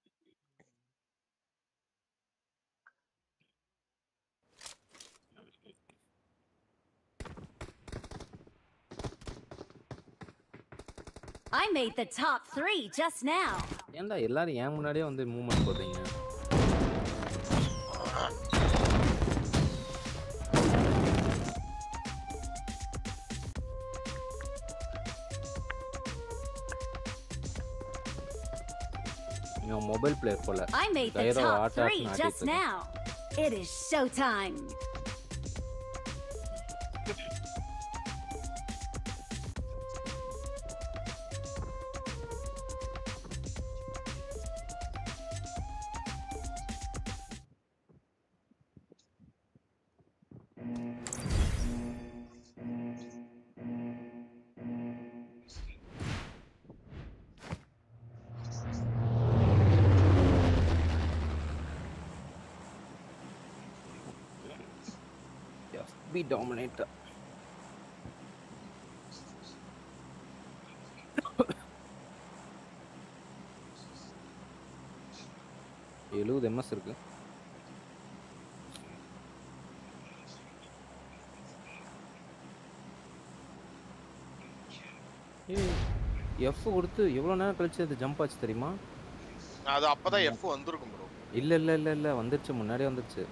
[SPEAKER 7] I made the top three just now.
[SPEAKER 4] ஏன்டா எல்லாரும் ஏன் முன்னாடியே வந்து மூவ்மெண்ட் போடுறீங்க இவன் மொபைல் பிளேயர் போல
[SPEAKER 7] I made the
[SPEAKER 4] gyro
[SPEAKER 7] top
[SPEAKER 4] ஆட்ட
[SPEAKER 7] three
[SPEAKER 4] ஆட்டுன்னு
[SPEAKER 7] just
[SPEAKER 4] ஆட்டிட்டு இருக்கான்.
[SPEAKER 7] now. It is showtime.
[SPEAKER 4] Just be dominator. எழுபது எம்எஸ் இருக்கு எஃப் கொடுத்து எவ்வளோ நேரம் கழிச்சு அது ஜம்ப் ஆச்சு தெரியுமா
[SPEAKER 10] அது அப்பதான் எஃப் வந்திருக்கும் ப்ரோ
[SPEAKER 4] இல்ல இல்ல இல்ல இல்ல வந்துருச்சு முன்னாடியே வந்துருச்சு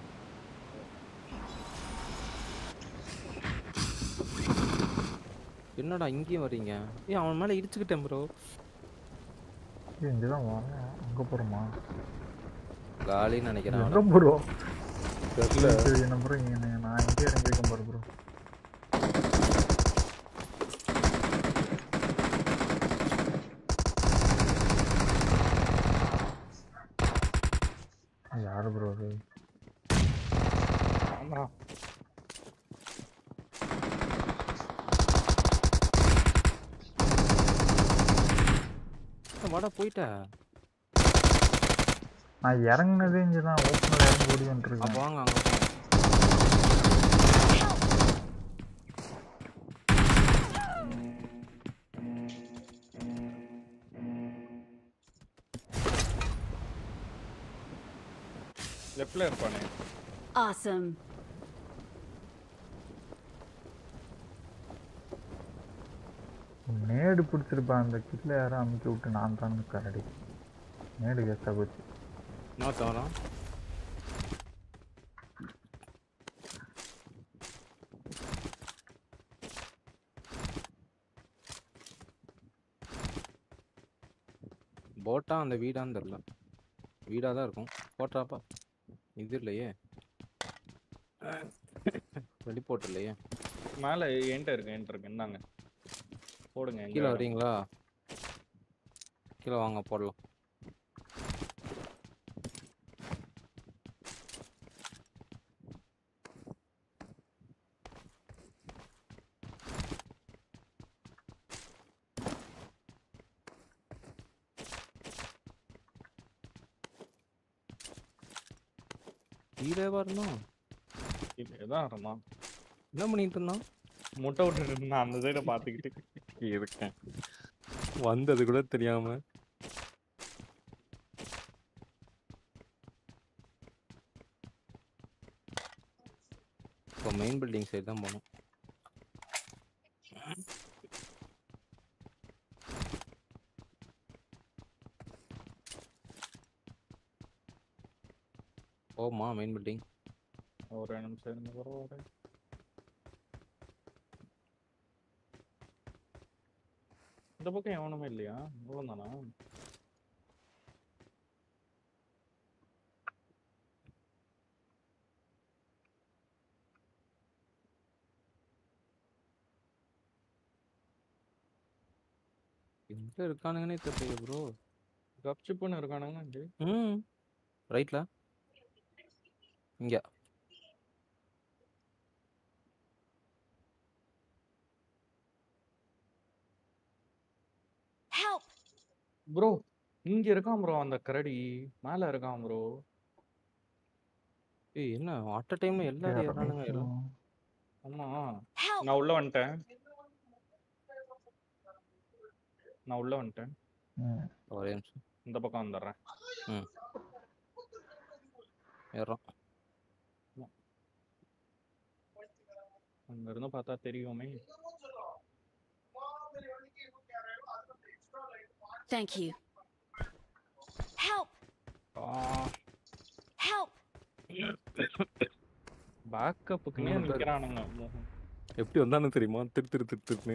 [SPEAKER 4] என்னடா இங்கேயும் வர்றீங்க ஏய் அவன் மேல இடிச்சுக்கிட்டேன் ப்ரோ
[SPEAKER 5] ஏய், இங்கதான் வரேன் அங்க போறோமா
[SPEAKER 4] காலின்னு நினைக்கிறேன்
[SPEAKER 5] எங்க
[SPEAKER 4] அவனை.
[SPEAKER 5] ப்ரோ
[SPEAKER 4] தெரியல
[SPEAKER 5] என்ன ப்ரோ நான் எங்கே இறங்கிருக்கேன் பாரு ப்ரோ யாரு ப்ரோ அது
[SPEAKER 4] ஏன் வாடா போயிட்ட
[SPEAKER 5] நான் இறங்குனதே இங்கே தான் ஓப்பனில் இறங்கி ஓடி
[SPEAKER 4] அப்போ
[SPEAKER 5] வந்துருக்கேன்
[SPEAKER 4] வாங்க அங்க போங்க.
[SPEAKER 3] லெஃப்ட்ல இருப்பானே
[SPEAKER 7] Awesome.
[SPEAKER 5] நேடு பிடிச்சிருப்பான் அந்த கில்ல யாரும் அமுக்கி விட்டு நான் தான் கரடி நேடு கெஸ்டாக போச்சு
[SPEAKER 4] என்ன தவறான் போட்டா அந்த வீடான்னு தெரில வீடாக தான் இருக்கும் போட்டாப்பா இது இல்லையே வெளிப்போட்டு இல்லையே
[SPEAKER 3] மேல என்கிட்ட இருக்கு என்கிட்ட இருக்கு என்னங்க போடுங்க எங்க
[SPEAKER 4] கீழே
[SPEAKER 3] வேணும்.
[SPEAKER 4] வரீங்களா கீழே வாங்க போடலாம் கீழே வரணும்
[SPEAKER 3] இதுதான் இருந்தான்
[SPEAKER 4] என்ன பண்ணிட்டு இருந்தான்
[SPEAKER 3] முட்டை விட்டுட்டு இருந்தான் அந்த சைட பாத்துக்கிட்டு
[SPEAKER 4] இருக்கேன் வந்தது கூட தெரியாம இப்போ மெயின் பில்டிங் சைடு தான் போகணும் போமா மெயின் பில்டிங்
[SPEAKER 3] ஒரு நிமிஷம் இருங்க bro, ஒரு இந்த பக்கம் எவனுமே இல்லையா இவ்வளவு தானா
[SPEAKER 4] எங்க இருக்கானுங்கன்னே தெரியல ப்ரோ
[SPEAKER 3] கப்சிப்புன்னு இருக்கானுங்க இங்க
[SPEAKER 4] ம் ரைட்ல இங்க
[SPEAKER 7] Help!
[SPEAKER 3] ப்ரோ இங்க இருக்கான் ப்ரோ அந்த கரடி மேல இருக்கான் ப்ரோ
[SPEAKER 4] ஏய் என்ன அட் அ டைம்ல எல்லாரும் ஏறானுங்க எல்லாம்
[SPEAKER 3] ஆமா நான் உள்ள வந்துட்டேன் நான் உள்ள வந்துட்டேன்
[SPEAKER 4] ஒரே நிமிஷம்
[SPEAKER 3] இந்த பக்கம் வந்துடுறேன்
[SPEAKER 4] ம் ஏறோம்
[SPEAKER 3] அங்க இருந்து பார்த்தா தெரியுமே
[SPEAKER 7] Thank you. Help! Help!
[SPEAKER 3] பேக்கப்புக்குன்னே
[SPEAKER 4] மூணு பேர்.
[SPEAKER 3] நிக்கிறானுங்க
[SPEAKER 4] எப்படி வந்தானு தெரியுமா திரு திரு திரு திருன்னு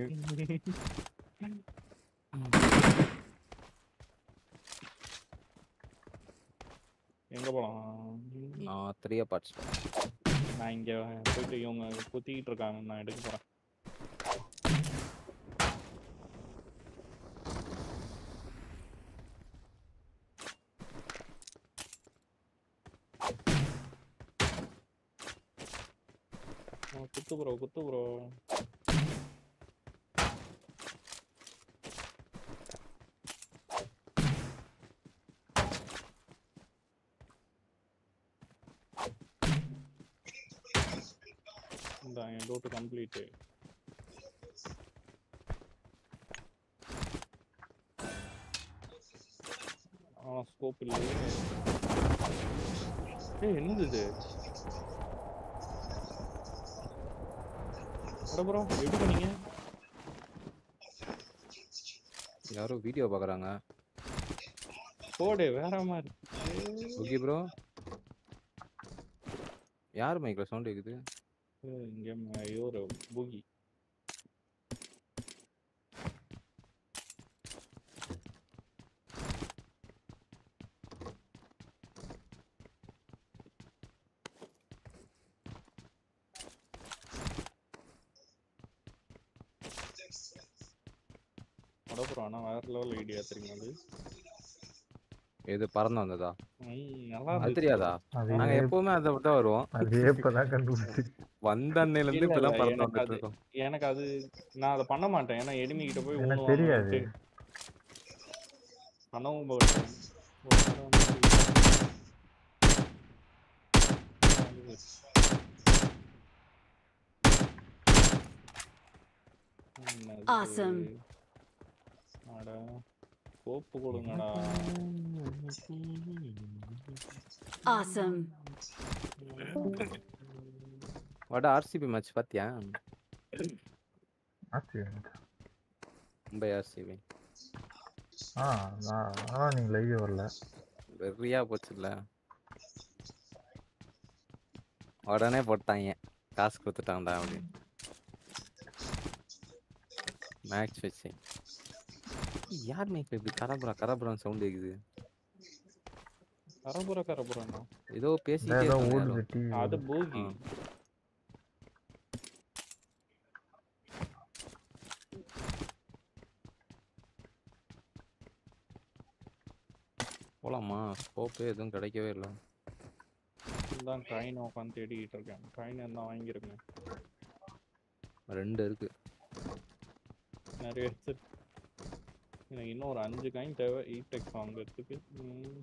[SPEAKER 3] எங்க போலாம்
[SPEAKER 4] நான் த்ரீயா பார்ட்ஸ்
[SPEAKER 3] நான் இங்க போயிட்டு இவங்க குத்திக்கிட்டு இருக்காங்க நான் எடுக்க போறேன் ஆ, குத்து ப்ரோ குத்து ப்ரோ இந்த என் டோட்டு கம்ப்ளீட் ஆ ஸ்கோப் இல்லை ஏய் என்னது இது அட ப்ரோ எப்படி பண்ணீங்க
[SPEAKER 4] யாரோ வீடியோ பார்க்குறாங்க
[SPEAKER 3] போடு வேற மாதிரி
[SPEAKER 4] ஓகே ப்ரோ யார் மைக்கில் சவுண்ட் கேக்குது
[SPEAKER 3] ஏய், இங்க ம- இவரு பூகி அடப்புறம் ஆனா வேற லெவல் ஐடியா தெரியுமா அது
[SPEAKER 4] எது பறந்து வந்ததா
[SPEAKER 3] ம், நல்லா
[SPEAKER 4] அது
[SPEAKER 3] இருந்துச்சு.
[SPEAKER 4] தெரியாதா
[SPEAKER 5] அது
[SPEAKER 4] நாங்க எப்பவுமே அதை தான் வருவோம்
[SPEAKER 5] அது இப்பதான் கண்டுபிடிச்சு
[SPEAKER 4] வந்த அன்னையில இருந்து
[SPEAKER 3] இல்ல,
[SPEAKER 4] இப்பதான்
[SPEAKER 3] இல்ல,
[SPEAKER 4] பறந்து
[SPEAKER 3] எனக்கு
[SPEAKER 4] வந்துட்டு
[SPEAKER 3] அது
[SPEAKER 4] இருக்கோம்
[SPEAKER 3] எனக்கு அது நான் அதை பண்ண மாட்டேன் ஏன்னா எனிமி கிட்ட போய்
[SPEAKER 5] எனக்கு
[SPEAKER 3] ஊனுவாங்கன்ட்டு.
[SPEAKER 5] தெரியாது
[SPEAKER 3] கனவும் போகட்டும் ஒரு நேரம் வந்து அழுவு. என்னது?
[SPEAKER 7] Awesome.
[SPEAKER 3] அட கோப்பு கொடுங்கடா
[SPEAKER 7] Awesome.
[SPEAKER 4] வாடா ஆர்சிபி மேட்ச் பாத்தியா
[SPEAKER 5] ஆக்சிடென்ட்
[SPEAKER 4] மும்பை ஆர்சிபி
[SPEAKER 5] ஆ நான் ஆனால் நீங்கள் லைவே வரல
[SPEAKER 4] வெறியா போச்சுல்ல உடனே போட்டாங்க காசு கொடுத்துட்டான்டா அப்படின்னு மேட்ச் வச்சு யார் மேய்க்கு இப்படி கரபுரா கரபுரான்னு சவுண்ட் கேக்குது
[SPEAKER 3] கரபுர கரபுரண்ணா
[SPEAKER 4] ஏதோ பேசிக்கிட்டே
[SPEAKER 5] ஏதோ
[SPEAKER 4] இருக்காங்க
[SPEAKER 5] ஓடுது
[SPEAKER 4] யாரோ.
[SPEAKER 5] டிவி
[SPEAKER 3] அது போகி
[SPEAKER 4] ஆ. போலாமா ஸ்கோப்பு எதுவும் கிடைக்கவே இல்லை
[SPEAKER 3] தான் காயின் உட்காந்து தேடிக்கிட்டு இருக்கேன் காயின் தான் வாங்கியிருக்கேன்
[SPEAKER 4] ரெண்டு இருக்கு
[SPEAKER 3] நிறைய எடுத்து எனக்கு இன்னும் ஒரு அஞ்சு காயின் தேவை ஈடெக்ஸ் வாங்குறதுக்கு ம்.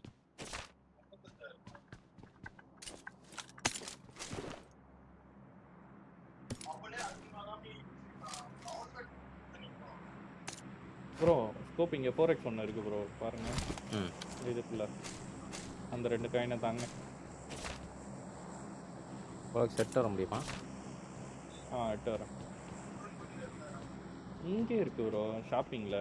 [SPEAKER 3] ப்ரோ ஸ்கோப் இங்கே ஃபோர் எக்ஸ் ஒன்று இருக்கு ப்ரோ பாருங்க
[SPEAKER 4] ம்
[SPEAKER 3] இதுக்குள்ள அந்த ரெண்டு காயினை தாங்க
[SPEAKER 4] உனக்கு செட் வர முடியுமா
[SPEAKER 3] ஆ எட்டு வரேன் இங்கே இருக்கு ப்ரோ ஷாப்பிங்கில்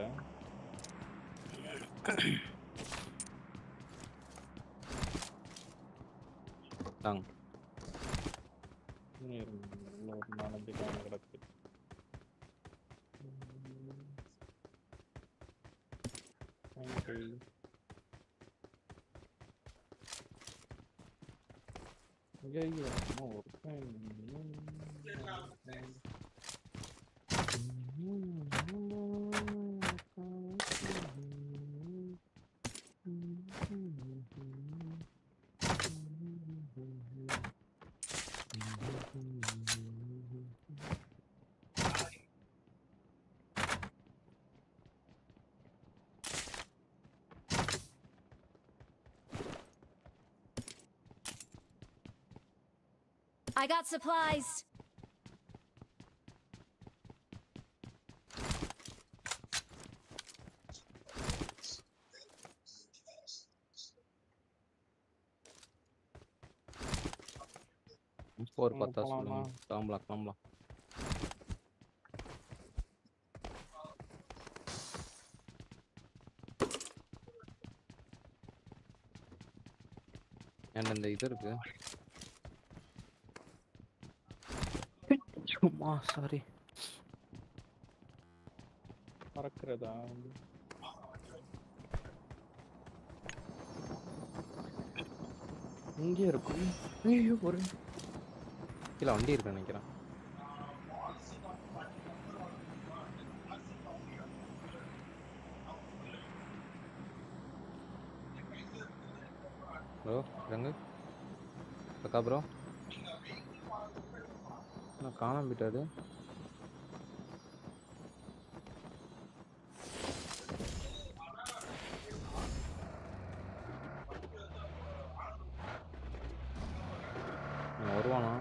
[SPEAKER 4] தாங்க
[SPEAKER 3] இன்னும் ஒரு நாலஞ்சு காயின் கிடக்கு Thank you. ஐயோ இன்னும் ஒரு coin.
[SPEAKER 7] I got supplies.
[SPEAKER 4] Four
[SPEAKER 3] அங்க
[SPEAKER 4] பார்த்தா
[SPEAKER 3] போலாமா?
[SPEAKER 4] சொல்லுங்க கிளம்பலாம் கிளம்பலாம் ஏன்டா இந்த இது இருக்கு சும்மா சாரி
[SPEAKER 3] பறக்கிறதா இங்கே இருக்கும் ஐயோ ஒரு
[SPEAKER 4] கீழே வண்டி இருக்கு நினைக்கிறேன் ப்ரோ ரங்கு அக்கா ப்ரோ நான் காணாம போயிட்டாரு இவன் வருவானா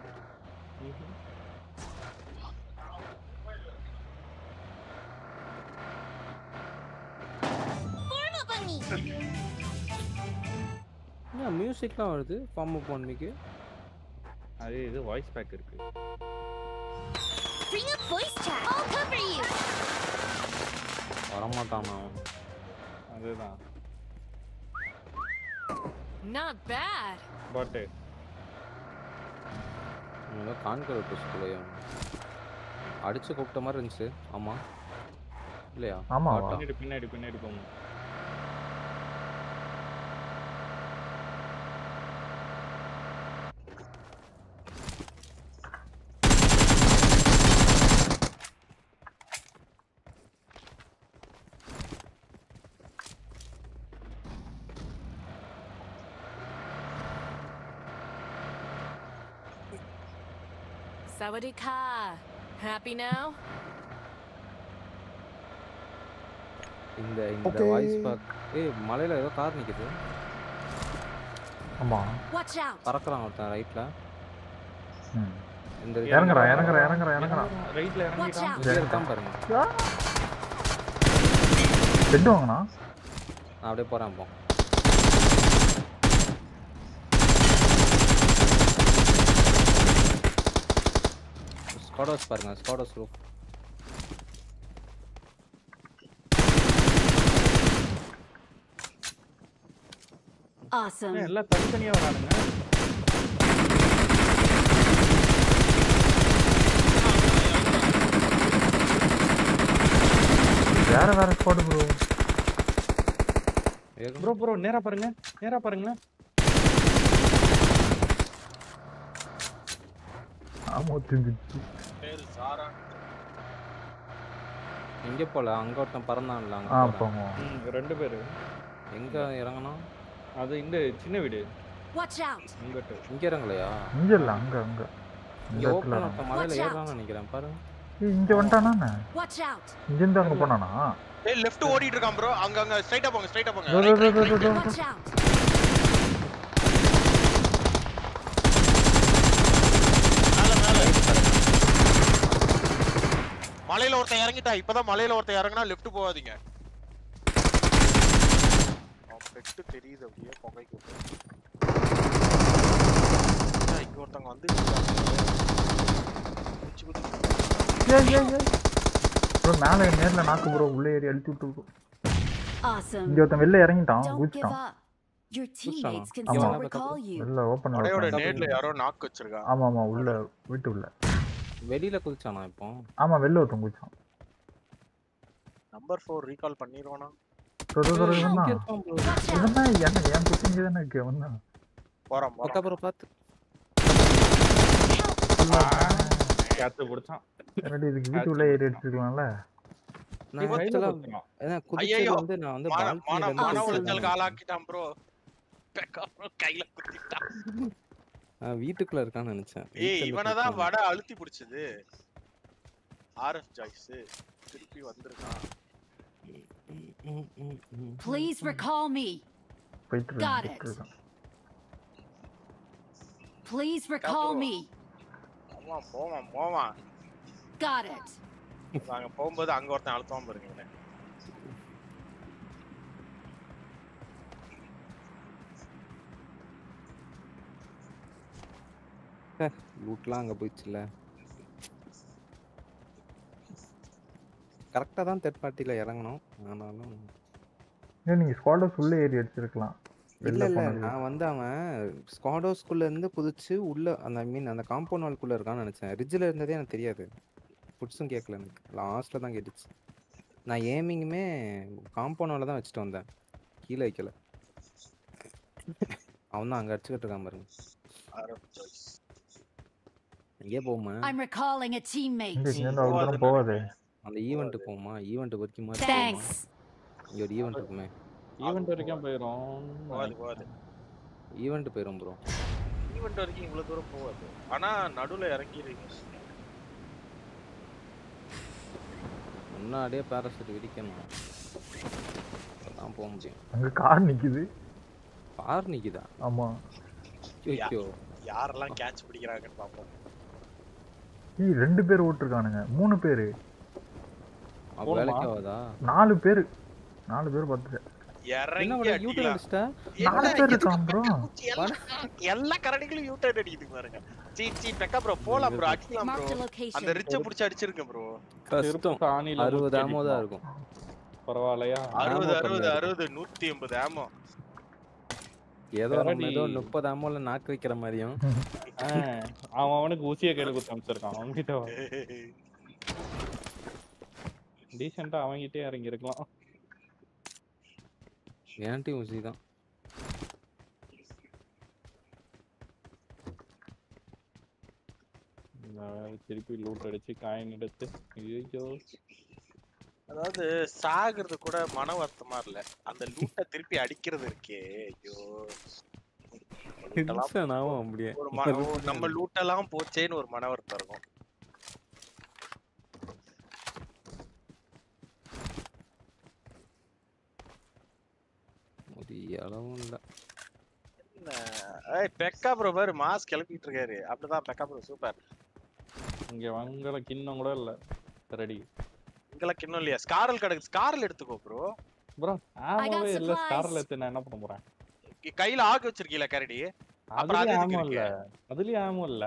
[SPEAKER 7] Form up on me.
[SPEAKER 4] ஏன் மியூசிக்லாம் வருது ஃபார்ம் அப் ஒன்மிக்கு
[SPEAKER 3] அது இது வாய்ஸ் பேக் இருக்கு
[SPEAKER 7] Bring up voice chat. I'll cover you.
[SPEAKER 4] வரமாட்டானா அவன்
[SPEAKER 3] அதுதான்
[SPEAKER 12] Not bad.
[SPEAKER 3] பட்டு
[SPEAKER 4] இவன் ஏதோ கான்கர் ஸ்கூலையா அடிச்சு கூப்பிட்ட மாதிரி இருந்துச்சு ஆமா இல்லையா
[SPEAKER 5] ஆமாவா?
[SPEAKER 4] ஆட்டா.
[SPEAKER 3] பின்னாடி பின்னாடி பின்னாடி போங்க
[SPEAKER 12] Sawadika. Happy now?
[SPEAKER 4] இந்த இந்த
[SPEAKER 5] Okay.
[SPEAKER 4] வாய்ஸ் பேக் ஏய் மலையில ஏதோ கார் நிக்குது
[SPEAKER 5] ஆமா
[SPEAKER 7] Watch out!
[SPEAKER 4] பறக்குறான் ஒருத்தன் ரைட்ல
[SPEAKER 5] ம்.
[SPEAKER 4] இந்த
[SPEAKER 5] இறங்குறா இறங்குறா இறங்குறா இறங்குறா
[SPEAKER 3] ரைட்ல
[SPEAKER 7] Watch
[SPEAKER 3] இறங்கிட்டான்
[SPEAKER 7] out!
[SPEAKER 4] இங்க இருக்கான் பாருங்க
[SPEAKER 5] பெட் வாங்கினா
[SPEAKER 4] நான் அப்படியே போறேன் போ ஸ்காடோஸ் பாருங்க ஸ்காடோஸ் ரூப்
[SPEAKER 7] Awesome.
[SPEAKER 3] ஏன் எல்லாம் தனித்தனியா வரானுங்க
[SPEAKER 5] வேற வேற ஸ்குவாட் ப்ரோ
[SPEAKER 3] ப்ரோ ப்ரோ நேரா பாருங்க நேரா பாருங்க
[SPEAKER 5] ஆமா திந்துச்சு
[SPEAKER 10] பேரு சாரா
[SPEAKER 4] எங்க போல அங்க ஒருத்தன் பறந்தான்ல அங்க
[SPEAKER 5] ஆ
[SPEAKER 4] போறேன்.
[SPEAKER 5] போங்க
[SPEAKER 3] ம், ரெண்டு பேரு
[SPEAKER 4] எங்க இறங்கணும்
[SPEAKER 3] அது இந்த சின்ன வீடு
[SPEAKER 7] Watch out!
[SPEAKER 3] இங்கிட்டு
[SPEAKER 4] இங்க இறங்கலையா
[SPEAKER 5] இங்க இல்ல அங்க அங்க இந்த
[SPEAKER 4] இங்க
[SPEAKER 5] இடத்துல
[SPEAKER 4] ஓப்பன்
[SPEAKER 5] இறங்கு.
[SPEAKER 4] ஒருத்தன் மலையில
[SPEAKER 7] Watch out.
[SPEAKER 4] ஏறலாம்னு நினைக்கிறேன் பாருங்க
[SPEAKER 5] ஏய், இங்க வந்துட்டானா
[SPEAKER 7] Watch out!
[SPEAKER 5] இங்க இருந்து அங்க போனானா
[SPEAKER 10] ஏய் லெஃப்ட் ஓடிட்டு இருக்கான் ப்ரோ அங்க அங்க ஸ்ட்ரைட்டா போங்க ஸ்ட்ரைட்டா போங்க
[SPEAKER 5] இதோ,
[SPEAKER 10] Right,
[SPEAKER 5] இதோ,
[SPEAKER 10] right,
[SPEAKER 5] இதோ,
[SPEAKER 10] right.
[SPEAKER 5] இதோ.
[SPEAKER 7] Watch out!
[SPEAKER 10] மேல மேல மலையில ஒருத்தன் இறங்கிட்டா இப்பதான் மலையில ஒருத்தன் இறங்குனா லெஃப்ட் போகாதீங்க அவன் பெட்டு தெரியுது அப்படியே புகைக்கு ஏய், இங்க ஒருத்தங்க வந்து குச்சி குச்சி
[SPEAKER 5] ஏய் ஏய் ஏய் ப்ரோ மேல நேர்ல நாக்கு ப்ரோ உள்ள ஏறி அழுத்தி விட்டு bro.
[SPEAKER 7] Awesome.
[SPEAKER 5] இங்க ஒருத்தன் வெளில இறங்கிட்டான்
[SPEAKER 7] Don't give
[SPEAKER 5] குதிச்சிட்டான்
[SPEAKER 7] up. Your teammates can
[SPEAKER 5] ஆமா.
[SPEAKER 7] still recall you.
[SPEAKER 5] வெளில ஓப்பன்ல
[SPEAKER 10] படையோட
[SPEAKER 5] ஒருத்தன்
[SPEAKER 10] நேட்ல யாரோ நாக்கு வச்சிருக்கான்
[SPEAKER 5] ஆமா ஆமா உள்ள வீட்டு உள்ள
[SPEAKER 4] வெளியில குதிச்சானா இப்போ
[SPEAKER 5] ஆமா வெளில ஒருத்தன் குதிச்சான்
[SPEAKER 10] நம்பர் ஃபோர் ரீகால் பண்ணிடுவானா
[SPEAKER 5] தொட தொட
[SPEAKER 4] இங்க
[SPEAKER 5] இவன்தான்
[SPEAKER 4] இருக்கான் bro.
[SPEAKER 7] Watch out!
[SPEAKER 5] இவன்தான் என்ன என் புத்தி இங்க தானே இருக்கு அவன் தான்
[SPEAKER 10] போறான் போறான்
[SPEAKER 4] பக்கப்புறம் பார்த்து
[SPEAKER 3] கேத்து பிடிச்சான்
[SPEAKER 5] இதுக்கு வீட்டு உள்ள ஏறி அடிச்சிருக்கலாம்ல
[SPEAKER 4] நான்
[SPEAKER 3] இவன் கையில
[SPEAKER 4] ஆக்சுவலா
[SPEAKER 3] குத்துறான்.
[SPEAKER 4] ஏன்னா குதிச்சது
[SPEAKER 10] ஐயையோ.
[SPEAKER 4] வந்து நான் வந்து
[SPEAKER 10] மன
[SPEAKER 4] balcony ல
[SPEAKER 10] மன
[SPEAKER 4] இருந்து
[SPEAKER 10] மன
[SPEAKER 4] குதிச்சது
[SPEAKER 10] உளைச்சலுக்கு
[SPEAKER 4] நான்
[SPEAKER 10] ஆளாக்கிட்டான் ப்ரோ கையில குத்திட்டான்
[SPEAKER 4] நான் வீட்டுக்குள்ள இருக்கான்னு நினைச்சேன்
[SPEAKER 10] ஏய்
[SPEAKER 4] வீட்டுல இருந்து
[SPEAKER 10] இவனதான்
[SPEAKER 4] குதிச்சான்.
[SPEAKER 10] வடை அழுத்தி பிடிச்சது ஆர்எஃப் ஜாய்ஸ் திருப்பி வந்திருக்கான்
[SPEAKER 4] ம், ம், ம்.
[SPEAKER 7] Please recall me.
[SPEAKER 5] போயிட்டு
[SPEAKER 7] Got
[SPEAKER 5] இருக்கான்
[SPEAKER 7] it.
[SPEAKER 5] போயிட்டு இருக்கான்
[SPEAKER 7] Please recall
[SPEAKER 10] bro.
[SPEAKER 7] me.
[SPEAKER 10] போவான் போவான் போவான்
[SPEAKER 7] Got it.
[SPEAKER 10] நாங்க போகும்போது அங்க ஒருத்தன் அழுத்துவான் பாருங்க இவனை.
[SPEAKER 4] லூட்லாம் அங்க போயிடுச்சுல கரெக்டாக தான் தேர்ட் பார்ட்டியில் இறங்கணும் ஆனாலும்
[SPEAKER 5] ஏன் நீங்க ஸ்குவாடர்ஸ் உள்ள ஏறி அடிச்சிருக்கலாம்
[SPEAKER 4] இல்ல
[SPEAKER 5] வெளில
[SPEAKER 4] இல்ல
[SPEAKER 5] போனது
[SPEAKER 4] நான் வந்து அவன் ஸ்காடோஸ்குள்ள இருந்து குதிச்சு உள்ள அந்த ஐ மீன் அந்த காம்பவுண்ட் வால்குள்ள இருக்கான்னு நினைச்சேன் ரிட்ஜில் இருந்ததே எனக்கு தெரியாது புட்ஸும் கேட்கல எனக்கு லாஸ்ட்ல தான் கேட்டுச்சு நான் ஏமிங்குமே காம்பவுண்ட் வால்ல தான் வச்சுட்டு வந்தேன் கீழே வைக்கல அவன் தான் அங்க அடிச்சுக்கிட்டு இருக்கான் பாருங்க
[SPEAKER 10] ஆர்எஃப் ஜாய்ஸ்
[SPEAKER 4] எங்கே போமா
[SPEAKER 7] I'm recalling a teammate.
[SPEAKER 5] இங்க இங்க இருந்து அவ்வளவு தூரம் போகாது
[SPEAKER 4] அந்த ஈவெண்ட்டு போமா ஈவெண்ட் வரைக்கும் மாதிரி
[SPEAKER 7] Thanks.
[SPEAKER 4] இங்க ஒரு ஈவெண்ட் இருக்குமே
[SPEAKER 3] ஈவெண்ட் வரைக்கும் போயிரும்
[SPEAKER 10] போகாது போகாது
[SPEAKER 4] ஈவெண்ட் போயிரும் ப்ரோ
[SPEAKER 10] ஈவெண்ட் வரைக்கும் இவ்வளவு தூரம் போகாது ஆனா நடுவுல இறங்கிடுவீங்க
[SPEAKER 4] முன்னாடியே பேராசூட் விரிக்கணும் அப்பதான் போக முடியும்
[SPEAKER 5] அங்க கார் நிக்குது
[SPEAKER 4] பார் நிக்குதா
[SPEAKER 5] ஆமா
[SPEAKER 4] ஐயோ
[SPEAKER 10] யாரெல்லாம் கேட்ச் பிடிக்கிறாங்கன்னு பாப்போம்
[SPEAKER 5] ஏய் ரெண்டு பேர் ஓட்டிருக்கானுங்க மூணு பேரு
[SPEAKER 4] அப்ப வேலைக்கு ஆகாதா
[SPEAKER 5] நாலு பேரு நாலு பேர் பார்த்துட்டேன்
[SPEAKER 10] இறங்கி
[SPEAKER 4] என்ன யூடியூப்
[SPEAKER 10] அடிக்கலாம்
[SPEAKER 4] அடிச்சிட்டா
[SPEAKER 5] நாலு பேர் இருக்கான் ப்ரோ
[SPEAKER 10] எல்லா எல்லா கரடிகளும் யூ டர்ன் அடிக்குது பாருங்க சீ சீ பெக்கா ப்ரோ போலாம் ப்ரோ அடிக்கலாம் ப்ரோ
[SPEAKER 7] Marked a location.
[SPEAKER 10] அந்த ரிச்ச புடிச்சு அடிச்சிருங்க ப்ரோ
[SPEAKER 4] கஷ்டம்
[SPEAKER 3] சாணியில
[SPEAKER 4] அறுபது
[SPEAKER 3] முக்கி
[SPEAKER 4] ஆமோ தான்
[SPEAKER 3] அடிக்கலாம்.
[SPEAKER 4] இருக்கும்
[SPEAKER 3] பரவாயில்லையா
[SPEAKER 10] அறுபது
[SPEAKER 4] ஆமா,
[SPEAKER 10] அறுபது
[SPEAKER 4] கம்மியா
[SPEAKER 10] அறுபது நூத்தி எண்பது ஆமோ
[SPEAKER 4] ஏதோ நம்ம
[SPEAKER 3] கரடி.
[SPEAKER 4] ஏதோ முப்பது ஆமோல நாக்கு வைக்கிற மாதிரியும்
[SPEAKER 3] ஆ, அவன் அவனுக்கு ஊசியை கையில குத்து அமைச்சிருக்கான் அவன்கிட்ட டீசெண்டா அவன்கிட்டே இறங்கி இருக்கலாம்
[SPEAKER 4] ஏன்டி ஊசி தான்
[SPEAKER 3] நான் திருப்பி லூட் அடிச்சு காயின் எடுத்து ஐயோ
[SPEAKER 10] அதாவது சாகுறது கூட மன வருத்தமா இல்ல அந்த லூட்டை திருப்பி அடிக்கிறது இருக்கே ஐயோ loot எல்லாம்
[SPEAKER 4] டென்ஷன் ஆகும் அப்படியே
[SPEAKER 10] ஒரு மன ஒரு நம்ம லூட்டெல்லாம் போச்சேன்னு ஒரு மன வருத்தம் இருக்கும் ஏய் பெக்கா ப்ரோ பாரு மாஸ் கிளப்பிட்டு இருக்காரு அப்படிதான் பெக்கா ப்ரோ சூப்பர்
[SPEAKER 3] இங்க வங்கல கிண்ணம் கூட இல்ல ரெடி
[SPEAKER 10] இங்கெல்லாம் கிண்ணம் இல்லையா ஸ்காரல் கிடக்கு ஸ்காரல் எடுத்துக்கோ ப்ரோ
[SPEAKER 3] ப்ரோ ஆமாவே இல்ல
[SPEAKER 12] supplies.
[SPEAKER 3] ஸ்டார்ல எடுத்து நான் என்ன பண்ண போறேன்
[SPEAKER 10] கையில ஆக்கு வச்சிருக்கீல கரடி அப்புறம் அது
[SPEAKER 3] அதுலயும்
[SPEAKER 10] எதுக்கு
[SPEAKER 3] ஆமோ இல்ல
[SPEAKER 10] இருக்கு?
[SPEAKER 3] அதுலயும் ஆமோ இல்ல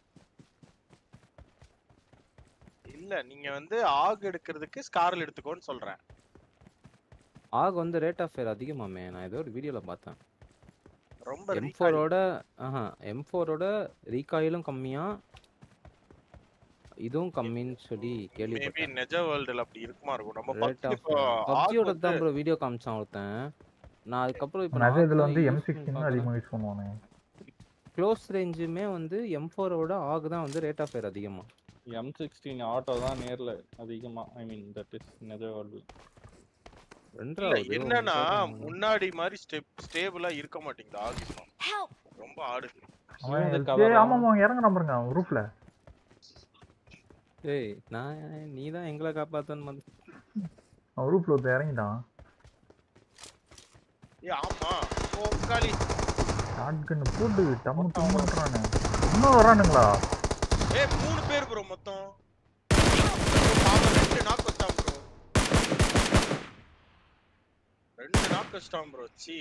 [SPEAKER 10] இல்ல நீங்க வந்து ஆக் எடுக்கிறதுக்கு ஸ்காரல் எடுத்துக்கோன்னு சொல்றேன்
[SPEAKER 4] ஆக் வந்து ரேட் ஆஃப் ஃபேர் அதிகமாமே நான் ஏதோ ஒரு வீடியோல பார்த்தேன்
[SPEAKER 10] ரொம்ப
[SPEAKER 4] எம்
[SPEAKER 10] recoil.
[SPEAKER 4] ஃபோரோட ஆஹா எம் ஃபோரோட ரீகாயிலும் கம்மியா இதுவும் கம்மின்னு சொல்லி
[SPEAKER 10] மேபி
[SPEAKER 4] கேள்விப்பட்டேன்
[SPEAKER 10] நிஜ வேர்ல்டுல அப்படி இருக்குமா இருக்கும் நம்ம
[SPEAKER 4] ரேட்
[SPEAKER 10] பப்ஜி
[SPEAKER 4] ஆஃப்
[SPEAKER 10] இப்போ ஆக்
[SPEAKER 4] பப்ஜியோட தான்
[SPEAKER 10] வந்து
[SPEAKER 4] ப்ரோ வீடியோ காமிச்சான் ஒருத்தன் நான் அதுக்கப்புறம் இப்போ
[SPEAKER 5] நிறைய இதில்
[SPEAKER 4] நான்
[SPEAKER 5] வந்து எம்
[SPEAKER 4] யூஸ் பண்ணி
[SPEAKER 5] சிக்ஸ்டின்
[SPEAKER 4] பார்க்கல
[SPEAKER 5] அதிகமாக யூஸ் பண்ணுவானே
[SPEAKER 4] க்ளோஸ் ரேஞ்சுமே வந்து எம் ஃபோரோட ஆக் தான் வந்து ரேட் ஆஃப் ஃபேர் அதிகமா
[SPEAKER 3] எம் சிக்ஸ்டீன் ஆட்டோ தான் நேர்ல அதிகமா ஐ மீன் தட் இஸ் நிஜ வேர்ல்டு
[SPEAKER 10] இல்ல
[SPEAKER 4] ரெண்டாவது
[SPEAKER 10] என்னன்னா முன்னாடி மாதிரி ஸ்டெப் ஸ்டேபிளா இருக்க மாட்டேங்குது ஆக் இப்போ ரொம்ப ஆடுது
[SPEAKER 5] அவன்
[SPEAKER 3] இது
[SPEAKER 5] ஏய்,
[SPEAKER 3] cover
[SPEAKER 5] ஆமா ஆமா இறங்குறான் பாருங்க அவன் ரூஃப்ல
[SPEAKER 4] ஏய் நான் நீ தான் எங்களை காப்பாத்தன்னு வந்து
[SPEAKER 5] அவன் ரூஃப்ல ஒருத்தன் இறங்கிட்டான்
[SPEAKER 10] ஏய் ஆமா போக்காளி
[SPEAKER 5] ஷார்ட் கன் போட்டு டம்மு டம்முன்றானே இன்னும் வரானுங்களா
[SPEAKER 10] ஏய் மூணு பேர் ப்ரோ மொத்தம் பாவம் ரெண்டு நாக் வச்சான் ப்ரோ ரெண்டு நாக் வச்சிட்டான் ப்ரோ சி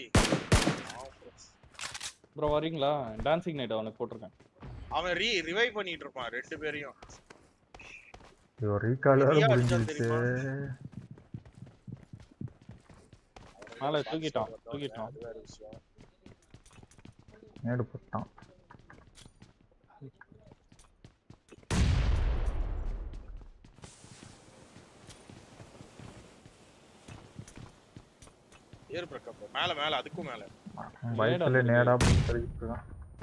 [SPEAKER 3] ப்ரோ வரீங்களா டான்சிங் நைட் அவனுக்கு போட்டிருக்கேன்
[SPEAKER 10] அவன் ரீ ரிவைவ் பண்ணிட்டு இருப்பான் ரெண்டு பேரையும்
[SPEAKER 5] ஐயோ ரீகால் வேற
[SPEAKER 10] நிறைய அடிச்சான்
[SPEAKER 5] முடிஞ்சிருச்சு
[SPEAKER 3] மேல தூக்கிட்டான் தூக்கிட்டான்
[SPEAKER 10] அது வேற விஷயம்
[SPEAKER 5] நேடு போட்டான்
[SPEAKER 10] ஏறு பிரக்கா ப்ரோ மேல மேல அதுக்கும் மேல
[SPEAKER 5] பயத்துல நேடா போய் சொல்லிட்டு இருக்கான்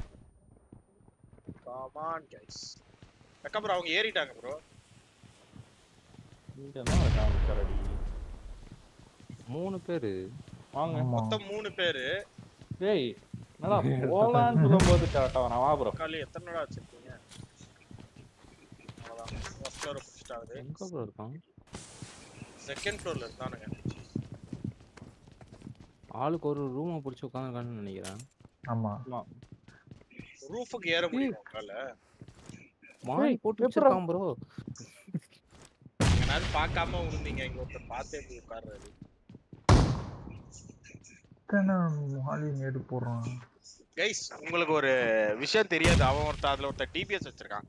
[SPEAKER 10] காமான் கைஸ் பிரக்கா ப்ரோ அவங்க ஏறிட்டாங்க ப்ரோ
[SPEAKER 3] இங்க தான் இருக்கான் கரடி
[SPEAKER 4] மூணு பேரு
[SPEAKER 3] வாங்க
[SPEAKER 5] ஆமா
[SPEAKER 10] மொத்தம் மூணு பேரு
[SPEAKER 3] டேய் என்னடா போலான்னு சொல்லும்போது கரெக்டா வரேன் வா ப்ரோ
[SPEAKER 10] காலி எத்தனை நாளா வச்சிருக்கீங்க அவ்வளவுதான் ஃபர்ஸ்ட் ஃப்ளோர் பிடிச்சிட்டாங்க
[SPEAKER 4] எங்க ப்ரோ இருக்கான்
[SPEAKER 10] செகண்ட் ஃப்ளோர்ல இருந்தானுங்க
[SPEAKER 4] ஆளுக்கு ஒரு ரூமை பிடிச்சி உட்காந்துருக்கான்னு நினைக்கிறேன்
[SPEAKER 5] ஆமா
[SPEAKER 10] ரூஃபுக்கு ஏற முடியும் உங்களால
[SPEAKER 4] மாடி போட்டு வச்சிருக்கான் ப்ரோ
[SPEAKER 10] எங்கனாவது பார்க்காம விழுந்தீங்க இங்க ஒருத்தர் பார்த்தே போய் உட்கார்றாரு
[SPEAKER 5] இத்தனை மாலி நேடு போடுறான்
[SPEAKER 10] கைஸ் உங்களுக்கு ஒரு விஷயம் தெரியாது அவன் ஒருத்தன் அதுல ஒருத்தன் டிபிஎஸ் வச்சிருக்கான்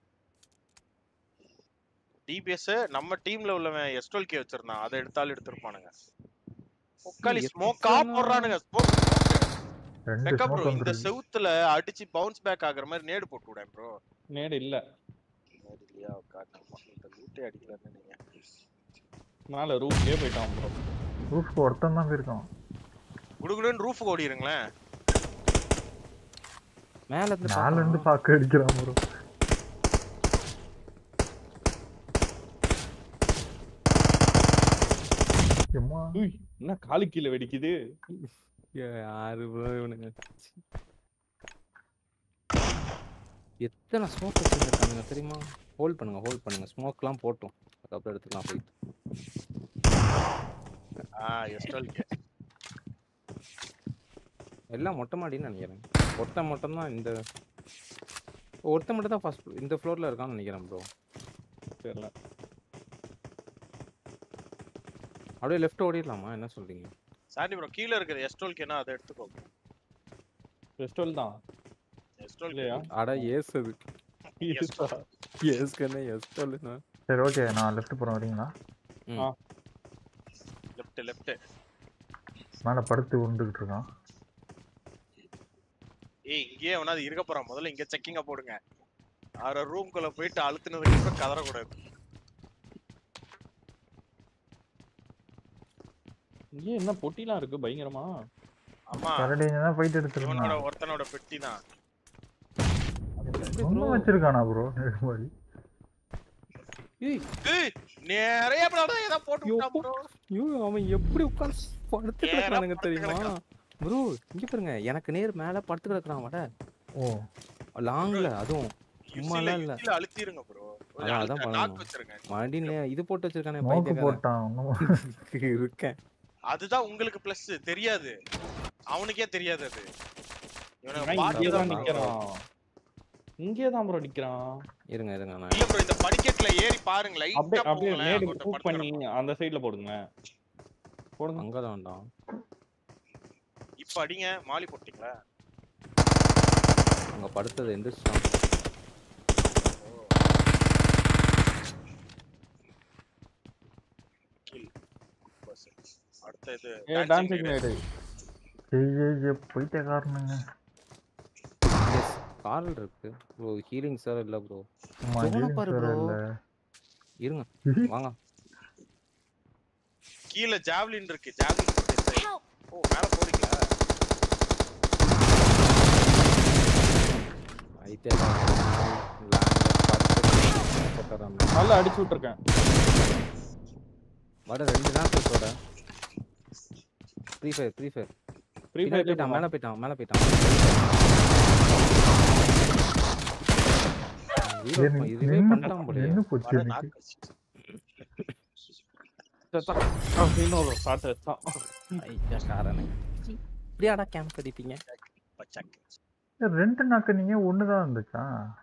[SPEAKER 10] டிபிஎஸ் நம்ம டீம்ல உள்ளவன் எஸ்டோல் கே வச்சிருந்தான் அதை எடுத்தாலும் எடுத்திருப்பானுங்க முக்காலி ஸ்மோக்கா போடுறானுங்க ஸ்மோக்
[SPEAKER 5] ரெண்டு
[SPEAKER 10] பெக்கா ப்ரோ
[SPEAKER 5] ஸ்மோக்
[SPEAKER 10] இந்த
[SPEAKER 5] வந்துருக்கு
[SPEAKER 10] செவுத்துல அடிச்சு பவுன்ஸ் பேக் ஆகுற மாதிரி நேடு போட்டு விடேன் ப்ரோ
[SPEAKER 3] நேடு இல்ல
[SPEAKER 10] நேடு இல்லையா காட்டமா இந்த லூட்டே அடிக்கலன்னு நீங்க
[SPEAKER 3] மேல ரூஃப்லயே போயிட்டான் ப்ரோ
[SPEAKER 5] ரூஃப்க்கு ஒருத்தன் தான் போயிருக்கான்
[SPEAKER 10] குடுகுடுன்னு ரூஃப் ஓடிடுங்களேன்
[SPEAKER 4] மேல இருந்து
[SPEAKER 5] மேல இருந்து பாக்க அடிக்கிறான் ப்ரோ எம்மா
[SPEAKER 3] உய், என்ன காலு கீழே வெடிக்குது
[SPEAKER 4] யாரு ப்ரோ இவனுங்க எத்தனை ஸ்மோக் வச்சிருக்கானுங்க தெரியுமா ஹோல்ட் பண்ணுங்க ஹோல்ட் பண்ணுங்க ஸ்மோக்லாம் போட்டோம் அதுக்கப்புறம் எடுத்துக்கலாம் போயிட்டு
[SPEAKER 10] ஆ எஸ்டோல் கே
[SPEAKER 4] எல்லாம் மொட்டை மாடின்னு நினைக்கிறேன் ஒருத்தன் மட்டும் தான் இந்த ஒருத்தன் மட்டும் தான் ஃபர்ஸ்ட் இந்த ஃப்ளோர்ல இருக்கான்னு நினைக்கிறேன் ப்ரோ
[SPEAKER 3] தெரியல
[SPEAKER 4] அப்படியே லெஃப்ட் ஓடிடலாமா என்ன சொல்றீங்க
[SPEAKER 10] சாண்டி ப்ரோ கீழ இருக்கிற எஸ்டோல் கேனா அதை எடுத்துக்கோங்க
[SPEAKER 3] பெஸ்டோல் தான்
[SPEAKER 10] எஸ்டோல்
[SPEAKER 3] இல்லையா
[SPEAKER 4] அட ஏஸ் அது ஏஸ்கண்ணே எஸ் சொல்லுண்ணா
[SPEAKER 5] சரி ஓகே நான் லெஃப்ட் போறேன் வரீங்களா
[SPEAKER 3] ஆ
[SPEAKER 10] லெஃப்ட் லெஃப்ட்
[SPEAKER 5] மேல படுத்து உருண்டுகிட்டு இருக்கான்
[SPEAKER 10] ஏய் இங்கேயே எவனாவது இருக்க போறான் முதல்ல இங்க செக்கிங்க போடுங்க அவரை ரூம்குள்ள போயிட்டு அழுத்துனதுக்கு அப்புறம் கதறக்கூடாது
[SPEAKER 3] இங்கே என்ன பொட்டிலாம் இருக்கு பயங்கரமா
[SPEAKER 10] ஆமா
[SPEAKER 5] கரடிங்க தான் ஃபைட்
[SPEAKER 10] இவனோட
[SPEAKER 5] எடுத்துருந்தான்
[SPEAKER 10] ஒருத்தனோட பெட்டி தான்
[SPEAKER 5] ஒன்னும் வச்சிருக்கானா ப்ரோ மாதிரி
[SPEAKER 4] ஏய்
[SPEAKER 10] ஏய் நிறைய படம் ஏதோ போட்டு விட்டான் bro.
[SPEAKER 4] ஐயோ அவன் எப்படி உட்காந்து படுத்து
[SPEAKER 10] நேரா
[SPEAKER 4] கிடக்குறானுங்க
[SPEAKER 10] படுத்து
[SPEAKER 4] தெரியுமா
[SPEAKER 10] கிடக்குறான்.
[SPEAKER 4] ப்ரோ இங்க பாருங்க எனக்கு நேர் மேல படுத்து கிடக்குறான் வட
[SPEAKER 5] ஓ
[SPEAKER 4] லாங்ல அதுவும்
[SPEAKER 10] யுசில
[SPEAKER 4] சும்மாலாம் இல்ல
[SPEAKER 10] யுசில அழுத்திருங்க ப்ரோ
[SPEAKER 4] அதான் அதான்
[SPEAKER 10] நாக்
[SPEAKER 4] பண்ணணும்
[SPEAKER 10] வச்சிருங்க
[SPEAKER 4] மடியில இது போட்டு வச்சிருக்கானே
[SPEAKER 5] மோக்கு
[SPEAKER 4] பைத்தியக்காரன்
[SPEAKER 5] போட்டான் ஒன்னும்
[SPEAKER 4] இருக்கேன்
[SPEAKER 10] அதுதான் உங்களுக்கு பிளஸ் தெரியாது அவனுக்கே தெரியாது அது இவனுங்க
[SPEAKER 3] இவன்
[SPEAKER 10] பாட்டு
[SPEAKER 3] இங்கே தான்
[SPEAKER 10] தான் bro.
[SPEAKER 3] நிக்கிறான் இங்கே தான் ப்ரோ நிக்கிறான்
[SPEAKER 4] இருங்க இருங்க நான்
[SPEAKER 10] இல்ல ப்ரோ இந்த படிக்கட்டுல ஏறி பாருங்க
[SPEAKER 3] அப்படியே
[SPEAKER 10] லைட்டா
[SPEAKER 3] அப்படியே
[SPEAKER 10] போங்களேன்
[SPEAKER 3] நேடு
[SPEAKER 10] அங்க ஒருத்தன்
[SPEAKER 3] மூவ் பண்ணி அந்த சைடுல போடுங்க போடுங்க
[SPEAKER 4] அங்கதான் வேண்டாம்
[SPEAKER 10] இப்ப அடிங்க மாலி போட்டீங்களா
[SPEAKER 4] அங்க படுத்தது எந்திரிச்சிட்டான்
[SPEAKER 10] பஸ் அடுத்த இது
[SPEAKER 3] ஏ டான்சிங் நேடு
[SPEAKER 5] ஏய் ஏய் ஏய் போயிட்டே காரணங்க
[SPEAKER 4] எஸ் கால் இருக்கு ப்ரோ ஹீலிங் சார் இல்ல ப்ரோ
[SPEAKER 5] ஆமா,
[SPEAKER 4] ஜோனை
[SPEAKER 5] healing
[SPEAKER 4] பாரு
[SPEAKER 5] sir
[SPEAKER 4] ப்ரோ
[SPEAKER 5] இல்ல.
[SPEAKER 4] இருங்க வாங்க
[SPEAKER 10] கீழ ஜாவ்லின் இருக்கு ஜாவ்லின் ஓ மேல போறீங்களா
[SPEAKER 4] ஐட்டே
[SPEAKER 3] நல்லா அடிச்சு விட்டுருக்கேன்
[SPEAKER 4] வர ரெண்டு நாள் போட free fire free fire
[SPEAKER 3] Free
[SPEAKER 4] பின்னாடி
[SPEAKER 3] Fire
[SPEAKER 4] போயிட்டான்
[SPEAKER 3] போமா?
[SPEAKER 4] மேல போயிட்டான் மேல போயிட்டான் reload
[SPEAKER 5] எனக்கு
[SPEAKER 4] பண்ண- இதுவே
[SPEAKER 5] நின்னு
[SPEAKER 4] பண்ணிட்டான் போலயே
[SPEAKER 5] நின்னு போச்சு
[SPEAKER 10] வர
[SPEAKER 5] எனக்கு.
[SPEAKER 10] நாக்கு
[SPEAKER 3] செத்தான். அப்படின்னு ஒரு ஷாட் வச்சான்
[SPEAKER 4] ஐயா காரணே இப்படியாடா கேம்ப் கட்டிட்டீங்க
[SPEAKER 10] பச்சக்கு
[SPEAKER 5] ஏய், ரெண்டு நாக்கு நீங்க ஒண்ணுதான் இருந்துச்சா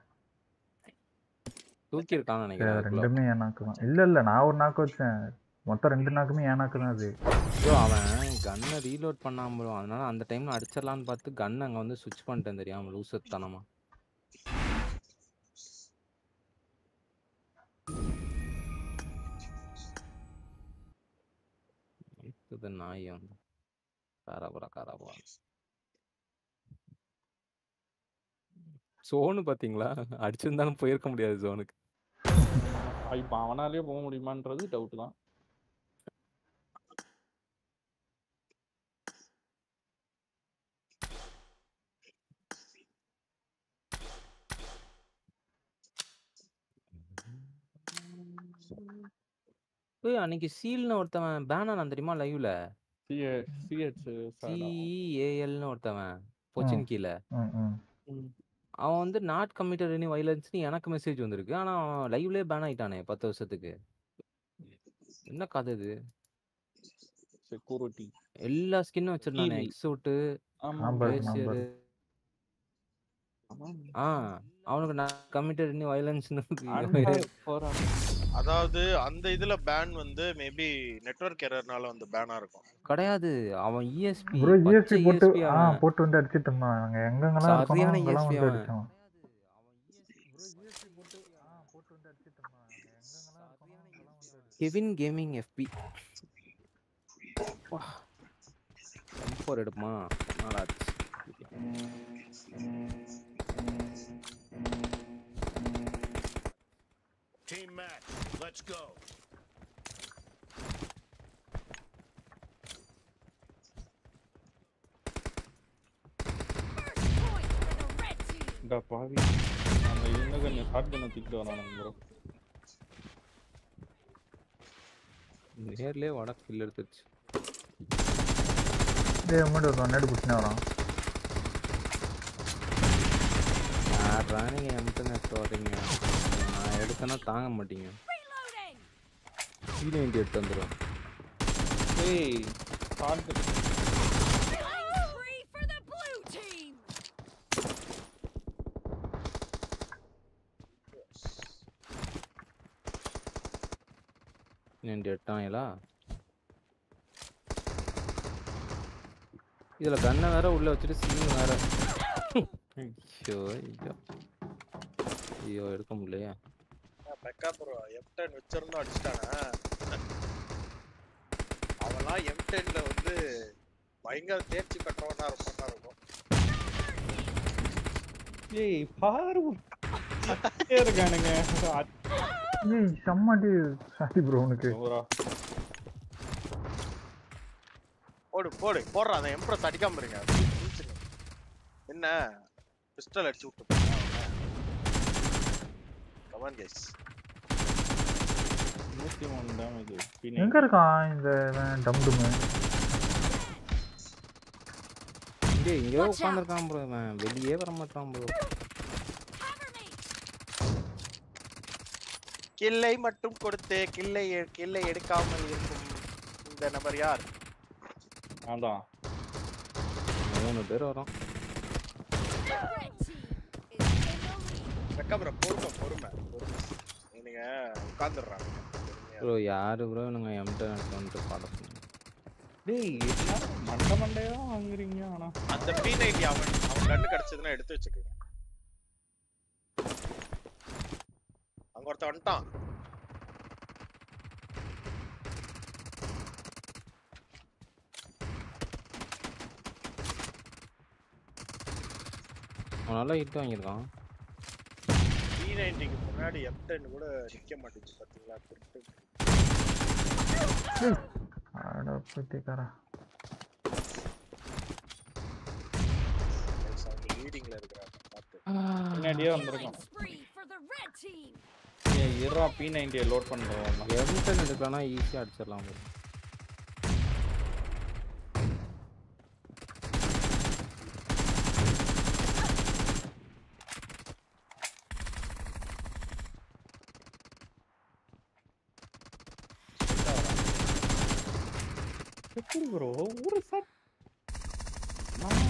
[SPEAKER 4] தூக்கி இருக்கான்னு
[SPEAKER 5] சரி,
[SPEAKER 4] நினைக்கிறேன் அதுக்குள்ள.
[SPEAKER 5] ரெண்டுமே என் நாக்கு தான் இல்ல இல்ல நான் ஒரு நாக்கு வச்சேன் மொத்தம் ரெண்டு நாக்குமே என் நாக்கு தான் அது
[SPEAKER 4] ஐயோ அவன் கன்னை ரீலோட் பண்ணாம bro. அதனால அந்த டைம்ல அடிச்சிடலான்னு பார்த்து கன் அங்க வந்து சுவிட்ச் பண்ணிட்டேன் தெரியாம லூசத்தனமா இது நாய் வந்து காராபுரா காராபுரா சோனு பாத்தீங்களா அடிச்சிருந்தாலும் போயிருக்க முடியாது ஜோனுக்கு
[SPEAKER 3] இப்ப அவனாலே போக முடியுமான்றது டவுட் தான்
[SPEAKER 4] ஏய் அன்னைக்கு சீல்னு ஒருத்தவன் பேனான தெரியுமா லைவ்ல
[SPEAKER 3] சிஹெச்
[SPEAKER 4] சிஏஎல்னு ஒருத்தவன் பொச்சின் கீழ
[SPEAKER 5] ம், ம்.
[SPEAKER 4] அவன் வந்து நாட் கமிட்டட் எனி வைலன்ஸ்னு எனக்கு மெசேஜ் வந்திருக்கு ஆனா அவன் லைவ்லயே பேன் ஆயிட்டானே பத்து வருஷத்துக்கு என்ன கதை இது
[SPEAKER 3] செக்யூரிட்டி
[SPEAKER 4] எல்லா ஸ்கின்னும் வச்சிருந்தானே
[SPEAKER 3] Heal.
[SPEAKER 4] எக்ஸூட்டு
[SPEAKER 3] ஆமா.
[SPEAKER 5] Number,
[SPEAKER 4] glacier.
[SPEAKER 5] number.
[SPEAKER 4] ஆ அவனுக்கு நான் கமிட்டட் எனி வைலன்ஸ்னு
[SPEAKER 10] அதாவது அந்த இதுல பேன் வந்து மேபி நெட்வொர்க் எரர்னால வந்து பேனா இருக்கும்
[SPEAKER 4] கிடையாது அவன் இஎஸ்பி
[SPEAKER 5] ப்ரோ இஎஸ்பி போட்டு ஆ போட்டு வந்து அடிச்சிட்டு இருந்தான் அங்க எங்கெங்கெல்லாம் இருக்கணும்
[SPEAKER 4] சரியான
[SPEAKER 5] அங்கெல்லாம்
[SPEAKER 4] ESP
[SPEAKER 5] வந்து
[SPEAKER 4] அவன்.
[SPEAKER 5] அடிச்சான்
[SPEAKER 4] கெவின் கேமிங் எஃபி ஃபோர் எடுப்போமா நாளாச்சு
[SPEAKER 6] Team match. Let's go.
[SPEAKER 3] டா பாவி அந்த இந்த கண்ணு ஷார்ட் கண்ணை தூக்கிட்டு வரானுங்க ப்ரோ
[SPEAKER 4] நேர்லயே வட கில் எடுத்துருச்சு
[SPEAKER 5] டேய் முன்னாடி ஒரு நேடு பிடிச்சினே வரான்
[SPEAKER 4] யாரா நீங்க இன்டர்நெட் வரீங்க நான் எடுத்தேன்னா தாங்க மாட்டீங்க கீழே வேண்டி எடுத்து வந்துடும்
[SPEAKER 3] ஏய் ஷார்ட்
[SPEAKER 4] வேண்டி எடுத்தாங்களா இதுல கண்ணை வேற உள்ள வச்சுட்டு சீன் வேற ஐயோ ஐயோ ஐயோ எடுக்க முடியலையே
[SPEAKER 10] பெக்கா ப்ரோ M10 வச்சிருந்தோம் அடிச்சிட்டானே அவன்லாம் M10ல வந்து பயங்கர தேர்ச்சி பெற்றவனா இருப்பானா இருக்கும்
[SPEAKER 3] ஏய் பாரு அட்டே இருக்கானுங்க
[SPEAKER 5] ஏய் செம்மாடி சாரி ப்ரோ உனக்கு
[SPEAKER 3] ஓவரா
[SPEAKER 10] போடு போடு போடுறான் அந்த எம்ப்ரஸ் அடிக்காம இருங்க பிடிச்சிருங்க. என்ன பிஸ்டல் அடிச்சு விட்டு கமான் கைஸ்
[SPEAKER 3] நூத்தி மூணு டேமேஜ்
[SPEAKER 5] எங்க இருக்கான் இந்த இவன் டம் டுமு
[SPEAKER 4] இங்கே இங்கே உட்காந்துருக்கான் ப்ரோ இவன் வெளியே வர மாட்டான் ப்ரோ
[SPEAKER 10] கில்லை மட்டும் கொடுத்து கில்லை எ- கில்லை எடுக்காமல் இருக்கும் இந்த நபர் யார்
[SPEAKER 3] அதான்
[SPEAKER 4] மூணு பேர் வரோம்
[SPEAKER 10] ப்ரோ பொறுமை பொறுமை பொறுமை நீங்க உட்காந்துடுறாங்க
[SPEAKER 4] ப்ரோ யாரு ப்ரோ இவனுங்க எம்டன் வந்துட்டு பாட சொன்னாங்க
[SPEAKER 3] டேய் எல்லாரும் மண்டை மண்டையா தான் வாங்குறீங்க ஆனா
[SPEAKER 10] அந்த பி நைன்டி அவன் அவன் கண்ணு கிடைச்சதுன்னா எடுத்து வச்சுக்கோங்க அங்க ஒருத்தன் வந்துட்டான்
[SPEAKER 4] அவன் நல்லா ஹிட் வாங்கியிருக்கான்
[SPEAKER 10] பி நைன்டிக்கு முன்னாடி எம் டென் கூட நிக்க மாட்டேங்குது பாத்தீங்களா திருட்டு
[SPEAKER 5] அட பத்திக்காரா
[SPEAKER 10] லீடிங்ல இருக்கிறாங்க பார்த்து
[SPEAKER 3] பின்னாடியே வந்திருக்கான்
[SPEAKER 12] Spree for the red team.
[SPEAKER 3] ஏய் இருடா பி நைன்டியை லோட் பண்ணுறோம்
[SPEAKER 4] எம்டன் எடுக்கலாம்னா ஈஸியாக அடிச்சிடலாம் bro.
[SPEAKER 3] எப்படி ப்ரோ ஒரு சட் நான்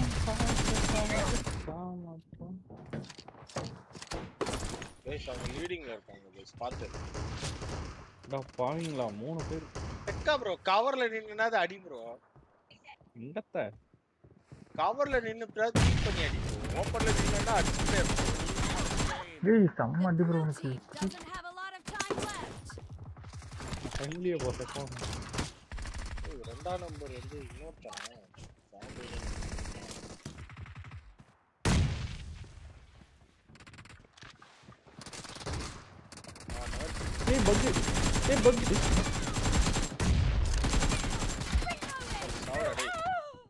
[SPEAKER 3] சாமட்டும்
[SPEAKER 10] கைஸ் அவங்க லீடிங்ல இருக்காங்க கைஸ் பார்த்து
[SPEAKER 3] டா பாவீங்களா மூணு பேர்
[SPEAKER 10] எக்கா ப்ரோ கவர்ல நின்னுனா அது அடி ப்ரோ
[SPEAKER 3] எங்கத்த
[SPEAKER 10] கவர்ல நின்னு ப்ரீத் பண்ணி அடி ஓப்பன்ல நின்னா அடிச்சுட்டே இருக்கும்
[SPEAKER 5] ஏய் செம்ம அடி ப்ரோ உனக்கு
[SPEAKER 12] Doesn't have a lot of time left.
[SPEAKER 3] ஃப்ரெண்ட்லியை போட்டப்போ
[SPEAKER 10] ஏய், ரெண்டாம் நம்பர் வந்து இன்னொருத்தன்
[SPEAKER 3] ஏய் பக் ஏய் பக்
[SPEAKER 10] சாவடா டேய்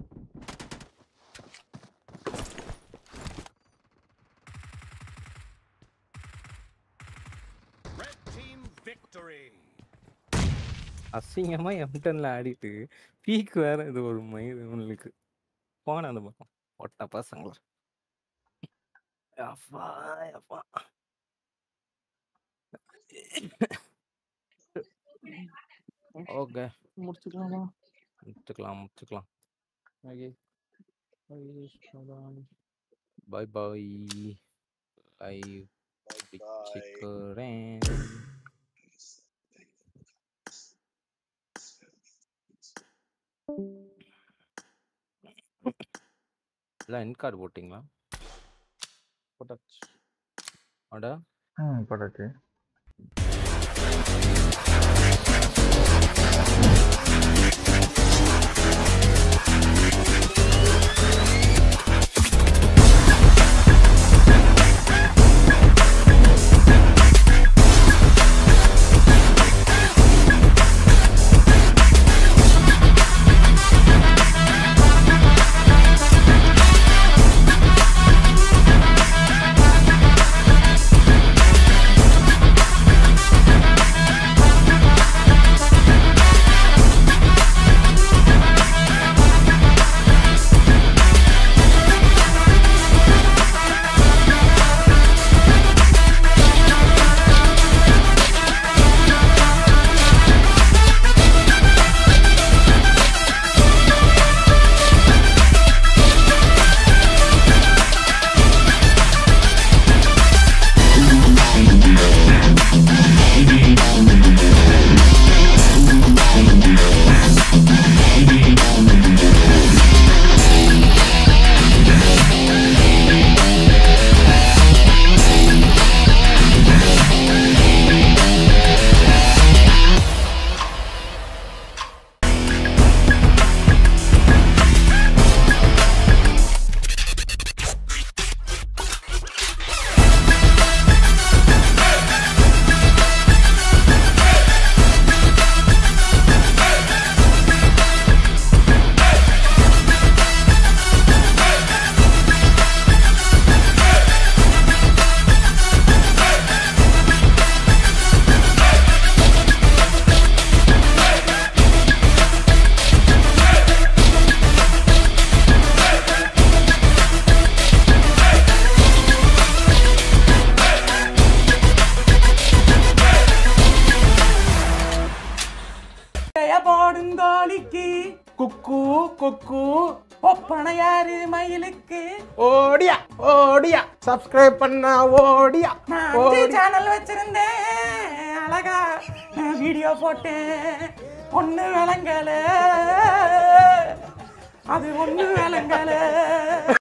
[SPEAKER 6] Red team victory.
[SPEAKER 4] அசிங்கமா எம்டன்ல ஆடிட்டு பீக் வேற இது ஒரு மயிர் இவனுக்கு போன அந்த பக்கம் ஒட்ட பசங்களா அப்பா அப்பா ஓகே
[SPEAKER 3] முடிச்சுக்கலாமா
[SPEAKER 4] முடிச்சுக்கலாம் முடிச்சுக்கலாம்
[SPEAKER 3] ஓகே
[SPEAKER 4] பை பை லைவ் பிடிச்சிக்கிறேன் எல்லாம் என் கார்டு போட்டிங்களா
[SPEAKER 3] போட்டாச்சு
[SPEAKER 4] அட
[SPEAKER 5] ம் போட்டாச்சு
[SPEAKER 9] போடுங்கோழிக்கு குக்கு குக்கு ஒப்பனை யாரு மயிலுக்கு ஓடியா ஓடியா சப்ஸ்கிரைப் பண்ண ஓடியா அஞ்சு சேனல் வச்சிருந்தேன் அழகா வீடியோ போட்டேன் ஒண்ணு விளங்கல அது ஒண்ணு விளங்கல